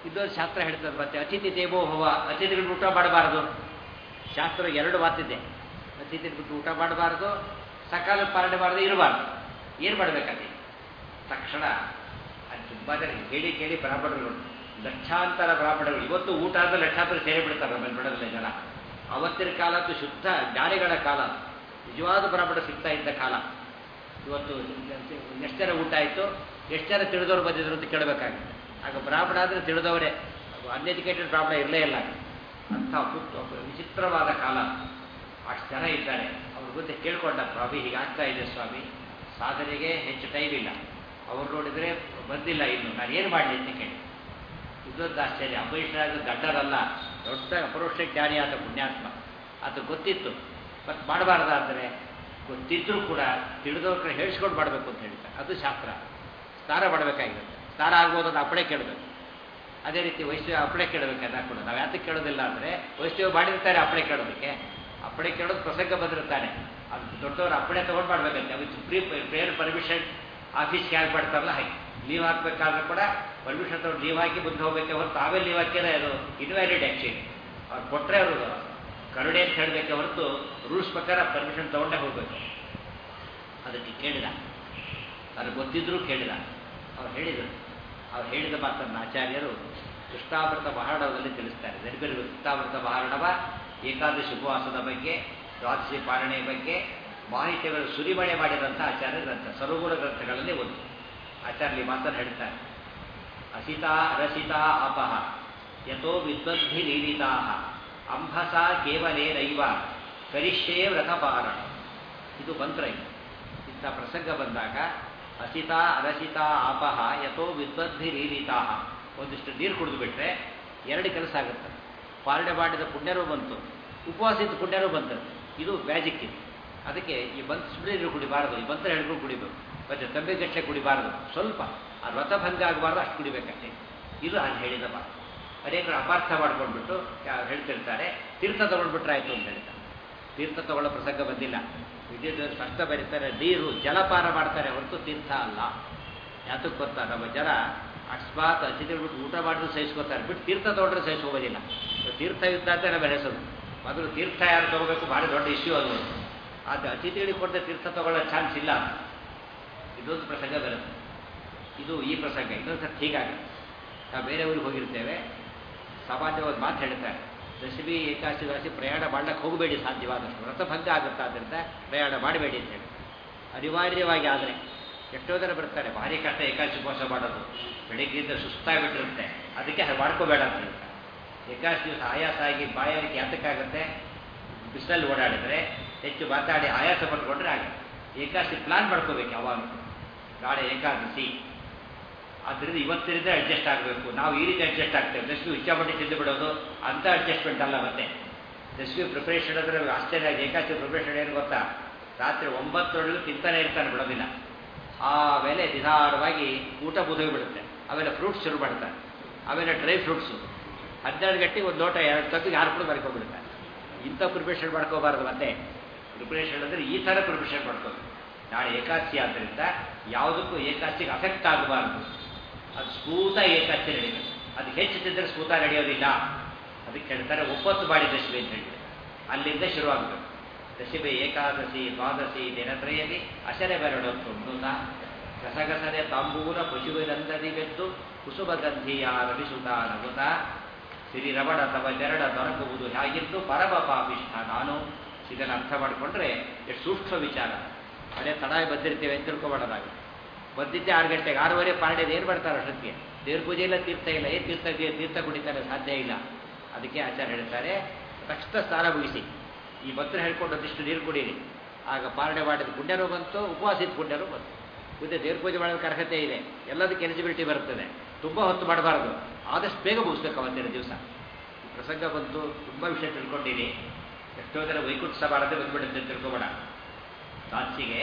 ಇದೊಂದು ಶಾಸ್ತ್ರ ಹೇಳ್ತದೆ ಮತ್ತೆ ಅತಿಥಿ ದೇವೋ ಭವ ಅತಿಥಿಗಳು ಊಟ ಮಾಡಬಾರ್ದು ಶಾಸ್ತ್ರ ಎರಡು ಮಾತಿದೆ ಅತಿಥಿ ಬಿಟ್ಟು ಊಟ ಮಾಡಬಾರ್ದು ಸಕಾಲ ಪಾಲನೆ ಮಾಡದೆ ಇರಬಾರ್ದು ಏನು ಮಾಡಬೇಕಾದ್ರೆ ತಕ್ಷಣ ಅದು ತುಂಬ ಜನ ಕೇಳಿ ಕೇಳಿ ಬ್ರಾಹ್ಮಣರು ಲಕ್ಷಾಂತರ ಬ್ರಾಹ್ಮಣರು ಇವತ್ತು ಊಟ ಆದ ಲಕ್ಷಾಂತರ ಸೇರಿ ಬಿಡ್ತಾರೆ ನಮ್ಮಲ್ಲಿ ಬಿಡೋದಿಲ್ಲ ಜನ ಅವತ್ತಿನ ಕಾಲ ಅಂತೂ ಶುದ್ಧ ಜ್ಞಾನಿಗಳ ಕಾಲ ನಿಜವಾದ ಬ್ರಾಹ್ಮಣ ಸಿಗ್ತಾ ಇದ್ದ ಕಾಲ ಇವತ್ತು ಎಷ್ಟು ಜನ ಊಟ ಆಯಿತು ಎಷ್ಟು ಜನ ತಿಳಿದವ್ರು ಬಂದಿದ್ರು ಅಂತ ಕೇಳಬೇಕಾಗುತ್ತೆ ಆಗ ಬ್ರಾಹ್ಮಣ ಅಂದರೆ ತಿಳಿದವರೇ ಅನ್ಎಜುಕೇಟೆಡ್ ಬ್ರಾಹ್ಮಣ ಇರಲೇ ಇಲ್ಲ ಅಂಥ ಪುಟ್ಟ ವಿಚಿತ್ರವಾದ ಕಾಲ ಅಷ್ಟು ಜನ ಇದ್ದಾರೆ ಅವ್ರ ಮುಂದೆ ಕೇಳ್ಕೊಂಡ ಸ್ವಾಮಿ ಹೀಗಾಗ್ತಾ ಇದೆ ಸ್ವಾಮಿ ಸಾಧನೆಗೆ ಹೆಚ್ಚು ಟೈಮ್ ಇಲ್ಲ ಅವ್ರು ನೋಡಿದರೆ ಬಂದಿಲ್ಲ ಇನ್ನು ನಾನು ಏನು ಮಾಡಲಿ ಅಂತ ಕೇಳಿ ಇದೊಂದು ಆಶ್ಚರ್ಯ ಅಂಬರೀಷರಾಗ ದಡ್ಡರಲ್ಲ ದೊಡ್ಡ ಅಪರೋಕ್ಷ ಜ್ಞಾನಿ ಆದ ಪುಣ್ಯಾತ್ಮ ಅದು ಗೊತ್ತಿತ್ತು ಮತ್ತು ಮಾಡಬಾರ್ದಾದರೆ ಗೊತ್ತಿದ್ರೂ ಕೂಡ ತಿಳಿದವ್ರ ಕಡೆ ಹೇಳಿಸ್ಕೊಂಡು ಮಾಡಬೇಕು ಅಂತ ಹೇಳ್ತಾರೆ ಅದು ಶಾಸ್ತ್ರ ಸ್ನಾನ ಮಾಡಬೇಕಾಗಿರುತ್ತೆ ಸ್ನಾನ ಆಗ್ಬೋದು ಅಂತ ಅಪ್ಪಣೆ ಕೇಳಬೇಕು ಅದೇ ರೀತಿ ವೈಷ್ಣವ ಅಪ್ಪಣೆ ಕೇಳಬೇಕಾದ ಕೂಡ ನಾವು ಯಾತಕ್ಕೆ ಕೇಳೋದಿಲ್ಲ ಅಂದರೆ ವೈಷ್ಣವ ಮಾಡಿರ್ತಾರೆ ಅಪ್ಪಣೆ ಕೇಳೋದಕ್ಕೆ ಅಪ್ಪಣೆ ಕೇಳೋದು ಪ್ರಸಂಗ ಬಂದಿರ್ತಾನೆ ಅದು ದೊಡ್ಡವರು ಅಪ್ಪಣೆ ತೊಗೊಂಡು ಮಾಡ್ಬೇಕಂತೆ ವಿತ್ ಪ್ರೀ ಪ್ರೇಯರ್ ಪರ್ಮಿಷನ್ ಆಫೀಸ್ಗೆ ಯಾಕೆ ಮಾಡ್ತಾರಲ್ಲ ಹಾಗೆ ಲೀವ್ ಹಾಕ್ಬೇಕಾದ್ರೂ ಕೂಡ ಪರ್ಮಿಷನ್ ತಗೊಂಡು ಲೀವ್ ಹಾಕಿ ಮುಂದೆ ಹೋಗ್ಬೇಕೆ ಹೊರತು ಆಮೇಲೆ ಲೀವ್ ಹಾಕಿದ್ರೆ ಅದು ಇನ್ವ್ಯಾಲಿಡ್ ಆ್ಯಕ್ಚುಲಿ ಅವ್ರು ಕೊಟ್ಟರೆ ಅವರು ಕರುಣೆ ಅಂತ ಹೇಳಬೇಕೆ ಹೊರತು ರೂಲ್ಸ್ ಪ್ರಕಾರ ಪರ್ಮಿಷನ್ ತೊಗೊಂಡೇ ಹೋಗ್ಬೇಕು ಅದಕ್ಕೆ ಕೇಳಿದ ಅದು ಗೊತ್ತಿದ್ರೂ ಕೇಳಿದ ಅವ್ರು ಹೇಳಿದರು ಅವ್ರು ಹೇಳಿದ ಮಾತನ್ನು ಆಚಾರ್ಯರು ಕೃಷ್ಣಾಮೃತ ಮಹಾರಣವದಲ್ಲಿ ತಿಳಿಸ್ತಾರೆ ನೆನಪಿರುವ ಕೃಷ್ಣಾಮೃತ ಮಹಾರಣವ ಏಕಾದಶಿ ಉಪವಾಸದ ಬಗ್ಗೆ ದ್ವಾದಶಿ ಪಾಲನೆಯ ಬಗ್ಗೆ ಮಾಹಿತಿಗಳು ಸುರಿಮಳೆ ಮಾಡಿದಂಥ ಆಚಾರ್ಯ ಗ್ರಂಥ ಸರ್ವಗುಣ ಗ್ರಂಥಗಳಲ್ಲಿ ಒಂದು ಆಚಾರ್ಯ ಮಾತನ್ನು ಹೇಳ್ತಾರೆ ಅಸಿತಾ ರಸಿತಾ ಅಪಹ ಯಥೋ ವಿದ್ವದ್ಧಿ ನೀಡಿತಾ ಅಂಬಸ ಕೇವಲೇನೈವ ಕರಿಷ್ಯೇ ವ್ರತಪಾರಣ ಇದು ಮಂತ್ರ ಇದು ಇಂಥ ಪ್ರಸಂಗ ಬಂದಾಗ ಅಸಿತಾ ಅರಸಿತಾ ಆಪಹ ಯಥೋ ವಿದ್ವದ್ಧಿ ನೀರಿತಾ ಒಂದಿಷ್ಟು ನೀರು ಕುಡಿದು ಬಿಟ್ರೆ ಎರಡು ಕೆಲಸ ಆಗುತ್ತೆ ಪಾಲನೆ ಮಾಡಿದ ಪುಣ್ಯರೂ ಬಂತು ಉಪವಾಸಿತ ಪುಣ್ಯರೂ ಬಂತದ್ದು ಇದು ಮ್ಯಾಜಿಕ್ ಇದು ಅದಕ್ಕೆ ಈ ಬಂತು ಸುಮ್ಮನೆ ನೀರು ಕುಡಿಬಾರದು ಈ ಮಂತ್ರ ಹೇಳ್ಕೊಂಡು ಕುಡಿಬೇಕು ಮತ್ತೆ ತಂಬೆಗಟ್ಟಲೆ ಕುಡಿಬಾರದು ಸ್ವಲ್ಪ ಆ ವ್ರತಭಂಗ ಆಗಬಾರ್ದು ಅಷ್ಟು ಕುಡಿಬೇಕಷ್ಟೇ ಇದು ಅಲ್ಲಿ ಹೇಳಿದ ಮಾತು ಅನೇಕರು ಅಪಾರ್ಥ ಮಾಡ್ಕೊಂಡ್ಬಿಟ್ಟು ಹೇಳ್ತಿರ್ತಾರೆ ತೀರ್ಥ ತಗೊಂಡ್ಬಿಟ್ರೆ ಆಯಿತು ಅಂತ ಹೇಳ್ತಾರೆ ತೀರ್ಥ ತಗೊಳ್ಳೋ ಪ್ರಸಂಗ ಬಂದಿಲ್ಲ ವಿದ್ಯುತ್ ಸ್ಪಷ್ಟ ಬರೀತಾರೆ ನೀರು ಜಲಪಾನ ಮಾಡ್ತಾರೆ ಹೊರತು ತೀರ್ಥ ಅಲ್ಲ ಯಾತಕ್ಕೆ ಗೊತ್ತಾ ನಮ್ಮ ಜನ ಅಕಸ್ಮಾತ್ ಅತಿಥಿಗಳು ಬಿಟ್ಟು ಊಟ ಮಾಡಿದ್ರು ಸಹಿಸ್ಕೋತಾರೆ ಬಿಟ್ಟು ತೀರ್ಥ ತಗೊಂಡ್ರೆ ಸಹಿಸ್ಕೋಬೋದಿಲ್ಲ ತೀರ್ಥ ಯುದ್ಧ ಅಂತ ನಮ್ಮ ಹೆಸರು ಮೊದಲು ತೀರ್ಥ ಯಾರು ತಗೋಬೇಕು ಭಾರಿ ದೊಡ್ಡ ಇಶ್ಯೂ ಅದು ಆದರೆ ಅತಿಥಿಗಳಿಗೆ ಕೊಡದೆ ತೀರ್ಥ ತಗೊಳ್ಳೋ ಚಾನ್ಸ್ ಇಲ್ಲ ಇದೊಂದು ಪ್ರಸಂಗ ಬರುತ್ತೆ ಇದು ಈ ಪ್ರಸಂಗ ಇನ್ನೊಂದು ಸರ್ತಿ ಹೀಗಾಗುತ್ತೆ ನಾವು ಬೇರೆ ಊರಿಗೆ ಹೋಗಿರ್ತೇವೆ ಸಮಾಜವಾದ ಮಾತು ಹೇಳ್ತಾರೆ ದಶಮಿ ಏಕಾದಶಿ ದಾಸಿ ಪ್ರಯಾಣ ಮಾಡಕ್ಕೆ ಹೋಗಬೇಡಿ ಸಾಧ್ಯವಾದಷ್ಟು ವ್ರತಭಂಗ ಆಗುತ್ತೆ ಆದ್ದರಿಂದ ಪ್ರಯಾಣ ಮಾಡಬೇಡಿ ಅಂತ ಹೇಳಿ ಅನಿವಾರ್ಯವಾಗಿ ಆದರೆ ಎಷ್ಟೋ ಜನ ಬರ್ತಾರೆ ಭಾರಿ ಕಷ್ಟ ಏಕಾದಶಿ ಉಪವಾಸ ಮಾಡೋದು ಬೆಳಿಗ್ಗೆಯಿಂದ ಸುಸ್ತಾಗಿಬಿಟ್ಟಿರುತ್ತೆ ಅದಕ್ಕೆ ಹಾಗೆ ಮಾಡ್ಕೋಬೇಡ ಅಂತ ಹೇಳ್ತಾರೆ ಏಕಾದಶಿ ದಿವಸ ಆಯಾಸ ಆಗಿ ಬಾಯಾರಿಕೆ ಯಾತಕ್ಕಾಗುತ್ತೆ ಬಿಸಿಲಲ್ಲಿ ಓಡಾಡಿದರೆ ಹೆಚ್ಚು ಮಾತಾಡಿ ಆಯಾಸ ಪಟ್ಕೊಂಡ್ರೆ ಆಗುತ್ತೆ ಏಕಾದಶಿ ಪ್ಲಾನ್ ಮಾಡ್ಕೋಬೇಕು ಯಾವಾಗ ನಾಳೆ ಏಕಾದಶಿ ಆದ್ದರಿಂದ ಇವತ್ತಿನಿಂದ ಅಡ್ಜಸ್ಟ್ ಆಗಬೇಕು ನಾವು ಈ ರೀತಿ ಅಡ್ಜಸ್ಟ್ ಆಗ್ತೇವೆ ದಶಮಿ ಉಚ್ಚಾಪಟ್ಟಿ ತಿಂದು ಬಿಡೋದು ಅಂಥ ಅಡ್ಜಸ್ಟ್ಮೆಂಟ್ ಅಲ್ಲ ಮತ್ತೆ ದಶಮಿ ಪ್ರಿಪ್ರೇಷನ್ ಅಂದರೆ ಆಶ್ಚರ್ಯ ಏಕಾದಶಿ ಪ್ರಿಪ್ರೇಷನ್ ಏನು ಗೊತ್ತಾ ರಾತ್ರಿ ಒಂಬತ್ತರೊಳಗೆ ತಿಂತಾನೆ ಇರ್ತಾನೆ ಬಿಡೋದಿಲ್ಲ ಆಮೇಲೆ ನಿಧಾನವಾಗಿ ಊಟ ಬುದೋಗಿ ಬಿಡುತ್ತೆ ಆಮೇಲೆ ಫ್ರೂಟ್ಸ್ ಶುರು ಮಾಡ್ತಾರೆ ಆಮೇಲೆ ಡ್ರೈ ಫ್ರೂಟ್ಸು ಹನ್ನೆರಡು ಗಂಟೆಗೆ ಒಂದು ಲೋಟ ಎರಡು ತಗ್ಗಿಗೆ ಆರು ಕೂಡ ಬರ್ಕೊಂಡ್ಬಿಡ್ತಾರೆ ಇಂಥ ಪ್ರಿಪ್ರೇಷನ್ ಮಾಡ್ಕೋಬಾರ್ದು ಮತ್ತೆ ಪ್ರಿಪ್ರೇಷನ್ ಅಂದರೆ ಈ ಥರ ಪ್ರಿಪ್ರೇಷನ್ ಮಾಡ್ಕೋಬೇಕು ನಾಳೆ ಏಕಾದಶಿ ಆದ್ದರಿಂದ ಯಾವುದಕ್ಕೂ ಏಕಾದಶಿಗೆ ಅಫೆಕ್ಟ್ ಆಗಬಾರ್ದು ಅದು ಸ್ಫೂತ ಏಕಾದಶಿ ನಡೀಬೇಕು ಅದು ಹೆಚ್ಚು ತಿಂದರೆ ಸ್ಫೂತ ನಡೆಯೋದಿಲ್ಲ ಅದಕ್ಕೆ ಹೇಳ್ತಾರೆ ಒಪ್ಪತ್ತು ಮಾಡಿ ದಶಮಿ ಅಂತ ಹೇಳಿದೆ ಅಲ್ಲಿಂದ ಶುರುವಾಗಬೇಕು ದಶಮಿ ಏಕಾದಶಿ ದ್ವಾದಶಿ ದಿನತ್ರಯಲ್ಲಿ ಅಶರೆ ಬೆರಡೊತ್ತು ಮೃತ ಗಸಗಸನೆ ತಾಂಬೂಲ ಪಶುವಿನಂದದಿ ಬೆದ್ದು ಕುಸುಮಗಂಧಿಯ ರವಿಸುತ ನಗುತ ಸಿರಿರಮಣ ತವ ಜರಡ ದೊರಕುವುದು ಹೇಗಿದ್ದು ಪರಮ ಪಾಪಿಷ್ಠ ನಾನು ಇದನ್ನು ಅರ್ಥ ಮಾಡಿಕೊಂಡ್ರೆ ಎಷ್ಟು ಸೂಕ್ಷ್ಮ ವಿಚಾರ ಅದೇ ತಡಾಗಿ ಬಂದಿರ್ತೇವೆ ಅಂತ ತಿಳ್ಕೊಬೇಡದಾಗ ಬಂದಿದ್ದೆ ಆರು ಗಂಟೆಗೆ ಆರೂವರೆ ಪಾಂಡೆದು ಏನು ಮಾಡ್ತಾರೆ ಅಷ್ಟೊತ್ತಿಗೆ ದೇವ್ರ ಪೂಜೆ ಇಲ್ಲ ತೀರ್ಥ ಇಲ್ಲ ಏನು ತೀರ್ಥ ತೀರ್ಥ ಕುಡಿತಾರೆ ಸಾಧ್ಯ ಇಲ್ಲ ಅದಕ್ಕೆ ಆಚಾರ ಹೇಳ್ತಾರೆ ತಕ್ಷಣ ಸ್ನಾನ ಮುಗಿಸಿ ಈ ಭಕ್ತರು ಹೇಳ್ಕೊಂಡು ಒಂದಿಷ್ಟು ನೀರು ಕುಡೀರಿ ಆಗ ಪಾಲನೆ ಮಾಡಿದ ಪುಣ್ಯನೂ ಬಂತು ಉಪವಾಸಿತ ಪುಣ್ಯನೂ ಬಂತು ಮುಂದೆ ದೇವ್ರ ಪೂಜೆ ಮಾಡೋದಕ್ಕೆ ಅರ್ಹತೆ ಇದೆ ಎಲ್ಲದಕ್ಕೆ ಎಲಿಜಿಬಿಲಿಟಿ ಬರ್ತದೆ ತುಂಬ ಹೊತ್ತು ಮಾಡಬಾರ್ದು ಆದಷ್ಟು ಬೇಗ ಮುಗಿಸ್ಬೇಕು ಅವತ್ತಿನ ದಿವಸ ಪ್ರಸಂಗ ಬಂತು ತುಂಬ ವಿಷಯ ತಿಳ್ಕೊಂಡಿನಿ ಎಷ್ಟೋ ಜನ ವೈಕುಂಠ ಸಭಾರದೆ ಬಂದ್ಬಿಡುತ್ತೆ ಅಂತ ತಿಳ್ಕೊಬೇಡ ದಾಸಿಗೆ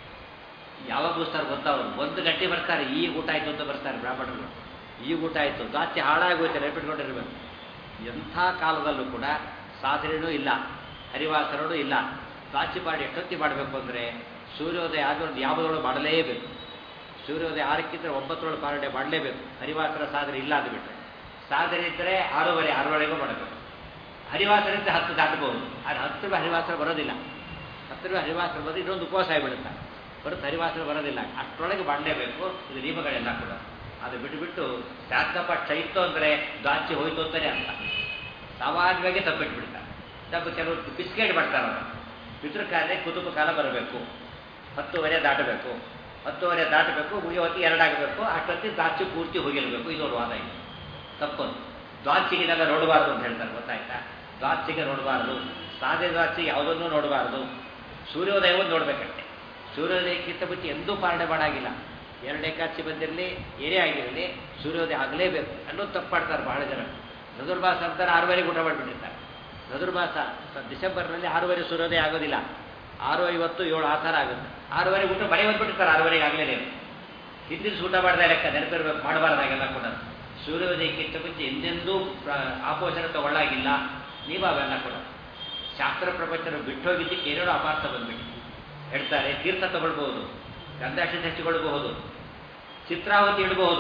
ಯಾವಾಗ ಮುಗಿಸ್ತಾರೆ ಗೊತ್ತಾ ಅವರು ಒಂದು ಗಂಟೆ ಬರ್ತಾರೆ ಈಗ ಊಟ ಆಯಿತು ಅಂತ ಬರ್ತಾರೆ ಬ್ರಾಹ್ಮಣರು ಈಗ ಊಟ ಆಯಿತು ದಾಚಿ ಹಾಳಾಗೋಯ್ತು ನೆನಪಿಟ್ಕೊಂಡಿರ್ಬೇಕು ಎಂಥ ಕಾಲದಲ್ಲೂ ಕೂಡ ಸಾಧನೆಯೂ ಇಲ್ಲ ಹರಿವಾಸನೂ ಇಲ್ಲ ದಾಚಿ ಮಾಡಿ ಎಷ್ಟೊತ್ತಿ ಮಾಡಬೇಕು ಅಂದರೆ ಸೂರ್ಯೋದಯ ಆದೊಂದು ಯಾವುದರೊಳಗೆ ಮಾಡಲೇಬೇಕು ಸೂರ್ಯೋದಯ ಆರಕ್ಕಿಂತ ಒಂಬತ್ತರೊಳಗೆ ಪಾಲನೆ ಮಾಡಲೇಬೇಕು ಹರಿವಾಸನ ಸಾಧನೆ ಇಲ್ಲ ಅಂದ್ಬಿಟ್ರೆ ಸಾಧನೆ ಇದ್ದರೆ ಆರೂವರೆ ಆರೂವರೆಗೂ ಮಾಡಬೇಕು ಹರಿವಾಸನಿಂದ ಹತ್ತು ದಾಟಬಹುದು ಆದರೆ ಹತ್ತು ರೂಪಾಯಿ ಹರಿವಾಸನ ಬರೋದಿಲ್ಲ ಹತ್ತು ರೂಪಾಯಿ ಹರಿವಾಸನ ಬಂದು ಇನ್ನೊಂದು ಉಪವಾಸ ಆಗಿಬಿಡುತ್ತೆ ಹೊರತು ಹರಿವಾಸನ ಬರೋದಿಲ್ಲ ಅಷ್ಟರೊಳಗೆ ಮಾಡಲೇಬೇಕು ಇದು ನಿಯಮಗಳೆಲ್ಲ ಕೂಡ ಅದು ಬಿಟ್ಟು ಬಿಟ್ಟು ಶಾಸ್ತ್ರಪಕ್ಷ ಇತ್ತು ಅಂದರೆ ದಾಚಿ ಹೋಯ್ತು ಅಂತಲೇ ಅರ್ಥ ಸಾಮಾನ್ಯವಾಗಿ ತಪ್ಪಿಟ್ಬಿಡ್ತಾರೆ ತಪ್ಪು ಕೆಲವರು ಬಿಸ್ಕೆಟ್ ಮಾಡ್ತಾರೆ ಅವರು ಪಿತೃಕಾಲೆ ಕುಟುಂಬ ಕಾಲ ಬರಬೇಕು ಹತ್ತುವರೆ ದಾಟಬೇಕು ಹತ್ತುವರೆ ದಾಟಬೇಕು ಮುಗಿಯೋ ಹೊತ್ತಿಗೆ ಎರಡಾಗಬೇಕು ಅಷ್ಟೊತ್ತಿಗೆ ದಾಚಿ ಪೂರ್ತಿ ಹೋಗಿರಬೇಕು ಇದು ವಾದ ಇದೆ ತಪ್ಪು ದ್ವಾಚಿಗೆನೆಲ್ಲ ನೋಡಬಾರ್ದು ಅಂತ ಹೇಳ್ತಾರೆ ಗೊತ್ತಾಯ್ತಾ ದ್ವಾಚಿಗೆ ನೋಡಬಾರ್ದು ಸಾದೆ ದ್ವಾಚಿಗೆ ಯಾವುದನ್ನು ನೋಡಬಾರ್ದು ಸೂರ್ಯೋದಯವನ್ನು ನೋಡಬೇಕಷ್ಟೆ ಸೂರ್ಯೋದಯಕ್ಕಿಂತ ಮುಂಚೆ ಎಂದೂ ಪಾಲನೆ ಮಾಡಾಗಿಲ್ಲ ಎರಡು ಏಕಾದಶಿ ಬಂದಿರಲಿ ಏನೇ ಆಗಿರಲಿ ಸೂರ್ಯೋದಯ ಆಗಲೇಬೇಕು ಅನ್ನೋದು ತಪ್ಪು ಮಾಡ್ತಾರೆ ಬಹಳ ಜನ ನದುರ್ಮಾಸ ಅಂತಾರೆ ಆರೂವರೆಗೆ ಊಟ ಮಾಡಿಬಿಟ್ಟಿರ್ತಾರೆ ನದುರ್ಮಾಸ ಡಿಸೆಂಬರ್ನಲ್ಲಿ ಆರೂವರೆ ಸೂರ್ಯೋದಯ ಆಗೋದಿಲ್ಲ ಆರು ಐವತ್ತು ಏಳು ಆ ಥರ ಆಗುತ್ತೆ ಆರೂವರೆಗೆ ಊಟ ಮನೆ ಬಂದ್ಬಿಟ್ಟಿರ್ತಾರೆ ಆರೂವರೆಗೆ ಆಗಲೇ ಹಿಂದಿನ ಊಟ ಮಾಡಿದ ಲೆಕ್ಕ ನೆನಪಿರ್ಬೇಕು ಮಾಡಬಾರ್ದಾಗೆಲ್ಲ ಕೂಡ ಸೂರ್ಯೋದಯಕ್ಕಿಂತ ಮುಂಚೆ ಎಂದೆಂದೂ ಆಪೋಷಣ ತಗೊಳ್ಳಾಗಿಲ್ಲ ನೀವು ಅವೆಲ್ಲ ಕೂಡ ಶಾಸ್ತ್ರ ಪ್ರಪಂಚನ ಬಿಟ್ಟೋಗಿದ್ದಕ್ಕೆ ಏನೇನೋ ಅಪಾರ್ಥ ಬಂದ್ಬಿಟ್ಟು ಹೇಳ್ತಾರೆ ತೀರ್ಥ ತಗೊಳ್ಬಹುದು ಗಂಧಾಕ್ಷಿ ಹಚ್ಚಿಕೊಳ್ಬಹುದು ಚಿತ್ರಾವತಿ ಇಡಬಹುದು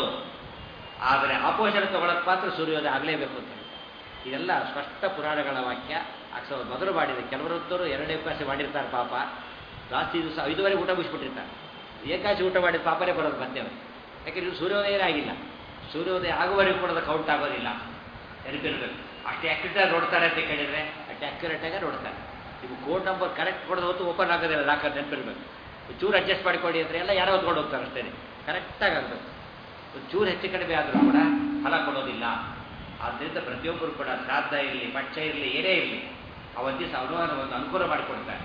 ಆದರೆ ಆಪೋಷಣ ತಗೊಳ್ಳೋಕೆ ಮಾತ್ರ ಸೂರ್ಯೋದಯ ಆಗಲೇಬೇಕು ಅಂತ ಇದೆಲ್ಲ ಸ್ಪಷ್ಟ ಪುರಾಣಗಳ ವಾಕ್ಯ ಅಕ್ಷ ಮೊದಲು ಮಾಡಿದೆ ಕೆಲವರೊತ್ತರು ಎರಡೇ ಉಪವಾಸ ಮಾಡಿರ್ತಾರೆ ಪಾಪ ಜಾಸ್ತಿ ದಿವಸ ಐದುವರೆಗೆ ಊಟ ಮುಗಿಸ್ಬಿಟ್ಟಿರ್ತಾರೆ ಏಕಾಶಿ ಊಟ ಮಾಡಿದ ಪಾಪನೇ ಬರೋದು ಮತ್ತೆ ಅವರು ಯಾಕೆಂದ್ರೆ ಇದು ಸೂರ್ಯೋದಯ ಆಗಿಲ್ಲ ಸೂರ್ಯೋದಯ ಆಗುವವರೆಗೂ ಕೂಡ ಕೌಂಟ್ ಆಗೋದಿಲ್ಲ ನೆನಪಿರ್ಬೇಕು ಅಷ್ಟು ಆಕ್ಯುರೇಟಾಗಿ ನೋಡ್ತಾರೆ ಅಂತ ಕೇಳಿದರೆ ಅಷ್ಟು ಆಕ್ಯುರೇಟಾಗಿ ನೋಡ್ತಾರೆ ನೀವು ಕೋಡ್ ನಂಬರ್ ಕರೆಕ್ಟ್ ಕೊಡೋದು ಹೊತ್ತು ಓಪನ್ ಆಗೋದಿಲ್ಲ ಲಾಕರ್ ನೆನಪಿರ್ಬೇಕು ಚೂರು ಅಡ್ಜಸ್ಟ್ ಮಾಡಿಕೊಡಿ ಅಂದರೆ ಎಲ್ಲ ಯಾರೋ ಹೊತ್ಕೊಂಡು ಹೋಗ್ತಾರೆ ಅಷ್ಟೇ ಕರೆಕ್ಟಾಗಿ ಆಗಬೇಕು ಚೂರು ಹೆಚ್ಚು ಕಡಿಮೆ ಆದರೂ ಕೂಡ ಫಲ ಕೊಡೋದಿಲ್ಲ ಆದ್ದರಿಂದ ಪ್ರತಿಯೊಬ್ಬರು ಕೂಡ ಶ್ರಾದ್ದ ಇರಲಿ ಪಕ್ಷ ಇರಲಿ ಏನೇ ಇರಲಿ ಅವತ್ತು ದಿವಸ ಅವನು ಅನುಕೂಲ ಮಾಡಿಕೊಡ್ತಾರೆ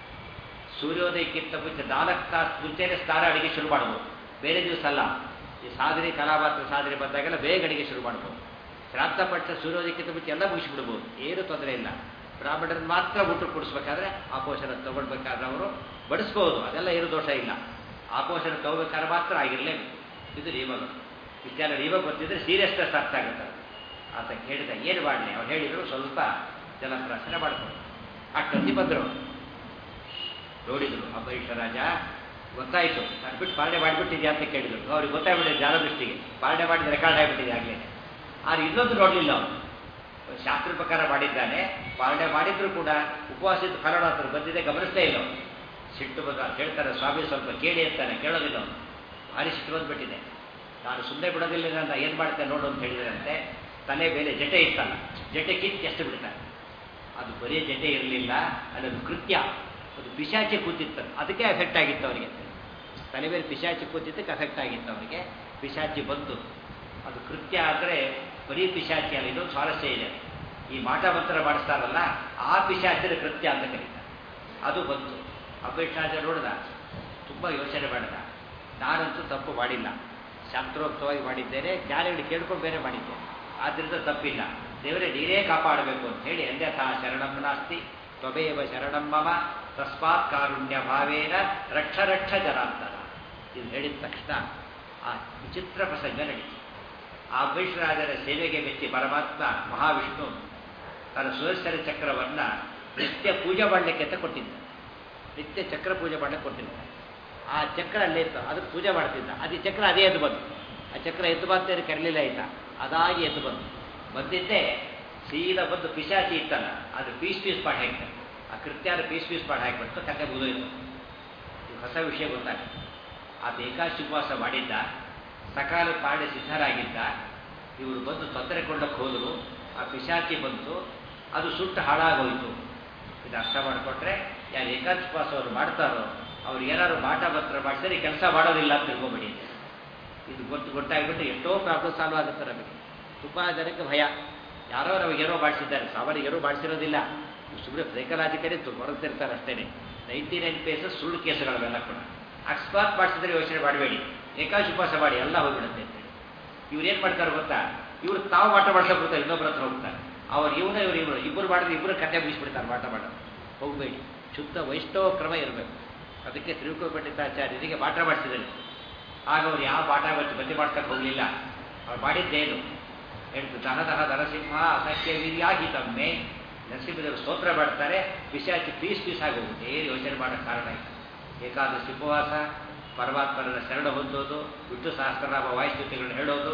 ಸೂರ್ಯೋದಯಕ್ಕಿಂತ ಮುಂಚೆ ನಾಲ್ಕು ತಾಸು ಮುಂಚೆನೇ ಸ್ನಾನ ಅಡಿಗೆ ಶುರು ಮಾಡ್ಬೋದು ಬೇರೆ ದಿವಸ ಅಲ್ಲ ಈ ಸಾಧನೆ ಕಲಾಪಾತ್ರ ಸಾಧನೆ ಬಂದಾಗೆಲ್ಲ ಬೇಗ ಅಡಿಗೆ ಶುರು ಮಾಡ್ಬೋದು ಶ್ರಾದ್ದ ಪಕ್ಷ ಸೂರ್ಯೋದಯಕ್ಕಿಂತ ಮುಂಚೆ ಎಲ್ಲ ಮುಗಿಸ್ಬಿಡ್ಬೋದು ಏನು ತೊಂದರೆ ಇಲ್ಲ ಬ್ರಾಹ್ಮಣರನ್ನು ಮಾತ್ರ ಊಟ ಕೊಡಿಸ್ಬೇಕಾದ್ರೆ ಆಪೋಷಣ ತಗೊಳ್ಬೇಕಾದ್ರೆ ಅವರು ಬಡಿಸ್ಬೋದು ಅದೆಲ್ಲ ಏನು ದೋಷ ಇಲ್ಲ ಆಪೋಷಣ ತಗೋಬೇಕಾದ್ರೆ ಮಾತ್ರ ಆಗಿರಲೇಬೇಕು ಇದು ನಿಯಮಗಳು ಇಷ್ಟೆಲ್ಲ ನಿಯಮ ಗೊತ್ತಿದ್ರೆ ಸೀರಿಯಸ್ನೆಸ್ ಅರ್ಥ ಆಗುತ್ತೆ ಆತ ಕೇಳಿದ ಏನು ಮಾಡಲಿ ಅವ್ರು ಹೇಳಿದ್ರು ಸ್ವಲ್ಪ ಜನ ಪ್ರಶ್ನೆ ಮಾಡ್ಕೊಂಡು ಅಷ್ಟೊತ್ತಿ ಬಂದರು ನೋಡಿದ್ರು ಅಂಬರೀಷ ರಾಜ ಗೊತ್ತಾಯಿತು ನಾನು ಬಿಟ್ಟು ಪಾಲನೆ ಮಾಡಿಬಿಟ್ಟಿದ್ಯಾ ಅಂತ ಕೇಳಿದ್ರು ಅವ್ರಿಗೆ ಗೊತ್ತಾಗ್ಬಿಟ್ಟಿದೆ ಜಾಲದೃಷ್ಟಿಗೆ ಪಾಲನೆ ಮಾಡಿದ ರೆಕಾರ್ಡ್ ಆಗಿಬಿಟ್ಟಿದೆ ಆಗಲೇ ಆದ್ರೆ ಇನ್ನೊಂದು ನೋಡಲಿಲ್ಲ ಅವನು ಶಾಸ್ತ್ರ ಪ್ರಕಾರ ಮಾಡಿದ್ದಾನೆ ಪಾಲನೆ ಮಾಡಿದ್ರು ಕೂಡ ಉಪವಾಸದ ಫಲನ ಹತ್ರ ಬಂದಿದೆ ಗಮನಿಸ್ತೇ ಇಲ್ಲ ಅವನು ಸಿಟ್ಟು ಬಂದ ಹೇಳ್ತಾರೆ ಸ್ವಾಮಿ ಸ್ವಲ್ಪ ಕೇಳಿ ಅಂತಾನೆ ಕೇಳೋದಿಲ್ಲ ಅವನು ಭಾರಿ ಸಿಟ್ಟು ಬಂದ್ಬಿಟ್ಟಿದೆ ನಾನು ಸುಮ್ಮನೆ ಬಿಡೋದಿಲ್ಲ ನಾನು ಏನು ಮಾಡ್ತೇನೆ ನೋಡು ಅಂತ ಹೇಳಿದ್ರಂತೆ ತಲೆ ಮೇಲೆ ಜಟೆ ಇತ್ತಲ್ಲ ಜಟೆ ಕಿತ್ತು ಎಷ್ಟು ಬಿಡ್ತಾರೆ ಅದು ಬರೀ ಜಟೆ ಇರಲಿಲ್ಲ ಅಲ್ಲದು ಕೃತ್ಯ ಅದು ಪಿಶಾಚಿ ಕೂತಿತ್ತು ಅದಕ್ಕೆ ಎಫೆಕ್ಟ್ ಆಗಿತ್ತು ಅವರಿಗೆ ತಲೆ ಮೇಲೆ ಪಿಶಾಚಿ ಕೂತಿದ್ದಕ್ಕೆ ಎಫೆಕ್ಟ್ ಆಗಿತ್ತು ಅವರಿಗೆ ಪಿಶಾಚಿ ಬಂತು ಅದು ಕೃತ್ಯ ಆದರೆ ಬರೀ ಪಿಶಾಚಿ ಅಲ್ಲ ಇದೊಂದು ಸ್ವಾರಸ್ಯ ಇದೆ ಈ ಮಾಟ ಮಂತ್ರ ಮಾಡಿಸ್ತಾರಲ್ಲ ಆ ಪಿಶಾಚಿನ ಕೃತ್ಯ ಅಂತ ಕರೀತಾರೆ ಅದು ಬಂತು ಅಪೇಕ್ಷಾಚ ನೋಡಿದ ತುಂಬ ಯೋಚನೆ ಮಾಡಿದ ನಾನಂತೂ ತಪ್ಪು ಮಾಡಿಲ್ಲ ಶಾಸ್ತ್ರೋಕ್ತವಾಗಿ ಮಾಡಿದ್ದೇನೆ ಜ್ಞಾನಿಗಳು ಕೇಳ್ಕೊಂಡು ಬೇರೆ ಮಾಡಿದ್ದೇನೆ ಆದ್ದರಿಂದ ತಪ್ಪಿಲ್ಲ ದೇವರೇ ನೀರೇ ಕಾಪಾಡಬೇಕು ಅಂತ ಹೇಳಿ ಅನ್ಯಥಾ ಶರಣಂ ನಾಸ್ತಿ ತ್ವಮೇವ ಶರಣಂ ಮಮ ತಸ್ಮಾತ್ ಕಾರುಣ್ಯ ಭಾವೇನ ರಕ್ಷ ರಕ್ಷ ಜನಾಂತರ ಇದು ಹೇಳಿದ ತಕ್ಷಣ ಆ ವಿಚಿತ್ರ ಪ್ರಸಂಗ ನಡೀತು ಆ ಅಂಬರೀಷರಾಜರ ಸೇವೆಗೆ ಮೆಚ್ಚಿ ಪರಮಾತ್ಮ ಮಹಾವಿಷ್ಣು ತನ್ನ ಸುದರ್ಶನ ಚಕ್ರವನ್ನು ನಿತ್ಯ ಪೂಜೆ ಮಾಡಲಿಕ್ಕೆ ಅಂತ ಕೊಟ್ಟಿದ್ದ ನಿತ್ಯ ಚಕ್ರ ಪೂಜೆ ಮಾಡಲಿಕ್ಕೆ ಕೊಟ್ಟಿದ್ದ ಆ ಚಕ್ರ ಅಲ್ಲೇ ಇತ್ತು ಅದಕ್ಕೆ ಪೂಜೆ ಮಾಡ್ತಿದ್ದ ಅದು ಚಕ್ರ ಅದೇ ಎದ್ದು ಬಂತು ಆ ಚಕ್ರ ಎದ್ದು ಬಂತೇನು ಕರಲಿಲ್ಲ ಆಯ್ತಾ ಅದಾಗಿ ಎದ್ದು ಬಂತು ಬಂದಿದ್ದೆ ಸೀದಾ ಬಂದು ಪಿಶಾಚಿ ಇತ್ತಲ್ಲ ಅದು ಪೀಸ್ ಪೀಸ್ ಪಾಠ ಹಾಕ್ತಾರೆ ಆ ಕೃತ್ಯಾನ ಪೀಸ್ ಪೀಸ್ ಪಾಠ ಹಾಕಿಬಿಟ್ಟು ಕತೆ ಮುಗಿದೋಯ್ತು ಹೊಸ ವಿಷಯ ಗೊತ್ತಾಗ್ತದೆ ಆತ ಏಕಾಶಿ ಉಪವಾಸ ಮಾಡಿದ್ದ ಸಕಾಲ ಪಾಡಿ ಸಿದ್ಧರಾಗಿದ್ದ ಇವರು ಬಂದು ತೊಂದರೆ ಕೊಳ್ಳಕ್ಕೆ ಹೋದರು ಆ ಪಿಶಾಚಿ ಬಂತು ಅದು ಸುಟ್ಟು ಹಾಳಾಗೋಯ್ತು ಇದು ಅರ್ಥ ಮಾಡಿಕೊಟ್ರೆ ಯಾರು ಏಕಾದಶಿ ಉಪವಾಸ ಅವರು ಮಾಡ್ತಾರೋ ಅವ್ರು ಏನಾದ್ರು ಮಾಟ ಮಂತ್ರ ಮಾಡಿಸಿದ್ರೆ ಕೆಲಸ ಮಾಡೋದಿಲ್ಲ ಅಂತ ತಿಳ್ಕೊಬೇಡಿ ಇದು ಗೊತ್ತು ಗೊತ್ತಾಗ್ಬಿಟ್ಟು ಎಷ್ಟೋ ಪ್ರಾಬ್ಲಮ್ ಸಾಲ್ವ್ ಆಗುತ್ತೆ ನಮಗೆ ತುಂಬ ಜನಕ್ಕೆ ಭಯ ಯಾರೋ ನಮಗೆ ಏನೋ ಮಾಡಿಸಿದ್ದಾರೆ ಸಾಮಾನ್ಯ ಏನೋ ಮಾಡಿಸಿರೋದಿಲ್ಲ ಸುಮ್ಮನೆ ಸೈಕಲಾಜಿಕಲಿ ಹೊರತಿರ್ತಾರೆ ಅಷ್ಟೇ ನೈಂಟಿ ನೈನ್ ಕೇಸಸ್ ಸುಳ್ಳು ಕೇಸುಗಳವೆಲ್ಲ ಕೂಡ ಅಕಸ್ಮಾತ್ ಮಾಡಿಸಿದ್ರೆ ಯೋಚನೆ ಮಾಡಬೇಡಿ ಏಕಾಶಿ ಉಪವಾಸ ಮಾಡಿ ಎಲ್ಲ ಹೋಗ್ಬಿಡುತ್ತೆ ಅಂತೇಳಿ ಇವ್ರು ಏನು ಮಾಡ್ತಾರೆ ಗೊತ್ತಾ ಇವ್ರು ತಾವು ಮಾಟ ಮಾಡ್ಸೋಕೆ ಬರ್ತಾರೆ ಇನ್ನೊಬ್ಬರ ಹತ್ರ ಹೋಗ್ತಾರೆ ಅವ್ರು ಇವನ ಇವ್ರು ಇವರು ಇಬ್ಬರು ಮಾಡಿದ್ರೆ ಇಬ್ಬರು ಕತೆ ಮುಗಿಸ್ಬಿಡ್ತಾರೆ ಮಾಟ ಮಾಡೋದು ಹೋಗಬೇಡಿ ಶುದ್ಧ ವೈಷ್ಣವ ಕ್ರಮ ಇರಬೇಕು ಅದಕ್ಕೆ ತ್ರಿವಿಕ್ರಮ ಪಂಡಿತಾಚಾರ್ಯರಿಗೆ ಪಾಠ ಮಾಡಿಸಿದ್ದಾರೆ ಆಗ ಅವ್ರು ಯಾವ ಪಾಠ ಬಚ್ಚಿ ಬತ್ತಿ ಮಾಡ್ಸಕ್ಕೆ ಹೋಗಲಿಲ್ಲ ಅವ್ರು ಮಾಡಿದ್ದೇನು ಹೇಳ್ತು ದಹ ದಹ ನರಸಿಂಹ ಅಸಖ್ಯ ವಿಧಿಯಾಗಿ ತಮ್ಮೆ ನರಸಿಂಹದೇವರು ಸ್ತೋತ್ರ ಮಾಡ್ತಾರೆ ಪಿಶಾಚಿ ಪೀಸ್ ಪೀಸ್ ಆಗಿ ಹೋಗುತ್ತೆ ಏನು ಯೋಚನೆ ಮಾಡೋಕ್ಕೆ ಕಾರಣ ಇಲ್ಲ ಏಕಾದಶಿ ಉಪವಾಸ ಪರಮಾತ್ಮರನ್ನ ಶರಣ ಹೊಂದೋದು ವಿಷ್ಣು ಸಹಸ್ರನಾಮ ವಾಯುಸ್ತುತಿಗಳನ್ನ ಹೇಳೋದು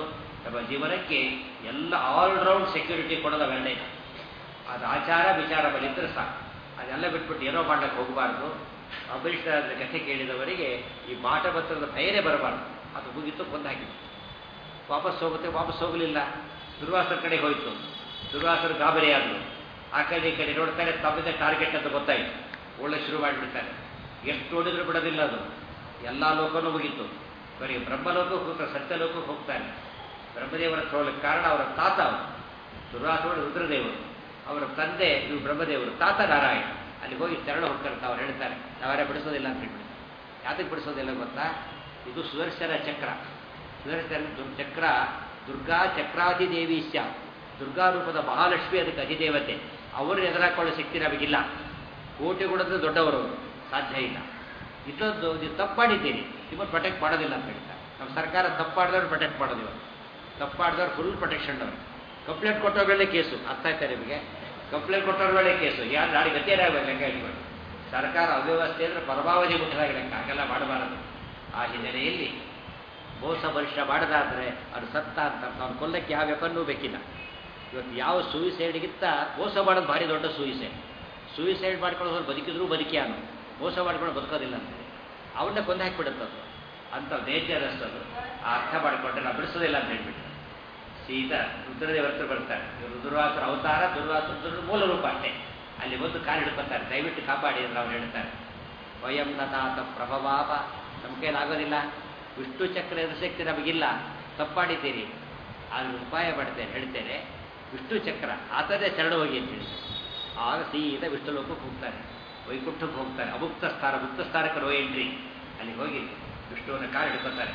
ನಮ್ಮ ಜೀವನಕ್ಕೆ ಎಲ್ಲ ಆಲ್ರೌಂಡ್ ಸೆಕ್ಯೂರಿಟಿ ಕೊಡೋದು ಅವೆರಡೇ ಅದು ಆಚಾರ ವಿಚಾರ ಬಲಿದ್ರೆ ಸಾಕು ಅದೆಲ್ಲ ಬಿಟ್ಬಿಟ್ಟು ಏನೋ ಮಾಡ್ಲಿಕ್ಕೆ ಹೋಗಬಾರ್ದು ಅಂಬರೀಷ್ ಕಥೆ ಕೇಳಿದವರಿಗೆ ಈ ಮಾಟಭದ್ರದ ಭಯನೇ ಬರಬಾರ್ದು ಅದು ಮುಗಿತು ಕೊಂದು ಹಾಕಿತ್ತು ವಾಪಸ್ ಹೋಗುತ್ತೆ ವಾಪಸ್ ಹೋಗಲಿಲ್ಲ ದುರ್ವಾಸರ ಕಡೆಗೆ ಹೋಯಿತು ದುರ್ವಾಸರು ಗಾಬರಿ ಆದರು ಆ ಕಡೆ ಈ ಕಡೆ ನೋಡ್ತಾರೆ ತಮ್ಮದೇ ಟಾರ್ಗೆಟ್ ಅಂತ ಗೊತ್ತಾಯಿತು ಒಳ್ಳೆ ಶುರು ಮಾಡಿಬಿಡ್ತಾರೆ ಎಷ್ಟು ನೋಡಿದ್ರು ಬಿಡೋದಿಲ್ಲ ಅದು ಎಲ್ಲ ಲೋಕನೂ ಮುಗೀತು ಬರೀ ಬ್ರಹ್ಮಲೋಕಕ್ಕೆ ಹೋಗ್ತಾರೆ ಸತ್ಯಲೋಕಕ್ಕೆ ಹೋಗ್ತಾನೆ ಬ್ರಹ್ಮದೇವರ ಹೋಗ್ಲಿಕ್ಕೆ ಕಾರಣ ಅವರ ತಾತ ಅವರು ದುರ್ವಾಸವರು ರುದ್ರದೇವರು ಅವರ ತಂದೆ ಇವು ಬ್ರಹ್ಮದೇವರು ತಾತ ನಾರಾಯಣ ಅಲ್ಲಿ ಹೋಗಿ ತೆರಳು ಹೋಗ್ತಾರೆ ಅವ್ರು ಹೇಳ್ತಾರೆ ನಾವ್ಯಾರ ಬಿಡಿಸೋದಿಲ್ಲ ಅಂತ ಹೇಳ್ಬಿಡ್ತಾರೆ ಯಾತಕ್ಕೆ ಬಿಡಿಸೋದಿಲ್ಲ ಗೊತ್ತಾ ಇದು ಸುದರ್ಶನ ಚಕ್ರ ಸುದರ್ಶನ ಚಕ್ರ ದುರ್ಗಾ ಚಕ್ರಾಧಿದೇವಿ ಸ್ಯ ದುರ್ಗಾ ರೂಪದ ಮಹಾಲಕ್ಷ್ಮಿ ಅದಕ್ಕೆ ಅಧಿದೇವತೆ ಅವರು ಎದುರಾಕೊಳ್ಳೋ ಶಕ್ತಿ ನಮಗಿಲ್ಲ ಕೋಟಿ ಕೊಡೋದು ದೊಡ್ಡವರು ಸಾಧ್ಯ ಇಲ್ಲ ಇದೊಂದು ನೀವು ತಪ್ಪು ಮಾಡಿದ್ದೀರಿ ನಿಮ್ಮನ್ನು ಪ್ರೊಟೆಕ್ಟ್ ಮಾಡೋದಿಲ್ಲ ಅಂತ ಹೇಳ್ತಾರೆ ನಮ್ಮ ಸರ್ಕಾರ ತಪ್ಪು ಮಾಡಿದವ್ರು ಪ್ರೊಟೆಕ್ಟ್ ಮಾಡೋದು ಇವಾಗ ತಪ್ಪು ಮಾಡಿದವ್ರು ಫುಲ್ ಪ್ರೊಟೆಕ್ಷನ್ ಅವರು ಕಂಪ್ಲೇಂಟ್ ಕೊಟ್ಟವ್ರ ಮೇಲೆ ಕೇಸು ಅರ್ಥ ಆಯ್ತಾ ನಿಮಗೆ ಕಂಪ್ಲೇಂಟ್ ಕೊಟ್ಟವ್ರ ಮೇಲೆ ಕೇಸು ಯಾರು ನಾಳೆ ಗತಿಯರಾಗಬೇಕು ಲೆಕ್ಕ ಇಟ್ಕೊಂಡು ಸರ್ಕಾರ ಅವ್ಯವಸ್ಥೆ ಅಂದರೆ ಪರಮಾವಧಿ ಮುಟ್ಟದಾಗ ಲೆಕ್ಕ ಹಾಗೆಲ್ಲ ಮಾಡಬಾರದು ಆ ಹಿನ್ನೆಲೆಯಲ್ಲಿ ಮೋಸ ಭವಿಷ್ಯ ಮಾಡದಾದ್ರೆ ಅದು ಸತ್ತ ಅಂತ ಅವ್ನು ಕೊಲ್ಲಕ್ಕೆ ಯಾವ ವೆಪನ್ನೂ ಬೇಕಿಲ್ಲ ಇವತ್ತು ಯಾವ ಸೂಯಿಸೈಡ್ಗಿಂತ ಮೋಸ ಮಾಡೋದು ಭಾರಿ ದೊಡ್ಡ ಸೂಯಿಸೈಡ್ ಸೂಯಿಸೈಡ್ ಮಾಡ್ಕೊಳ್ಳೋದು ಬದುಕಿದ್ರು ಬದುಕಿ ಅನ್ನೋ ಮೋಸ ಮಾಡ್ಕೊಂಡು ಬದುಕೋದಿಲ್ಲ ಅಂತ ಅವನ್ನ ಕೊಂದು ಹಾಕಿಬಿಡುತ್ತದು ಅಂತ ಡೇಂಜರಸ್ ಅದು ಆ ಅರ್ಥ ಮಾಡಿಕೊಂಡ್ರೆ ನಾವು ಬಿಡಿಸೋದಿಲ್ಲ ಅಂತ ಹೇಳ್ಬಿಟ್ಟು ಸೀದಾ ರುದ್ರದೇವರ ಹತ್ರ ಬರ್ತಾರೆ ಇವರು ದುರ್ವಾಸರ ಅವತಾರ ದುರ್ವಾಸರ ಮೂಲ ರೂಪ ಅಷ್ಟೇ ಅಲ್ಲಿ ಬಂದು ಕಾಲು ಹಿಡ್ಕೊತಾರೆ ದಯವಿಟ್ಟು ಕಾಪಾಡಿ ಅಂತ ಅವ್ರು ಹೇಳ್ತಾರೆ ವಯಂ ನತಾತ ಪ್ರಭವಾಪ ನಮ್ಮ ಕೈಲಾಗೋದಿಲ್ಲ ವಿಷ್ಣು ಚಕ್ರ ಶಕ್ತಿ ನಮಗಿಲ್ಲ ತಪ್ಪಾಡಿದ್ದೀರಿ ಆದ್ರೆ ಉಪಾಯ ಮಾಡ್ತೇನೆ ಹೇಳ್ತೇನೆ ವಿಷ್ಣು ಚಕ್ರ ಆತದೇ ಶರಣ ಹೋಗಿ ಅಂತ ಹೇಳಿ ಆಗ ಸೀದಾ ವಿಷ್ಣು ಲೋಕಕ್ಕೆ ಹೋಗ್ತಾರೆ ವೈಕುಂಠಕ್ಕೆ ಹೋಗ್ತಾರೆ ಅಮುಕ್ತ ಸ್ಥಾನ ಮುಕ್ತ ಸ್ಥಾನಕ್ಕೆ ನೋ ಎಂಟ್ರಿ ಅಲ್ಲಿ ಹೋಗಿ ವಿಷ್ಣುವನ್ನ ಕಾಲು ಹಿಡ್ಕೊತಾರೆ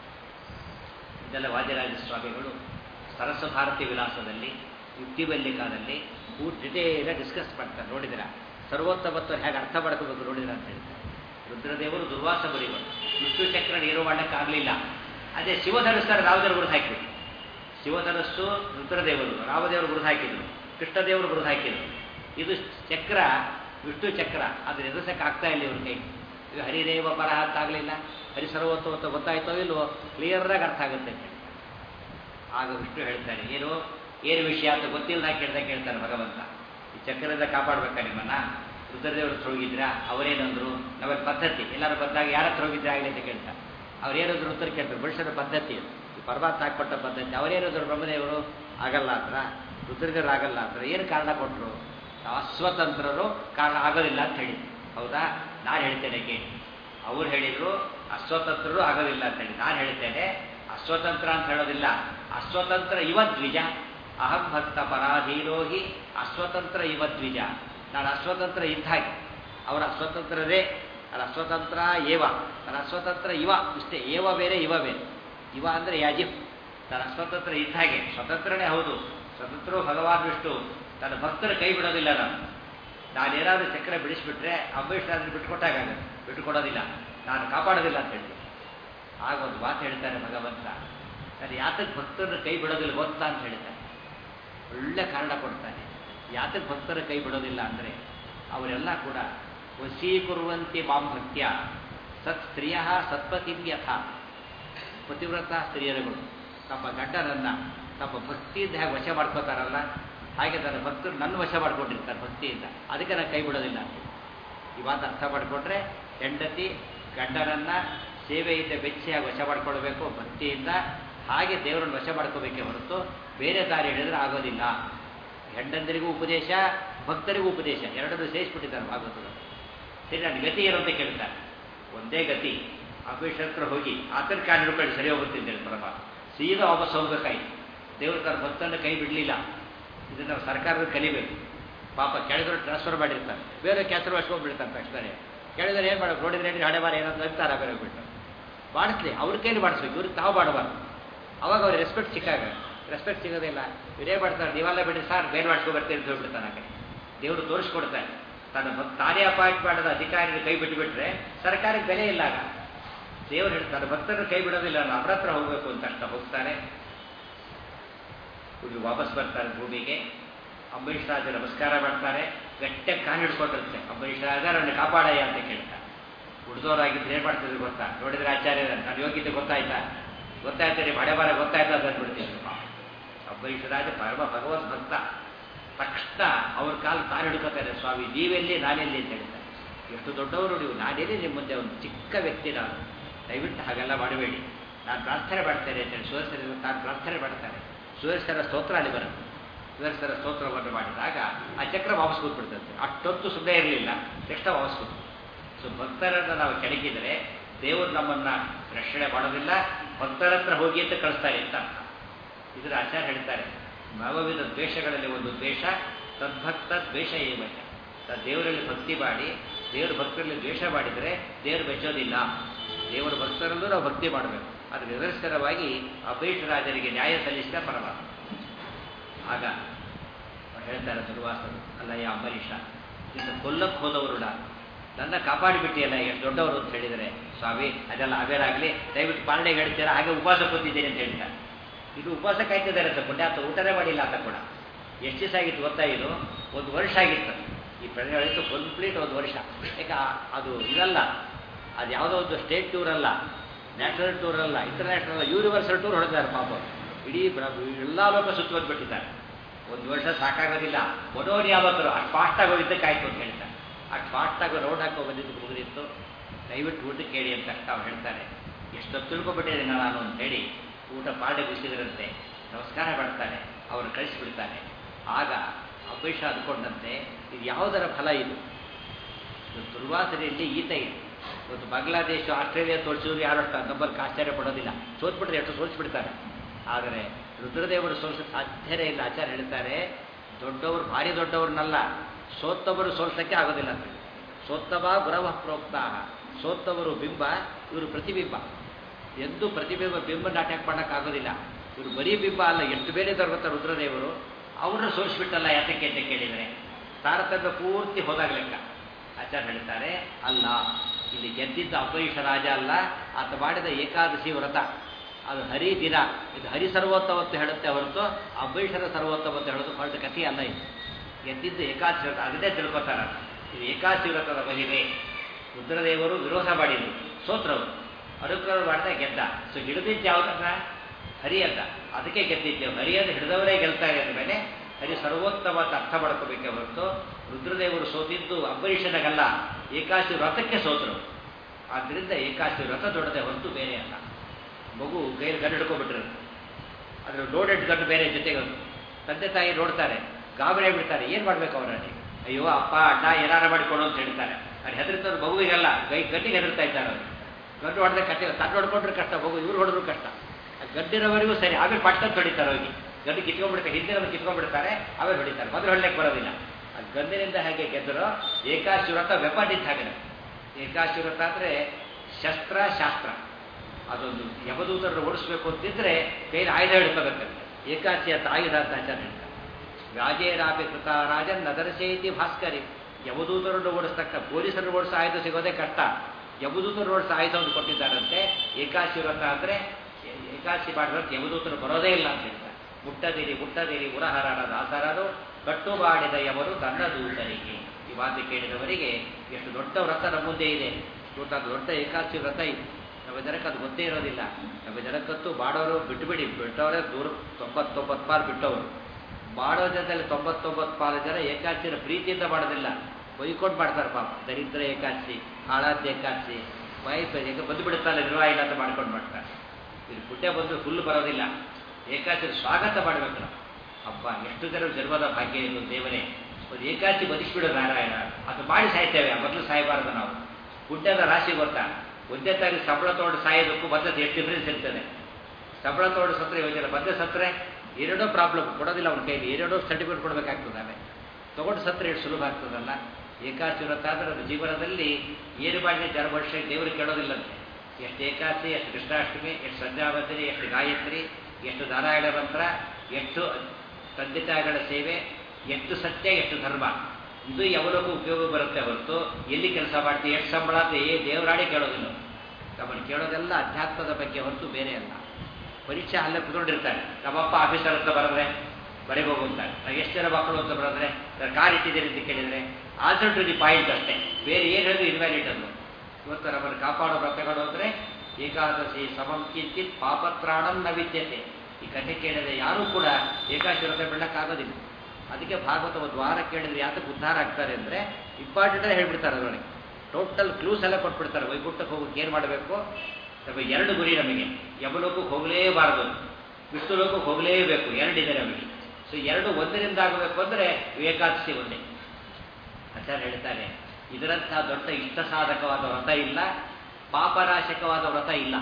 ಇದೆಲ್ಲ ವಾದಿರಾಜ ಸ್ವಾಮಿಗಳು ಸರಸ ಭಾರತಿ ವಿಲಾಸದಲ್ಲಿ ಯುಕ್ತಿಬಲ್ಲಿಕಾದಲ್ಲಿ ಮೂರು ಡಿಟೇಲ ಡಿಸ್ಕಸ್ ಮಾಡ್ತಾರೆ ನೋಡಿದಿರ ಸರ್ವೋತ್ತಮತ್ವ ಹೇಗೆ ಅರ್ಥ ಮಾಡ್ಕೋಬೇಕು ನೋಡಿದಿರ ಅಂತ ಹೇಳ್ತಾರೆ ರುದ್ರದೇವರು ದುರ್ವಾಸ ಬರಿಗಳು ವಿಷ್ಣು ಚಕ್ರ ನೀರು ಮಾಡಕ್ಕಾಗಲಿಲ್ಲ ಅದೇ ಶಿವಧನಸ್ಸರ ರಾಮದೇವರು ಗುರುತು ಹಾಕಿದ್ರು ಶಿವಧನಸ್ಸು ರುದ್ರದೇವರು ರಾಮದೇವರು ಗುರುತು ಹಾಕಿದ್ರು ಕೃಷ್ಣದೇವರು ಗುರುತು ಹಾಕಿದ್ರು ಇದು ಚಕ್ರ ವಿಷ್ಣು ಚಕ್ರ ಅದನ್ನ ಎದುರಿಸಕ್ಕೆ ಆಗ್ತಾ ಇಲ್ಲ ಇವ್ರ ಕೈ ಇದು ಹರಿದೇವ ಪರಹ ಅಂತ ಆಗಲಿಲ್ಲ ಹರಿಸರ್ವೋತ್ತಮತ್ವ ಗೊತ್ತಾಯ್ತೋ ಇಲ್ವೋ ಕ್ಲಿಯರಾಗಿ ಅರ್ಥ ಆಗುತ್ತೆ ಅಂತ ಹೇಳಿ. ಆಗ ವಿಷ್ಣು ಹೇಳ್ತಾರೆ ಏನು ಏನು ವಿಷಯ ಅಂತ ಗೊತ್ತಿಲ್ಲದ ಕೇಳ್ದಾಗ ಕೇಳ್ತಾರೆ ಭಗವಂತ ಈ ಚಕ್ರದಿಂದ ಕಾಪಾಡ್ಬೇಕಾ ನಿಮ್ಮನ್ನ ರುದ್ರದೇವರು ಹೋಗಿದ್ರಾ ಅವರೇನಂದ್ರು ನಾವಲ್ಲಿ ಪದ್ಧತಿ ಎಲ್ಲರೂ ಬಂದಾಗ ಯಾರ ಹತ್ರ ಹೋಗಿದ್ರೆ ಆಗಲಿ ಅಂತ ಕೇಳ್ತಾರೆ ಅವ್ರೇನಾದ್ರು ಉತ್ತರ ಕೇಳ್ತಾರೆ ಮನುಷ್ಯನ ಪದ್ಧತಿ ಅದು. ಈ ಪರಮಾತ್ಮ ಹಾಕ್ಕೊಟ್ಟ ಪದ್ಧತಿ ಅವರೇನಾದ್ರು ಬ್ರಹ್ಮದೇವರು ಆಗಲ್ಲ ಅಂದ್ರ ರುದ್ರದೇವರು ಆಗಲ್ಲ ಅಂದ್ರ ಏನು ಕಾರಣ ಕೊಟ್ಟರು ಅಸ್ವತಂತ್ರರು ಕಾರಣ ಆಗೋದಿಲ್ಲ ಅಂತ ಹೇಳಿದ್ರು ಹೌದಾ ನಾನು ಹೇಳ್ತೇನೆ ಕೇಳಿ ಅವ್ರು ಹೇಳಿದ್ರು ಅಸ್ವತಂತ್ರರು ಆಗೋದಿಲ್ಲ ಅಂತ ಹೇಳಿ ನಾನು ಹೇಳ್ತೇನೆ ಅಸ್ವತಂತ್ರ ಅಂತ ಹೇಳೋದಿಲ್ಲ ಅಸ್ವತಂತ್ರ ಇವ ದ್ವಿಜ ಅಹಂ ಭಕ್ತ ಪರಾಧೀನೋಹಿ ಅಸ್ವತಂತ್ರ ಇವ ದ್ವಿಜ ನಾನು ಅಸ್ವತಂತ್ರ ಇದ್ದ ಹಾಗೆ ಅವರ ಅಸ್ವತಂತ್ರರೇ ನಾನು ಅಸ್ವತಂತ್ರ ಏವ ನಾನು ಅಸ್ವತಂತ್ರ ಇವ ಇಷ್ಟೇ ಏವ ಬೇರೆ ಇವ ಬೇರೆ ಇವ ಅಂದರೆ ಯಾಜಿಫ್ ನಾನು ಅಸ್ವತಂತ್ರ ಇದ್ದ ಹಾಗೆ ಸ್ವತಂತ್ರನೇ ಹೌದು ಸ್ವತಂತ್ರವು ಭಗವಾನ್ ವಿಷ್ಣು ತನ್ನ ಭಕ್ತರ ಕೈ ಬಿಡೋದಿಲ್ಲ ನಾನು ನಾನೇನಾದ್ರೂ ಚಕ್ರ ಬಿಡಿಸ್ಬಿಟ್ರೆ ಅಂಬರೀಷ್ ಅದನ್ನು ಬಿಟ್ಕೊಟ್ಟಾಗುತ್ತೆ ಬಿಟ್ಟುಕೊಡೋದಿಲ್ಲ ನಾನು ಕಾಪಾಡೋದಿಲ್ಲ ಅಂತ ಹೇಳ್ತೀನಿ ಆಗ ಒಂದು ಮಾತು ಹೇಳ್ತಾರೆ ಭಗವಂತ ನಾನು ಯಾತಕ್ಕೆ ಭಕ್ತರನ್ನ ಕೈ ಬಿಡೋದಿಲ್ಲ ಗೊತ್ತಾ ಅಂತ ಹೇಳ್ತಾರೆ ಒಳ್ಳೆ ಕಾರಣ ಕೊಡ್ತಾನೆ ಯಾತಕ್ಕೆ ಭಕ್ತರ ಕೈ ಬಿಡೋದಿಲ್ಲ ಅಂದರೆ ಅವರೆಲ್ಲ ಕೂಡ ವಶೀಕುರುವಂತೆ ಮಾಂ ಭಕ್ತ್ಯ ಸತ್ ಸ್ತ್ರೀಯ ಸತ್ಪತಿಂ ಯಥ ಪತಿವ್ರತ ಸ್ತ್ರೀಯರುಗಳು ತಮ್ಮ ಗಂಡನನ್ನ ತಮ್ಮ ಭಕ್ತಿಯಿಂದ ಹೇಗೆ ವಶ ಮಾಡ್ಕೋತಾರಲ್ಲ ಹಾಗೆ ನನ್ನ ಭಕ್ತರು ನನ್ನ ವಶ ಮಾಡ್ಕೊಂಡಿರ್ತಾರೆ ಭಕ್ತಿಯಿಂದ ಅದಕ್ಕೆ ನಾನು ಕೈ ಬಿಡೋದಿಲ್ಲ ಅಂತ ಈ ಮಾತು ಅರ್ಥ ಮಾಡಿಕೊಂಡ್ರೆ ಹೆಂಡತಿ ಗಂಡನನ್ನ ಸೇವೆಯಿಂದ ಬೆಚ್ಚಿಯಾಗಿ ವಶ ಮಾಡ್ಕೊಳ್ಬೇಕು ಭಕ್ತಿಯಿಂದ ಹಾಗೆ ದೇವರನ್ನು ವಶ ಮಾಡ್ಕೋಬೇಕೇ ಹೊರತು ಬೇರೆ ದಾರಿ ಹೇಳಿದ್ರೆ ಆಗೋದಿಲ್ಲ ಹೆಂಡಂದರಿಗೂ ಉಪದೇಶ ಭಕ್ತರಿಗೂ ಉಪದೇಶ ಎರಡನ್ನೂ ಸೇರಿಸ್ಬಿಟ್ಟಿದ್ದಾರೆ ಭಾಗವತರು ಸರಿ ನನ್ನ ಗತಿ ಏನು ಅಂತ ಕೇಳ್ತಾರೆ ಒಂದೇ ಗತಿ ಅಭಿಷ್ ಹತ್ರ ಹೋಗಿ ಆತನ ಕಾಲು ಹಿಡ್ಕೊಂಡು ಸರಿ ಹೋಗುತ್ತೆ ಅಂತ ಪ್ರಭಾ ಸೀದಾ ವಾಪಸ್ ಹೋಗ್ಬೇಕಾಯ್ತು ದೇವರು ತನ್ನ ಭಕ್ತನ ಕೈ ಬಿಡಲಿಲ್ಲ ಇದನ್ನು ನಾವು ಸರ್ಕಾರದ ಕಲಿಬೇಕು ಪಾಪ ಕೆಳಗಡೆ ಟ್ರಾನ್ಸ್ಫರ್ ಮಾಡಿರ್ತಾರೆ ಬೇರೆ ಕ್ಯಾನ್ಸರ್ ಹೊಸ್ಕೊಂಡ್ಬಿಡ್ತಾರೆ ತಕ್ಷಣ ಕೇಳಿದ್ರೆ ಏನು ಮಾಡೋದು ನೋಡಿದ್ರೆ ಏನು ಹಣೆ ಬಾರ ಏನಂತ ಅಂತಾರೆ ಬೇರೆ ಬಿಟ್ಟು ಮಾಡಿಸ್ಲಿ ಅವ್ರ ಕೈಲಿ ಮಾಡಿಸ್ಬೇಕು ಇವ್ರಿಗೆ ತಾವು ಮಾಡಬಾರ್ದು ಅವಾಗ ಅವ್ರಿಗೆ ರೆಸ್ಪೆಕ್ಟ್ ಸಿಕ್ಕಾಗ ರೆಸ್ಪೆಕ್ಟ್ ಸಿಗೋದಿಲ್ಲ ಇವರೇ ಮಾಡ್ತಾರೆ ನೀವೆಲ್ಲ ಬಿಡ್ರಿ ಸರ್ ಬೇರೆ ಮಾಡ್ಸ್ಕೊ ಬರ್ತೀರಿ ಅಂತ ಹೇಳ್ಬಿಡ್ತಾನೆ ಆ ಕಡೆ ದೇವರು ತೋರಿಸ್ಕೊಡ್ತಾರೆ ತನ್ನ ಭಕ್ ತಾನೇ ಅಪಾಯಿಂಟ್ ಮಾಡಿದ ಅಧಿಕಾರಿಗಳು ಕೈ ಬಿಟ್ಟುಬಿಟ್ರೆ ಸರ್ಕಾರಕ್ಕೆ ಬೆಲೆ ಇಲ್ಲ ಆಗ ದೇವರು ಹೇಳ್ತಾರೆ ಭಕ್ತರು ಕೈ ಬಿಡೋದಿಲ್ಲ ನಾನು ಅವ್ರ ಹತ್ರ ಹೋಗ್ಬೇಕು ಅಂತ ಅಷ್ಟ ಹೋಗ್ತಾರೆ ಇಲ್ಲಿ ವಾಪಸ್ ಬರ್ತಾರೆ ಭೂಮಿಗೆ ಅಂಬರೀಷ್ ರಾಜ ನಮಸ್ಕಾರ ಮಾಡ್ತಾರೆ ಗಟ್ಟಿಯಾಗಿ ಕಾಲು ಹಿಡ್ಕೊಂಡಿರುತ್ತೆ ಅಂಬರೀಷ್ ರಾಜ ನನ್ನ ಕಾಪಾಡಯ್ಯ ಅಂತ ಕೇಳ್ತಾರೆ ಉಳಿದವರಾಗಿದ್ರೆ ಏನು ಮಾಡ್ತಿದ್ರು ಗೊತ್ತಾ ನೋಡಿದ್ರೆ ಆಚಾರ್ಯ ನಾನು ಯೋಗ್ಯತೆ ಗೊತ್ತಾಯ್ತಾ ಗೊತ್ತಾಯ್ತಾರೆ ಹಣೆ ಬಾರ ಗೊತ್ತಾಯ್ತು ಅಂತ ಅಂದ್ಬಿಡ್ತೀನಿ ಅಂಬರೀಷ ರಾಜ ಪರಮ ಭಗವತ್ ಭಕ್ತ ತಕ್ಷಣ ಅವ್ರ ಕಾಲು ತಾನು ಹಿಡ್ಕೋತಾರೆ ಸ್ವಾಮಿ ನೀವೆಲ್ಲಿ ನಾನೆಲ್ಲಿ ಅಂತ ಹೇಳ್ತಾರೆ ಎಷ್ಟು ದೊಡ್ಡವರು ನೀವು ನಾನೇನೇ ನಿಮ್ಮ ಮುಂದೆ ಒಂದು ಚಿಕ್ಕ ವ್ಯಕ್ತಿ ನಾನು ದಯವಿಟ್ಟು ಹಾಗೆಲ್ಲ ಮಾಡಬೇಡಿ ನಾನು ಪ್ರಾರ್ಥನೆ ಮಾಡ್ತೇನೆ ಅಂತೇಳಿ ಸುರೇಶ್ವರ ತಾನು ಪ್ರಾರ್ಥನೆ ಮಾಡ್ತಾರೆ ಸುರೇಶ್ವರ ಸ್ತೋತ್ರ ಅಲ್ಲಿ ಬರುತ್ತೆ ಸುರೇಶ್ವರ ಸ್ತೋತ್ರವನ್ನು ಮಾಡಿದಾಗ ಆ ಚಕ್ರ ವಾಪಸ್ ಕೂತ್ಬಿಡ್ತಂತೆ ಅಷ್ಟೊತ್ತು ಸುಮ್ಮನೆ ಇರಲಿಲ್ಲ ತಕ್ಷಣ ವಾಪಸ್ ಕೂತು ಸೊ ಭಕ್ತರನ್ನು ನಾವು ಕೆಣಕಿದರೆ ದೇವರು ನಮ್ಮನ್ನ ರಕ್ಷಣೆ ಮಾಡೋದಿಲ್ಲ ಭಕ್ತರ ಹತ್ರ ಹೋಗಿ ಅಂತ ಕಳಿಸ್ತಾರೆ ಅಂತ ಅರ್ಥ ಇದರ ಆಚಾರ್ಯ ಹೇಳ್ತಾರೆ ನವವಿಧ ದ್ವೇಷಗಳಲ್ಲಿ ಒಂದು ದ್ವೇಷ ತದ್ಭಕ್ತ ದ್ವೇಷ ಏವಚ ದೇವರಲ್ಲಿ ಭಕ್ತಿ ಮಾಡಿ ದೇವರ ಭಕ್ತರಲ್ಲಿ ದ್ವೇಷ ಮಾಡಿದರೆ ದೇವರು ಬೆಚ್ಚೋದಿಲ್ಲ ದೇವರ ಭಕ್ತರಲ್ಲೂ ನಾವು ಭಕ್ತಿ ಮಾಡಬೇಕು ಅದು ನಿದರ್ಶನವಾಗಿ ಅಪೇಕ್ಷ ರಾಜರಿಗೆ ನ್ಯಾಯ ಸಲ್ಲಿಸಿದ ಪರಮಾತ್ಮ ಆಗ ಹೇಳ್ತಾರೆ ದುರ್ವಾಸರು ಅಲ್ಲಯ್ಯ ಅಂಬರೀಷ ಇನ್ನು ಕೊಲ್ಲಕ್ಕೆ ಹೋದವರು ನಾನು ನನ್ನ ಕಾಪಾಡಿಬಿಟ್ಟಿಯಲ್ಲ ಎಷ್ಟು ದೊಡ್ಡವರು ಅಂತ ಹೇಳಿದರೆ ಸ್ವಾಮಿ ಅದೆಲ್ಲ ಅವೇರಾಗಲಿ ದಯವಿಟ್ಟು ಪಾಲನೆಗೆ ಹೇಳ್ತೀರಾ ಹಾಗೆ ಉಪವಾಸ ಕೂತಿದ್ದೇನೆ ಅಂತ ಹೇಳ್ತಾರೆ ಇದು ಉಪವಾಸ ಕಾಯ್ತಿದ್ದಾರೆ ಅಂತ ಪುಣ್ಯಾತ ಊಟನೇ ಮಾಡಿಲ್ಲ ಅಂತ ಕೂಡ ಎಷ್ಟು ದಿವಸ ಆಗಿತ್ತು ಗೊತ್ತಾ ಇದು ಒಂದು ವರ್ಷ ಆಗಿತ್ತು ಈ ಪ್ರಶ್ನೆ ಹೇಳಿದ್ದು ಕಂಪ್ಲೀಟ್ ಒಂದು ವರ್ಷ ಯಾಕೆ ಅದು ಇದಲ್ಲ ಅದು ಯಾವುದೋ ಒಂದು ಸ್ಟೇಟ್ ಟೂರ್ ಅಲ್ಲ ನ್ಯಾಷನಲ್ ಟೂರ್ ಅಲ್ಲ ಇಂಟರ್ನ್ಯಾಷನಲ್ ಅಲ್ಲ ಯೂನಿವರ್ಸಲ್ ಟೂರ್ ಹೊಡೆದಾರೆ ಪಾಪ ಇಡೀ ಎಲ್ಲ ಲೋಕ ಸುತ್ತುವಂದ್ಬಿಟ್ಟಿದ್ದಾರೆ ಒಂದು ವರ್ಷ ಸಾಕಾಗೋದಿಲ್ಲ ಮೊದೋರು ಯಾವತ್ತರು ಅಷ್ಟು ಫಾಸ್ಟಾಗಿ ಹೋಗಿದ್ದಕ್ಕೆ ಆಯ್ತು ಅಂತ ಹೇಳ್ತಾರೆ ಅಷ್ಟು ಫಾಸ್ಟಾಗಿ ರೋಡ್ ಹಾಕೋ ಬಂದಿದ್ದು ಮುಗಿದಿತ್ತು ದಯವಿಟ್ಟು ಊಟಕ್ಕೆ ಕೇಳಿ ಅಂತ ತಕ್ಷಣ ಅವ್ರು ಹೇಳ್ತಾರೆ ಎಷ್ಟು ತಿಳ್ಕೊಬಿಟ್ಟಿದ್ದೀನಿ ನಾನು ಅಂತ ಹೇಳಿ ಊಟ ಪಾಡೆ ಬಿಸಿದ್ರಂತೆ ನಮಸ್ಕಾರ ಮಾಡ್ತಾನೆ ಅವರು ಕಳಿಸಿಬಿಡ್ತಾನೆ ಆಗ ಅಪೇಕ್ಷ ಅಂದ್ಕೊಂಡಂತೆ ಇದು ಯಾವುದರ ಫಲ ಇದು ದುರ್ವಾಸನೆಯಲ್ಲಿ ಈತ ಇದೆ ಇವತ್ತು ಬಾಂಗ್ಲಾದೇಶ ಆಸ್ಟ್ರೇಲಿಯಾ ತೋರಿಸಿದ್ರು ಯಾರು ಅಷ್ಟು ನಮ್ಮಲ್ಲಿ ಆಶ್ಚರ್ಯ ಪಡೋದಿಲ್ಲ ಸೋತ್ಬಿಟ್ರೆ ಎಷ್ಟು ಸೋಲ್ಸ್ಬಿಡ್ತಾರೆ ಆದರೆ ರುದ್ರದೇವರು ಸೋಲ್ಸಕ್ಕೆ ಸಾಧ್ಯನೇ ಇಲ್ಲ ಆಚಾರ್ಯ ಹೇಳ್ತಾರೆ ದೊಡ್ಡವರು ಭಾರಿ ದೊಡ್ಡವ್ರನ್ನಲ್ಲ ಸೋತ್ತವರು ಸೋಲ್ಸಕ್ಕೆ ಆಗೋದಿಲ್ಲ ಅಂತ ಸೋತ್ತವ ಗುರವ ಪ್ರೋಕ್ತ ಸೋತ್ತವರು ಬಿಂಬ ಇವರು ಪ್ರತಿಬಿಂಬ ಎಂದು ಪ್ರತಿಬಿಂಬ ಬಿಂಬ ನಾಟಕ ಮಾಡೋಕ್ಕಾಗೋದಿಲ್ಲ ಇವರು ಬರೀ ಬಿಂಬ ಅಲ್ಲ ಎಷ್ಟು ಬೇರೆ ಗೊತ್ತಾ ರುದ್ರದೇವರು ಅವ್ರನ್ನ ಸೋಲಿಸ್ಬಿಟ್ಟಲ್ಲ ಯಾತಕ್ಕೆ ಅಂತ ಕೇಳಿದರೆ ತಾರತಮ್ಯ ಪೂರ್ತಿ ಹೋದಾಗ ಲೆಕ್ಕ ಆಚಾರ್ಯ ಹೇಳ್ತಾರೆ ಅಲ್ಲ ಇಲ್ಲಿ ಗೆದ್ದಿದ್ದ ಅಂಬರೀಷ ರಾಜ ಅಲ್ಲ ಆತ ಮಾಡಿದ ಏಕಾದಶಿ ವ್ರತ ಅದು ಹರಿ ದಿನ ಇದು ಹರಿ ಸರ್ವೋತ್ತಮತ್ತು ಹೇಳುತ್ತೆ ಹೊರತು ಅಂಬರೀಷರ ಸರ್ವೋತ್ತಮತ್ತು ಹೇಳೋದು ಹೊರತು ಕಥೆ ಅಲ್ಲ ಇದು ಗೆದ್ದಿದ್ದು ಏಕಾದಶಿ ವ್ರತ ಅದನ್ನೇ ತಿಳ್ಕೊತಾರ ಇದು ಏಕಾದಶಿ ವ್ರತದ ಮಹಿಮೆ ರುದ್ರದೇವರು ವಿರೋಧ ಮಾಡಿದ್ರು ಸೋತ್ರವರು ಅನುಗ್ರಹ ಮಾಡಿದ ಗೆದ್ದ ಸೊ ಹಿಡಿದಿದ್ದು ಯಾವುದನ್ನ ಹರಿ ಅಂತ ಅದಕ್ಕೆ ಗೆದ್ದಿದ್ದೇವೆ ಹರಿಯನ್ನು ಹಿಡಿದವರೇ ಗೆಲ್ತಾ ಇದ್ದ ಮೇಲೆ ಹರಿ ಸರ್ವೋತ್ತಮ ಅಂತ ಅರ್ಥ ಮಾಡ್ಕೋಬೇಕೆ ಹೊರತು ರುದ್ರದೇವರು ಸೋತಿದ್ದು ಅಂಬರೀಷನಿಗಲ್ಲ ಏಕಾಶಿ ವ್ರತಕ್ಕೆ ಸೋತರು ಆದ್ದರಿಂದ ಏಕಾಶಿ ವ್ರತ ದೊಡ್ಡದೆ ಹೊರತು ಬೇರೆ ಅಲ್ಲ ಮಗು ಕೈಯಲ್ಲಿ ಗಂಡು ಹಿಡ್ಕೊಂಡ್ಬಿಟ್ಟಿರುತ್ತೆ ಅದ್ರ ಲೋಡೆಡ್ ಗಂಡು ಬೇರೆ ಜೊತೆಗೆ ತಂದೆ ತಾಯಿ ನೋಡ್ತಾರೆ ಗಾಬರಿ ಬಿಡ್ತಾರೆ ಏನು ಮಾಡ್ಬೇಕು ಅವರಲ್ಲಿ ಅಯ್ಯೋ ಅಪ್ಪ ಅಣ್ಣ ಏನಾರ ಮಾಡಿಕೊಡು ಅಂತ ಹೇಳ್ತಾರೆ ಅದು ಹೆದರ್ತಾರೆ ಮಗುವಿಗಲ್ಲ ಕೈ ಗಂಡಿಗೆ ಹೆದರ್ತಾ ಇದ್ದಾರೆ ಅವರು ಗಂಡು ಹೊಡೆದ ಕಷ್ಟ ತನ್ನ ಹೊಡ್ಕೊಂಡ್ರೆ ಕಷ್ಟ ಮಗು ಇವ್ರು ಹೊಡೆದ್ರು ಕಷ್ಟ ಗಡ್ಡಿರೋವರೆಗೂ ಸರಿ ಆಮೇಲೆ ಪಟ್ಟ ಹೊಡಿತಾರೆ ಹೋಗಿ ಗಂಡು ಕಿತ್ಕೊಂಡ್ಬಿಡ್ತಾರೆ ಹಿಂದಿನ ಕಿತ್ಕೊಂಡ್ಬಿಡ್ತಾರೆ ಆಮೇಲೆ ಹೊಡಿತಾರೆ ಮೊದಲು ಹೊಡ್ಲಿಕ್ಕೆ ಬರೋದಿಲ್ಲ ಆ ಗಂಡಿನಿಂದ ಹೇಗೆ ಗೆದ್ದರೋ ಏಕಾಶಿ ವ್ರತ ವೆಪನ್ ಇದ್ದ ಹಾಗೆ ಏಕಾಶಿ ವ್ರತ ಅಂದರೆ ಶಸ್ತ್ರ ಶಾಸ್ತ್ರ ಅದೊಂದು ಯಮದೂತರನ್ನು ಓಡಿಸ್ಬೇಕು ಅಂತಿದ್ರೆ ಕೈಲಿ ಆಯುಧ ಹಿಡ್ಕೋಬೇಕಂತೆ ಏಕಾಶಿ ಅಂತ ಆಯುಧ ಅಂತ ಆಚಾರ ಹೇಳ್ತಾರೆ ರಾಜೇರಾಪಿ ಕೃತ ರಾಜನ್ ನದರಸೇತಿ ಭಾಸ್ಕರಿ ಯಮದೂತರನ್ನು ಓಡಿಸ್ತಕ್ಕ ಪೊಲೀಸರನ್ನು ಓಡಿಸೋ ಆಯುಧ ಸಿಗೋದೇ ಕಷ್ಟ ಯಮದೂತರು ಓಡಿಸೋ ಆಯುಧವನ್ನು ಕೊಟ್ಟಿದ್ದಾರಂತೆ ಏಕಾಶಿ ವ್ರತ ಅಂದರೆ ಏಕಾಶಿ ಮಾಡಿದ್ರೆ ಯಮದೂತರು ಬರೋದೇ ಇಲ್ಲ ಅಂತ ಹೇಳ್ತಾರೆ ಮುಟ್ಟದಿರಿ ಮುಟ್ಟದಿರಿ ಉರಹರಣ ದಾಸರರು ಕಟ್ಟು ಮಾಡಿದ ಯವರು ತನ್ನ ದೂತರಿಗೆ ಈ ಮಾತು ಕೇಳಿದವರಿಗೆ ಎಷ್ಟು ದೊಡ್ಡ ವ್ರತ ನಮ್ಮ ಮುಂದೆ ಇದೆ ಇವತ್ತು ಅದು ದೊಡ್ಡ ಏಕಾದಶಿ ವ್ರತ ಇದೆ ನಮ್ಮ ಜನಕ್ಕೆ ಅದು ಗೊತ್ತೇ ಇರೋದಿಲ್ಲ ನಮ್ಮ ಜನಕ್ಕಂತೂ ಬಾಡೋರು ಬಿಟ್ಟುಬಿಡಿ ಬಿಟ್ಟವರೇ ದೂರ ತೊಂಬತ್ತೊಂಬತ್ತು ಪಾಲು ಬಿಟ್ಟವರು ಮಾಡೋ ಜನದಲ್ಲಿ ತೊಂಬತ್ತೊಂಬತ್ತು ಪಾಲು ಜನ ಏಕಾದಶಿನ ಪ್ರೀತಿಯಿಂದ ಮಾಡೋದಿಲ್ಲ ಬೈಕೊಂಡು ಮಾಡ್ತಾರೆ ಪಾಪ ದರಿದ್ರ ಏಕಾದಶಿ ಹಾಳಾದ ಏಕಾದಶಿ ವಯಸ್ಸು ಈಗ ಬಂದು ಬಿಡುತ್ತಲ್ಲ ನಿರ್ವಾಹ ಇಲ್ಲ ಅಂತ ಮಾಡ್ಕೊಂಡು ಮಾಡ್ತಾರೆ ಇಲ್ಲಿ ಪುಣ್ಯ ಬಂದು ಫುಲ್ ಬರೋದಿಲ್ಲ ಏಕಾದಶಿ ಸ್ವಾಗತ ಮಾಡಬೇಕು ನಾವು ಹಬ್ಬ ಎಷ್ಟು ಜನ ಜನ್ಮದ ಭಾಗ್ಯ ಇದು ದೇವರೇ ಒಂದು ಏಕಾದಶಿ ಬದುಕಿಬಿಡು ನಾರಾಯಣ ಅದು ಮಾಡಿ ಸಾಯ್ತೇವೆ ಮೊದಲು ಸಾಯಬಾರದು ನಾವು ಪುಣ್ಯದ ರಾಶಿ ಗೊತ್ತಾ ಒಂದೇ ತಾರೀಕು ಸಂಬಳ ತಗೊಂಡು ಸಾಯೋದಕ್ಕೂ ಬದ್ಧತೆ ಎಷ್ಟು ಡಿಫ್ರೆನ್ಸ್ ಇರ್ತದೆ ಸಂಬಳ ತಗೊಂಡು ಸತ್ರೆ ಯೋಜನೆ ಬದ್ಧ ಸತ್ರೆ ಎರಡೋ ಪ್ರಾಬ್ಲಮ್ ಕೊಡೋದಿಲ್ಲ ಅವನ ಕೈಲಿ ಎರಡೋ ಸರ್ಟಿಫಿಕೇಟ್ ಕೊಡಬೇಕಾಗ್ತದೆ ಆಮೇಲೆ ತೊಗೊಂಡು ಸತ್ರೆ ಎಷ್ಟು ಸುಲಭ ಆಗ್ತದಲ್ಲ ಏಕಾದಶಿ ವ್ರತ ಅಂದರೆ ಅದು ಜೀವನದಲ್ಲಿ ಏನು ಮಾಡಿದ್ರೆ ಜನ ವರ್ಷ ದೇವರು ಕೇಳೋದಿಲ್ಲಂತೆ ಎಷ್ಟು ಏಕಾದಶಿ ಎಷ್ಟು ಕೃಷ್ಣಾಷ್ಟಮಿ ಎಷ್ಟು ಸಂಧ್ಯಾವಂತರಿ ಎಷ್ಟು ಗಾಯತ್ರಿ ಎಷ್ಟು ನಾರಾಯಣ ಮಂತ್ರ ಎಷ್ಟು ತಂದೆ ತಾಯಿಗಳ ಸೇವೆ ಎಷ್ಟು ಸತ್ಯ ಎಷ್ಟು ಧರ್ಮ ಇದು ಯಾವಲಕ್ಕೂ ಉಪಯೋಗ ಬರುತ್ತೆ ಹೊರತು ಎಲ್ಲಿ ಕೆಲಸ ಮಾಡ್ತೀವಿ ಎಷ್ಟು ಸಂಬಳ ಅಂತ ಏ ದೇವರಾಡಿ ಕೇಳೋದಿಲ್ಲ ನಮ್ಮನ್ನು ಕೇಳೋದೆಲ್ಲ ಅಧ್ಯಾತ್ಮದ ಬಗ್ಗೆ ಹೊರತು ಬೇರೆ ಅಲ್ಲ ಪರೀಕ್ಷೆ ಅಲ್ಲೇ ಕುತ್ಕೊಂಡಿರ್ತಾರೆ ನಮ್ಮಪ್ಪ ಆಫೀಸರ್ ಅಂತ ಬರೆದ್ರೆ ಬರೆಗೆ ಹೋಗುತ್ತಾರೆ ನಾವು ಎಷ್ಟು ಜನ ಮಕ್ಕಳು ಅಂತ ಬರೆದ್ರೆ ಕಾರ್ ಇಟ್ಟಿದ್ದೀರಿ ಅಂತ ಕೇಳಿದರೆ ಆನ್ಸರ್ ಟು ದಿ ಪಾಯಿಂಟ್ ಅಷ್ಟೇ ಬೇರೆ ಏನು ಹೇಳಿದ್ರು ಇನ್ವ್ಯಾಲಿಡ್ ಅದು ಇವತ್ತು ನಮ್ಮನ್ನು ಕಾಪಾಡೋ ವ್ರತಗಳು ಅಂದರೆ ಏಕಾದಶಿ ಸಮಂ ಕಿಂಚಿತ್ ಪಾಪತ್ರಾಣಂ ನ ವಿದ್ಯತೆ ಈ ಕಥೆ ಕೇಳಿದ್ರೆ ಯಾರೂ ಕೂಡ ಏಕಾದಶಿ ವ್ರತ ಬಿಡಕ್ಕಾಗೋದಿಲ್ಲ ಅದಕ್ಕೆ ಭಾಗವತ ಒಂದು ವಾರ ಕೇಳಿದ್ರೆ ಯಾತಕ್ಕೆ ಉದ್ಧಾರ ಆಗ್ತಾರೆ ಅಂದರೆ ಇಂಪಾರ್ಟೆಂಟ್ ಹೇಳ್ಬಿಡ್ತಾರೆ ಅದರೊಳಗೆ ಟೋಟಲ್ ಕ್ಲೂಸ್ ಎಲ್ಲ ಕೊಟ್ಬಿಡ್ತಾರೆ ವೈಕುಂಠಕ್ಕೆ ಹೋಗೋಕೆ ಏನು ಮಾಡಬೇಕು ನಮಗೆ ಎರಡು ಗುರಿ ನಮಗೆ ಯಮಲೋಕಕ್ಕೆ ಹೋಗಲೇಬಾರದು ವಿಷ್ಣು ಲೋಕಕ್ಕೆ ಹೋಗಲೇಬೇಕು ಎರಡಿದೆ ನಮಗೆ ಸೊ ಎರಡು ಒಂದರಿಂದ ಆಗಬೇಕು ಅಂದರೆ ಏಕಾದಶಿ ಒಂದೇ ಆಚಾರ್ಯ ಹೇಳ್ತಾರೆ ಇದರಂಥ ದೊಡ್ಡ ಇಷ್ಟ ಸಾಧಕವಾದ ವ್ರತ ಇಲ್ಲ ಪಾಪನಾಶಕವಾದ ವ್ರತ ಇಲ್ಲ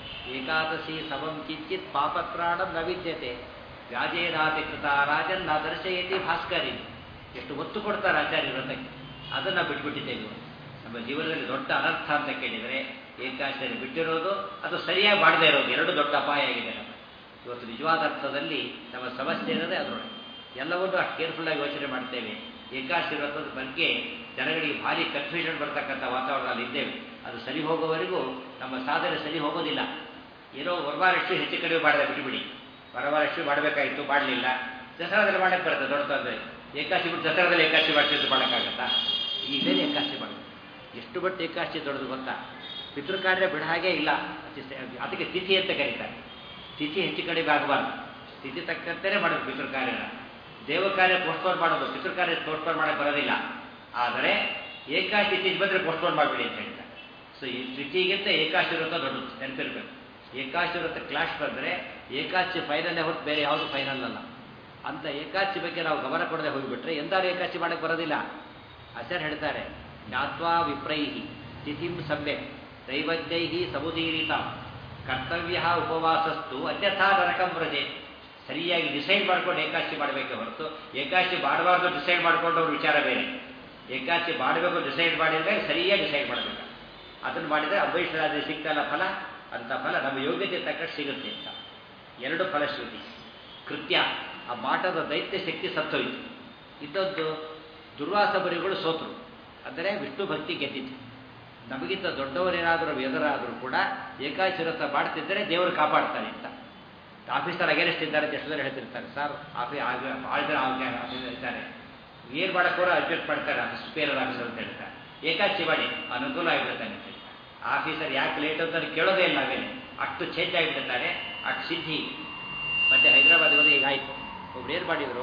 ಏಕಾದಶಿ ಸಮಂ ಕಿಂಚಿತ್ ಪಾಪತ್ರಾಣ ನ ವಿದ್ಯತೆ ವ್ಯಾಜೇನಾತಿ ಕೃತ ರಾಜನ್ ನಾ ದರ್ಶಯತಿ ಭಾಸ್ಕರಿ ಎಷ್ಟು ಒತ್ತು ಕೊಡ್ತಾರೆ ಆಚಾರ್ಯ ವ್ರತಕ್ಕೆ ಅದನ್ನು ಬಿಟ್ಬಿಟ್ಟಿದ್ದೇವೆ ಇವತ್ತು. ನಮ್ಮ ಜೀವನದಲ್ಲಿ ದೊಡ್ಡ ಅನರ್ಥ ಅಂತ ಕೇಳಿದರೆ ಏಕಾದಶಿಯಲ್ಲಿ ಬಿಟ್ಟಿರೋದು ಅದು ಸರಿಯಾಗಿ ಮಾಡದೇ ಇರೋದು ಎರಡು ದೊಡ್ಡ ಅಪಾಯ ಆಗಿದೆ ನಮಗೆ ಇವತ್ತು ನಿಜವಾದ ಅರ್ಥದಲ್ಲಿ ನಮ್ಮ ಸಮಸ್ಯೆ ಇರೋದೇ ಅದರೊಳಗೆ ಎಲ್ಲವನ್ನೂ ಅಷ್ಟು ಕೇರ್ಫುಲ್ಲಾಗಿ ಯೋಚನೆ ಮಾಡ್ತೇವೆ ಏಕಾದಶಿ ವ್ರತದ ಬಗ್ಗೆ ಜನಗಳಿಗೆ ಭಾರಿ ಕನ್ಫ್ಯೂಷನ್ ಬರ್ತಕ್ಕಂಥ ವಾತಾವರಣದಲ್ಲಿ ಇದ್ದೇವೆ ಅದು ಸರಿ ಹೋಗೋವರೆಗೂ ನಮ್ಮ ಸಾಧನೆ ಸರಿ ಹೋಗೋದಿಲ್ಲ ಏನೋ ವರವಾರಷ್ಟು ಹೆಚ್ಚು ಕಡಿಮೆ ಮಾಡಿದೆ ಬಿಟ್ಬಿಡಿ ವರವಾರಷ್ಟು ಮಾಡಬೇಕಾಗಿತ್ತು ಮಾಡಲಿಲ್ಲ ದಸರಾದಲ್ಲಿ ಮಾಡಕ್ಕೆ ಬರುತ್ತೆ ದೊಡ್ಡ ತೊಂದರೆ ಏಕಾಶಿ ಬಿಟ್ಟು ದಸರಾದಲ್ಲಿ ಏಕಾಶಿ ಮಾಡ್ತಿದ್ದು ಮಾಡೋಕ್ಕಾಗತ್ತಾ ಈಗಲೇ ಏಕಾಶಿ ಮಾಡೋದು ಎಷ್ಟು ಬಟ್ಟು ಏಕಾಶಿ ದೊಡ್ಡದು ಗೊತ್ತಾ ಪಿತೃಕಾರ್ಯ ಬಿಡ ಹಾಗೆ ಇಲ್ಲ ಅದಕ್ಕೆ ತಿಥಿ ಅಂತ ಕರೀತಾರೆ ತಿಥಿ ಹೆಚ್ಚು ಕಡಿಮೆ ಆಗಬಾರ್ದು ತಿಥಿ ತಕ್ಕಂತೆಯೇ ಮಾಡೋದು ಪಿತೃಕಾರ್ಯನ ದೇವ ಕಾರ್ಯ ಪೋಸ್ಟ್ಪೋನ್ ಮಾಡೋದು ಪಿತೃಕಾರ್ಯ ಪೋಸ್ಟ್ಪೋನ್ ಮಾಡಕ್ಕೆ ಬರೋದಿಲ್ಲ ಆದರೆ ಏಕಾಶಿ ತಿಥಿ ಬಂದರೆ ಪೋಸ್ಟ್ಪೋನ್ ಮಾಡಿಬಿಡಿ ಅಂತ ಹೇಳ್ತಾರೆ ಸೊ ಈ ತಿಥಿಗಿಂತ ಏಕಾಶಿ ವ್ರತ ದೊಡ್ಡದು ನೆನಪಿರ್ಬೇಕು ಏಕಾಶಿ ವ್ರತ ಕ್ಲಾಶ್ ಬಂದರೆ ಏಕಾಶಿ ಫೈನಲ್ಲೇ ಹೊರತು ಬೇರೆ ಯಾವುದು ಫೈನಲ್ ಅಲ್ಲ ಅಂತ ಏಕಾಶಿ ಬಗ್ಗೆ ನಾವು ಗಮನ ಕೊಡದೆ ಹೋಗಿಬಿಟ್ರೆ ಎಂದಾರು ಏಕಾಶಿ ಮಾಡಕ್ಕೆ ಬರೋದಿಲ್ಲ ಆಚಾರ್ಯ ಹೇಳ್ತಾರೆ ಜ್ಞಾತ್ವಾ ವಿಪ್ರೈಹಿ ತಿಥಿಂ ಸಮ್ಯಕ್ ದೈವಜ್ಞೈಹಿ ಸಮುದೀರಿತ ಕರ್ತವ್ಯ ಉಪವಾಸಸ್ತು ಅನ್ಯಥಾ ನರಕಂ ವ್ರಜೆ ಸರಿಯಾಗಿ ಡಿಸೈಡ್ ಮಾಡ್ಕೊಂಡು ಏಕಾಶಿ ಮಾಡಬೇಕೆ ಹೊರತು ಏಕಾಶಿ ಮಾಡಬಾರ್ದು ಡಿಸೈಡ್ ಮಾಡ್ಕೊಂಡು ಅವ್ರ ವಿಚಾರ ಬೇರೆ ಏಕಾಶಿ ಮಾಡಬೇಕು ಡಿಸೈಡ್ ಮಾಡಿದರೆ ಸರಿಯಾಗಿ ಡಿಸೈಡ್ ಮಾಡಬೇಕು ಅದನ್ನು ಮಾಡಿದರೆ ಅದ್ವೈತರಾಜ ಸಿಗ್ತಲ್ಲ ಫಲ ಅಂತ ಫಲ ನಮ್ಮ ಯೋಗ್ಯತೆ ತಕ್ಕಷ್ಟು ಸಿಗುತ್ತೆ ಅಂತ ಎರಡು ಫಲಶ್ರುತಿ ಕೃತ್ಯ ಆ ಮಾಟದ ದೈತ್ಯ ಶಕ್ತಿ ಸತ್ತೋಯ್ತು ಇನ್ನೊಂದು ದುರ್ವಾಸ ಬರಿಗಳು ಸೋತರು ಅಂದರೆ ವಿಷ್ಣು ಭಕ್ತಿ ಗೆದ್ದಿತ್ತು ನಮಗಿಂತ ದೊಡ್ಡವರೇನಾದರೂ ಎದುರಾದರೂ ಕೂಡ ಏಕಾಶಿರತ ಮಾಡ್ತಿದ್ದರೆ ದೇವರು ಕಾಪಾಡ್ತಾನೆ ಅಂತ ಆಫೀಸರ್ ಅಗೇನೆಸ್ಟ್ ಇದ್ದಾರೆ ಅಂತ ಎಷ್ಟು ಜನ ಹೇಳ್ತಿರ್ತಾರೆ ಸರ್ ಆಫೀ ಭಾಳ ಜನ ಆಫೀಸರ್ ಇದ್ದಾರೆ ಏನು ಮಾಡೋಕ್ಕೋರ ಅಡ್ಜಸ್ಟ್ ಮಾಡ್ತಾರೆ ಸುಪೇರಿಯರ್ ಆಫೀಸರ್ ಅಂತ ಹೇಳ್ತಾರೆ ಏಕಾಚಿ ಮಾಡಿ ಅನುಕೂಲ ಆಗಿಬಿಡ್ತಾನೆ ಅಂತ ಹೇಳ್ತಾರೆ ಆಫೀಸರ್ ಯಾಕೆ ಲೇಟ್ ಅಂತ ಕೇಳೋದೇ ಇಲ್ಲ ನಾವೇನೆ ಅಷ್ಟು ಚೇಂಜ್ ಆಗಿಬಿಟ್ಟಿದ್ದಾರೆ ಅಷ್ಟು ಸಿದ್ಧಿ ಮತ್ತೆ ಹೈದರಾಬಾದ್ಗೆ ಹೋದ್ರೆ ಈಗ ಆಯಿತು ಒಬ್ರು ಏನು ಮಾಡಿದರು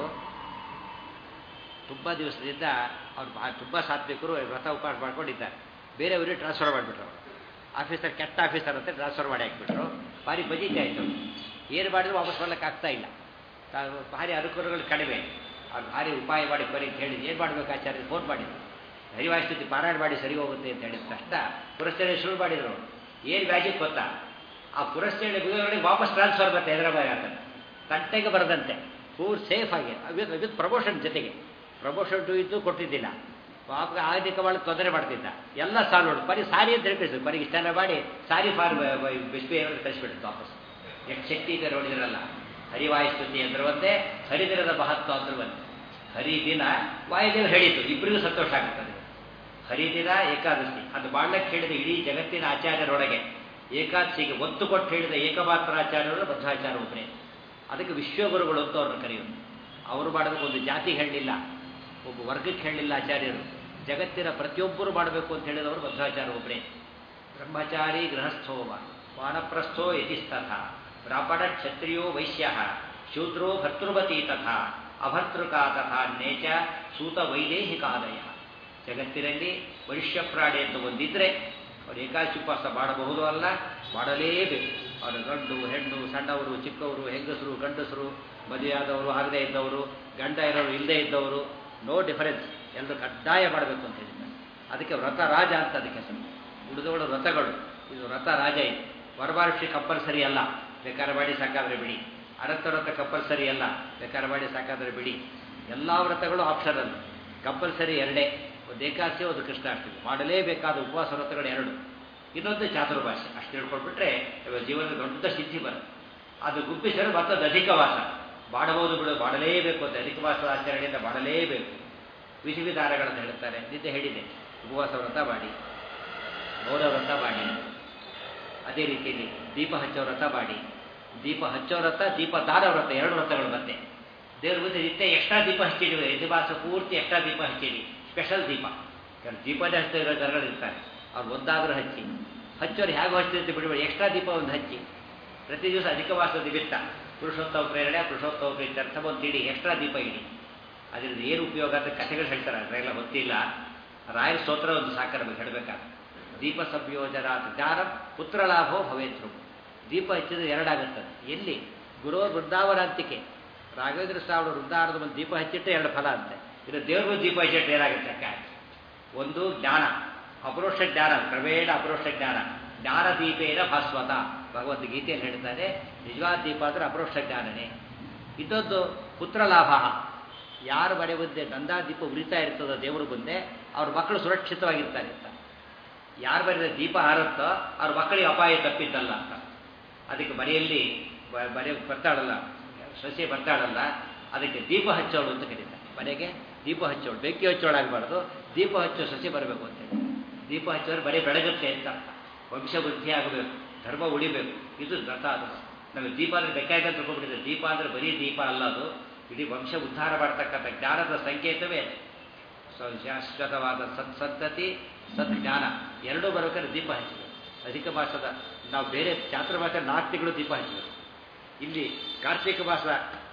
ತುಂಬ ದಿವಸದಿಂದ ಅವ್ರು ಬಾ ತುಂಬ ಸಾತ್ವಿಕರು ವ್ರತ ಉಪವಾಸ ಮಾಡ್ಕೊಂಡಿದ್ದಾರೆ ಬೇರೆಯವರಿಗೆ ಟ್ರಾನ್ಸ್ಫರ್ ಮಾಡಿಬಿಟ್ರು ಅವರು ಆಫೀಸರ್ ಕೆಟ್ಟ ಆಫೀಸರ್ ಅಂತ ಟ್ರಾನ್ಸ್ಫರ್ ಮಾಡಿ ಹಾಕ್ಬಿಟ್ರು ಭಾರಿ ಬಜೆಟ್ ಆಯಿತು ಏನು ಮಾಡಿದ್ರು ವಾಪಸ್ ಬರ್ಲಿಕ್ಕೆ ಆಗ್ತಾ ಇಲ್ಲ ತಾವು ಭಾರಿ ಅನುಕೂಲಗಳು ಕಡಿಮೆ ಅವ್ರು ಭಾರಿ ಉಪಾಯ ಮಾಡಿ ಬರೀ ಅಂತ ಹೇಳಿ ಏನು ಮಾಡಬೇಕು ಆಚಾರ್ಯ ಫೋನ್ ಮಾಡಿದ್ರು ಹರಿವಾಸ್ತುತಿ ಪಾರಾಯಣ ಮಾಡಿ ಸರಿ ಹೋಗುತ್ತೆ ಅಂತ ಹೇಳಿದ ತಕ್ಷಣ ಪುರಸ್ಕರಣೆ ಶುರು ಮಾಡಿದ್ರು ಏನು ಮ್ಯಾಜಿಕ್ ಗೊತ್ತಾ ಆ ಪುರಸ್ಕರಣೆ ಮುಗಿದೊಳಗೆ ವಾಪಸ್ ಟ್ರಾನ್ಸ್ಫರ್ ಬರುತ್ತೆ ಹೈದರಾಬಾದ್ ಆಗ್ತಾನೆ ತಂಟೆಗೆ ಬರದಂತೆ ಪೂರ್ ಸೇಫ್ ಆಗಿ ವಿತ್ ವಿತ್ ಪ್ರಮೋಷನ್ ಜೊತೆಗೆ ಪ್ರಮೋಷನ್ ಟು ಇದ್ದು ಕೊಟ್ಟಿದ್ದಿಲ್ಲ ಪಾಪ ಆರ್ಥಿಕ ಮಾಡಿ ತೊಂದರೆ ಮಾಡ್ತಿದ್ದ ಎಲ್ಲ ಸಾಲು ನೋಡಿ ಬರೀ ಸಾರಿ ಅಂತ ಹೇಳ್ಬಿಡ್ತು ಬರೀ ಇಷ್ಟೆಲ್ಲ ಮಾಡಿ ಸಾರಿ ಫಾರ್ ಬಿಸ್ಬಿಹೇವಿಯರ್ ಕಳಿಸ್ಬಿಡುತ್ತೆ ವಾಪಸ್ ಎಷ್ಟು ಶಕ್ತಿ ಇದೆ ನೋಡಿದ್ರಲ್ಲ ಹರಿವಾಯುಸ್ತುತಿ ಅಂದ್ರೆ ಒಂದೇ ಹರಿದಿನದ ಮಹತ್ವ ಅಂದ್ರೆ ಒಂದೇ ಹರಿದಿನ ವಾಯುದೇವರು ಹೇಳಿದ್ದು ಇಬ್ಬರಿಗೂ ಸಂತೋಷ ಆಗುತ್ತದೆ ಹರಿದಿನ ಏಕಾದಶಿ ಅದು ಮಾಡ್ಲಿಕ್ಕೆ ಹೇಳಿದ ಇಡೀ ಜಗತ್ತಿನ ಆಚಾರ್ಯರೊಳಗೆ ಏಕಾದಶಿಗೆ ಒತ್ತು ಕೊಟ್ಟು ಹೇಳಿದ ಏಕಮಾತ್ರ ಆಚಾರ್ಯರು ಬದ್ಧಾಚಾರ್ಯ ಒಬ್ಬರೇ ಅದಕ್ಕೆ ವಿಶ್ವಗುರುಗಳು ಅಂತ ಅವ್ರನ್ನ ಕರೆಯೋದು ಅವರು ಮಾಡೋದಕ್ಕೆ ಒಂದು ಜಾತಿಗೆ ಹೇಳಲಿಲ್ಲ ಒಬ್ಬ ವರ್ಗಕ್ಕೆ ಹೇಳಲಿಲ್ಲ ಆಚಾರ್ಯರು ಜಗತ್ತಿನ ಪ್ರತಿಯೊಬ್ಬರು ಮಾಡಬೇಕು ಅಂತ ಹೇಳಿದವರು ಬದ್ಧಾಚಾರ್ಯ ಒಬ್ಬರೇ ಬ್ರಹ್ಮಚಾರಿ ಗೃಹಸ್ಥೋವ ವಾನಪ್ರಸ್ಥೋ ಯತಿಸ್ತಥ ಬ್ರಾಹ್ಮಣ ಕ್ಷತ್ರಿಯೋ ವೈಶ್ಯ ಶೂದ್ರೋ ಭರ್ತೃಮತಿ ತಥಾ ಅಭರ್ತೃಕಾ ತಥಾ ನೇಚ ಸೂತ ವೈದೇಹಿಕಾದಯ ಜಗತ್ತಿನಲ್ಲಿ ಮನುಷ್ಯ ಪ್ರಾಣಿ ಅಂತ ಒಂದಿದ್ರೆ ಅವರು ಏಕಾಶಿ ಉಪವಾಸ ಮಾಡಬಹುದು ಅಲ್ಲ ಮಾಡಲೇಬೇಕು ಅವರು ಗಂಡು ಹೆಣ್ಣು ಸಣ್ಣವರು ಚಿಕ್ಕವರು ಹೆಂಗಸರು ಗಂಡಸರು ಮದುವೆಯಾದವರು ಆಗದೇ ಇದ್ದವರು ಗಂಡ ಇರೋರು ಇಲ್ಲದೇ ಇದ್ದವರು ನೋ ಡಿಫರೆನ್ಸ್ ಎಲ್ಲರೂ ಕಡ್ಡಾಯ ಮಾಡಬೇಕು ಅಂತ ಹೇಳಿದ್ದಾರೆ ಅದಕ್ಕೆ ವ್ರತ ರಾಜ ಅಂತ ಅದಕ್ಕೆ ಹೆಸರು ಉಳಿದವಳು ವ್ರತಗಳು ಇದು ವ್ರತ ರಾಜ ಇದು ವರವಾರ್ಷಿ ಕಂಪಲ್ಸರಿ ಅಲ್ಲ ಬೇಕಾದ್ರೆ ಮಾಡಿ ಸಾಕಾದ್ರೆ ಬಿಡಿ ಅನಂತ ವ್ರತ ಕಂಪಲ್ಸರಿ ಅಲ್ಲ ಬೇಕಾದ್ರೆ ಮಾಡಿ ಸಾಕಾದ್ರೆ ಬಿಡಿ ಎಲ್ಲ ವ್ರತಗಳು ಆಪ್ಷನಲ್ ಕಂಪಲ್ಸರಿ ಎರಡೇ ಒಂದು ಏಕಾದಶಿ ಒಂದು ಕೃಷ್ಣಾಷ್ಟಮಿ ಮಾಡಲೇಬೇಕಾದ ಉಪವಾಸ ವ್ರತಗಳು ಎರಡು ಇನ್ನೊಂದು ಚಾತುರ್ಭಾಷೆ ಅಷ್ಟು ಹೇಳ್ಕೊಟ್ಬಿಟ್ರೆ ಇವಾಗ ಜೀವನದ ದೊಡ್ಡ ಸಿದ್ಧಿ ಬರುತ್ತೆ ಅದು ಗುಪ್ಪಿಸಲು ಮತ್ತೊಂದು ಅಧಿಕವಾಸ ಮಾಡಬಹುದು ಬಿಡು ಮಾಡಲೇಬೇಕು ಅಂತ ಅಧಿಕವಾಸದ ಆಚರಣೆಯಿಂದ ಮಾಡಲೇಬೇಕು ವಿಧಿ ವಿಧಾನಗಳನ್ನು ಹೇಳ್ತಾರೆ ನಿದ್ದೆ ಹೇಳಿದೆ ಉಪವಾಸ ವ್ರತ ಮಾಡಿ ಮೌನ ವ್ರತ ಮಾಡಿ ಅದೇ ರೀತಿಯಲ್ಲಿ ದೀಪ ಹಚ್ಚೋ ವ್ರತ ಮಾಡಿ ದೀಪ ಹಚ್ಚೋ ವ್ರತ ದೀಪ ದಾನ ವ್ರತ ಎರಡು ವ್ರತಗಳು ಮತ್ತೆ ದೇವ್ರ ಮುಂದೆ ನಿತ್ಯ ಎಕ್ಸ್ಟ್ರಾ ದೀಪ ಹಚ್ಚಿಡಿವೆ ಯಜಮಾಸ ಪೂರ್ತಿ ಎಕ್ಸ್ಟ್ರಾ ದೀಪ ಹಚ್ಚಿಡಿ ಸ್ಪೆಷಲ್ ದೀಪ ಕೆಲವು ದೀಪನೇ ಹಚ್ತಾ ಇರೋ ಜನಗಳು ಇರ್ತಾರೆ ಅವ್ರು ಒಂದಾದರೂ ಹಚ್ಚಿ ಹಚ್ಚೋರು ಹೇಗೆ ಹಚ್ಚಿದಂತೆ ಬಿಡಬೇಡಿ ಎಕ್ಸ್ಟ್ರಾ ದೀಪ ಒಂದು ಹಚ್ಚಿ ಪ್ರತಿ ದಿವಸ ಅಧಿಕ ವಾಸದ ನಿಮಿತ್ತ ಪುರುಷೋತ್ತಮ ಪ್ರೇರಣೆ ಪುರುಷೋತ್ತಮ ಪ್ರೀತ್ಯರ್ಥ ಒಂದು ಇಡಿ ಎಕ್ಸ್ಟ್ರಾ ದೀಪ ಇಡಿ ಅದರಿಂದ ಏನು ಉಪಯೋಗ ಅಂತ ಕಥೆಗಳು ಹೇಳ್ತಾರೆ ಅದರೆಲ್ಲ ಗೊತ್ತಿಲ್ಲ ರಾಯರ ಸ್ತೋತ್ರ ಒಂದು ಸಾಕಾರ ನಮಗೆ ಹೇಳಬೇಕಾದ್ರೆ ದೀಪ ಸಂಯೋಜನ ಜ್ಞಾನ ಪುತ್ರ ಲಾಭೋ ಭವೇತ್ರು ದೀಪ ಹಚ್ಚಿದ್ರೆ ಎರಡಾಗುತ್ತದೆ ಎಲ್ಲಿ ಗುರು ವೃಂದಾವನಾಂತಿಕೆ ರಾಘವೇಂದ್ರ ಸ್ವಾಮಿ ವೃಂದಾವನದ ಒಂದು ದೀಪ ಹಚ್ಚಿಟ್ಟರೆ ಎರಡು ಫಲ ಅಂತೆ ಇದು ದೇವ್ರಿಗೂ ದೀಪ ಹಚ್ಚಿಟ್ಟರೆ ಏನಾಗುತ್ತೆ ಅಕ್ಕ ಒಂದು ಜ್ಞಾನ ಅಪರೋಕ್ಷ ಜ್ಞಾನ ಕ್ರಮೇಣ ಅಪರೋಕ್ಷ ಜ್ಞಾನ ಜ್ಞಾನ ದೀಪೇನ ಭಾಸ್ವತ ಭಗವದ್ಗೀತೆಯಲ್ಲಿ ಹೇಳ್ತಾರೆ ನಿಜವಾದ ದೀಪ ಅಂದರೆ ಅಪರೋಕ್ಷ ಜ್ಞಾನನೇ ಇದೊಂದು ಪುತ್ರ ಲಾಭ ಯಾರ ಮನೆ ಮುಂದೆ ನಂದಾ ದೀಪ ಉರಿತಾ ಇರ್ತದೋ ದೇವರ ಮುಂದೆ ಅವ್ರ ಮಕ್ಕಳು ಸುರಕ್ಷಿತವಾಗಿರ್ತಾರೆ ಅಂತ ಯಾರ ಮನೆ ದೀಪ ಹಾರುತ್ತೋ ಅವ್ರ ಮಕ್ಕಳಿಗೆ ಅಪಾಯ ತಪ್ಪಿದ್ದಲ್ಲ ಅಂತ ಅದಕ್ಕೆ ಮನೆಯಲ್ಲಿ ಬ- ಮನೆ ಬರ್ತಾಳಲ್ಲ ಸೊಸೆ ಬರ್ತಾಳಲ್ಲ ಅದಕ್ಕೆ ದೀಪ ಹಚ್ಚೋಳು ಅಂತ ಕರೀತಾರೆ ಮನೆಗೆ ದೀಪ ಹಚ್ಚೋಳು ಬೆಂಕಿ ಹಚ್ಚೋಳಾಗಬಾರ್ದು ದೀಪ ಹಚ್ಚೋ ಸೊಸೆ ಬರಬೇಕು ಅಂತ ಹೇಳಿ ದೀಪ ಹಚ್ಚೋರು ಬರೀ ಬೆಳಗುತ್ತೆ ಅಂತ ಅರ್ಥ ವಂಶ ವೃದ್ಧಿ ಆಗಬೇಕು ಧರ್ಮ ಉಳಿಬೇಕು ಇದು ವ್ರತ ಅದು ನಮಗೆ ದೀಪ ಅಂದರೆ ಬೇಕಾಗ ತಿಳ್ಕೊಂಡ್ಬಿಟ್ಟಿದೆ ದೀಪ ಅಂದರೆ ಬರೀ ದೀಪ ಅಲ್ಲ ಅದು ಇಡೀ ವಂಶ ಉದ್ಧಾರ ಮಾಡ್ತಕ್ಕಂಥ ಜ್ಞಾನದ ಸಂಕೇತವೇ ಸೊ ಶಾಶ್ವತವಾದ ಸತ್ಸಂತತಿ ಸದ್ಜ್ಞಾನ ಎರಡೂ ಬರಬೇಕಾದ್ರೆ ದೀಪ ಹಚ್ಚಬೇಕು ಅಧಿಕ ಮಾಸದ ನಾವು ಬೇರೆ ಚಾತುರ್ಮಾಸ ನಾಲ್ಕು ತಿಂಗಳು ದೀಪ ಹಚ್ಚಬೇಕು ಇಲ್ಲಿ ಕಾರ್ತಿಕ ಮಾಸ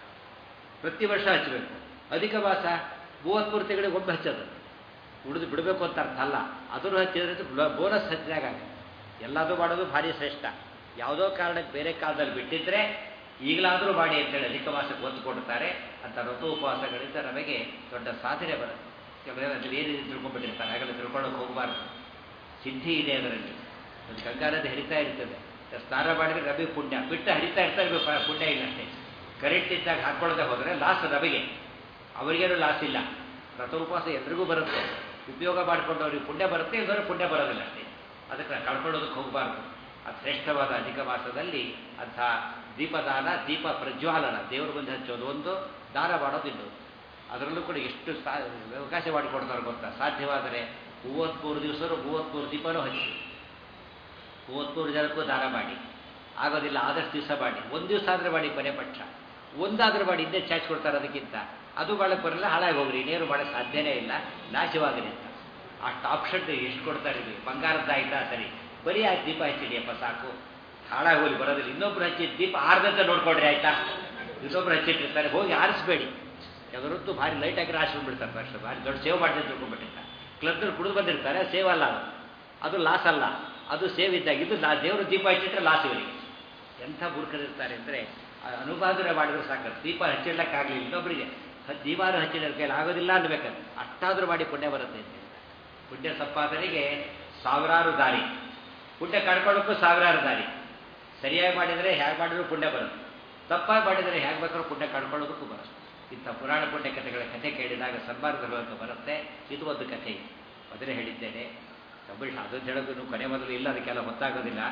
ಪ್ರತಿ ವರ್ಷ ಹಚ್ಚಬೇಕು ಅಧಿಕ ಮಾಸ ಮೂವತ್ತ್ಮೂರು ತಿಂಗಳಿಗೆ ಒಮ್ಮೆ ಹಚ್ಚೋದು ಉಳಿದು ಬಿಡಬೇಕು ಅಂತ ಅರ್ಥ ಅಲ್ಲ ಅದನ್ನು ಹಚ್ಚಿದ್ರೆ ಬೋನಸ್ ಹಚ್ಚಿದಾಗ ಎಲ್ಲದೂ ಮಾಡೋದು ಭಾರಿ ಶ್ರೇಷ್ಠ ಯಾವುದೋ ಕಾರಣಕ್ಕೆ ಬೇರೆ ಕಾಲದಲ್ಲಿ ಬಿಟ್ಟಿದ್ರೆ ಈಗಲಾದರೂ ಮಾಡಿ ಅಂತೇಳಿ ಅಧಿಕ ಮಾಸಕ್ಕೆ ಒತ್ತು ಕೊಡ್ತಾರೆ ಅಂತ ಋತು ಉಪವಾಸಗಳಿಂದ ನಮಗೆ ದೊಡ್ಡ ಸಾಧನೆ ಬರುತ್ತೆ ಕೆಲವರು ಅದ್ರಲ್ಲಿ ಏನಿದೆ ತಿಳ್ಕೊಂಡ್ಬಿಟ್ಟಿರ್ತಾರೆ ಹಾಗೆಲ್ಲ ತಿಳ್ಕೊಳ್ಳೋಕೆ ಹೋಗಬಾರ್ದು ಸಿದ್ಧಿ ಇದೆ ಅದರಲ್ಲಿ ಒಂದು ಗಂಗಾ ನದಿ ಹರಿತಾ ಇರ್ತದೆ ಸ್ನಾನ ಮಾಡಿದ್ರೆ ನಮಗೆ ಪುಣ್ಯ ಬಿಟ್ಟು ಹರಿತಾ ಇರ್ತಾ ಇರ್ಬೇಕು ಪ- ಪುಣ್ಯ ಇಲ್ಲ ಅಷ್ಟೇ ಕರೆಂಟ್ ಇದ್ದಾಗ ಹಾಕ್ಕೊಳ್ಳದೆ ಹೋದರೆ ಲಾಸ್ ನಮಗೆ ಅವರಿಗೇನು ಲಾಸ್ ಇಲ್ಲ ವ್ರತ ಉಪವಾಸ ಎಲ್ರಿಗೂ ಬರುತ್ತೆ ಉಪಯೋಗ ಮಾಡಿಕೊಂಡವ್ರಿಗೆ ಪುಣ್ಯ ಬರುತ್ತೆ ಇಲ್ಲದ್ರೆ ಪುಣ್ಯ ಬರೋದಿಲ್ಲ ಅಷ್ಟೇ ಅದಕ್ಕೆ ನಾವು ಕಳ್ಕೊಳ್ಳೋದಕ್ಕೆ ಹೋಗಬಾರ್ದು ಅದು ಶ್ರೇಷ್ಠವಾದ ಅಧಿಕ ಮಾಸದಲ್ಲಿ ಅಂಥ ದೀಪದಾನ ದೀಪ ಪ್ರಜ್ವಾಲನ ದೇವರ ಮುಂದೆ ಹಚ್ಚೋದು ಒಂದು ದಾನ ಮಾಡೋದು ಇನ್ನೊಂದು ಅದರಲ್ಲೂ ಕೂಡ ಎಷ್ಟು ಸಾ ಅವಕಾಶ ಮಾಡಿಕೊಡ್ತಾರೆ ಗೊತ್ತಾ ಸಾಧ್ಯವಾದರೆ ಮೂವತ್ತ್ಮೂರು ದಿವಸರು ಮೂವತ್ತ್ಮೂರು ದೀಪನೂ ಹಚ್ಚಿ ಮೂವತ್ತ್ಮೂರು ಜನಕ್ಕೂ ದಾನ ಮಾಡಿ ಆಗೋದಿಲ್ಲ ಆದಷ್ಟು ದಿವಸ ಮಾಡಿ ಒಂದು ದಿವಸ ಆದರೆ ಮಾಡಿ ಕೊನೆ ಪಕ್ಷ ಒಂದಾದರೂ ಮಾಡಿ ಹಿಂದೆ ಚಾಚ್ ಕೊಡ್ತಾರೆ ಅದಕ್ಕಿಂತ ಅದು ಮಾಡಕ್ಕೆ ಬರಲ್ಲ ಹಾಳಾಗಿ ಹೋಗ್ರಿ ಇನ್ನೇನು ಮಾಡೋಕ್ಕೆ ಸಾಧ್ಯನೇ ಇಲ್ಲ ನಾಶವಾಗಲಿ ಅಂತ ಅಷ್ಟು ಆಪ್ಷನ್ ಎಷ್ಟು ಕೊಡ್ತಾರೆ ಇಲ್ಲಿ ಬಂಗಾರದ ಆಯ್ತಾ ಸರಿ ಬರೀ ಆ ದೀಪ ಹಚ್ಚಿಡಿಯಪ್ಪ ಸಾಕು ಹಾಳಾಗಿ ಹೋಗಿ ಬರೋದಿಲ್ಲ ಇನ್ನೊಬ್ರು ಹಚ್ಚಿದ ದೀಪ ಆರ್ದಂತ ನೋಡ್ಕೊಡ್ರಿ ಆಯ್ತಾ ಇನ್ನೊಬ್ರು ಹಚ್ಚಿಟ್ಟಿರ್ತಾರೆ ಹೋಗಿ ಆರಿಸ್ಬೇಡಿ ಯಾವ್ದೊತ್ತು ಭಾರಿ ಲೈಟಾಗಿ ರಾಸ್ಕೊಂಡ್ಬಿಡ್ತಾರೆ ಅಷ್ಟು ಭಾರಿ ದೊಡ್ಡ ಸೇವ್ ಮಾಡಿದ್ರೆ ತಿಳ್ಕೊಂಡ್ಬಿಟ್ಟಿರ್ತಾರೆ ಕ್ಲಬ್ನಲ್ಲಿ ಕುಡಿದು ಬಂದಿರ್ತಾರೆ ಸೇವ್ ಅಲ್ಲ ಅದು ಅದು ಲಾಸ್ ಅಲ್ಲ ಅದು ಸೇವ್ ಇದ್ದಾಗ ಇದು ಲಾ ದೇವರು ದೀಪ ಹಚ್ಚಿಟ್ರೆ ಲಾಸ್ ಇವರಿಗೆ ಎಂಥ ಮೂರ್ಖರಿರ್ತಾರೆ ಅಂದರೆ ಅನುವಾದನೆ ಮಾಡಿದ್ರೆ ಸಾಕು ದೀಪ ಹಚ್ಚಿಡ್ಲಕ್ಕಾಗಲಿ ಇನ್ನೊಬ್ಬರಿಗೆ ದೀಪಾರು ಹಚ್ಚಿದ ಕೈಲಿ ಆಗೋದಿಲ್ಲ ಅನ್ಬೇಕಂತ ಅಷ್ಟಾದರೂ ಮಾಡಿ ಪುಣ್ಯ ಬರುತ್ತೆ ಅಂತ ಹೇಳ್ತಾರೆ. ಪುಣ್ಯ ಸಂಪಾದನೆಗೆ ಸಾವಿರಾರು ದಾರಿ ಪುಣ್ಯ ಕಳ್ಕೊಳ್ಳೋಕ್ಕೂ ಸಾವಿರಾರು ದಾರಿ ಸರಿಯಾಗಿ ಮಾಡಿದರೆ ಹೇಗೆ ಮಾಡಿದ್ರು ಪುಣ್ಯ ಬರುತ್ತೆ ತಪ್ಪಾಗಿ ಮಾಡಿದರೆ ಹೇಗೆ ಬೇಕಾದ್ರೂ ಪುಣ್ಯ ಕಳ್ಕೊಳ್ಳೋದಕ್ಕೂ ಬರುತ್ತೆ ಇಂಥ ಪುರಾಣ ಪುಣ್ಯ ಕಥೆಗಳ ಕಥೆ ಕೇಳಿದಾಗ ಸನ್ಮಾರ್ಗಗಳು ಬರುತ್ತೆ ಇದು ಒಂದು ಕಥೆ ಇದೆ ಮೊದಲೇ ಹೇಳಿದ್ದೇನೆ ಅಂಬರೀಷ್ ಅದನ್ನು ಹೇಳೋದು ಕೊನೆ ಮೊದಲು ಇಲ್ಲ ಅದಕ್ಕೆಲ್ಲ ಗೊತ್ತಾಗೋದಿಲ್ಲ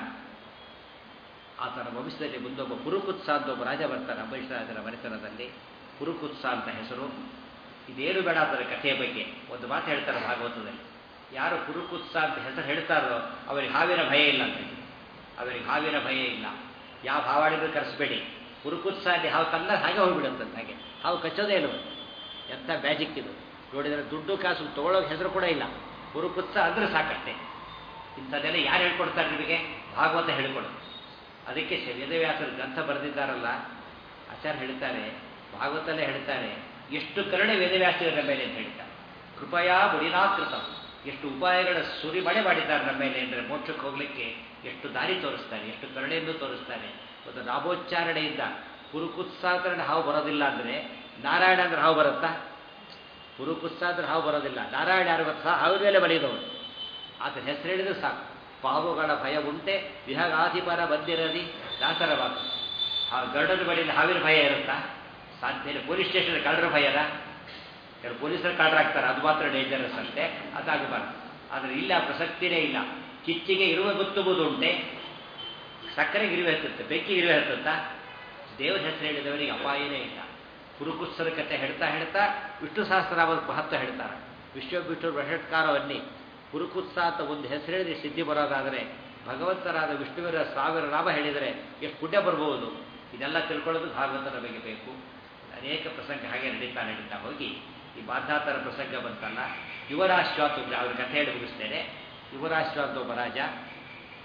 ಆತನ ವಂಶದಲ್ಲಿ ಮುಂದೊಬ್ಬ ಪುರುಕುತ್ಸ ಅಂತ ಒಬ್ಬ ರಾಜ ಬರ್ತಾನೆ ಅಂಬರೀಷ್ ರಾಜರ ಮನೆತನದಲ್ಲಿ ಪುರುಕುತ್ಸ ಅಂತ ಹೆಸರು ಇದೇನು ಬೇಡ ಅದರ ಕಥೆಯ ಬಗ್ಗೆ ಒಂದು ಮಾತು ಹೇಳ್ತಾರೆ ಭಾಗವತದಲ್ಲಿ ಯಾರು ಪುರುಕುತ್ಸ ಅಂತ ಹೆಸರು ಹೇಳ್ತಾರೋ ಅವರಿಗೆ ಹಾವಿನ ಭಯ ಇಲ್ಲ ಅಂತ ಹೇಳಿ ಅವರಿಗೆ ಹಾವಿನ ಭಯ ಇಲ್ಲ ಯಾವ ಹಾವಾಡಿದ್ರು ಕರೆಸಬೇಡಿ ಪುರುಕುತ್ಸ ಅಲ್ಲಿ ಹಾವು ತನ್ನ ಹಾಗೆ ಹೋಗ್ಬಿಡುತ್ತಂತ ಹಾಗೆ ಹಾವು ಕಚ್ಚೋದೇ ಇಲ್ಲ ಅದು. ಎಂಥ ಮ್ಯಾಜಿಕ್ ಇದು ನೋಡಿದರೆ ದುಡ್ಡು ಕಾಸು ತೊಗೊಳ್ಳೋಕೆ ಹೆಸರು ಕೂಡ ಇಲ್ಲ ಪುರುಕುತ್ಸ ಅಂದ್ರೆ ಸಾಕಷ್ಟೇ ಇಂಥದ್ದೆಲ್ಲ ಯಾರು ಹೇಳ್ಕೊಡ್ತಾರೆ ನಿಮಗೆ ಭಾಗವತ ಹೇಳ್ಕೊಡೋದು ಅದಕ್ಕೆ ಶ- ವೇದವ್ಯಾಸರು ಗ್ರಂಥ ಬರೆದಿದ್ದಾರಲ್ಲ ಆಚಾರ್ಯ ಹೇಳ್ತಾರೆ ಭಾಗವತಲ್ಲೇ ಹೇಳ್ತಾರೆ ಎಷ್ಟು ಕರುಣೆ ವೇದವ್ಯಾಸರ ನಮ್ಮ ಮೇಲೆ ಅಂತ ಹೇಳ್ತಾರೆ ಕೃಪಯಾ ಬುಡಿನಾಕೃತ ಎಷ್ಟು ಉಪಾಯಗಳ ಸುರಿಮಳೆ ಮಾಡಿದ್ದಾರೆ ನಮ್ಮ ಮೇಲೆ ಅಂದರೆ ಮೋಕ್ಷಕ್ಕೆ ಹೋಗ್ಲಿಕ್ಕೆ ಎಷ್ಟು ದಾರಿ ತೋರಿಸ್ತಾರೆ ಎಷ್ಟು ಕರುಣೆಯನ್ನು ತೋರಿಸ್ತಾರೆ ಒಂದು ನಾಮೋಚ್ಚಾರಣೆಯಿಂದ ಪುರುಕುತ್ಸಾಕರಣ ಹಾವು ಬರೋದಿಲ್ಲ ಅಂದರೆ ನಾರಾಯಣ ಅಂದ್ರೆ ಹಾವು ಬರುತ್ತಾ ಪುರುಕುತ್ಸ ಅಂದ್ರೆ ಹಾವು ಬರೋದಿಲ್ಲ ನಾರಾಯಣ ಯಾರು ಗೊತ್ತಾ ಹಾವಿನ ಮೇಲೆ ಬರೆಯೋದವರು ಆತನ ಹೆಸರು ಹೇಳಿದ್ರೆ ಸಾಕು ಪಾವುಗಳ ಭಯ ಉಂಟೆ ವಿಹಗಾಧಿಪರ ಬಂದಿರದಿ ದಾಸರ ಮಾತು ಆ ಗರುಡನ ಬಳಿಯಲ್ಲಿ ಹಾವಿನ ಭಯ ಇರುತ್ತಾ ಸಾಧ್ಯ ಇಲ್ಲ ಪೊಲೀಸ್ ಸ್ಟೇಷನ್ ಕಳ್ಳರ ಭಯದ ಕೆಲವು ಪೊಲೀಸರು ಕಳ್ಳರಾಗ್ತಾರೆ ಅದು ಮಾತ್ರ ಡೇಂಜರಸ್ ಅಷ್ಟೇ ಅದಾಗಬಾರ್ದು ಆದರೆ ಇಲ್ಲ ಪ್ರಸಕ್ತಿನೇ ಇಲ್ಲ ಕಿಚ್ಚಿಗೆ ಇರುವ ಗುತ್ತುವುದು ಉಂಟೆ ಸಕ್ಕರೆಗೆ ಇರುವೆ ಹತ್ತುತ್ತೆ ಬೆಂಕಿಗೆ ಇರುವೆ ಹತ್ತುತ್ತಾ ದೇವರ ಹೆಸರು ಹೇಳಿದವರಿಗೆ ಅಪಾಯನೇ ಇಲ್ಲ ಕುರುಕುತ್ಸರ ಕಥೆ ಹೇಳ್ತಾ ಹೇಳ್ತಾ ವಿಷ್ಣು ಸಹಸ್ರನಾಮದ ಮಹತ್ವ ಹೇಳ್ತಾರೆ ವಿಶ್ವ ವಿಷ್ಣು ಬೃಹತ್ಕಾರವನ್ನಿ ಕುರುಕುತ್ಸ ಅಂತ ಒಂದು ಹೆಸರು ಹೇಳಿದ್ರೆ ಸಿದ್ಧಿ ಬರೋದಾದರೆ ಭಗವಂತರಾದ ವಿಷ್ಣುವಿನ ಸಾವಿರ ನಾಮ ಹೇಳಿದರೆ ಎಷ್ಟು ಪುಣ್ಯ ಬರ್ಬೋದು ಇದೆಲ್ಲ ತಿಳ್ಕೊಳ್ಳೋದು ಭಾಗವತ ನಮಗೆ ಬೇಕು ಅನೇಕ ಪ್ರಸಂಗ ಹಾಗೆ ನಡೀತಾ ನಡೀತಾ ಹೋಗಿ ಈ ಬಾಧಾತರ ಪ್ರಸಂಗ ಬಂತಲ್ಲ ಯುವರಾಶ್ವಾತ್ ಒಬ್ಬ ಅವ್ರ ಕಥೆ ಹೇಳಿ ಮುಗಿಸ್ತೇನೆ ಯುವರಾಶ್ವಾತ್ ಒಬ್ಬ ರಾಜ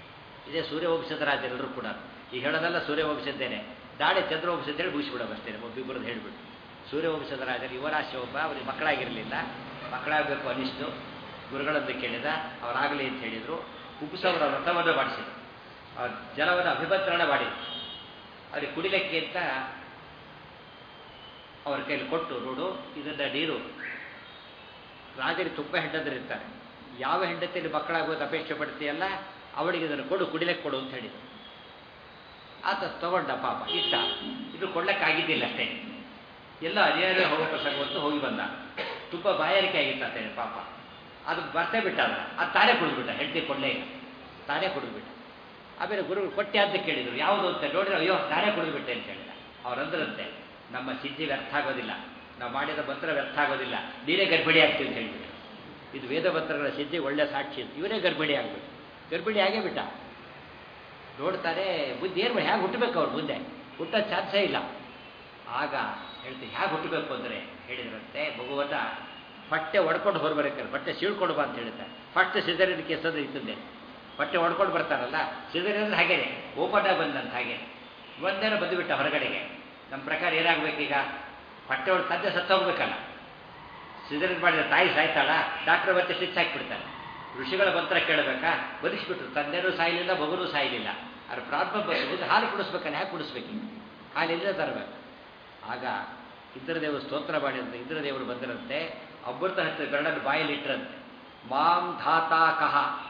ಇದೇ ಸೂರ್ಯವಂಶದ ರಾಜರೆಲ್ಲರೂ ಕೂಡ ಈಗ ಹೇಳೋದಲ್ಲ ಸೂರ್ಯವಂಶದ್ದೇನೆ ನಾಳೆ ಚಂದ್ರವಂಶ ಅಂತೇಳಿ ಮುಗಿಸ್ಬಿಡೋದು ಅಷ್ಟೇ ಒಬ್ಬಿಬ್ಬರದ್ದು ಹೇಳ್ಬಿಟ್ಟು ಸೂರ್ಯವಂಶದ ರಾಜರು ಯುವರಾಶ ಒಬ್ಬ ಅವರಿಗೆ ಮಕ್ಕಳಾಗಿರಲಿಲ್ಲ ಮಕ್ಕಳಾಗಬೇಕು ಅನಿಸ್ತು ಗುರುಗಳದ್ದು ಕೇಳಿದ ಅವರಾಗಲಿ ಅಂತ ಹೇಳಿದರು ಕುಪ್ಪಸವರ ವ್ರತವನ್ನು ಮಾಡಿಸಿದರು ಆ ಜಲವನ್ನು ಅಭಿಭದ್ರಣ ಮಾಡಿ ಅವ್ರಿಗೆ ಕುಡಿಲಿಕ್ಕೆ ಅಂತ ಅವ್ರ ಕೈಲಿ ಕೊಟ್ಟು ನೋಡು ಇದನ್ನ ನೀರು ರಾಜರಿಗೆ ತುಂಬ ಹೆಂಡಂದಿರ್ತಾರೆ ಯಾವ ಹೆಂಡತಿಯಲ್ಲಿ ಮಕ್ಕಳಾಗೋದು ಅಪೇಕ್ಷೆ ಪಡ್ತೀಯಲ್ಲ ಅವಳಿಗೆ ಇದನ್ನು ಕೊಡು ಕುಡಿಲಿಕ್ಕೆ ಕೊಡು ಅಂತ ಹೇಳಿದರು ಆತ ತಗೊಂಡ ಪಾಪ ಇಟ್ಟ ಇದು ಕೊಳ್ಳಕ್ಕಾಗಿದ್ದಿಲ್ಲ ಅಷ್ಟೇ ಎಲ್ಲ ಅರಿಯಾರೆ ಹೋಗೋ ಪ್ರಸಂಗ ಹೊತ್ತು ಹೋಗಿ ಬಂದ ತುಂಬ ಬಾಯಾರಿಕೆ ಆಗಿತ್ತು ಅಂತ ಹೇಳಿ ಪಾಪ ಅದು ಬರ್ತೇ ಬಿಟ್ಟ ಅದ ಅದು ತಾನೇ ಕುಡಿದ್ಬಿಟ್ಟ ಹೆಂಡತಿ ಕೊಡಲೇ ಇಲ್ಲ ತಾನೇ ಕುಡಿದ್ಬಿಟ್ಟ ಆಮೇಲೆ ಗುರುಗಳು ಕೊಟ್ಟೆ ಅಂತ ಕೇಳಿದರು ಯಾವುದು ಅಂತ ನೋಡಿದ್ರೆ ಅಯ್ಯೋ ತಾನೇ ಕುಡಿದ್ಬಿಟ್ಟೆ ಅಂತ ಹೇಳಿದ ಅವರಂದ್ರಂತೆ ನಮ್ಮ ಸಿದ್ಧಿ ವ್ಯರ್ಥ ಆಗೋದಿಲ್ಲ ನಾವು ಮಾಡಿದ ಮಂತ್ರ ವ್ಯರ್ಥ ಆಗೋದಿಲ್ಲ ನೀರೇ ಗರ್ಭಿಣಿ ಆಗ್ತೀವಿ ಅಂತ ಹೇಳ್ಬಿಟ್ಟು ಇದು ವೇದ ಮಂತ್ರಗಳ ಸಿದ್ಧಿ ಒಳ್ಳೆ ಸಾಕ್ಷಿ ಅಂತ ಇವರೇ ಗರ್ಭಿಣಿ ಆಗ್ಬಿಟ್ಟು ಗರ್ಭಿಣಿ ಆಗೇ ಬಿಟ್ಟ ನೋಡ್ತಾರೆ ಬುದ್ಧಿ ಏನು ಹೇಗೆ ಹುಟ್ಟಬೇಕು ಅವ್ರು ಮುಂದೆ ಹುಟ್ಟೋ ಚಾನ್ಸೇ ಇಲ್ಲ ಆಗ ಹೇಳ್ತೀವಿ ಹೇಗೆ ಹುಟ್ಟಬೇಕು ಅಂದರೆ ಹೇಳಿದ್ರಂತೆ ಮಗುವನ್ನ ಬಟ್ಟೆ ಒಡ್ಕೊಂಡು ಹೊರಬರಕ್ಕೆ ಬಟ್ಟೆ ಸೀಳ್ಕೊಂಡು ಬಾ ಅಂತ ಹೇಳ್ತಾರೆ ಫಸ್ಟ್ ಸಿದರಿನ ಕೆಸದ ಇತ್ತದೆ ಬಟ್ಟೆ ಹೊಡ್ಕೊಂಡು ಬರ್ತಾರಲ್ಲ ಸಿದರಿ ಅಂದ್ರೆ ಹಾಗೇನೆ ಓಪನ್ ಆಗಿ ಬಂದಂತ ಹಾಗೆ ಒಂದೇನೋ ಬಂದುಬಿಟ್ಟ ಹೊರಗಡೆಗೆ ನಮ್ಮ ಪ್ರಕಾರ ಏನಾಗಬೇಕೀಗ ಬಟ್ಟೆ ಹೊಡ್ ತಂದೆ ಸತ್ತೋಗ್ಬೇಕಲ್ಲ ಸಿದರಿನ್ ಮಾಡಿದ ತಾಯಿ ಸಾಯ್ತಾಳ ಡಾಕ್ಟರ್ ಮತ್ತೆ ಸ್ಟಿಚ್ ಹಾಕಿಬಿಡ್ತಾರೆ ಋಷಿಗಳ ಮಂತ್ರ ಕೇಳಬೇಕಾ ಬದುಕಿಸ್ಬಿಟ್ರು ತಂದೆನೂ ಸಾಯಲಿಲ್ಲ ಮಗುನೂ ಸಾಯಲಿಲ್ಲ ಅದ್ರ ಪ್ರಾರಂಭ ಬಂದು ಹಾಲು ಕುಡಿಸ್ಬೇಕಲ್ಲ ಹ್ಯಾಕೆ ಕುಡಿಸ್ಬೇಕು ಹಾಲಿಲ್ಲದೆ ತರಬೇಕು ಆಗ ಇಂದ್ರದೇವರು ಸ್ತೋತ್ರ ಮಾಡಿದಂತೆ ಇಂದ್ರದೇವರು ಬಂದರಂತೆ ಅಮೃತ ಹತ್ತಿರ ಬೆರಳನ್ನು ಬಾಯಲ್ಲಿ ಇಟ್ಟರಂತೆ ಮಾಂ ಧಾತಾ ಕಹ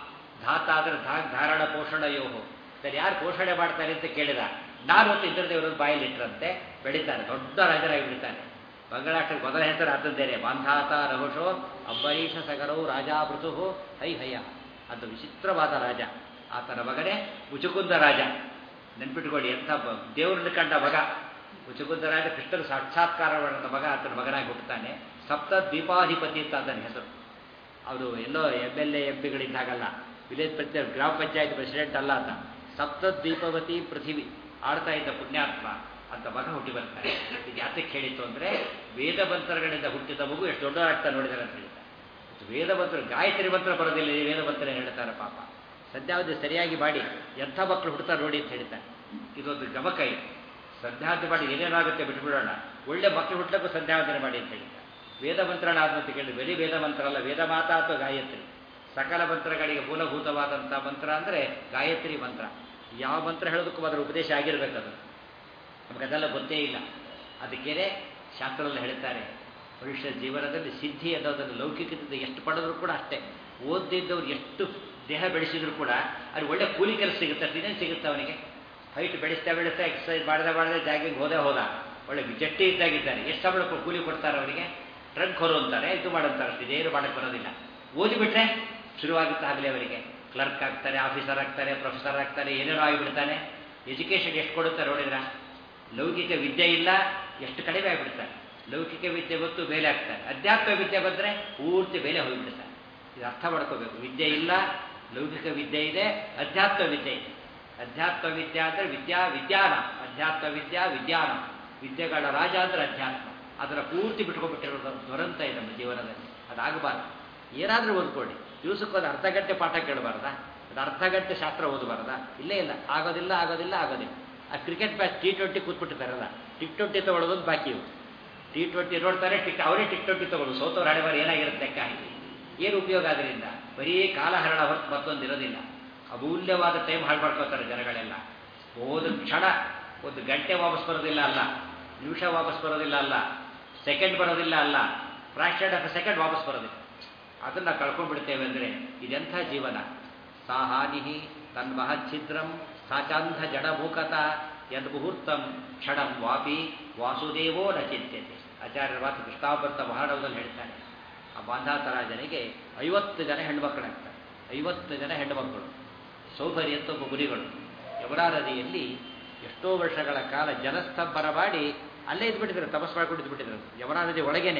ಧಾತ ಅಂದ್ರೆ ಧಾ ಧಾರಣ ಪೋಷಣ ಯೋಹು ಸರಿ ಯಾರು ಪೋಷಣೆ ಮಾಡ್ತಾರೆ ಅಂತ ಕೇಳಿದ ನಾನು ಅಂತ ಇಂದ್ರದೇವರನ್ನು ಬಾಯಲ್ಲಿ ಇಟ್ಟರಂತೆ ಬೆಳಿತಾನೆ ದೊಡ್ಡ ರಾಜರಾಗಿ ಬಿಡ್ತಾನೆ ಬಂಗಾಳಾಷ್ಟಕ್ಕೆ ಮೊದಲ ಹೆಸರು ಆತದ್ದೇನೆ ಮಾಂಧಾತ ರಹುಷೋ ಅಂಬರೀಷ ಸಗರವು ರಾಜಾಮೃತು ಹೈ ಹಯ್ಯ ಅದು ವಿಚಿತ್ರವಾದ ರಾಜ ಆತನ ಮಗನೇ ಮುಚುಕುಂದ ರಾಜ ನೆನ್ಪಿಟ್ಕೊಳ್ಳಿ ಎಂಥ ದೇವರನ್ನು ಕಂಡ ಮಗ ಮುಚುಕುಂದ ರಾಜ ಕೃಷ್ಣನ ಸಾಕ್ಷಾತ್ಕಾರವಾದ ಮಗ ಆತನ ಮಗನಾಗಿ ಹುಟ್ಟುತ್ತಾನೆ ಸಪ್ತ ದ್ವೀಪಾಧಿಪತಿ ಅಂತ ಅದನ್ನ ಹೆಸರು ಅವರು ಎಲ್ಲೋ ಎಮ್ ಎಲ್ ಎ ಎಂ ಪಿಗಳಿದ್ದಾಗಲ್ಲ ವಿಲೇಜ್ ಪಂಚಾಯತ್ ಗ್ರಾಮ ಪಂಚಾಯತ್ ಪ್ರೆಸಿಡೆಂಟ್ ಅಲ್ಲ ಅಂತ ಸಪ್ತ ದ್ವೀಪವತಿ ಪೃಥಿವಿ ಆಡ್ತಾ ಇದ್ದ ಪುಣ್ಯಾತ್ಮ ಅಂತ ಮಗ ಹುಟ್ಟಿ ಬರ್ತಾರೆ ಇದು ಯಾತಕ್ಕೆ ಹೇಳಿತ್ತು ಅಂದರೆ ವೇದ ಮಂತ್ರಗಳಿಂದ ಹುಟ್ಟಿದ ಮಗು ಎಷ್ಟು ದೊಡ್ಡದಾಗ್ತಾ ನೋಡಿದ್ದಾರೆ ಅಂತ ಹೇಳ್ತಾರೆ ವೇದ ಮಂತ್ರ ಗಾಯತ್ರಿ ಮಂತ್ರ ಬರೋದಿಲ್ಲ ಈ ವೇದ ಮಂತ್ರ ಹೇಳ್ತಾರೆ ಪಾಪ ಸಂಧ್ಯಾವಧಿ ಸರಿಯಾಗಿ ಮಾಡಿ ಎಂಥ ಮಕ್ಕಳು ಹುಡ್ತಾರೆ ನೋಡಿ ಅಂತ ಹೇಳ್ತಾರೆ ಇದೊಂದು ಗಮಕ ಇದೆ ಸಂಧ್ಯಾವಂತಿ ಮಾಡಿ ಏನೇನಾಗುತ್ತೆ ಬಿಟ್ಬಿಡೋಣ ಒಳ್ಳೆ ಮಕ್ಕಳು ಹುಟ್ಟಕ್ಕೂ ಸಂಧ್ಯಾವಂದನೆ ಮಾಡಿ ಅಂತ ಹೇಳ್ತಾರೆ ವೇದ ಮಂತ್ರಣ ಆದಂತ ಕೇಳಿ ಬರೀ ವೇದ ಮಂತ್ರ ಅಲ್ಲ ವೇದ ಮಾತಾ ಅಥವಾ ಗಾಯತ್ರಿ ಸಕಲ ಮಂತ್ರಗಳಿಗೆ ಮೂಲಭೂತವಾದಂಥ ಮಂತ್ರ ಅಂದರೆ ಗಾಯತ್ರಿ ಮಂತ್ರ ಯಾವ ಮಂತ್ರ ಹೇಳೋದಕ್ಕೂ ಅದರ ಉಪದೇಶ ಆಗಿರಬೇಕದು ನಮಗದೆಲ್ಲ ಗೊತ್ತೇ ಇಲ್ಲ ಅದಕ್ಕೇನೆ ಶಾಸ್ತ್ರದಲ್ಲಿ ಹೇಳ್ತಾರೆ ಮನುಷ್ಯ ಜೀವನದಲ್ಲಿ ಸಿದ್ಧಿ ಅನ್ನೋದನ್ನು ಲೌಕಿಕದಿಂದ ಎಷ್ಟು ಪಡೆದ್ರು ಕೂಡ ಅಷ್ಟೇ ಓದಿದ್ದವ್ರು ಎಷ್ಟು ದೇಹ ಬೆಳೆಸಿದ್ರು ಕೂಡ ಅದು ಒಳ್ಳೆ ಕೂಲಿ ಕೆಲಸ ಸಿಗುತ್ತೆ ಅಷ್ಟೇನೇನು ಸಿಗುತ್ತೆ ಅವನಿಗೆ ಹೈಟ್ ಬೆಳೆಸ್ತಾ ಬೆಳೆಸ್ತಾ ಎಕ್ಸಸೈಸ್ ಮಾಡದೆ ಮಾಡದೆ ಜಾಗಿಂಗ್ ಹೋದೇ ಹೋದ ಒಳ್ಳೆ ಜಟ್ಟಿ ಇದ್ದಾಗಿದ್ದಾನೆ ಎಷ್ಟು ಸಂಬಳ ಕೂಲಿ ಕೊಡ್ತಾರೆ ಅವನಿಗೆ ಟ್ರಂಕ್ ಹೊರು ಅಂತಾರೆ ಇದು ಮಾಡಂತಾರೆ ಅಷ್ಟೇ ಏನು ಮಾಡಕ್ಕೆ ಬರೋದಿಲ್ಲ ಓದಿಬಿಟ್ರೆ ಶುರುವಾಗುತ್ತೆ ಆಗಲೇ ಅವರಿಗೆ ಕ್ಲರ್ಕ್ ಆಗ್ತಾನೆ ಆಫೀಸರ್ ಆಗ್ತಾನೆ ಪ್ರೊಫೆಸರ್ ಆಗ್ತಾನೆ ಏನೇನೋ ಆಗಿಬಿಡ್ತಾನೆ ಎಜುಕೇಷನ್ ಎಷ್ಟು ಕೊಡುತ್ತೆ ನೋಡಿದ್ರ ಲೌಕಿಕ ವಿದ್ಯೆ ಇಲ್ಲ ಎಷ್ಟು ಕಡಿಮೆ ಆಗಿಬಿಡ್ತಾರೆ ಲೌಕಿಕ ವಿದ್ಯೆ ಗೊತ್ತು ಮೇಲೆ ಆಗ್ತಾರೆ ಅಧ್ಯಾತ್ಮ ವಿದ್ಯೆ ಬಂದರೆ ಪೂರ್ತಿ ಮೇಲೆ ಹೋಗಿಬಿಡ್ತಾರೆ ಇದು ಅರ್ಥ ಮಾಡ್ಕೋಬೇಕು ವಿದ್ಯೆ ಇಲ್ಲ ಲೌಕಿಕ ವಿದ್ಯೆ ಇದೆ ಅಧ್ಯಾತ್ಮ ವಿದ್ಯೆ ಇದೆ ಅಧ್ಯಾತ್ಮ ವಿದ್ಯೆ ಅಂದರೆ ವಿದ್ಯಾ ವಿಜ್ಞಾನ ಅಧ್ಯಾತ್ಮ ವಿದ್ಯಾ ವಿಜ್ಞಾನ ವಿದ್ಯೆಗಳ ರಾಜ ಅಂದರೆ ಅಧ್ಯಾತ್ಮ ಅದರ ಪೂರ್ತಿ ಬಿಟ್ಕೊಂಡ್ಬಿಟ್ಟಿರೋದು ದುರಂತ ಇದೆ ನಮ್ಮ ಜೀವನದಲ್ಲಿ ಅದಾಗಬಾರ್ದು ಏನಾದರೂ ಓದ್ಕೊಳ್ಳಿ ದಿವಸಕ್ಕೊಂದು ಅರ್ಧ ಗಂಟೆ ಪಾಠ ಕೇಳಬಾರ್ದಾ ಅದು ಅರ್ಧ ಗಂಟೆ ಶಾಸ್ತ್ರ ಓದಬಾರ್ದಾ ಇಲ್ಲೇ ಇಲ್ಲ ಆಗೋದಿಲ್ಲ ಆಗೋದಿಲ್ಲ ಆಗೋದಿಲ್ಲ ಆ ಕ್ರಿಕೆಟ್ ಮ್ಯಾಚ್ ಟಿ ಟ್ವೆಂಟಿ ಕೂತ್ಬಿಟ್ಟಿದ್ದಾರಲ್ಲ ಟಿಕ್ ಟ್ವೆಂಟಿ ತೊಗೊಳೋದೊಂದು ಬಾಕಿ ಇವು ಟಿ ಟ್ವೆಂಟಿ ನೋಡ್ತಾರೆ ಟಿಕ್ ಅವರೇ ಟಿಕ್ ಟ್ವೆಂಟಿ ತೊಗೊಳ್ಳೋದು ಸೋತವ್ರು ಹಣೆಬಾರಿ ಏನಾಗಿರುತ್ತೆ ಲೆಕ್ಕ ಹಾಕಿ ಏನು ಉಪಯೋಗ ಅದರಿಂದ ಬರೀ ಕಾಲಹರಣ ಹೊರತು ಮತ್ತೊಂದು ಇರೋದಿಲ್ಲ ಅಮೂಲ್ಯವಾದ ಟೈಮ್ ಹಾಳು ಮಾಡ್ಕೋತಾರೆ ಜನಗಳೆಲ್ಲ ಹೋದ ಕ್ಷಣ ಒಂದು ಗಂಟೆ ವಾಪಸ್ ಬರೋದಿಲ್ಲ ಅಲ್ಲ ನಿಮಿಷ ವಾಪಸ್ ಬರೋದಿಲ್ಲ ಅಲ್ಲ ಸೆಕೆಂಡ್ ಬರೋದಿಲ್ಲ ಅಲ್ಲ ಫ್ರಾಕ್ಷನ್ ಆಫ್ ಸೆಕೆಂಡ್ ವಾಪಸ್ ಬರೋದಿಲ್ಲ ಅದನ್ನು ಕಳ್ಕೊಂಡ್ಬಿಡ್ತೇವೆ ಅಂದರೆ ಇದೆಂಥ ಜೀವನ ಸಾ ಹಾನಿ ತನ್ಮಹಚ್ಛಿದ್ರಂ ಸಾಚಾಂಧ ಜಡಮೂಕತ ಯದ್ ಮುಹೂರ್ತಂ ಕ್ಷಣಂ ವಾಪಿ ವಾಸುದೇವೋ ನ ಚಿಂತ್ಯತೆ ಆಚಾರ್ಯರ ಮಾತು ಕೃಷ್ಣಾಭರ್ತ ಮಹಾಣವದಲ್ಲಿ ಹೇಳ್ತಾನೆ ಆ ಬಾಂಧಾತರಾಜನಿಗೆ ಐವತ್ತು ಜನ ಹೆಣ್ಮಕ್ಕಳಾಗ್ತಾರೆ ಐವತ್ತು ಜನ ಹೆಣ್ಣುಮಕ್ಕಳು ಸೌಭರ್ಯ ಅಂತ ಒಬ್ಬ ಗುರಿಗಳು ಯಮುನಾ ನದಿಯಲ್ಲಿ ಎಷ್ಟೋ ವರ್ಷಗಳ ಕಾಲ ಜಲಸ್ತಂಭನ ಮಾಡಿ ಅಲ್ಲೇ ಇದ್ಬಿಟ್ಟಿದ್ರು ತಪಸ್ ಮಾಡ್ಕೊಂಡು ಇದ್ಬಿಟ್ಟಿದ್ರು ಯಮುನಾ ನದಿ ಒಳಗೇನೆ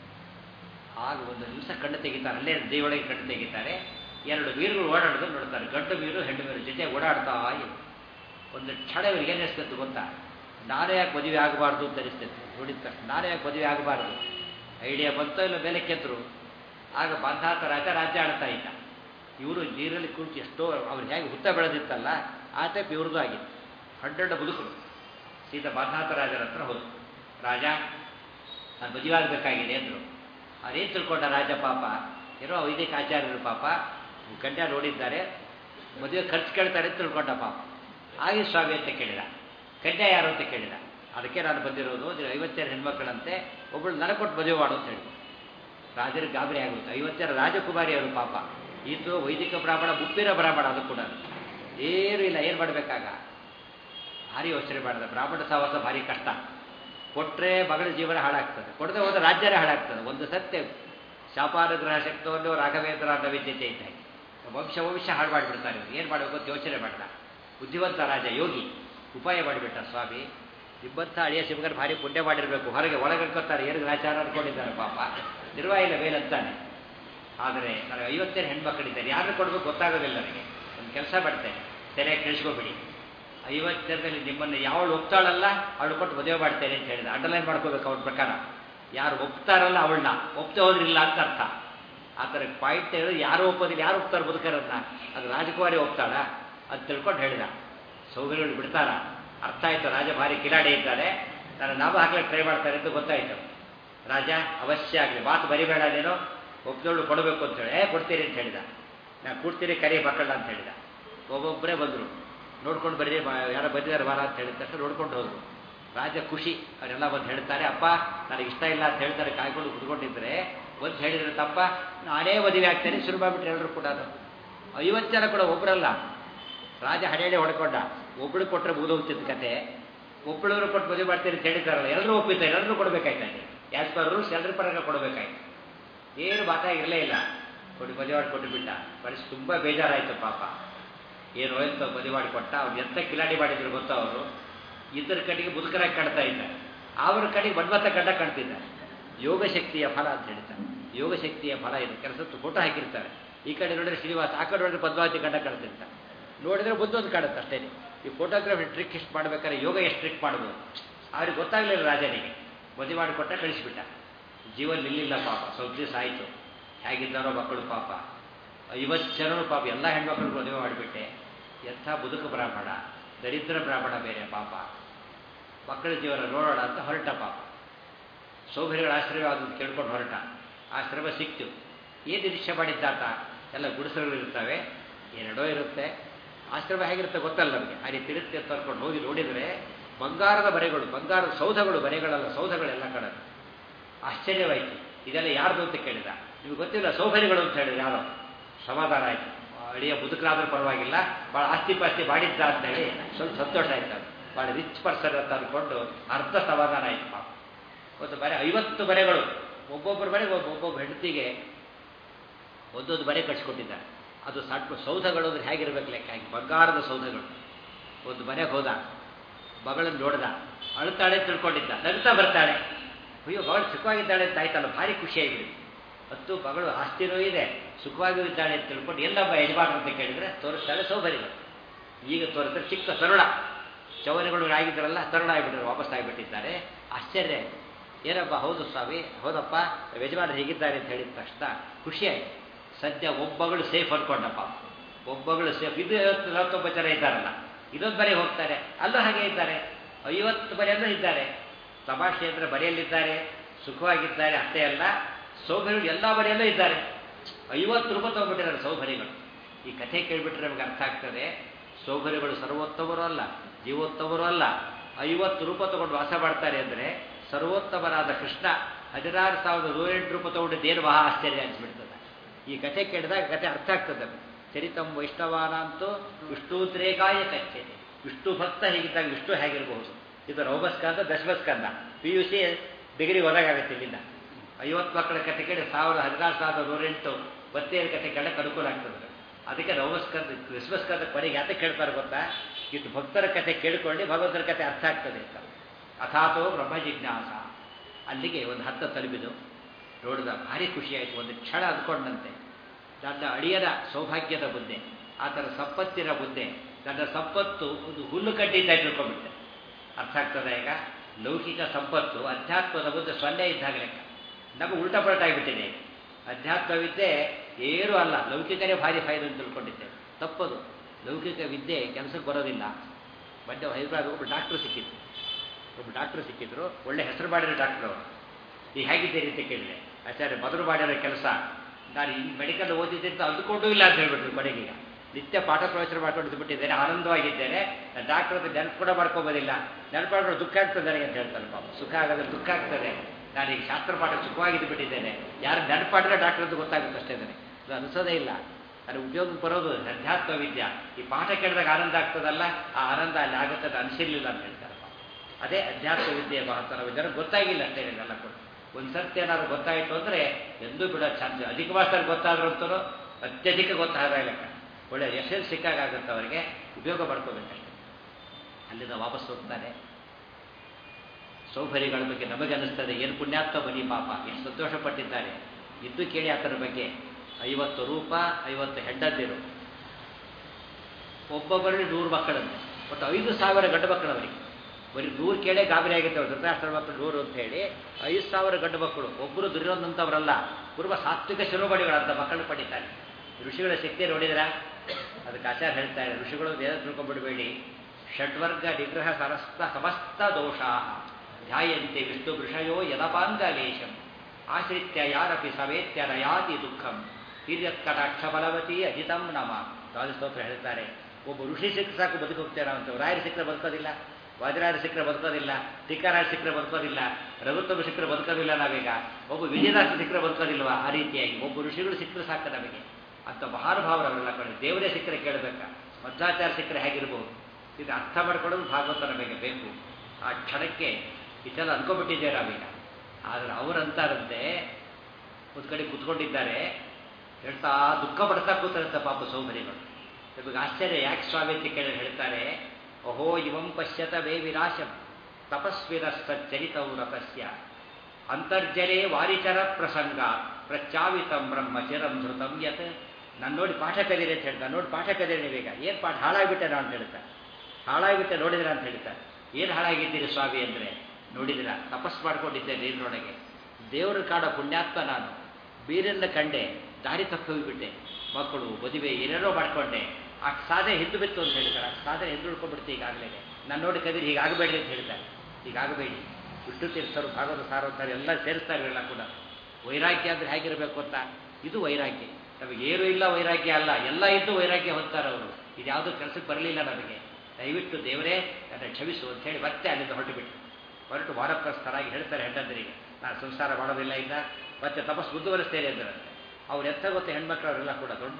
ಆಗ ಒಂದು ದಿವಸ ಕಣ್ಣು ತೆಗಿತಾರೆ ಅಲ್ಲೇ ನದಿಯೊಳಗೆ ಕಣ್ಣು ತೆಗಿತಾರೆ ಎರಡು ವೀರುಗಳು ಓಡಾಡೋದು ನೋಡ್ತಾರೆ ಗಂಡು ವೀರು ಹೆಣ್ಣು ವೀರು ಜೊತೆ ಓಡಾಡ್ತಾ ಇರು ಒಂದು ಕ್ಷಣ ಇವ್ರಿಗೆ ಏನು ಅನಿಸ್ತದೆ ಗೊತ್ತಾ ನಾನೇ ಯಾಕೆ ಮದುವೆ ಆಗಬಾರ್ದು ಅಂತ ಅನಿಸ್ತೈತೆ ನೋಡಿದ ತಕ್ಷಣ ನಾನೇ ಯಾಕೆ ಮದುವೆ ಆಗಬಾರ್ದು ಐಡಿಯಾ ಬಂತೋ ಇಲ್ಲ ಮೇಲೆ ಕೆತ್ತರು ಆಗ ಬಾಂಧಾತ ರಾಜ ರಾಜ್ಯ ಆಡ್ತಾ ಇದ್ದ ಇವರು ನೀರಲ್ಲಿ ಕುಳಿತು ಎಷ್ಟೋ ಅವ್ರು ಹೇಗೆ ಹುತ್ತ ಬೆಳೆದಿತ್ತಲ್ಲ ಆ ಟೈಪ್ ಇವ್ರದ್ದು ಆಗಿತ್ತು ಹಡ್ಡಡ್ಡ ಬದುಕರು ಸೀದಾ ಬಾಧಾತ ರಾಜರ ಹತ್ರ ಹೋದ್ರು ರಾಜ ನಾನು ಮದುವೆ ಆಗಬೇಕಾಗಿದೆ ಅಂದರು ಅದೇನು ತಿಳ್ಕೊಂಡ ರಾಜ ಪಾಪ ಏನೋ ವೈದಿಕ ಆಚಾರ್ಯರು ಪಾಪ ಗಂಡ ನೋಡಿದ್ದಾರೆ ಮದುವೆ ಖರ್ಚು ಕೇಳ್ತಾರೆ ಅಂತ ತಿಳ್ಕೊಂಡ ಪಾಪ ಆಗಿ ಸ್ವಾಮಿ ಅಂತ ಕೇಳಿದ ಕನ್ಯಾ ಯಾರು ಅಂತ ಕೇಳಿದ ಅದಕ್ಕೆ ನಾನು ಬಂದಿರೋದು ಐವತ್ತೆರಡು ಹೆಣ್ಮಕ್ಳಂತೆ ಒಬ್ಬಳು ನನಗೆ ಕೊಟ್ಟು ಮದುವೆ ಮಾಡು ಅಂತ ಹೇಳಿದ್ರು ರಾಜರಿಗೆ ಗಾಬರಿ ಆಗುತ್ತೆ ಐವತ್ತೆರಡು ರಾಜಕುಮಾರಿಯರು ಪಾಪ ಇದು ವೈದಿಕ ಬ್ರಾಹ್ಮಣ ಮುಪ್ಪಿನ ಬ್ರಾಹ್ಮಣ ಅದು ಕೂಡ ಏನೂ ಇಲ್ಲ ಏನು ಮಾಡಬೇಕಾಗ ಭಾರಿ ಯೋಚನೆ ಮಾಡಿದೆ ಬ್ರಾಹ್ಮಣ ಸಹವಾಸ ಭಾರಿ ಕಷ್ಟ ಕೊಟ್ಟರೆ ಮಗಳ ಜೀವನ ಹಾಳಾಗ್ತದೆ ಕೊಡದೆ ಹೋದ ರಾಜ್ಯನೇ ಹಾಳಾಗ್ತದೆ ಒಂದು ಸತ್ಯ ಶಾಪಾನುಗ್ರಹ ಶಕ್ತವನ್ನು ರಾಘವೇಂದ್ರ ಅನ್ನೋ ವಿದ್ಯತೆ ಇದ್ದ ವಂಶ ವಂಶ ಹಾಳು ಮಾಡಿಬಿಡ್ತಾರೆ ಇವ್ರು ಏನು ಮಾಡಬೇಕು ಅಂತ ಯೋಚನೆ ಮಾಡ್ದ ಬುದ್ಧಿವಂತ ರಾಜ ಯೋಗಿ ಉಪಾಯ ಮಾಡಿಬಿಟ್ಟ ಸ್ವಾಮಿ ನಿಮ್ಮಂಥ ಅಳಿಯ ಶಿವಗರ್ ಭಾರಿ ಪುಣ್ಯ ಮಾಡಿರಬೇಕು ಹೊರಗೆ ಒಳಗಡ್ಕೊತಾರೆ ಏನು ಗ್ರಾಚಾರ ಅನ್ಕೊಂಡಿದ್ದಾರೆ ಪಾಪ ನಿರ್ವಾಹ ಇಲ್ಲ ಮೇಲಂತಾನೆ ಆದರೆ ನನಗೆ ಐವತ್ತೇಳು ಹೆಣ್ಮಕ್ಳಿದ್ದಾರೆ ಯಾರು ಕೊಡಬೇಕು ಗೊತ್ತಾಗೋದಿಲ್ಲ ನನಗೆ ಒಂದು ಕೆಲಸ ಮಾಡ್ತೇನೆ ಸರಿಯಾಗಿ ಕೇಳಿಸ್ಕೊಬಿಡಿ ಐವತ್ತೆರಡರಲ್ಲಿ ನಿಮ್ಮನ್ನು ಯಾವಳು ಒಪ್ತಾಳಲ್ಲ ಅವಳು ಕೊಟ್ಟು ಮದುವೆ ಮಾಡ್ತೇನೆ ಅಂತ ಹೇಳಿದ ಅಂಡರ್ಲೈನ್ ಮಾಡ್ಕೋಬೇಕು ಅವ್ರ ಪ್ರಕಾರ ಯಾರು ಒಪ್ತಾರಲ್ಲ ಅವಳನ್ನ ಒಪ್ತೆ ಹೋದ್ರಿಲ್ಲ ಅಂತ ಅರ್ಥ ಆ ಥರ ಪಾಯಿಂಟ್ ಹೇಳಿದ್ರೆ ಯಾರು ಒಪ್ಪೋದಿಲ್ಲ ಯಾರು ಒಪ್ತಾರೆ ಬದುಕರನ್ನ ಅದು ರಾಜಕುಮಾರಿ ಒಪ್ತಾಳ ಅಂತ ತಿಳ್ಕೊಂಡು ಹೇಳಿದ ಸೌಕರ್ಯಗಳು ಬಿಡ್ತಾರ ಅರ್ಥ ಆಯ್ತು ರಾಜ ಭಾರಿ ಕಿಲಾಡಿ ಇದ್ದಾರೆ ನಾನು ನಾಮ ಹಾಕ್ಲಿಕ್ಕೆ ಟ್ರೈ ಮಾಡ್ತಾರೆ ಅಂತ ಗೊತ್ತಾಯ್ತು ರಾಜ ಅವಶ್ಯ ಆಗಲಿ ಮಾತು ಬರಿಬೇಡ ನೀನು ಒಪ್ಪಿದವಳು ಕೊಡಬೇಕು ಅಂತೇಳಿ ಏ ಕೊಡ್ತೀರಿ ಅಂತ ಹೇಳಿದ ನಾನು ಕೊಡ್ತೀರಿ ಕರಿ ಮಕ್ಕಳ ಅಂತ ಹೇಳಿದ ಒಬ್ಬೊಬ್ಬರೇ ಬಂದರು ನೋಡ್ಕೊಂಡು ಬರ್ರಿ ಯಾರೋ ಬಂದಿದ್ದಾರೆ ವಾರ ಅಂತ ಹೇಳಿದ ತಕ್ಷಣ ನೋಡ್ಕೊಂಡು ಹೋದ್ರು ರಾಜ ಖುಷಿ ಅವರೆಲ್ಲ ಬಂದು ಹೇಳ್ತಾರೆ ಅಪ್ಪ ನನಗೆ ಇಷ್ಟ ಇಲ್ಲ ಅಂತ ಹೇಳ್ತಾರೆ ಕಾಯ್ಕೊಂಡು ಕುತ್ಕೊಂಡಿದ್ರೆ ಬಂದು ಹೇಳಿದ್ರೆ ತಪ್ಪ ನಾನೇ ಮದುವೆ ಆಗ್ತೇನೆ ಶುರು ಮಾಡಿಬಿಟ್ರೆ ಎಲ್ಲರೂ ಕೂಡ ಐವತ್ತು ಜನ ಕೂಡ ಒಬ್ಬರಲ್ಲ ರಾಜ ಹಡೆಯಡೆ ಹೊಡ್ಕೊಂಡ ಒಬ್ಬಳು ಕೊಟ್ಟರೆ ಮುಗಿದೋಗ್ತಿದ್ದ ಕತೆ ಒಬ್ಬಳವರು ಕೊಟ್ಟು ಮದುವೆ ಮಾಡ್ತೀರಿ ಅಂತ ಹೇಳಿದಾರಲ್ಲ ಎಲ್ಲರೂ ಒಪ್ಪಿದ್ದಾರೆ ಎಲ್ಲರೂ ಕೊಡಬೇಕಾಯ್ತು ಆ್ಯಸ್ ಪರ್ ರೂಲ್ಸ್ ಎಲ್ಲರ ಪರಗ ಕೊಡಬೇಕಾಯ್ತು ಏನು ಮಾತಾಗಿರಲೇ ಇಲ್ಲ ಕೊಟ್ಟು ಮದುವೆ ಮಾಡಿ ಕೊಟ್ಟು ಬಿಟ್ಟ ಪರಿಸ್ಥಿತಿ ತುಂಬ ಬೇಜಾರಾಯಿತು ಪಾಪ ಏನು ಹೋಯ್ತು ಮದುವೆ ಮಾಡಿ ಕೊಟ್ಟ ಅವ್ರು ಎಂತ ಕಿಲಾಡಿ ಮಾಡಿದ್ರು ಗೊತ್ತಾ ಅವರು ಇತರ ಕಡೆಗೆ ಮುದುಕರಾಗಿ ಕಾಣ್ತಾ ಇದ್ದಾರೆ ಅವ್ರ ಕಡೆಗೆ ಮನ್ಮತ ಗಂಡ ಕಾಣ್ತಿದ್ದಾರೆ ಯೋಗಶಕ್ತಿಯ ಫಲ ಅಂತ ಹೇಳ್ತಾರೆ ಯೋಗಶಕ್ತಿಯ ಫಲ ಇದು ಕೆಲಸದ್ದು ಫೋಟೋ ಹಾಕಿರ್ತಾರೆ ಈ ಕಡೆ ನೋಡಿದ್ರೆ ಶ್ರೀನಿವಾಸ ಆ ಕಡೆ ನೋಡಿದ್ರೆ ಪದ್ಮಾವತಿ ಗಂಡ ಕಾಣ್ತಿರ್ತಾರೆ ನೋಡಿದ್ರೆ ಮುಂದೊಂದು ಕಾಣುತ್ತೆ ಅಷ್ಟೇ ಈ ಫೋಟೋಗ್ರಫಿ ಟ್ರಿಕ್ ಎಷ್ಟು ಮಾಡ್ಬೇಕಾದ್ರೆ ಯೋಗ ಎಷ್ಟು ಟ್ರಿಕ್ ಮಾಡ್ಬೋದು ಅವ್ರಿಗೆ ಗೊತ್ತಾಗಲಿಲ್ಲ ರಾಜನಿಗೆ ಮದುವೆ ಮಾಡಿಕೊಟ್ಟ ಕಳಿಸಿಬಿಟ್ಟ ಜೀವನ ನಿಲ್ಲಿಲ್ಲ ಪಾಪ ಸ್ವಲ್ಪ ದಿವಸ ಆಯಿತು ಹೇಗಿದ್ದಾರೋ ಮಕ್ಕಳು ಪಾಪ ಐವತ್ತು ಜನರು ಪಾಪ ಎಲ್ಲ ಹೆಣ್ಮಕ್ಳಿಗೆ ಮದುವೆ ಮಾಡಿಬಿಟ್ಟೆ ಎಂಥ ಬದುಕು ಬ್ರಾಹ್ಮಣ ದರಿದ್ರ ಬ್ರಾಹ್ಮಣ ಬೇರೆ ಪಾಪ ಮಕ್ಕಳ ಜೀವನ ನೋಡೋಣ ಅಂತ ಹೊರಟ ಪಾಪ ಸೌಕರ್ಯಗಳ ಆಶ್ರಯ ಅದನ್ನು ಕೇಳ್ಕೊಂಡು ಹೊರಟ ಆಶ್ರಮ ಸಿಕ್ತು ಏನು ನಿರೀಕ್ಷೆ ಮಾಡಿದ್ದಾತ ಎಲ್ಲ ಗುಡಿಸಲುಗಳಿರ್ತವೆ ಎರಡೋ ಇರುತ್ತೆ ಆಶ್ರಮ ಹೇಗಿರುತ್ತೆ ಗೊತ್ತಲ್ಲ ನಮಗೆ ಆ ರೀತಿ ಇರುತ್ತೆ ಅಂತ ಅಂದ್ಕೊಂಡು ಹೋಗಿ ನೋಡಿದರೆ ಬಂಗಾರದ ಬರೆಗಳು ಬಂಗಾರದ ಸೌಧಗಳು ಬರೆಗಳಲ್ಲ ಸೌಧಗಳೆಲ್ಲ ಕಡೆ ಆಶ್ಚರ್ಯವಾಯಿತು ಇದೆಲ್ಲ ಯಾರ್ದು ಅಂತ ಕೇಳಿದ ನಿಮ್ಗೆ ಗೊತ್ತಿಲ್ಲ ಸೌಕರ್ಯಗಳು ಅಂತ ಹೇಳಿದ್ರು ಯಾರೋ ಸಮಾಧಾನ ಆಯಿತು ಅಳಿಯ ಮುದುಕರಾದ್ರೂ ಪರವಾಗಿಲ್ಲ ಭಾಳ ಆಸ್ತಿ ಪಾಸ್ತಿ ಮಾಡಿದ್ದ ಅಂತ ಹೇಳಿ ಸ್ವಲ್ಪ ಸಂತೋಷ ಆಯ್ತು ಭಾಳ ರಿಚ್ ಪರ್ಸನ್ ಅಂತ ಅಂದ್ಕೊಂಡು ಅರ್ಧ ಸಮಾಧಾನ ಆಯಿತು ಪಾಪ ಒಂದು ಬರೆ ಐವತ್ತು ಬರೆಗಳು ಒಬ್ಬೊಬ್ಬರ ಮನೆಗೆ ಒಬ್ಬೊಬ್ಬ ಹೆಂಡತಿಗೆ ಒಂದೊಂದು ಮನೆ ಕಟ್ಸ್ಕೊಟ್ಟಿದ್ದಾರೆ ಅದು ಸಣ್ಣ ಸೌಧಗಳು ಅಂದ್ರೆ ಹೇಗಿರ್ಬೇಕು ಲೆಕ್ಕ ಹಾಕಿ ಬಂಗಾರದ ಸೌಧಗಳು ಒಂದು ಮನೆಗೆ ಹೋದ ಮಗಳನ್ನು ನೋಡ್ದ ಅಳ್ತಾಳೆ ತಿಳ್ಕೊಂಡಿದ್ದ ನಗ್ತಾ ಬರ್ತಾಳೆ ಅಯ್ಯೋ ಮಗಳು ಸುಖವಾಗಿದ್ದಾಳೆ ಅಂತ ಆಯ್ತಲ್ಲ ಭಾರಿ ಖುಷಿಯಾಗಿಬಿಡಿ ಮತ್ತು ಮಗಳು ಆಸ್ತಿನೂ ಇದೆ ಸುಖವಾಗಿಯೂ ಇದ್ದಾಳೆ ಅಂತ ತಿಳ್ಕೊಂಡು ಎಲ್ಲಮ್ಮ ಯಜಮಾನರು ಅಂತ ಕೇಳಿದ್ರೆ ತೋರಿಸ್ತಾಳೆ ಸೌಕರ್ಯಗಳು ಈಗ ತೋರಿಸಿದ್ರೆ ಚಿಕ್ಕ ತರುಣ ಚೌರಿಗಳು ಆಗಿದ್ರಲ್ಲ ತರುಣ ಆಗಿಬಿಟ್ರು ವಾಪಸ್ ಆಗಿಬಿಟ್ಟಿದ್ದಾರೆ ಆಶ್ಚರ್ಯ ಏನಪ್ಪ ಹೌದು ಸ್ವಾಮಿ ಹೌದಪ್ಪ ಯಜಮಾನರು ಹೇಗಿದ್ದಾರೆ ಅಂತ ಹೇಳಿದ ತಕ್ಷಣ ಖುಷಿಯಾಯಿತು ಸದ್ಯ ಒಬ್ಬಗಳು ಸೇಫ್ ಅನ್ಕೊಂಡಪ್ಪ ಒಬ್ಬಗಳು ಸೇಫ್ ಇದು ಐವತ್ತು ನಲವತ್ತೊಂಬತ್ತು ಜನ ಇದ್ದಾರಲ್ಲ ಇದೊಂದು ಬರೆ ಹೋಗ್ತಾರೆ ಅಲ್ಲೂ ಹಾಗೆ ಇದ್ದಾರೆ ಐವತ್ತು ಬರೆಯಲ್ಲೂ ಇದ್ದಾರೆ ತಮಾಷೆ ಅಂದರೆ ಬರೆಯಲ್ಲಿದ್ದಾರೆ ಸುಖವಾಗಿದ್ದಾರೆ ಅಷ್ಟೇ ಅಲ್ಲ ಸೌಕರ್ಯಗಳು ಎಲ್ಲ ಬರೆಯಲ್ಲೂ ಇದ್ದಾರೆ ಐವತ್ತು ರೂಪಾಯಿ ತೊಗೊಂಡ್ಬಿಟ್ಟಿದ್ದಾರೆ ಸೌಕರ್ಯಗಳು ಈ ಕಥೆ ಕೇಳಿಬಿಟ್ರೆ ನಮಗೆ ಅರ್ಥ ಆಗ್ತದೆ ಸೌಕರ್ಯಗಳು ಸರ್ವೋತ್ತಮರು ಅಲ್ಲ ಜೀವೋತ್ತಮರು ಅಲ್ಲ ಐವತ್ತು ರೂಪಾಯಿ ತೊಗೊಂಡು ವಾಸ ಮಾಡ್ತಾರೆ ಅಂದರೆ ಸರ್ವೋತ್ತಮರಾದ ಕೃಷ್ಣ ಹದಿನಾರು ಸಾವಿರದ ನೂರೆಂಟು ರೂಪಾಯಿ ತೊಗೊಂಡಿದ್ದು ಏನು ಮಹಾ ಆಶ್ಚರ್ಯ ಅನಿಸ್ಬಿಡ್ತದೆ ಈ ಕಥೆ ಕೇಳಿದಾಗ ಕಥೆ ಅರ್ಥ ಆಗ್ತದೆ ಚರಿತಂ ವೈಷ್ಣವಾನ ಅಂತೂ ವಿಷ್ಣುದ್ರೇಕಾಯ ಕಚ್ಚೇನೆ ವಿಷ್ಣು ಭಕ್ತ ಹೀಗಿದ್ದಾಗ ವಿಷ್ಣು ಹೇಗಿರಬಹುದು ಇದು ನವಮಸ್ಕಂದ ದಶಮಸ್ಕಂದ ಪಿ ಯು ಸಿ ಡಿಗ್ರಿ ಓದಾಗುತ್ತೆ ಇಲ್ಲಿಂದ ಐವತ್ತು ಮಕ್ಕಳ ಕಥೆ ಕೇಳಿ ಸಾವಿರದ ಹದಿನಾರು ಸಾವಿರದ ನೂರೆಂಟು ಬತ್ತೇರು ಕಥೆ ಕೇಳಕ್ಕೆ ಅನುಕೂಲ ಆಗ್ತದೆ ಅದಕ್ಕೆ ನವಮಸ್ಕಂದ ಕ್ರಿಸ್ಮಸ್ಕಂದ ಕೊನೆಗೆ ಯಾತಕ್ಕೆ ಕೇಳ್ತಾರೆ ಗೊತ್ತಾ ಇಷ್ಟು ಭಕ್ತರ ಕಥೆ ಕೇಳ್ಕೊಂಡು ಭಗವಂತನ ಕಥೆ ಅರ್ಥ ಆಗ್ತದೆ ಅಂತ ಅಥಾತೋ ಬ್ರಹ್ಮ ಜಿಜ್ಞಾಸ ಅಲ್ಲಿಗೆ ಒಂದು ಹತ್ತ ತಲುಪಿದು ನೋಡಿದ ಭಾರಿ ಖುಷಿಯಾಯಿತು ಒಂದು ಕ್ಷಣ ಅಂದ್ಕೊಂಡಂತೆ ನನ್ನ ಅಳಿಯದ ಸೌಭಾಗ್ಯದ ಬುದ್ಧೆ ಆತನ ಸಂಪತ್ತಿನ ಬುದ್ಧೆ ನನ್ನ ಸಂಪತ್ತು ಒಂದು ಹುಲ್ಲು ಕಡ್ಡಿ ಇದ್ದಾಗ ತಿಳ್ಕೊಂಡ್ಬಿಟ್ಟೆ ಅರ್ಥ ಆಗ್ತದೆ ಈಗ ಲೌಕಿಕ ಸಂಪತ್ತು ಅಧ್ಯಾತ್ಮದ ಬುದ್ಧಿ ಸೊನ್ನೆ ಇದ್ದಾಗ ಲೆಕ್ಕ ನಮಗೆ ಉಲ್ಟಾ ಪಲ್ಟ ಆಗಿಬಿಟ್ಟಿದೆ ಅಧ್ಯಾತ್ಮವಿದ್ದೆ ಏನೂ ಅಲ್ಲ ಲೌಕಿಕನೇ ಭಾರಿ ಫೈಲ್ ಅಂತ ತಿಳ್ಕೊಂಡಿದ್ದೆ ತಪ್ಪದು ಲೌಕಿಕ ವಿದ್ಯೆ ಕೆಲಸಕ್ಕೆ ಬರೋದಿಲ್ಲ ಮಧ್ಯ ಹೈದರಾಬಾದ್ ಒಬ್ಬ ಡಾಕ್ಟ್ರು ಸಿಕ್ಕಿದ್ರು ಒಬ್ಬ ಡಾಕ್ಟ್ರು ಸಿಕ್ಕಿದ್ರು ಒಳ್ಳೆ ಹೆಸರು ಮಾಡಿರೋ ಡಾಕ್ಟ್ರು ಅವರು ಈಗ ಹೇಗಿದ್ದೀರಿ ಅಂತ ಕೇಳಿದೆ ಆಚಾರ್ಯ ಮೊದಲು ಮಾಡಿರೋ ಕೆಲಸ ನಾನು ಈ ಮೆಡಿಕಲ್ ಓದಿದ್ದೆ ಅಂತ ಅಂದುಕೊಂಡೂ ಇಲ್ಲ ಅಂತ ಹೇಳ್ಬಿಟ್ರು ಕೊನೆಗೀಗ ನಿತ್ಯ ಪಾಠ ಪ್ರವಚನ ಮಾಡ್ಕೊಂಡು ಬಿಟ್ಟಿದ್ದೇನೆ ಆನಂದವಾಗಿದ್ದೇನೆ ನಾನು ಡಾಕ್ಟರ್ ಹತ್ರ ನೆನಪು ಕೂಡ ಮಾಡ್ಕೋಬೋದಿಲ್ಲ ನೆನಪು ಮಾಡ್ಕೊಂಡು ದುಃಖ ಆಗ್ತದೆ ನನಗೆ ಅಂತ ಹೇಳ್ತಾರೆ ಪಾಪ ಸುಖ ಆಗೋದ್ರೆ ದುಃಖ ಆಗ್ತದೆ ನಾನೀಗ ಶಾಸ್ತ್ರ ಪಾಠ ಸುಖವಾಗಿದ್ದು ಬಿಟ್ಟಿದ್ದೇನೆ ಯಾರು ನೆನಪು ಮಾಡಿದ್ರೆ ಡಾಕ್ಟರ್ ಅಂತ ಗೊತ್ತಾಗುತ್ತೆ ಅಷ್ಟೇ ನನಗೆ ಅದು ಅನಿಸೋದೇ ಇಲ್ಲ ಅದು ಉಪಯೋಗಕ್ಕೆ ಬರೋದು ಅಧ್ಯಾತ್ಮ ವಿದ್ಯಾ ಈ ಪಾಠ ಕೇಳಿದಾಗ ಆನಂದ ಆಗ್ತದಲ್ಲ ಆ ಆನಂದ ಅಲ್ಲಿ ಆಗುತ್ತೆ ಅದು ಅನಿಸಿರ್ಲಿಲ್ಲ ಅಂತ ಹೇಳ್ತಾರೆ ಪಾಪ. ಅದೇ ಅಧ್ಯಾತ್ಮ ವಿದ್ಯೆಯ ಮಹತ್ವ ನಾವು ಜನಕ್ಕೆ ಗೊತ್ತಾಗಿಲ್ಲ ಅಷ್ಟೇ ಇದೆಲ್ಲ ಕೂಡ ಒಂದು ಸರ್ತಿ ಏನಾದ್ರು ಗೊತ್ತಾಯಿತು ಅಂದರೆ ಎಂದೂ ಬಿಡೋ ಚಾನ್ಸ್ ಅಧಿಕ ಮಾಸದಲ್ಲಿ ಗೊತ್ತಾದ್ರೂ ಅಂತೂ ಅತ್ಯಧಿಕ ಗೊತ್ತಾಗ ಲೆಕ್ಕ ಒಳ್ಳೆ ಯಶಸ್ಸು ಸಿಕ್ಕಾಗುತ್ತೆ ಅವರಿಗೆ ಉಪಯೋಗ ಮಾಡ್ಕೋಬೇಕಷ್ಟೆ ಅಲ್ಲಿಂದ ವಾಪಸ್ ಹೋಗ್ತಾರೆ ಸೌಕರ್ಯಗಳ ಬಗ್ಗೆ ನಮಗೆ ಅನ್ನಿಸ್ತದೆ ಏನು ಪುಣ್ಯಾತ್ಮ ಬನ್ನಿ ಪಾಪ ಎಷ್ಟು ಸಂತೋಷ ಪಟ್ಟಿದ್ದಾರೆ ಇದ್ದು ಕೇಳಿ ಆತನ ಬಗ್ಗೆ ಐವತ್ತು ರೂಪ ಐವತ್ತು ಹೆಂಡಂದಿರು ಒಬ್ಬೊಬ್ಬರಲ್ಲಿ ನೂರು ಮಕ್ಕಳಂತೆ ಒಟ್ಟು ಐದು ಸಾವಿರ ಗಂಡು ಮಕ್ಕಳವರಿಗೆ ಬರೀ ನೂರು ಕೇಳೇ ಗಾಬರಿ ಆಗಿತ್ತು ಧೃತರಾಷ್ಟ್ರ ಮಕ್ಕಳು ನೂರು ಅಂತ ಹೇಳಿ ಐದು ಸಾವಿರ ಗಂಡು ಮಕ್ಕಳು ಒಬ್ಬರು ದುರ್ಯೋಧನಂತವರಲ್ಲ ಪೂರ್ವ ಸಾತ್ವಿಕ ಶಿರೋಮಣಿಗಳಂತ ಮಕ್ಕಳು ಪಡಿತಾರೆ ಋಷಿಗಳ ಶಕ್ತಿ ನೋಡಿದ್ರ ಅದಕ್ಕೆ ಆಚಾರ ಹೇಳ್ತಾರೆ ಋಷಿಗಳು ವೇದ ತಿಳ್ಕೊಂಡ್ಬಿಡಬೇಡಿ ಷಡ್ವರ್ಗ ನಿಗ್ರಹ ಸರಸ್ತ ಸಮಸ್ತ ದೋಷಾ ಧ್ಯಾಯಂತೆ ವಿಷ್ಣು ವೃಷಯೋ ಯದಪಾಂಗಲೇಶಂ ಆಶ್ರಿತ್ಯ ಯಾರಪಿ ಸವೇತ್ಯ ನಯಾತಿ ದುಃಖಂ ಹಿರಿಯತ್ಕಟಾಕ್ಷ ಬಲವತಿ ಅಜಿತಂ ನಮ ಸ್ತೋತ್ರ ಹೇಳ್ತಾರೆ ಒಬ್ಬ ಋಷಿ ಸಿಕ್ಕರೆ ಸಾಕು ಬದುಕು ಹೋಗ್ತೇವೆ ನಾವು ರಾಯರು ಸಿಕ್ಕರೆ ಬದುಕೋದಿಲ್ಲ ವಜ್ರಾಯರು ಸಿಕ್ಕರೆ ಬದುಕೋದಿಲ್ಲ ಟೀಕಾರಾಯರು ಸಿಕ್ಕರೆ ಬದುಕೋದಿಲ್ಲ ರಘುತ್ತಮ ಸಿಕ್ಕರೆ ಬದುಕೋದಿಲ್ಲ ನಾವೀಗ ಒಬ್ಬ ವಿಜಯದಾಸ ಸಿಕ್ಕರೆ ಬದುಕೋದಿಲ್ವಾ ಆ ರೀತಿಯಾಗಿ ಒಬ್ಬ ಋಷಿಗಳು ಸಿಕ್ಕರೆ ಸಾಕು ನಮಗೆ ಅಂತ ಮಹಾನುಭಾವರು ಅವರೆಲ್ಲ ಕಡೆ ದೇವರೇ ಸಿಕ್ಕರೆ ಕೇಳಬೇಕಾ ಮಧ್ವಾಚಾರ ಸಿಕ್ಕರೆ ಹೇಗಿರ್ಬೋದು ಇದು ಅರ್ಥ ಮಾಡ್ಕೊಳ್ಳೋದು ಭಾಗವತ ನಮಗೆ ಬೇಕು ಆ ಕ್ಷಣಕ್ಕೆ ಇಷ್ಟೆಲ್ಲ ಅನ್ಕೊಬಿಟ್ಟಿದ್ದೇವೆ ನಾವೀಗ ಆದರೆ ಅವರಂತಾರಂತೆ ಒಂದು ಕಡೆ ಕುತ್ಕೊಂಡಿದ್ದಾರೆ ಹೇಳ್ತಾ ದುಃಖ ಪಡ್ತಾ ಕೂತಾರಂತೆ ಪಾಪ ಸೌಂದರ್ಯಗಳು ನಿಮಗೆ ಆಶ್ಚರ್ಯ ಯಾಕೆ ಸ್ವಾಮಿ ಅಂತ ಕೇಳಿ ಹೇಳ್ತಾರೆ ಅಹೋ ಇವಂ ಪಶ್ಯತ ವೇ ವಿನಾಶಂ ತಪಸ್ವಿನಶ್ಚರಿತೌ ರತಸ್ಯ ಅಂತರ್ಜಲೇ ವಾರಿಚರ ಪ್ರಸಂಗ ಪ್ರಚಾವಿತಂ ಬ್ರಹ್ಮ ಚಿರಂ ಧೃತಂ ಯತ್ ನಾನು ನೋಡಿ ಪಾಠ ಕಲೀರಿ ಅಂತ ಹೇಳ್ತಾರೆ ನೋಡಿ ಪಾಠ ಕಲೀರಿ ನೀವೀಗ ಏನು ಪಾಠ ಹಾಳಾಗ್ಬಿಟ್ಟೆ ನಾನು ಅಂತ ಹೇಳ್ತಾರೆ ಹಾಳಾಗ್ಬಿಟ್ಟೆ ನೋಡಿದಿರ ಅಂತ ಹೇಳ್ತಾರೆ ಏನು ಹಾಳಾಗಿದ್ದೀರಿ ಸ್ವಾಮಿ ಅಂದರೆ ನೋಡಿದಿರ ತಪಸ್ ಮಾಡ್ಕೊಂಡಿದ್ದೆ ನೀರಿನೊಳಗೆ ದೇವರು ಕಾಡೋ ಪುಣ್ಯಾತ್ಮ ನಾನು ಬೀರನ್ನ ಕಂಡೆ ದಾರಿ ತಪ್ಪಿ ಹೋಗಿಬಿಟ್ಟೆ ಮಕ್ಕಳು ಮದುವೆ ಏನೇನೋ ಮಾಡ್ಕೊಂಡೆ ಆ ಸಾಧನೆ ಹಿಂದು ಬಿತ್ತು ಅಂತ ಹೇಳ್ತಾರೆ ಆ ಸಾಧನೆ ಹಿಂದು ಉಳ್ಕೊಂಡ್ಬಿಡ್ತು ಈಗಾಗಲೇ ನಾನು ನೋಡಿ ಕದಿರಿ ಹೀಗಾಗಬೇಡಿ ಅಂತ ಹೇಳ್ತಾರೆ ಹೀಗಾಗಬೇಡಿ ವಿಷ್ಣು ತೀರ್ಥರು ಭಾಗವತ ಸಾರೋತ್ತಾರೆ ಎಲ್ಲ ಸೇರಿಸ್ತಾರೆ ಎಲ್ಲ ಕೂಡ ವೈರಾಗ್ಯ ಅಂದರೆ ಹೇಗಿರಬೇಕು ಅಂತ ಇದು ವೈರಾಗ್ಯ ನಮಗೆ ಏನೂ ಇಲ್ಲ ವೈರಾಗ್ಯ ಅಲ್ಲ ಎಲ್ಲ ಇದ್ದು ವೈರಾಗ್ಯ ಹೊಂತಾರೆ ಅವರು ಇದು ಯಾವುದೂ ಕೆಲಸಕ್ಕೆ ಬರಲಿಲ್ಲ ನಮಗೆ ದಯವಿಟ್ಟು ದೇವರೇ ನನ್ನ ಕ್ಷಮಿಸು ಅಂತ ಹೇಳಿ ಮತ್ತೆ ಅಲ್ಲಿಂದ ಹೊರಟು ಬಿಟ್ಟು ಹೊರಟು ವಾರಪ್ರಸ್ಥರಾಗಿ ಹೇಳ್ತಾರೆ ಹೆಂಡಂದರಿಗೆ ನಾನು ಸಂಸಾರ ಮಾಡೋದಿಲ್ಲ ಇದ್ದ ಮತ್ತೆ ತಪಸ್ಸು ಮುಂದುವರಿಸ್ತೇನೆ ಅಂದ್ರೆ ಅವ್ರು ಎತ್ತ ಗೊತ್ತ ಹೆಣ್ಮಕ್ಳು ಅವರೆಲ್ಲ ಕೂಡ ದೊಡ್ಡ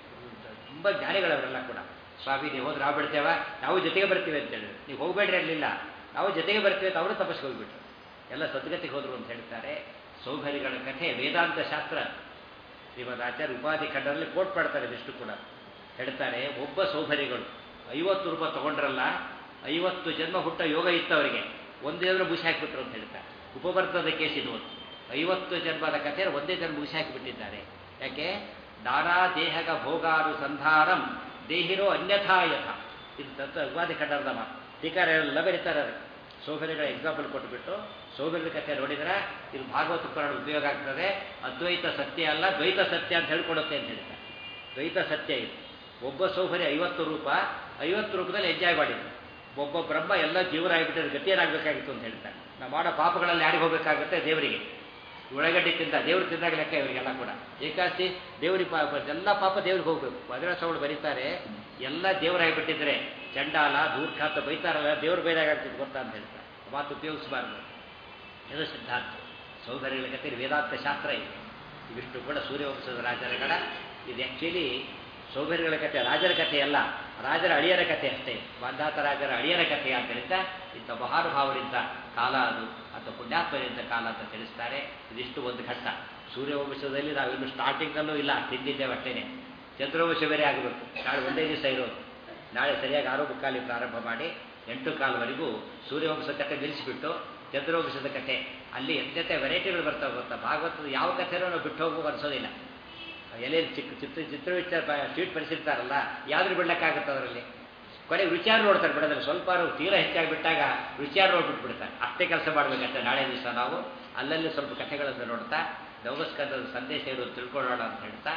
ತುಂಬ ಜ್ಞಾನಿಗಳವರೆಲ್ಲ ಕೂಡ ಸ್ವಾಮಿ ನೀವು ಹೋದ್ರೆ ನಾವು ಬಿಡ್ತೇವ ನಾವು ಜೊತೆಗೆ ಬರ್ತೀವಿ ಅಂತ ಹೇಳಿದ್ರು ನೀವು ಹೋಗಬೇಡ್ರಿ ಅಲ್ಲಿಲ್ಲ ನಾವು ಜೊತೆಗೆ ಬರ್ತೀವಿ ಅಂತ ಅವರು ತಪಸ್ಸಿಗೆ ಹೋಗ್ಬಿಟ್ರು ಎಲ್ಲ ಸದ್ಗತಿಗೆ ಹೋದ್ರು ಅಂತ ಹೇಳ್ತಾರೆ ಸೌಕರ್ಯಗಳ ಕಥೆ ವೇದಾಂತ ಶಾಸ್ತ್ರ ಶ್ರೀಮದ್ ಆಚಾರ್ಯ ಉಪಾಧಿ ಖಂಡದಲ್ಲಿ ಕೋಟ್ ಮಾಡ್ತಾರೆ ಇದಿಷ್ಟು ಕೂಡ ಹೇಳ್ತಾರೆ ಒಬ್ಬ ಸೌಕರ್ಯಗಳು ಐವತ್ತು ರೂಪಾಯಿ ತಗೊಂಡ್ರಲ್ಲ ಐವತ್ತು ಜನ್ಮ ಹುಟ್ಟ ಯೋಗ ಇತ್ತು ಅವರಿಗೆ ಒಂದೇ ಮುಸಿ ಹಾಕಿಬಿಟ್ರು ಅಂತ ಹೇಳ್ತಾರೆ ಉಪವರ್ತದ ಕೇಸ್ ಇದು ಒಂದು ಐವತ್ತು ಜನ್ಮದ ಕಥೆ ಒಂದೇ ಜನ್ಮ ಮುಗಿಸಿ ಹಾಕಿಬಿಟ್ಟಿದ್ದಾರೆ ಯಾಕೆ ನಾನಾ ದೇಹಗ ಭೋಗಾರು ಸಂಧಾರಂ ದೇಹಿರೋ ಅನ್ಯಥಾ ಯಥ ಇದು ತತ್ವ ಉಪಾಧಿ ಖಂಡದ ಮಾತು ಟೀಕಾರ ಎಲ್ಲ ಬರೀತಾರೆ ಸೌಕರ್ಯಗಳ ಎಕ್ಸಾಂಪಲ್ ಕೊಟ್ಟುಬಿಟ್ಟು ಸೌಕರ್ಯದ ಕಥೆ ನೋಡಿದ್ರೆ ಇದು ಭಾಗವತ ಪುರಾಣ ಉಪಯೋಗ ಆಗ್ತದೆ ಅದ್ವೈತ ಸತ್ಯ ಅಲ್ಲ ದ್ವೈತ ಸತ್ಯ ಅಂತ ಹೇಳ್ಕೊಡುತ್ತೆ ಅಂತ ಹೇಳ್ತಾರೆ ದ್ವೈತ ಸತ್ಯ ಇದು ಒಬ್ಬ ಸೌಕರ್ಯ ಐವತ್ತು ರೂಪ ಐವತ್ತು ರೂಪದಲ್ಲಿ ಎಂಜಾಯ್ ಮಾಡಿದ್ರು ಒಬ್ಬ ಬ್ರಹ್ಮ ಎಲ್ಲ ಜೀವರಾಗಿಬಿಟ್ಟಿದ್ರೆ ಗತಿಯೇನಾಗಬೇಕಾಗಿತ್ತು ಅಂತ ಹೇಳ್ತಾರೆ ನಾವು ಮಾಡೋ ಪಾಪಗಳಲ್ಲಿ ಯಾರಿಗೆ ಹೋಗಬೇಕಾಗುತ್ತೆ ದೇವರಿಗೆ ಉಳ್ಳಾಗಡ್ಡಿ ತಿಂದ ದೇವ್ರು ತಿಂದಾಗ ಲೆಕ್ಕ ಇವರಿಗೆಲ್ಲ ಕೂಡ ಏಕಾಸಿ ದೇವ್ರಿಗೆ ಪಾಪ ಎಲ್ಲ ಪಾಪ ದೇವ್ರಿಗೆ ಹೋಗ್ಬೇಕು ಮಧುರಾಸವಳು ಬರೀತಾರೆ ಎಲ್ಲ ದೇವರಾಗಿಬಿಟ್ಟಿದ್ರೆ ಚಂಡಾಲ ದೂರ್ಖಾತ ಬೈತಾರಲ್ಲ ದೇವ್ರು ಬೈದಾಗ್ತಿದ್ದು ಗೊತ್ತಾ ಅಂತ ಹೇಳ್ತಾರೆ ಮಾತು ಉಪಯೋಗಿಸಬಾರ್ದು ಇದು ಸಿದ್ಧಾಂತ ಸೌಕರ್ಯಗಳ ಕಥೆ ವೇದಾಂತ ಶಾಸ್ತ್ರ ಇದೆ ಇವಿಷ್ಟು ಕೂಡ ಸೂರ್ಯವಂಶದ ರಾಜರುಗಳ ಇದು ಆ್ಯಕ್ಚುಲಿ ಸೌಕರ್ಯಗಳ ಕಥೆ ರಾಜರ ಕಥೆ ಅಲ್ಲ ರಾಜರ ಅಳಿಯರ ಕಥೆ ಅಷ್ಟೇ ಮಂದಾತ ರಾಜರ ಅಳಿಯರ ಕಥೆ ಆದ್ದರಿಂದ ಇಂಥ ಮಹಾನುಭಾವರಿಂದ ಕಾಲ ಅದು ಅಥವಾ ಪುಣ್ಯಾತ್ಮರಿಂದ ಕಾಲ ಅಂತ ತಿಳಿಸ್ತಾರೆ ಇದಿಷ್ಟು ಒಂದು ಘಟ್ಟ ಸೂರ್ಯವಂಶದಲ್ಲಿ ನಾವಿನ್ನು ಸ್ಟಾರ್ಟಿಂಗಲ್ಲೂ ಇಲ್ಲ ತಿಂದಿದ್ದೇವೆ ಅಷ್ಟೇನೆ ಚಂದ್ರವಂಶ ಬೇರೆ ಆಗಬೇಕು ನಾಳೆ ಒಂದೇ ದಿವಸ ಇರೋದು ನಾಳೆ ಸರಿಯಾಗಿ ಆರು ಮುಕ್ಕಾಲಿ ಪ್ರಾರಂಭ ಮಾಡಿ ಎಂಟು ಕಾಲವರೆಗೂ ಸೂರ್ಯವಂಶದ ಕಥೆ ನಿಲ್ಲಿಸಿಬಿಟ್ಟು ಚಂದ್ರವಂಶದ ಕಥೆ ಅಲ್ಲಿ ಎಂತೆಂಥ ವೆರೈಟಿಗಳು ಬರ್ತಾವೆ ಗೊತ್ತಾ ಭಾಗವತದ ಯಾವ ಕಥೆನೂ ನಾವು ಬಿಟ್ಟು ಹೋಗುವ ಅನ್ಸೋದಿಲ್ಲ ಎಲೆಯಲ್ಲಿ ಚಿಕ್ಕ ಚಿತ್ರ ಚಿತ್ರ ವಿಚಾರ ಸ್ವೀಟ್ ಪರಿಸಿರ್ತಾರಲ್ಲ ಯಾವ್ದು ಬಿಡ್ಲಿಕ್ಕಾಗುತ್ತೆ ಅದರಲ್ಲಿ ಕೊನೆಗೆ ವಿಚಾರ ನೋಡ್ತಾರೆ ಬಿಡೋದ್ರೆ ಸ್ವಲ್ಪ ತೀರಾ ಹೆಚ್ಚಾಗಿ ಬಿಟ್ಟಾಗ ವಿಚಾರ ನೋಡ್ಬಿಟ್ಟು ಬಿಡ್ತಾರೆ ಅಷ್ಟೇ ಕೆಲಸ ಮಾಡಬೇಕಂತ ನಾಳೆ ದಿವಸ ನಾವು ಅಲ್ಲಲ್ಲಿ ಸ್ವಲ್ಪ ಕಥೆಗಳನ್ನು ನೋಡ್ತಾ ದೌಗಸ್ಕಂದದ ಸಂದೇಶ ಇರೋದು ತಿಳ್ಕೊಳ್ಳೋಣ ಅಂತ ಹೇಳ್ತಾ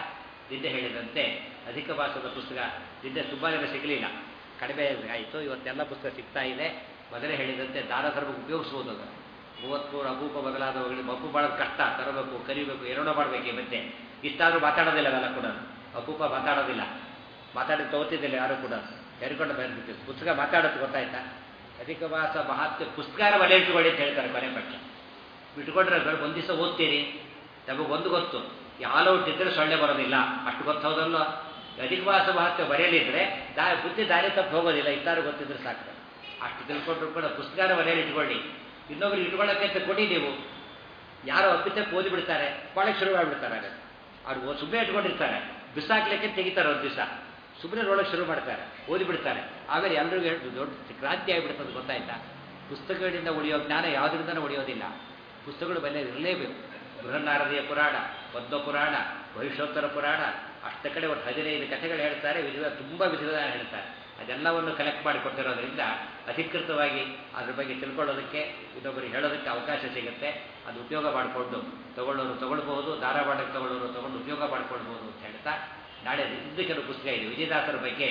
ನಿನ್ನೆ ಹೇಳಿದಂತೆ ಅಧಿಕ ಭಾಷದ ಪುಸ್ತಕ ನಿನ್ನೆ ತುಂಬ ಜನ ಸಿಗಲಿಲ್ಲ ಕಡಿಮೆ ಆಯಿತು ಇವತ್ತೆಲ್ಲ ಪುಸ್ತಕ ಸಿಗ್ತಾ ಇದೆ ಮೊದಲೇ ಹೇಳಿದಂತೆ ದಾನ ಧರ್ಮಕ್ಕೆ ಉಪಯೋಗಿಸ್ಬೋದು ಅದನ್ನು ಮೂವತ್ಮೂರು ಅಪೂಪ ಬದಲಾದವುಗಳಿಗೆ ಮಪ್ಪು ಮಾಡೋದು ಕಷ್ಟ ತರಬೇಕು ಕರಿಬೇಕು ಎರಡೋ ಮಾಡಬೇಕು ಈ ಮಧ್ಯೆ ಇಷ್ಟಾದರೂ ಮಾತಾಡೋದಿಲ್ಲ ಅವೆಲ್ಲ ಕೂಡ ಅಪೂಪ ಮಾತಾಡೋದಿಲ್ಲ ಮಾತಾಡಿ ತಗೋತಿದ್ದಿಲ್ಲ ಯಾರು ಕೂಡ ಹೆರ್ಕೊಂಡು ಬಂದ್ಬಿಟ್ಟು ಪುಸ್ತಕ ಮಾತಾಡೋದು ಗೊತ್ತಾಯ್ತಾ ಅಧಿಕ ಭಾಷ ಮಹಾತ್ಮ ಪುಸ್ತಕನ ಮನೆ ಇಟ್ಕೊಳ್ಳಿ ಅಂತ ಹೇಳ್ತಾರೆ ಕೊನೆ ಪಕ್ಷ ಬಿಟ್ಕೊಂಡ್ರೆ ಒಂದು ದಿವಸ ಓದ್ತೀರಿ ನಮಗೆ ಒಂದು ಗೊತ್ತು ಯಾಲೌಟ್ ಇದ್ರೆ ಸೊಳ್ಳೆ ಬರೋದಿಲ್ಲ ಅಷ್ಟು ಗೊತ್ತೋದಲ್ಲ ಅಧಿಕ ಭಾಷ ಮಹತ್ವ ಬರೆಯಲಿದ್ರೆ ದಾ ಬುದ್ಧಿ ದಾರಿ ತಪ್ಪು ಹೋಗೋದಿಲ್ಲ ಇಷ್ಟಾರು ಗೊತ್ತಿದ್ರೆ ಸಾಕು ಅಷ್ಟು ತಿಳ್ಕೊಂಡ್ರು ಕೂಡ ಪುಸ್ತಕನ ಮನೆಯಲ್ಲಿ ಇಟ್ಕೊಳ್ಳಿ ಇನ್ನೊಬ್ರು ಇಟ್ಕೊಳ್ಳೋಕೆ ಅಂತ ಕೊಡಿ ನೀವು ಯಾರೋ ಅಪ್ಪಿತಕ್ಕೆ ಓದಿ ಬಿಡ್ತಾರೆ ಭಾಳಕ್ಕೆ ಶುರು ಮಾಡಿಬಿಡ್ತಾರೆ ಆಗ ಅವ್ರು ಸುಮ್ಮನೆ ಇಟ್ಕೊಂಡಿರ್ತಾರೆ ಬಿಸಾಕ್ಲಿಕ್ಕೆ ತೆಗಿತಾರೆ ಒಂದು ದಿವಸ ಸುಮ್ಮನೆ ನೋಡೋಕೆ ಶುರು ಮಾಡ್ತಾರೆ ಓದಿ ಬಿಡ್ತಾರೆ ಆಮೇಲೆ ಎಲ್ರಿಗೂ ಹೇಳ್ದು ದೊಡ್ಡ ಕ್ರಾಂತಿ ಆಗಿಬಿಡ್ತದೆ ಗೊತ್ತಾಯ್ತಾ ಪುಸ್ತಕಗಳಿಂದ ಉಳಿಯೋ ಜ್ಞಾನ ಯಾವುದರಿಂದನೂ ಉಳಿಯೋದಿಲ್ಲ ಪುಸ್ತಕಗಳು ಬೆಲೆ ಇರಲೇಬೇಕು ಬೃಹನ್ನಾರದಿಯ ಪುರಾಣ ಪದ್ಮ ಪುರಾಣ ಭವಿಷ್ಯೋತ್ತರ ಪುರಾಣ ಅಷ್ಟ ಕಡೆ ಒಂದು ಹದಿನೈದು ಕಥೆಗಳು ಹೇಳ್ತಾರೆ ವಿಧ ತುಂಬ ವಿಧವಿಧಾನ ಹೇಳ್ತಾರೆ ಅದೆಲ್ಲವನ್ನು ಕಲೆಕ್ಟ್ ಮಾಡಿ ಕೊಟ್ಟಿರೋದ್ರಿಂದ ಅಧಿಕೃತವಾಗಿ ಅದ್ರ ಬಗ್ಗೆ ತಿಳ್ಕೊಳ್ಳೋದಕ್ಕೆ ಇನ್ನೊಬ್ಬರಿಗೆ ಹೇಳೋದಕ್ಕೆ ಅವಕಾಶ ಸಿಗುತ್ತೆ ಅದು ಉಪಯೋಗ ಮಾಡಿಕೊಂಡು ತಗೊಳ್ಳೋರು ತಗೊಳ್ಬಹುದು ಧಾರಾವಾಡಕ್ಕೆ ತಗೊಳ್ಳೋರು ತಗೊಂಡು ಉಪಯೋಗ ಮಾಡ್ಕೊಳ್ಬೋದು ಅಂತ ಹೇಳ್ತಾ ನಾಳೆ ಇಂದು ಕೆಲವು ಪುಸ್ತಕ ಇದೆ ವಿಜಯದಾಸರ ಬಗ್ಗೆ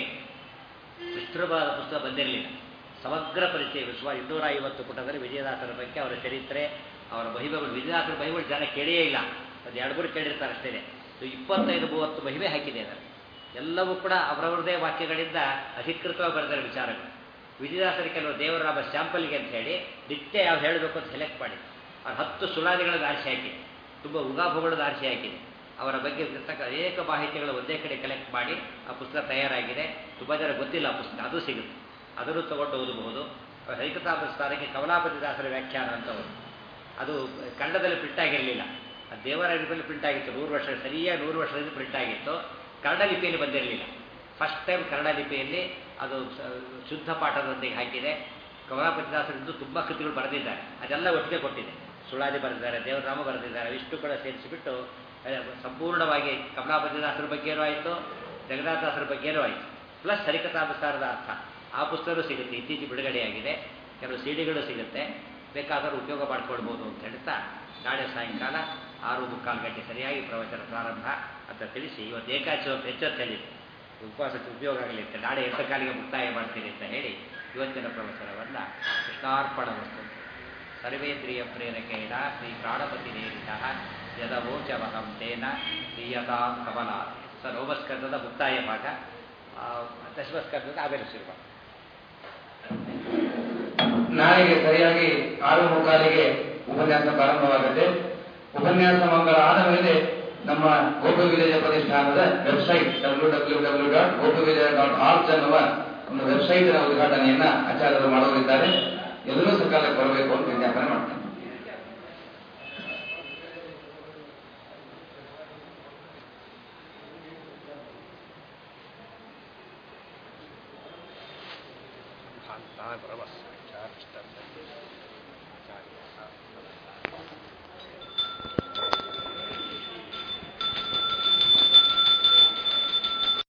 ವಿಸ್ತೃತವಾದ ಪುಸ್ತಕ ಬಂದಿರಲಿಲ್ಲ ಸಮಗ್ರ ಪರಿಚಯ ಸುಮಾರು ಇನ್ನೂರ ಐವತ್ತು ಪುಟದಲ್ಲಿ ವಿಜಯದಾಸರ ಬಗ್ಗೆ ಅವರ ಚರಿತ್ರೆ ಅವರ ಮಹಿಮೆಗಳು ವಿಜಯದಾಸರ ಮಹಿಮೆಗಳು ಜನ ಕೇಳಿಯೇ ಇಲ್ಲ ಅದು ಎರಡು ಮೂರು ಕೇಳಿರ್ತಾರೆ ಅಷ್ಟೇ ಇಪ್ಪತ್ತೈದು ಮೂವತ್ತು ಮಹಿಮೆ ಹಾಕಿದೆ ಅದರಲ್ಲಿ ಎಲ್ಲವೂ ಕೂಡ ಅವರವರದೇ ವಾಕ್ಯಗಳಿಂದ ಅಧಿಕೃತವಾಗಿ ಬರೆದರೆ ವಿಚಾರಗಳು ವಿಜಯದಾಸರ ಕೆಲವು ದೇವರಾಮ ಸ್ಯಾಂಪಲ್ಗೆ ಅಂತ ಹೇಳಿ ನಿತ್ಯ ಯಾವ ಹೇಳಬೇಕು ಅಂತ ಸೆಲೆಕ್ಟ್ ಮಾಡಿ ಅವ್ರು ಹತ್ತು ಸುಳಾದಿಗಳನ್ನು ಆರಿಸಿ ಹಾಕಿದೆ ತುಂಬ ಉಗಾಭಗಳನ್ನು ಆರಿಸಿ ಹಾಕಿದೆ ಅವರ ಬಗ್ಗೆ ಇರ್ತಕ್ಕ ಅನೇಕ ಮಾಹಿತಿಗಳು ಒಂದೇ ಕಡೆ ಕಲೆಕ್ಟ್ ಮಾಡಿ ಆ ಪುಸ್ತಕ ತಯಾರಾಗಿದೆ ತುಂಬ ಜನ ಗೊತ್ತಿಲ್ಲ ಆ ಪುಸ್ತಕ ಅದು ಸಿಗುತ್ತೆ ಅದನ್ನು ತಗೊಂಡು ಓದಬಹುದು ಹರಿಕತಾಪ ಸ್ಥಾನಕ್ಕೆ ಕಮಲಾಪತಿ ದಾಸರ ವ್ಯಾಖ್ಯಾನ ಅಂತ ಒಂದು ಅದು ಕನ್ನಡದಲ್ಲಿ ಪ್ರಿಂಟ್ ಆಗಿರಲಿಲ್ಲ ಅದು ದೇವರ ಲಿಪಿಯಲ್ಲಿ ಪ್ರಿಂಟ್ ಆಗಿತ್ತು ನೂರು ವರ್ಷ ಸರಿಯಾಗಿ ನೂರು ವರ್ಷದಿಂದ ಪ್ರಿಂಟ್ ಆಗಿತ್ತು ಕನ್ನಡ ಲಿಪಿಯಲ್ಲಿ ಬಂದಿರಲಿಲ್ಲ ಫಸ್ಟ್ ಟೈಮ್ ಕನ್ನಡ ಲಿಪಿಯಲ್ಲಿ ಅದು ಶುದ್ಧ ಪಾಠದೊಂದಿಗೆ ಹಾಕಿದೆ ಕಮಲಾಪತಿ ದಾಸರಿಂದು ತುಂಬ ಕೃತಿಗಳು ಬರೆದಿದ್ದಾರೆ ಅದೆಲ್ಲ ಒಟ್ಟಿಗೆ ಕೊಟ್ಟಿದೆ ಸುಳಾದಿ ಬರೆದಿದ್ದಾರೆ ದೇವರಾಮ ಬರೆದಿದ್ದಾರೆ ಇಷ್ಟು ಕೂಡ ಸೇರಿಸಿಬಿಟ್ಟು ಸಂಪೂರ್ಣವಾಗಿ ಕಮಲಾಪತಿ ದಾಸರ ಬಗ್ಗೆನೂ ಆಯಿತು ಜಗನ್ನಾಥದಾಸರ ಬಗ್ಗೆನೂ ಆಯಿತು ಪ್ಲಸ್ ಹರಿಕಥಾಪಸಾರದ ಅರ್ಥ ಆ ಪುಸ್ತಕವೂ ಸಿಗುತ್ತೆ ಇತ್ತೀಚೆಗೆ ಬಿಡುಗಡೆಯಾಗಿದೆ ಕೆಲವು ಸಿಡಿಗಳು ಸಿಗುತ್ತೆ ಬೇಕಾದರೂ ಉಪಯೋಗ ಮಾಡ್ಕೊಳ್ಬೋದು ಅಂತ ಹೇಳ್ತಾ ನಾಳೆ ಸಾಯಂಕಾಲ ಆರು ಮುಕ್ಕಾಲು ಗಂಟೆ ಸರಿಯಾಗಿ ಪ್ರವಚನ ಪ್ರಾರಂಭ ಅಂತ ತಿಳಿಸಿ ಇವತ್ತು ಏಕಾಚಿ ಹೊತ್ತು ಹೆಚ್ಚೊತ್ತು ಹೇಳಿದೆ ಉಪವಾಸಕ್ಕೆ ಉಪಯೋಗ ಆಗಲಿ ಅಂತ ನಾಳೆ ಎಂಟು ಕಾಲಿಗೆ ಮುಕ್ತಾಯ ಮಾಡ್ತೀನಿ ಅಂತ ಹೇಳಿ ಇವತ್ತಿನ ಪ್ರವಚನವನ್ನು ಕೃಷ್ಣಾರ್ಪಣ ವಸ್ತು ಸರ್ವೇಂದ್ರಿಯ ಪ್ರೇರಕೇಣ ಶ್ರೀ ಪ್ರಾಣಪತಿ ನೇರಿತ ಯದವೋಚವಹಂ ತೇನ ಪ್ರಿಯತಾಂ ಕಮಲ ಸ ರೋಮಸ್ಕಂದದ ಮುಕ್ತಾಯ ಭಾಗ ದಶಮಸ್ಕಂದದ ಆಮೇಲೆ ಶುರು ನಾಳೆಗೆ ಸರಿಯಾಗಿ ಆರು ಮುಕ್ಕಾಲಿಗೆ ಉಪನ್ಯಾಸ ಪ್ರಾರಂಭವಾಗುತ್ತೆ ಉಪನ್ಯಾಸ ಮಂಗಳ ಆದ ಮೇಲೆ ನಮ್ಮ ಗೋಪು ವಿಲೇಜ ಪ್ರತಿಷ್ಠಾನದ website W W W dot Gopu village dot org ಅನ್ನುವ ಒಂದು ವೆಬ್ಸೈಟ್ನ ಉದ್ಘಾಟನೆಯನ್ನ ಆಚಾರ್ಯರು ಮಾಡೋರಿದ್ದಾರೆ ಎಲ್ಲರೂ ಸಕಾಲಕ್ಕೆ ಬರಬೇಕು ಅಂತ ವಿಜ್ಞಾಪನೆ ಮಾಡ್ತಾರೆ ಭಾಂತ ಪ್ರವಸ್ ಚಾರಿಷ್ಟ